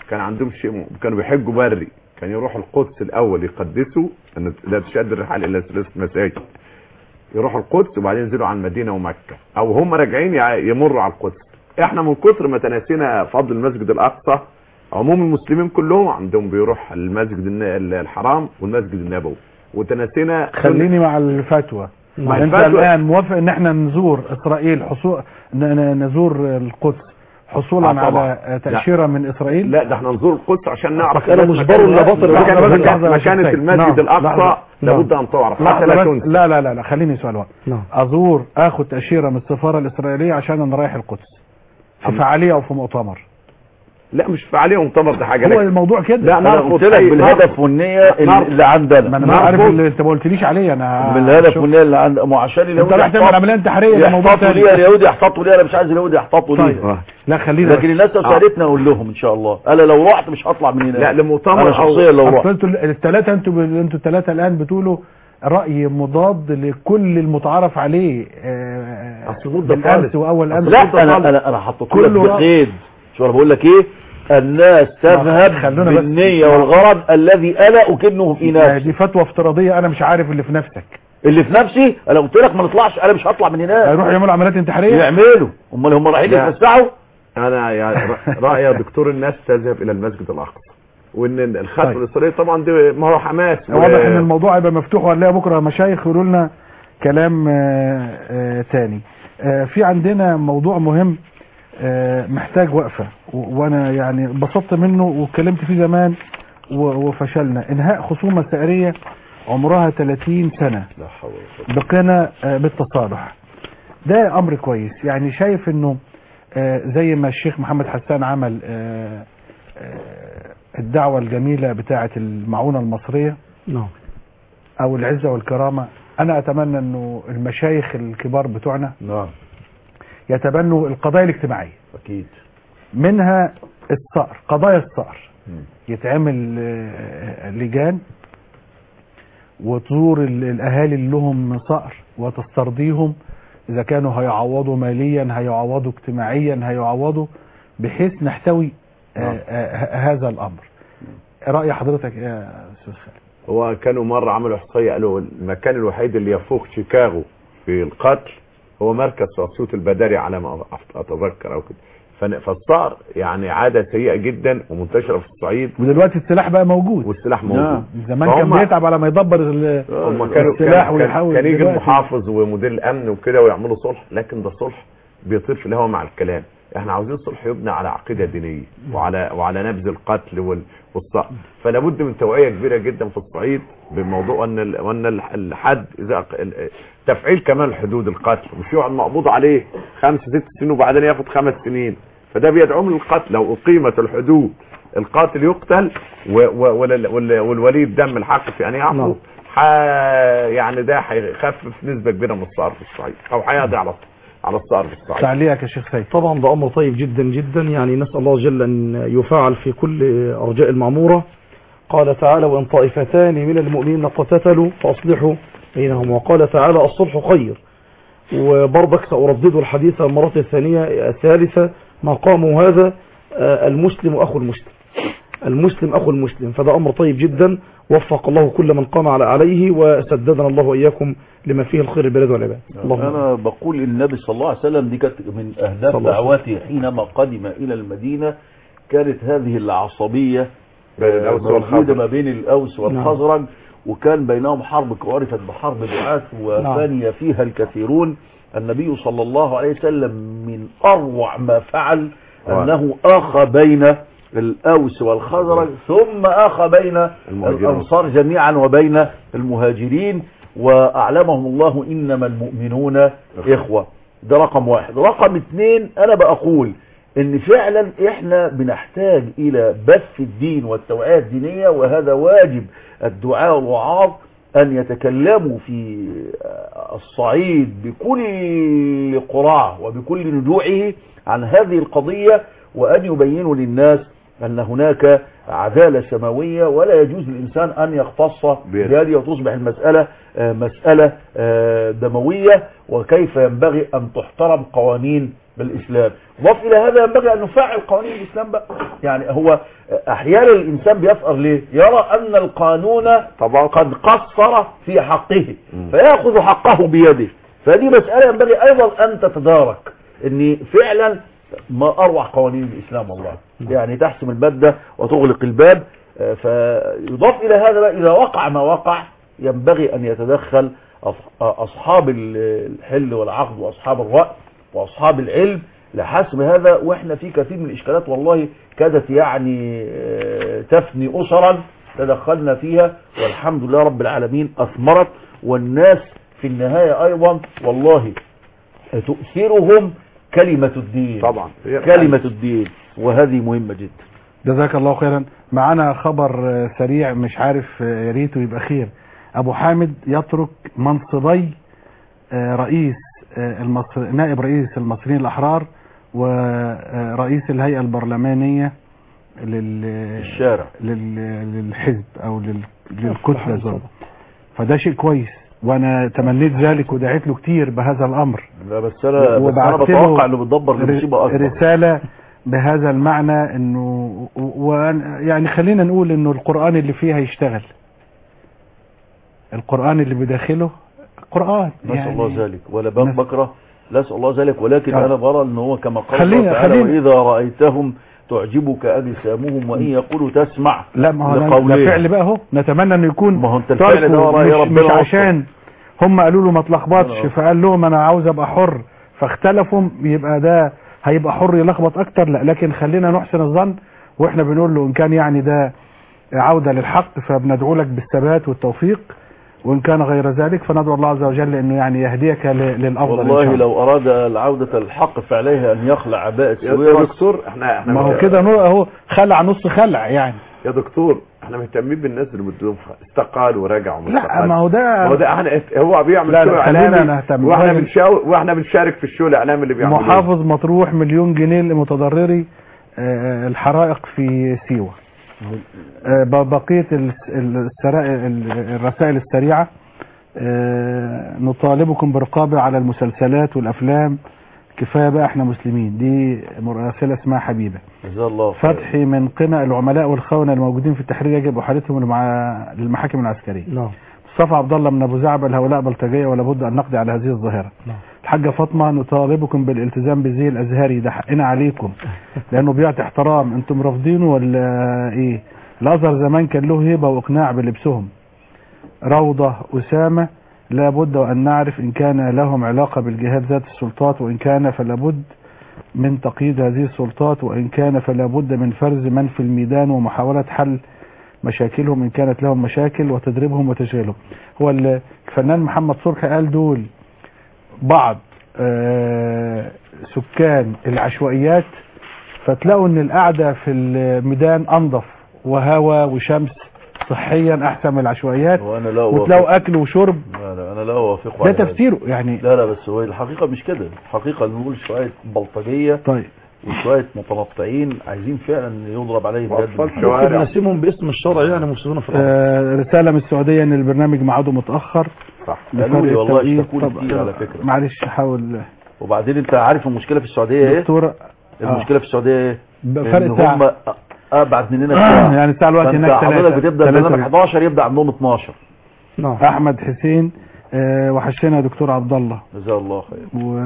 كان عندهم شيء م- كانوا بيحجوا بري كان يروحوا القدس الاول يقدسوا ان لا تشد الرحال الى ثلاث مساجد يروحوا القدس وبعدين ينزلوا على المدينه ومكه او هم راجعين يع- يمروا على القدس احنا من كتر ما تناسينا فضل المسجد الاقصى عموم المسلمين كلهم عندهم بيروح المسجد الن- الحرام والمسجد النبوي وتناسينا خليني مع الفتوى مع انت الفتوى. الان موافق ان احنا نزور اسرائيل حصول ن- ن- نزور القدس حصولا آه طبعا. على تأشيرة من اسرائيل لا ده احنا نزور القدس عشان نعرف أنا مش بره إلا بطل مكان- لحظة بس، مكان- لحظة يا مكانة شيخ. المسجد نعم، الاقصى لحظة. لابد نعم. ان تعرف حتى لحظة لا بس. تنسى لا لا لا لا خليني سؤال واحد نعم. ازور اخد تأشيرة من السفارة الاسرائيلية عشان انا رايح القدس في فعالية او في مؤتمر لا مش فعاليه ومؤتمر ده حاجه هو لكن- الموضوع كده لا انا نرفض قلت لك أي- بالهدف نرفض. والنيه اللي, نرفض. اللي عندنا ما انا مش عارف اللي انت ما قلتليش عليه انا بالهدف شوف. والنيه اللي عند ما عشان اليهود رايح تعمل يحتاطوا- عملية انتحارية، ده موضوع يحتاطوا تاني. ليها اليهود يحتاطوا ليها انا مش عايز اليهود يحتاطوا طيب. ليها لا خلينا لكن الناس لو سالتني اقول لهم ان شاء الله انا لو رحت مش هطلع من هنا لا لمؤتمر انا أو- شخصيا لو أصل رحت انتوا الثلاثة انتوا ب- انتوا الثلاثة الان بتقولوا رأي مضاد لكل المتعارف عليه آه، أصل ضد بالامس خالص. واول امس لا انا انا انا حطيت لك كله رأي. بقيد شو انا بقول لك ايه الناس تذهب خلونا بس- بالنية والغرض الذي انا اكنه في يعني نفسي دي فتوى افتراضية انا مش عارف اللي في نفسك اللي في نفسي انا قلت لك ما نطلعش انا مش هطلع من هناك هيروحوا يعملوا عمليات انتحارية يعملوا امال هم رايحين لا. يتفسحوا انا يعني ر- رايي يا دكتور الناس تذهب الى المسجد الاقصى وان الختم طيب. الاسرائيلي طبعا ده ما هو حماس و- واضح ان الموضوع هيبقى مفتوح وهنلاقي بكره مشايخ يقولوا لنا كلام آه، آه، تاني آه، في عندنا موضوع مهم آه، محتاج وقفه و- وانا يعني انبسطت منه واتكلمت فيه زمان و- وفشلنا انهاء خصومه سعريه عمرها 30 سنه لا حول ولا بقينا آه، بالتصالح ده امر كويس يعني شايف انه آه، زي ما الشيخ محمد حسان عمل آه، آه، الدعوة الجميلة بتاعة المعونة المصرية نعم او العزة والكرامة انا اتمنى انه المشايخ الكبار بتوعنا نعم يتبنوا القضايا الاجتماعية اكيد منها الصقر قضايا الصقر يتعمل آه، لجان وتزور ال- الاهالي اللي لهم صقر وتسترضيهم اذا كانوا هيعوضوا ماليا هيعوضوا اجتماعيا هيعوضوا بحيث نحتوي آه، نعم. آه، هذا الامر رأي حضرتك يا استاذ خالد هو كانوا مرة عملوا احصائية قالوا المكان الوحيد اللي يفوق شيكاغو في القتل هو مركز صوت البداري على ما أف- اتذكر او كده فن- فالصقر يعني عادة سيئة جدا ومنتشرة في الصعيد ودلوقتي السلاح بقى موجود والسلاح موجود زمان كان فهم- بيتعب على ما يدبر ال- هم كانوا السلاح كان, ويحاول كان, كان يجي دلوقتي- المحافظ ومدير الامن وكده ويعملوا صلح لكن ده صلح بيطير في الهواء مع الكلام احنا عاوزين صلح يبنى على عقيده دينيه وعلى وعلى نبذ القتل وال- والصقر فلا بد من توعيه كبيره جدا في الصعيد بموضوع ان ال- وان ال- الحد اذا أق- ال- تفعيل كمان حدود القتل مش يقعد مقبوض عليه خمس ست سنين وبعدين ياخد خمس سنين فده بيدعوهم للقتل لو اقيمت الحدود القاتل يقتل و- و- وال- وال- والولي الدم الحق في ان يعفو نعم. ح... يعني ده هيخفف نسبة كبيرة من الصقر في الصعيد او هيقضي على على الصقر في الصعيد تعليقك يا شيخ سيد طبعا ده امر طيب جدا جدا يعني نسال الله جل ان يفعل في كل ارجاء المعموره قال تعالى وان طائفتان من المؤمنين اقتتلوا فاصلحوا بينهم وقال تعالى الصلح خير وبرضك ساردد الحديث المره الثانيه الثالثه مقام هذا آه، المسلم اخو المسلم المسلم اخو المسلم فده امر طيب جدا وفق الله كل من قام على عليه وسددنا الله واياكم لما فيه الخير البلاد والعباد اللهم انا بقول النبي صلى الله عليه وسلم دي كانت من اهداف صلى الله عليه دعوته حينما قدم الى المدينه كانت هذه العصبيه بين الأوس موجوده والخزرج. ما بين الاوس والخزرج وكان بينهم حرب عرفت بحرب دعاة وفاني فيها الكثيرون النبي صلى الله عليه وسلم من اروع ما فعل انه اخى بين الاوس والخزرج ثم اخى بين المهاجرين. الانصار جميعا وبين المهاجرين واعلمهم الله انما المؤمنون اخوه ده رقم واحد رقم اثنين انا بقول ان فعلا احنا بنحتاج الى بث الدين والتوعية الدينية وهذا واجب الدعاء والوعاظ ان يتكلموا في الصعيد بكل قرعه وبكل نجوعه عن هذه القضية وان يبينوا للناس أن هناك عدالة سماوية ولا يجوز للإنسان أن يختص بيده. بيده وتصبح المسألة آه، مسألة آه، دموية وكيف ينبغي أن تحترم قوانين الإسلام وضف إلى هذا ينبغي أن نفعل قوانين الإسلام بقى يعني هو أحيانا الإنسان بيفقر ليه يرى أن القانون قد قصر في حقه فيأخذ حقه بيده فدي مسألة ينبغي أيضا أن تتدارك أن فعلا ما أروع قوانين الإسلام والله يعني تحسم المادة وتغلق الباب آه، فيضاف إلى هذا بقى إذا وقع ما وقع ينبغي أن يتدخل أص- أصحاب ال- الحل والعقد وأصحاب الرأي وأصحاب العلم لحسم هذا وإحنا في كثير من الإشكالات والله كادت يعني آه، تفني أسرا تدخلنا فيها والحمد لله رب العالمين أثمرت والناس في النهاية أيضا والله تؤثرهم كلمة الدين طبعا كلمة الدين وهذه مهمة جدا جزاك الله خيرا معانا خبر آه، سريع مش عارف آه، يا ريته يبقى خير ابو حامد يترك منصبي آه، رئيس آه، المصر نائب رئيس المصريين الاحرار ورئيس الهيئه البرلمانيه لل الشارع لل... للحزب او لل... للكتله زي فده شيء كويس وانا تمنيت ذلك ودعيت له كتير بهذا الامر لا بس انا بس انا وبعت له بتوقع انه بتدبر لمصيبه اكبر رسالة بهذا المعنى انه و... يعني خلينا نقول انه القرآن اللي فيه هيشتغل القرآن اللي بداخله قرآن نسال يعني الله ذلك ولا بك- بكره لا اسال الله ذلك ولكن آه. انا برى ان هو كما قال خلينا- الله تعالى خلينا- واذا رايتهم تعجبك اجسامهم وان يقولوا تسمع لا ما هو ده- لقولهم. ده فعل بقى اهو نتمنى انه يكون ما هو انت الفعل ده تركه وراه يا مش, ربنا مش وفقه. عشان هم قالوا له ما تلخبطش آه. فقال لهم انا عاوز ابقى حر فاختلفوا يبقى ده هيبقى حر يلخبط اكتر لا لكن خلينا نحسن الظن واحنا بنقول له ان كان يعني ده عودة للحق فبندعو لك بالثبات والتوفيق وان كان غير ذلك فندعو الله عز وجل انه يعني يهديك ل- للافضل إن شاء والله الله. لو اراد العودة الحق فعليه ان يخلع عباءة يا سويرس دكتور احنا احنا ما هو كده نو- اهو خلع نص خلع يعني يا دكتور احنا مهتمين بالناس اللي بدهم حق. استقال ورجع وما لا استقال. ما هو ده ما هو ده احنا هو بيعمل لا، لا، شو خلينا اعلامي نهتم. واحنا هو- بنشاور واحنا بنشارك في الشو الاعلامي اللي بيعمله محافظ مطروح مليون جنيه لمتضرري آه، الحرائق في سيوة آه، ب- بقية الس- السرا- ال- الرسائل السريعة آه، نطالبكم برقابة على المسلسلات والأفلام كفاية بقى احنا مسلمين دي مراسلة اسمها حبيبة جزاه الله خير. فتحي من قنا العملاء والخونة الموجودين في التحرير يجب احالتهم للمع- للمحاكم العسكرية نعم مصطفى عبد الله من ابو زعبل هؤلاء بلطجيه ولا بد ان نقضي على هذه الظاهره نعم. الحاجه فاطمه نطالبكم بالالتزام بالزي الازهري ده حقنا عليكم لانه بيعطي احترام انتم رافضينه ولا ايه الازهر زمان كان له هيبه واقناع بلبسهم روضه اسامه لا بد وان نعرف ان كان لهم علاقه بالجهاد ذات السلطات وان كان فلا بد من تقييد هذه السلطات وان كان فلا بد من فرز من في الميدان ومحاوله حل مشاكلهم ان كانت لهم مشاكل وتدريبهم وتشغيلهم هو ال- الفنان محمد صبحي قال دول بعض آه، سكان العشوائيات فتلاقوا ان القعده في الميدان انظف وهواء وشمس صحيا احسن من العشوائيات وانا لا وتلاقوا أوافق. اكل وشرب لا لا انا لا اوافقه ده على هذا. تفسيره يعني لا لا بس هو الحقيقة مش كده الحقيقة نقول شوية بلطجية طيب وشوية متنطعين عايزين فعلا يضرب عليهم وأطفال جد شوارع. ممكن نسمهم باسم الشرع يعني مسلمين في الأرض آه، رساله من السعوديه ان البرنامج ميعاده متاخر صح قالوا لي لفرق والله التوقيت. اشتكوا لي طب- كتير على فكرة معلش حاول وبعدين انت عارف المشكلة في السعودية ايه دكتور المشكلة في السعودية ايه فرق ان ساعه هم ابعد مننا ساعة يعني الساعه الوقت فانت هناك حضرتك ثلاثة بتبدا ثلاثة برنامج 11 يبدا عندهم 12 نعم احمد حسين آه، وحشنا يا دكتور عبد الله جزاه الله خير و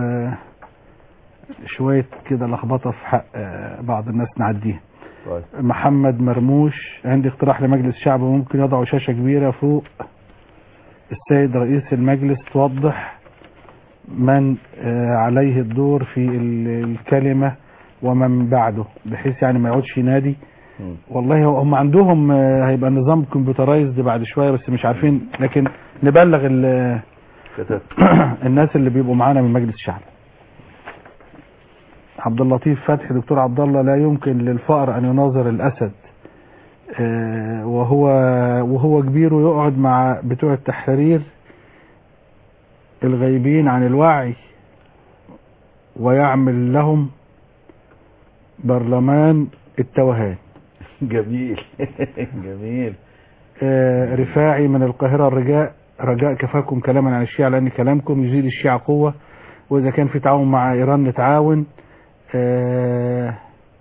شويه كده لخبطه في حق آه، بعض الناس نعديها طيب محمد مرموش عندي اقتراح لمجلس الشعب ممكن يضعوا شاشه كبيره فوق السيد رئيس المجلس توضح من آه، عليه الدور في ال- الكلمه ومن بعده بحيث يعني ما يقعدش ينادي مم. والله هو- هم عندهم آه، هيبقى نظام كمبيوترايزد بعد شويه بس مش عارفين لكن نبلغ ال- كتبت الناس اللي بيبقوا معانا من مجلس الشعب عبد اللطيف فتحي دكتور عبد الله لا يمكن للفأر ان يناظر الاسد آه، وهو وهو كبير ويقعد مع بتوع التحرير الغايبين عن الوعي ويعمل لهم برلمان التوهان جميل جميل آه، رفاعي من القاهرة الرجاء رجاء كفاكم كلاما عن الشيعة لأن كلامكم يزيد الشيعة قوة وإذا كان في تعاون مع إيران نتعاون آه،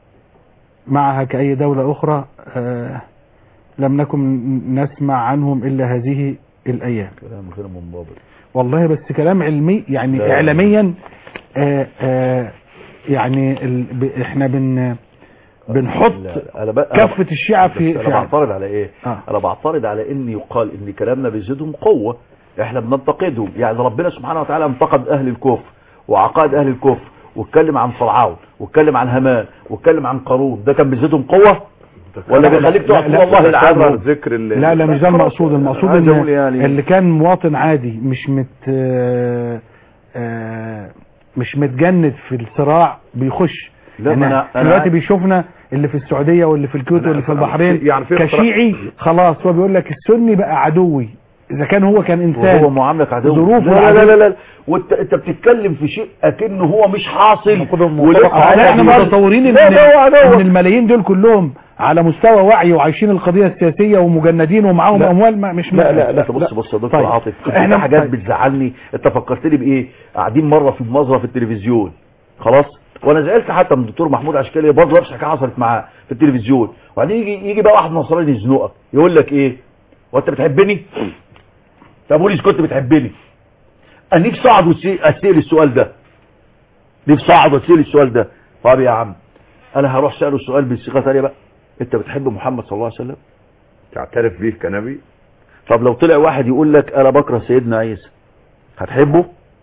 معها كأي دولة أخرى آه، لم نكن نسمع عنهم إلا هذه الأيام كلام غير منضبط والله بس كلام علمي يعني لا. إعلاميا آه، آه، يعني ال- ب- احنا بن بنحط لا، أنا بقى كفة الشيعة في بس في انا بعترض على ايه آه. انا بعترض على ان يقال ان كلامنا بيزيدهم قوة احنا بننتقدهم يعني ربنا سبحانه وتعالى انتقد اهل الكفر وعقائد اهل الكفر واتكلم عن فرعون واتكلم عن هامان واتكلم عن قارون ده كان بيزيدهم قوة ولا بيخليك تقعد تقول والله العالم ذكر ال- لا لا مش ده المقصود المقصود عايز ان أقول يعني- اللي كان مواطن عادي مش مت آه، آه، مش متجند في الصراع بيخش لا، يعني ما أنا- أنا دلوقتي عارف. بيشوفنا اللي في السعوديه واللي في الكويت لا، واللي في طبعاً. البحرين يعني في كشيعي خلاص هو بيقول لك السني بقى عدوي اذا كان هو كان انسان وهو معاملك عدو ظروفه لا لا لا العدو. لا, لا. وانت انت بتتكلم في شيء اكنه هو مش حاصل ولسه احنا متصورين ان لا لا هو عدو. ان الملايين دول كلهم على مستوى وعي وعايشين القضيه السياسيه ومجندين ومعاهم لا. اموال ما مش لا لا لا بص بص يا دكتور طيب. عاطف احنا احنا حاجات طيب. بتزعلني انت فكرتني بايه قاعدين مره في مناظره في التلفزيون خلاص وانا زعلت حتى من الدكتور محمود عشكالي برضه نفس الحكايه حصلت معاه في التلفزيون وبعدين يجي يجي بقى واحد نصراني يزنقك يقول لك ايه وانت بتحبني طب قول لي إذا كنت بتحبني انا نفسي اقعد وأتسأل- اسال السؤال ده نفسي اقعد واسال السؤال ده طب يا عم انا هروح اساله السؤال بصيغه ثانيه بقى انت بتحب محمد صلى الله عليه وسلم تعترف بيه كنبي طب لو طلع واحد يقول لك انا بكره سيدنا عيسى هتحبه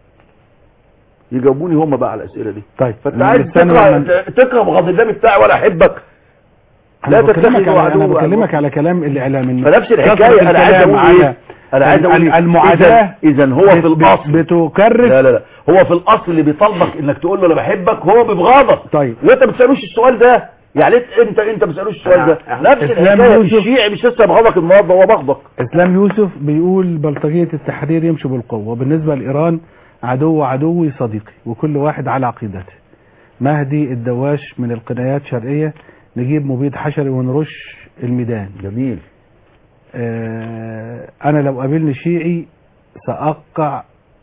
يجاوبوني هم بقى على الاسئله دي طيب فانت من عايز السنة تكره لما- تكره بغض الله بتاعي ولا احبك انا لا بكلمك تتخذوا على انا عدوا بكلمك على كلام الاعلام فنفس كثرة الحكايه انا عايز الكلام اقول على ايه انا عايز اقول ال- إيه؟ المعاداه اذا إذن هو في بت- الاصل بتكرر لا لا لا هو في الاصل اللي بيطالبك انك تقول له انا بحبك هو بيبغضك طيب وانت ما بتسالوش السؤال ده يعني انت انت انت ما بتسالوش السؤال ده نفس إسلام الحكايه يوسف- الشيعي مش لسه بغضك النهارده هو بغضك اسلام يوسف بيقول بلطجية التحرير يمشي بالقوة وبالنسبة لايران عدو عدوي صديقي وكل واحد على عقيدته مهدي الدواش من القنايات شرقية نجيب مبيد حشري ونرش الميدان جميل آه انا لو قابلني شيعي سأقع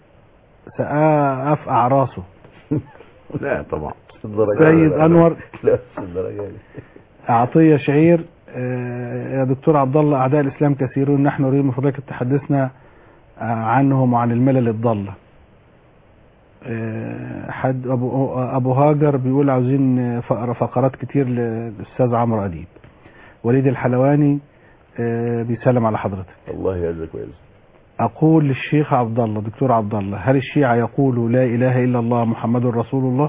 سأفقع راسه لا طبعا سيد انور لا بس الدرجه دي عطية شعير آه، يا دكتور عبد الله أعداء الإسلام كثيرون نحن نريد من فضلك تحدثنا آه، عنهم وعن الملل الضالة آه، حد أبو, أبو هاجر بيقول عاوزين فقر فقرات كتير للأستاذ عمرو أديب وليد الحلواني آه، بيسلم على حضرتك الله يجزاك كويس أقول للشيخ عبد الله دكتور عبد الله هل الشيعة يقولوا لا إله إلا الله محمد رسول الله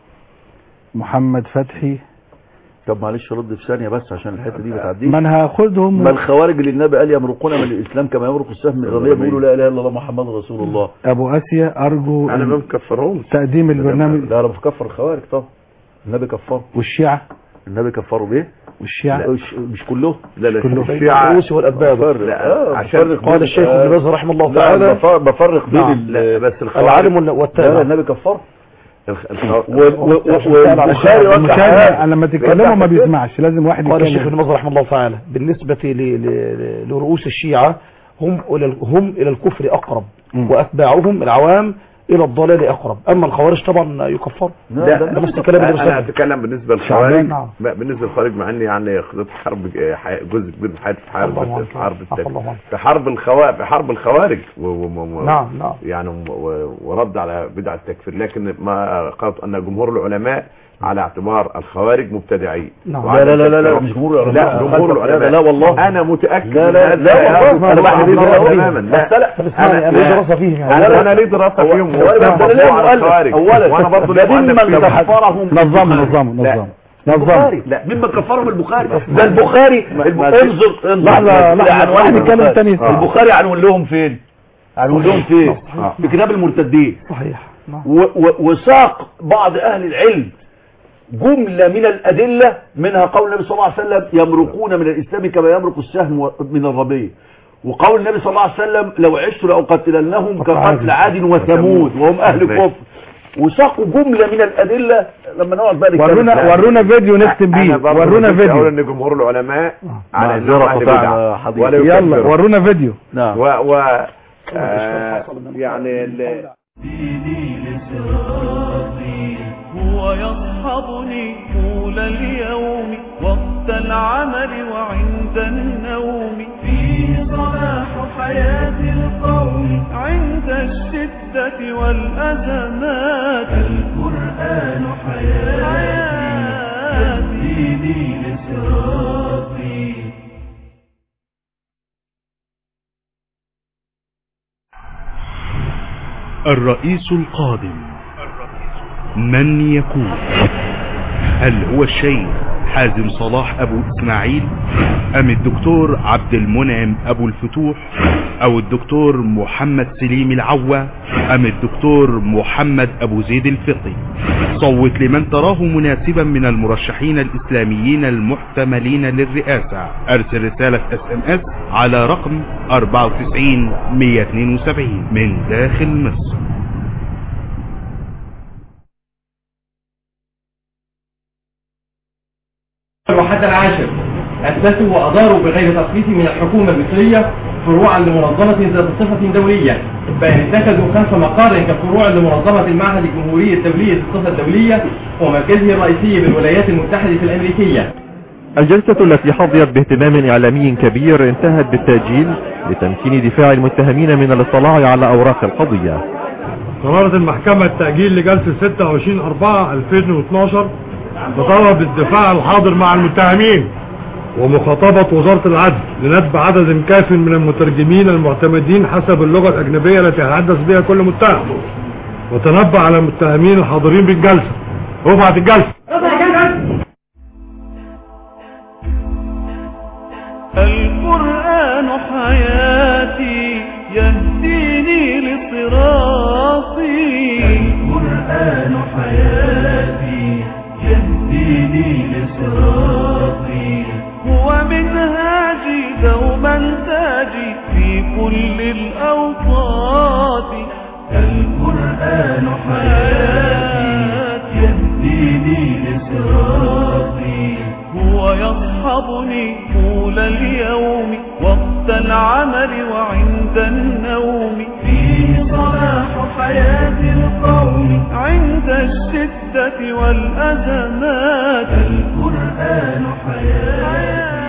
محمد فتحي طب معلش رد في ثانيه بس عشان الحته دي بتعديش من هاخدهم ما الخوارج اللي النبي قال يمرقون من الاسلام كما يمرق السهم من الرميه بيقولوا لا اله الا الله محمد رسول الله ابو اسيا ارجو انا أن ما مكفرهمش تقديم البرنامج لا انا بكفر الخوارج طبعا النبي كفره والشيعة النبي كفره بايه والشيعة لا مش, مش كلهم لا لا كله. الشيعة الروس والأتباع بفرق لا، آه عشان بفرق قال بين- الشيخ آه، ابن باز رحمه الله لا تعالى بفرق, بفرق بين نعم. ال- لا بس الخوارج العالم وال- لا لا والتابع النبي كفره الخ- الخ- و- و- و- والبخاري المشاهد لما تتكلموا ما وقع في بيسمعش لازم واحد قال الشيخ ابن يتكلم باز رحمه الله تعالى بالنسبة ل- ل- لرؤوس الشيعة هم إلى ال- هم إلى الكفر أقرب مم. وأتباعهم العوام إلى الضلال أقرب أما الخوارج طبعا يكفر لا ده ده نفس الكلام اللي انا بيرسل اتكلم بالنسبه للخوارج نعم. لا، بالنسبه للخوارج مع اني يعني خدت حرب آه، حي- جزء كبير من حياتي في حرب الله في حرب أكبر. التك- الله أكبر. في حرب الخوارج في حرب الخوارج و- و- و- نعم نعم يعني و- و- ورد على بدع التكفير لكن ما قالت ان جمهور العلماء على اعتبار الخوارج مبتدعين نعم. لا لا لا لا لا مش جمهور العلماء لا جمهور لا العلماء لا والله انا متاكد لا لا من لا هذا يا والله أبو انا بعد عبد ليه الله دراسه تماما لا لا طب اسمعني أنا ليه دراسة فيهم يعني انا انا ليه دراسه فيهم هو أنا وأنا بس أنا ليه مطبوع على مؤلف؟ الخوارج. أولا وانا برضه ده ليه مؤلف ممن فيهم. كفرهم نظام البخاري. نظام لا. نظام نظام البخاري لا ممن كفرهم البخاري ده البخاري الب- ما- انظر انظر لحظة، لحظة، عنوان واحد يتكلم البخاري. تاني يسمع. البخاري عنوان لهم فين عنوان لهم فين آه. في كتاب المرتدين صحيح نعم و- و- وساق بعض اهل العلم جملة من الأدلة منها قول النبي صلى الله عليه وسلم يمرقون من الإسلام كما يمرق السهم و- من الربيع وقول النبي صلى الله عليه وسلم لو عشت لأقتلنهم كقتل عاد وثمود وهم أهل كفر وساقوا جملة من الأدلة لما نقعد بقى نتكلم ورونا فيها. ورونا فيديو نختم بيه انا برضه ورونا ما كنتش اقول فيديو ان جمهور العلماء على معذرة انهم اهل قطعنا بدعه حضرتك. ولا يلا يكفروا. ورونا فيديو نعم و و آه، يعني ال- ديني لصراطي هو يصحبني طول اليوم وقت العمل وعند النوم فيه صلاح حياة القوم عند الشدة والأزمات القرآن حياتي ديني لصراطي الرئيس القادم من يكون هل هو الشيخ حازم صلاح ابو اسماعيل ام الدكتور عبد المنعم ابو الفتوح او الدكتور محمد سليم العوة ام الدكتور محمد ابو زيد الفقي صوت لمن تراه مناسبا من المرشحين الاسلاميين المحتملين للرئاسة ارسل رسالة اس ام اس على رقم 94 172 من داخل مصر وحتى العاشر أسسوا وأداروا بغير ترخيص من الحكومة المصرية فروعا لمنظمة ذات صفة دولية فإن اتخذوا خلف مقار كفروع لمنظمة المعهد الجمهوري الدولي للصفة الدولية ومركزه الرئيسي بالولايات المتحدة الأمريكية الجلسة التي حظيت باهتمام إعلامي كبير انتهت بالتأجيل لتمكين دفاع المتهمين من الاطلاع على أوراق القضية قررت المحكمة التأجيل لجلسة 26 4 2012 بطلب الدفاع الحاضر مع المتهمين ومخاطبة وزارة العدل لندب عدد كاف من المترجمين المعتمدين حسب اللغة الأجنبية التي يتحدث بها كل متهم وتنبأ على المتهمين الحاضرين بالجلسة رفعت الجلسة القرآن حياتي يهديني لصراطي القرآن حياتي يهديني لصراطي هو منهاجي دوما تاجي في كل الأوقات القرآن حياتي يهديني لصراطي هو يصحبني طول اليوم وقت العمل وعند النوم فيه صلاح حياة القوم عند الشدة والأزمات القرآن حياتي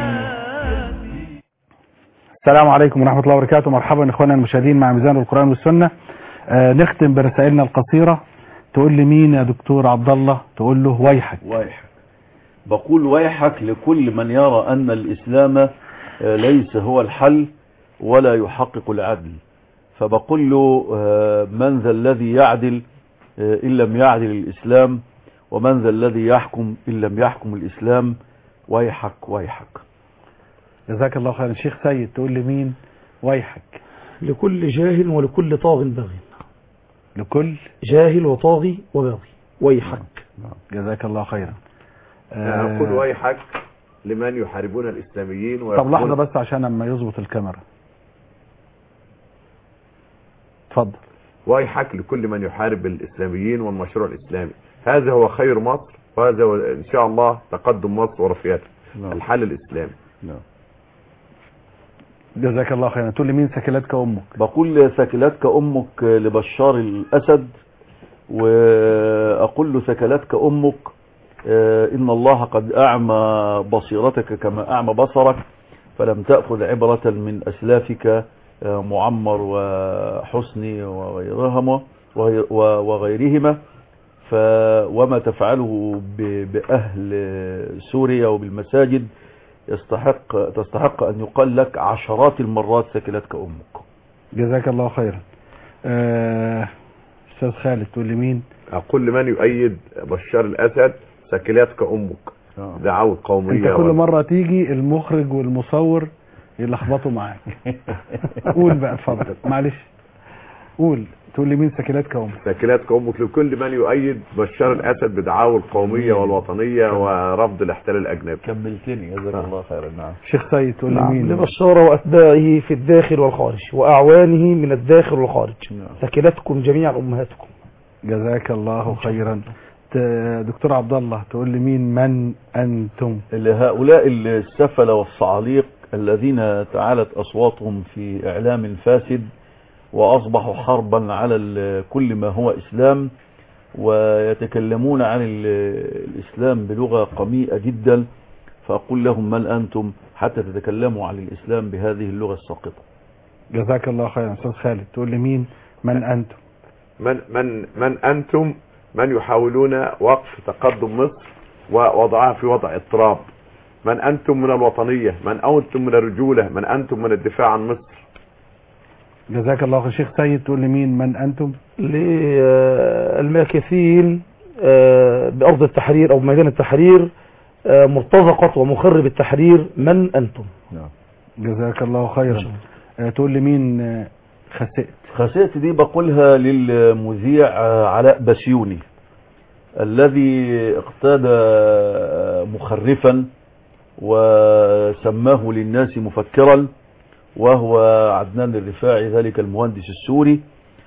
السلام عليكم ورحمة الله وبركاته مرحبا اخوانا المشاهدين مع ميزان القرآن والسنة آه نختم برسائلنا القصيرة تقول لي مين يا دكتور عبد الله تقول له ويحك ويحك بقول ويحك لكل من يرى أن الإسلام آه، ليس هو الحل ولا يحقق العدل فبقول له آه، من ذا الذي يعدل آه، إن لم يعدل الإسلام ومن ذا الذي يحكم إن لم يحكم الإسلام ويحك ويحك جزاك الله خيرا شيخ سيد تقول لي مين ويحك لكل جاهل ولكل طاغ باغي لكل جاهل وطاغي وباغي ويحك جزاك الله خيرا أنا أقول ويحك لمن يحاربون الإسلاميين طب ويقولون- لحظة بس عشان اما يظبط الكاميرا اتفضل ويحك لكل من يحارب الإسلاميين والمشروع الإسلامي هذا هو خير مصر وهذا هو إن شاء الله تقدم مصر ورفياته الحل الإسلامي جزاك الله خيرا تقول لي مين سكلتك امك بقول ثكلتك أمك لبشار الأسد وأقول له ثكلتك أمك آه، إن الله قد أعمى بصيرتك كما أعمى بصرك فلم تأخذ عبرة من أسلافك آه، معمر وحسني وغيرهما وغير- و- وغيرهما ف وما تفعله ب- بأهل سوريا وبالمساجد يستحق تستحق أن يقال لك عشرات المرات ثكلتك أمك جزاك الله خيرا آه، استاذ خالد تقول لي مين أقول لمن يؤيد بشار الأسد سكلاتك أمك دعوة قومية انت كل وال- مرة تيجي المخرج والمصور يلخبطوا معاك قول بقى اتفضل معلش قول تقول لي مين سكلاتك امك سكلاتك أمك لكل من يؤيد بشار الأسد بدعاوى القومية والوطنية ورفض الاحتلال الأجنبي كملتني جزاك الله خيرا نعم شيخ سيد تقول لي نعم مين لبشار وأتباعه في الداخل والخارج وأعوانه من الداخل والخارج سكنتكم جميعا أمهاتكم جزاك الله خيرا ت- دكتور عبد الله تقول لي مين من انتم لهؤلاء السفلة والصعاليق الذين تعالت أصواتهم في إعلام فاسد وأصبحوا حربا على ال- كل ما هو إسلام ويتكلمون عن ال- الإسلام بلغة قميئة جدا فأقول لهم من أنتم حتى تتكلموا عن الإسلام بهذه اللغة الساقطة جزاك الله خيرا استاذ خالد تقول لي مين من انتم من من من انتم من يحاولون وقف تقدم مصر ووضعها في وضع اضطراب من انتم من الوطنيه من انتم من الرجوله من انتم من الدفاع عن مصر جزاك الله خير شيخ سيد تقول لي مين من انتم للماكثين آه، بأرض التحرير أو بميدان التحرير آه، مرتزقة ومخرب التحرير من أنتم جزاك الله خيرا آه، تقول لي مين آه، خسئت خسئت دي بقولها للمذيع آه، علاء بسيوني الذي اقتدى آه، مخرفا وسماه للناس مفكرا وهو عدنان الرفاعي ذلك المهندس السوري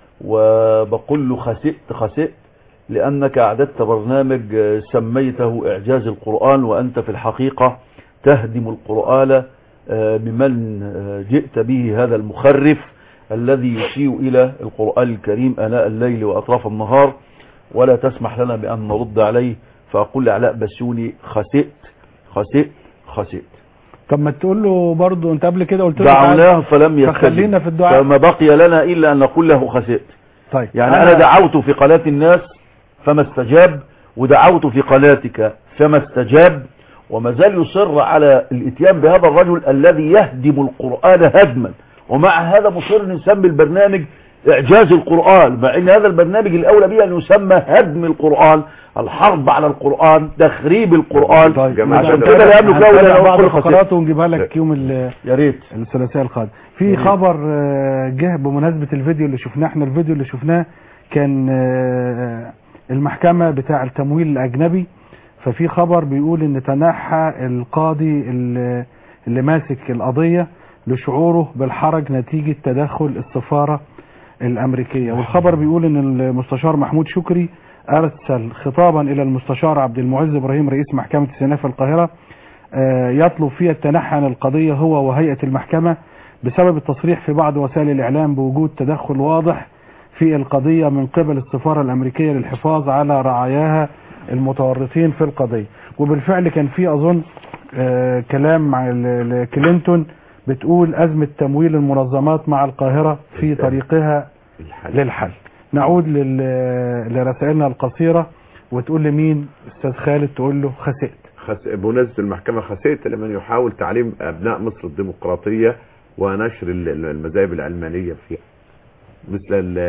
وبقول له خسئت خسئت لأنك أعددت برنامج آه، سميته إعجاز القرآن وأنت في الحقيقة تهدم القرآن آه، بمن آه، جئت به هذا المخرف الذي يسيء إلى القرآن الكريم آناء الليل وأطراف النهار ولا تسمح لنا بأن نرد عليه فأقول لعلاء بسيوني خسئت خسئت خسئت طب ما تقول له برضه انت قبل كده قلت له دعوناه تعال. فلم يستجب فخلينا في الدعاء فما بقي لنا إلا أن نقول له خسئت طيب يعني أنا دعوت في قناة الناس فما استجاب ودعوت في قناتك فما استجاب وما زال يصر على الاتيان بهذا الرجل الذي يهدم القرآن هدما ومع هذا مصر نسمي البرنامج إعجاز القرآن مع أن هذا البرنامج الأولى به أن يسمى هدم القرآن الحرب على القرآن تخريب القرآن عشان كده لا يملك له هنتابع إلا بعض كل الفقرات خسئت ونجيبها لك يوم ال- يا ريت الثلاثاء القادم في يا ريت. خبر آه، جه بمناسبة الفيديو اللي شفناه احنا الفيديو اللي شفناه كان آه، المحكمة بتاع التمويل الأجنبي ففي خبر بيقول ان تنحى القاضي اللي اللي ماسك القضية لشعوره بالحرج نتيجة تدخل السفارة الأمريكية والخبر بيقول ان المستشار محمود شكري أرسل خطابا إلى المستشار عبد المعز إبراهيم رئيس محكمة السناء في القاهرة آه، يطلب فيها التنحي عن القضية هو وهيئة المحكمة بسبب التصريح في بعض وسائل الإعلام بوجود تدخل واضح في القضية من قبل السفارة الأمريكية للحفاظ على رعاياها المتورطين في القضية وبالفعل كان في أظن آه، كلام مع ال- كلينتون بتقول أزمة تمويل المنظمات مع القاهرة في طريقها للحل نعود لل- لرسائلنا القصيرة وتقول لمين أستاذ خالد تقول له خسئت خس... بمناسبة المحكمة خسئت لمن يحاول تعليم أبناء مصر الديمقراطية ونشر ال- ال- المذاهب العلمانية فيها مثل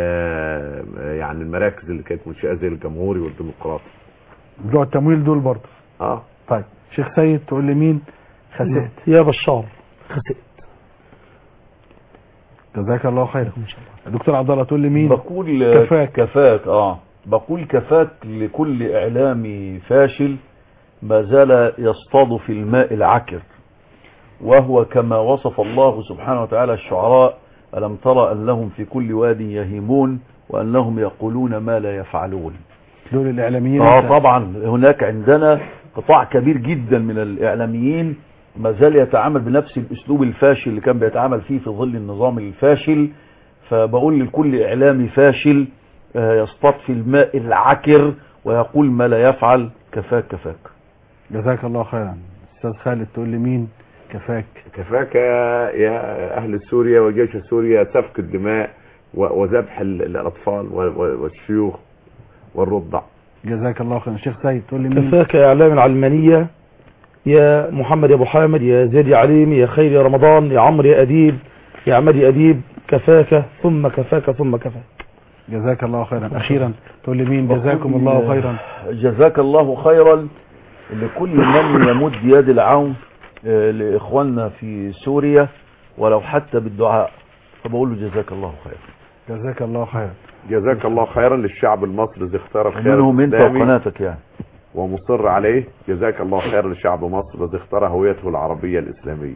ال- يعني المراكز اللي كانت منشئة زي الجمهوري والديمقراطي بتوع التمويل دول برضه اه طيب شيخ سيد تقول لي مين خسئت يا بشار خسئت جزاك الله خيرا دكتور عبد الله تقول لي مين بقول كفاك. كفاك اه بقول كفاك لكل اعلامي فاشل ما زال يصطاد في الماء العكر وهو كما وصف الله سبحانه وتعالى الشعراء ألم ترى أنهم في كل واد يهيمون وأنهم يقولون ما لا يفعلون دول الإعلاميين اه أنت- طبعا هناك عندنا قطاع كبير جدا من الإعلاميين ما زال يتعامل بنفس الأسلوب الفاشل اللي كان بيتعامل فيه في ظل النظام الفاشل فبقول لكل إعلامي فاشل آه، يصطاد في الماء العكر ويقول ما لا يفعل كفاك كفاك جزاك الله خيرا استاذ خالد تقول لي مين كفاك كفاك يا يا أهل سوريا وجيش سوريا سفك الدماء و- وذبح ال- الأطفال و- و- والشيوخ والرضع جزاك الله خيرا شيخ سيد تقول لي مين كفاك يا اعلام العلمانية يا محمد يا ابو حامد يا زيد يا عليم يا خير يا رمضان يا عمرو يا اديب يا عماد يا اديب كفاك ثم كفاك ثم كفاك جزاك الله خيرا اخيرا تقول لي مين جزاكم الله خيرا جزاك الله خيرا لكل من يمد يد العون آه، لإخواننا في سوريا ولو حتى بالدعاء فبقول له جزاك الله خيرا جزاك الله خيرا جزاك الله خيرا للشعب المصري الذي اختار الخير ومنهم انت الإسلامي وقناتك يعني ومصر عليه جزاك الله خيرا لشعب مصر الذي اختار هويته العربية الإسلامية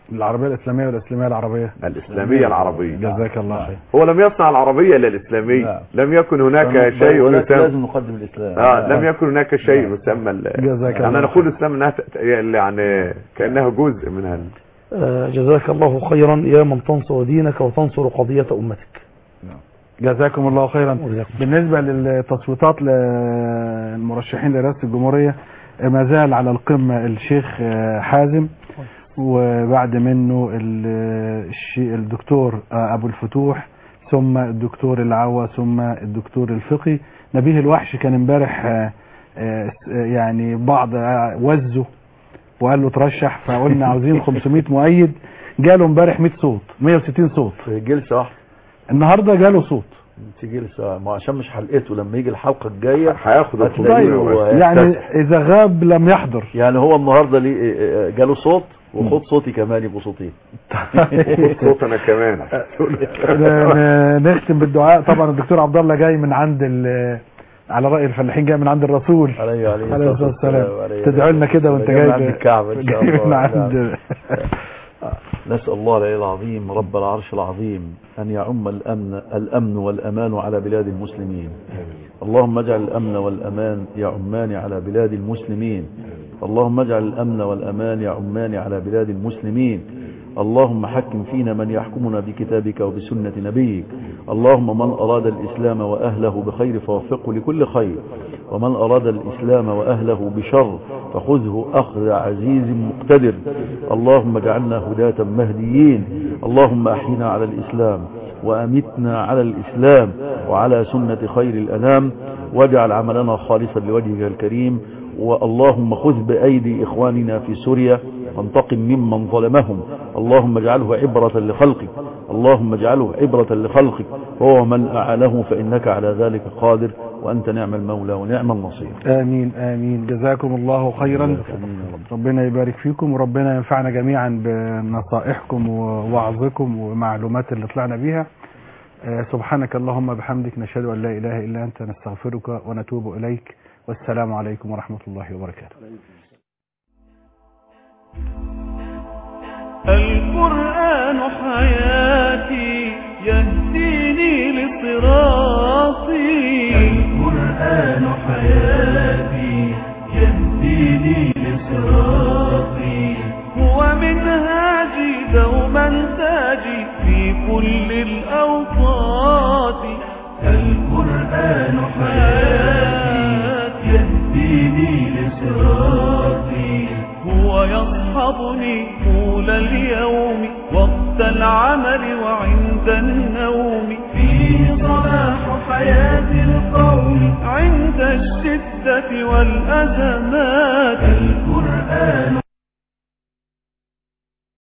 العربية الإسلامية والإسلامية العربية الإسلامية العربية جزاك الله خير هو لم يصنع العربية إلا الإسلامية نعم. لم يكن هناك فن- شيء ولكن يسمى لازم نقدم الإسلام آه لم يكن هناك شيء يسمى ال- جزاك يعني الله نقول الإسلام أنها ت- يعني كأنها جزء من هذا آه، جزاك الله خيرا يا من تنصر دينك وتنصر قضية أمتك جزاكم الله خيرا بالنسبة للتصويتات للمرشحين لرئاسة الجمهورية ما زال على القمة الشيخ آه، حازم وبعد منه ال- الشي- الدكتور آه، أبو الفتوح ثم الدكتور العوا ثم الدكتور الفقي نبيه الوحش كان امبارح آه، آه، يعني بعض آه، وزه وقال له ترشح فقلنا عاوزين 500 مؤيد جاله امبارح 100 صوت 160 صوت في جلسة واحدة النهارده جاله صوت في جلسة ما عشان مش حلقته لما يجي الحلقة الجاية هياخد هتلاقيه يعني هيكتسح. اذا غاب لم يحضر يعني هو النهارده ليه جاله صوت وخد صوتي كمان يبقوا صوتين صوت أنا كمان ن- نختم بالدعاء طبعا الدكتور عبد الله جاي من عند ال- على رأي الفلاحين جاي من عند الرسول عليه عليه عليه الصلاة والسلام عليه. تدعو لنا كده وانت جاي جاي من عند الكعبة إن شاء جاي الله. من عند نسأل الله العلي العظيم رب العرش العظيم أن يعم الأمن الأمن والأمان على بلاد المسلمين اللهم اجعل الأمن والأمان يعمان على بلاد المسلمين اللهم اجعل الأمن والأمان يعمان على بلاد المسلمين اللهم حكم فينا من يحكمنا بكتابك وبسنة نبيك اللهم من أراد الإسلام وأهله بخير فوفقه لكل خير ومن أراد الإسلام وأهله بشر فخذه أخذ عزيز مقتدر اللهم اجعلنا هداة مهديين اللهم أحينا على الإسلام وأمتنا على الإسلام وعلى سنة خير الأنام واجعل عملنا خالصا لوجهك الكريم واللهم خذ بأيدي إخواننا في سوريا وانتقم ممن ظلمهم اللهم اجعله عبرة لخلقك اللهم اجعله عبرة لخلقك وهو من أعانه فإنك على ذلك قادر وأنت نعم المولى ونعم النصير امين امين جزاكم الله خيرا ربنا يبارك فيكم وربنا ينفعنا جميعا بنصائحكم ووعظكم ومعلومات اللي طلعنا بيها آه، سبحانك اللهم بحمدك نشهد ان لا اله الا انت نستغفرك ونتوب اليك والسلام عليكم ورحمه الله وبركاته القرآن حياتي يهديني لصراطي القرآن حياتي يهديني لصراطي هو منهاجي دوما تاجي في كل الأوقات القرآن حياتي يهديني لصراطي هو يصحبني طول اليوم وقت العمل وعند النوم فيه صلاح حياة القوم عند الشدة والأزمات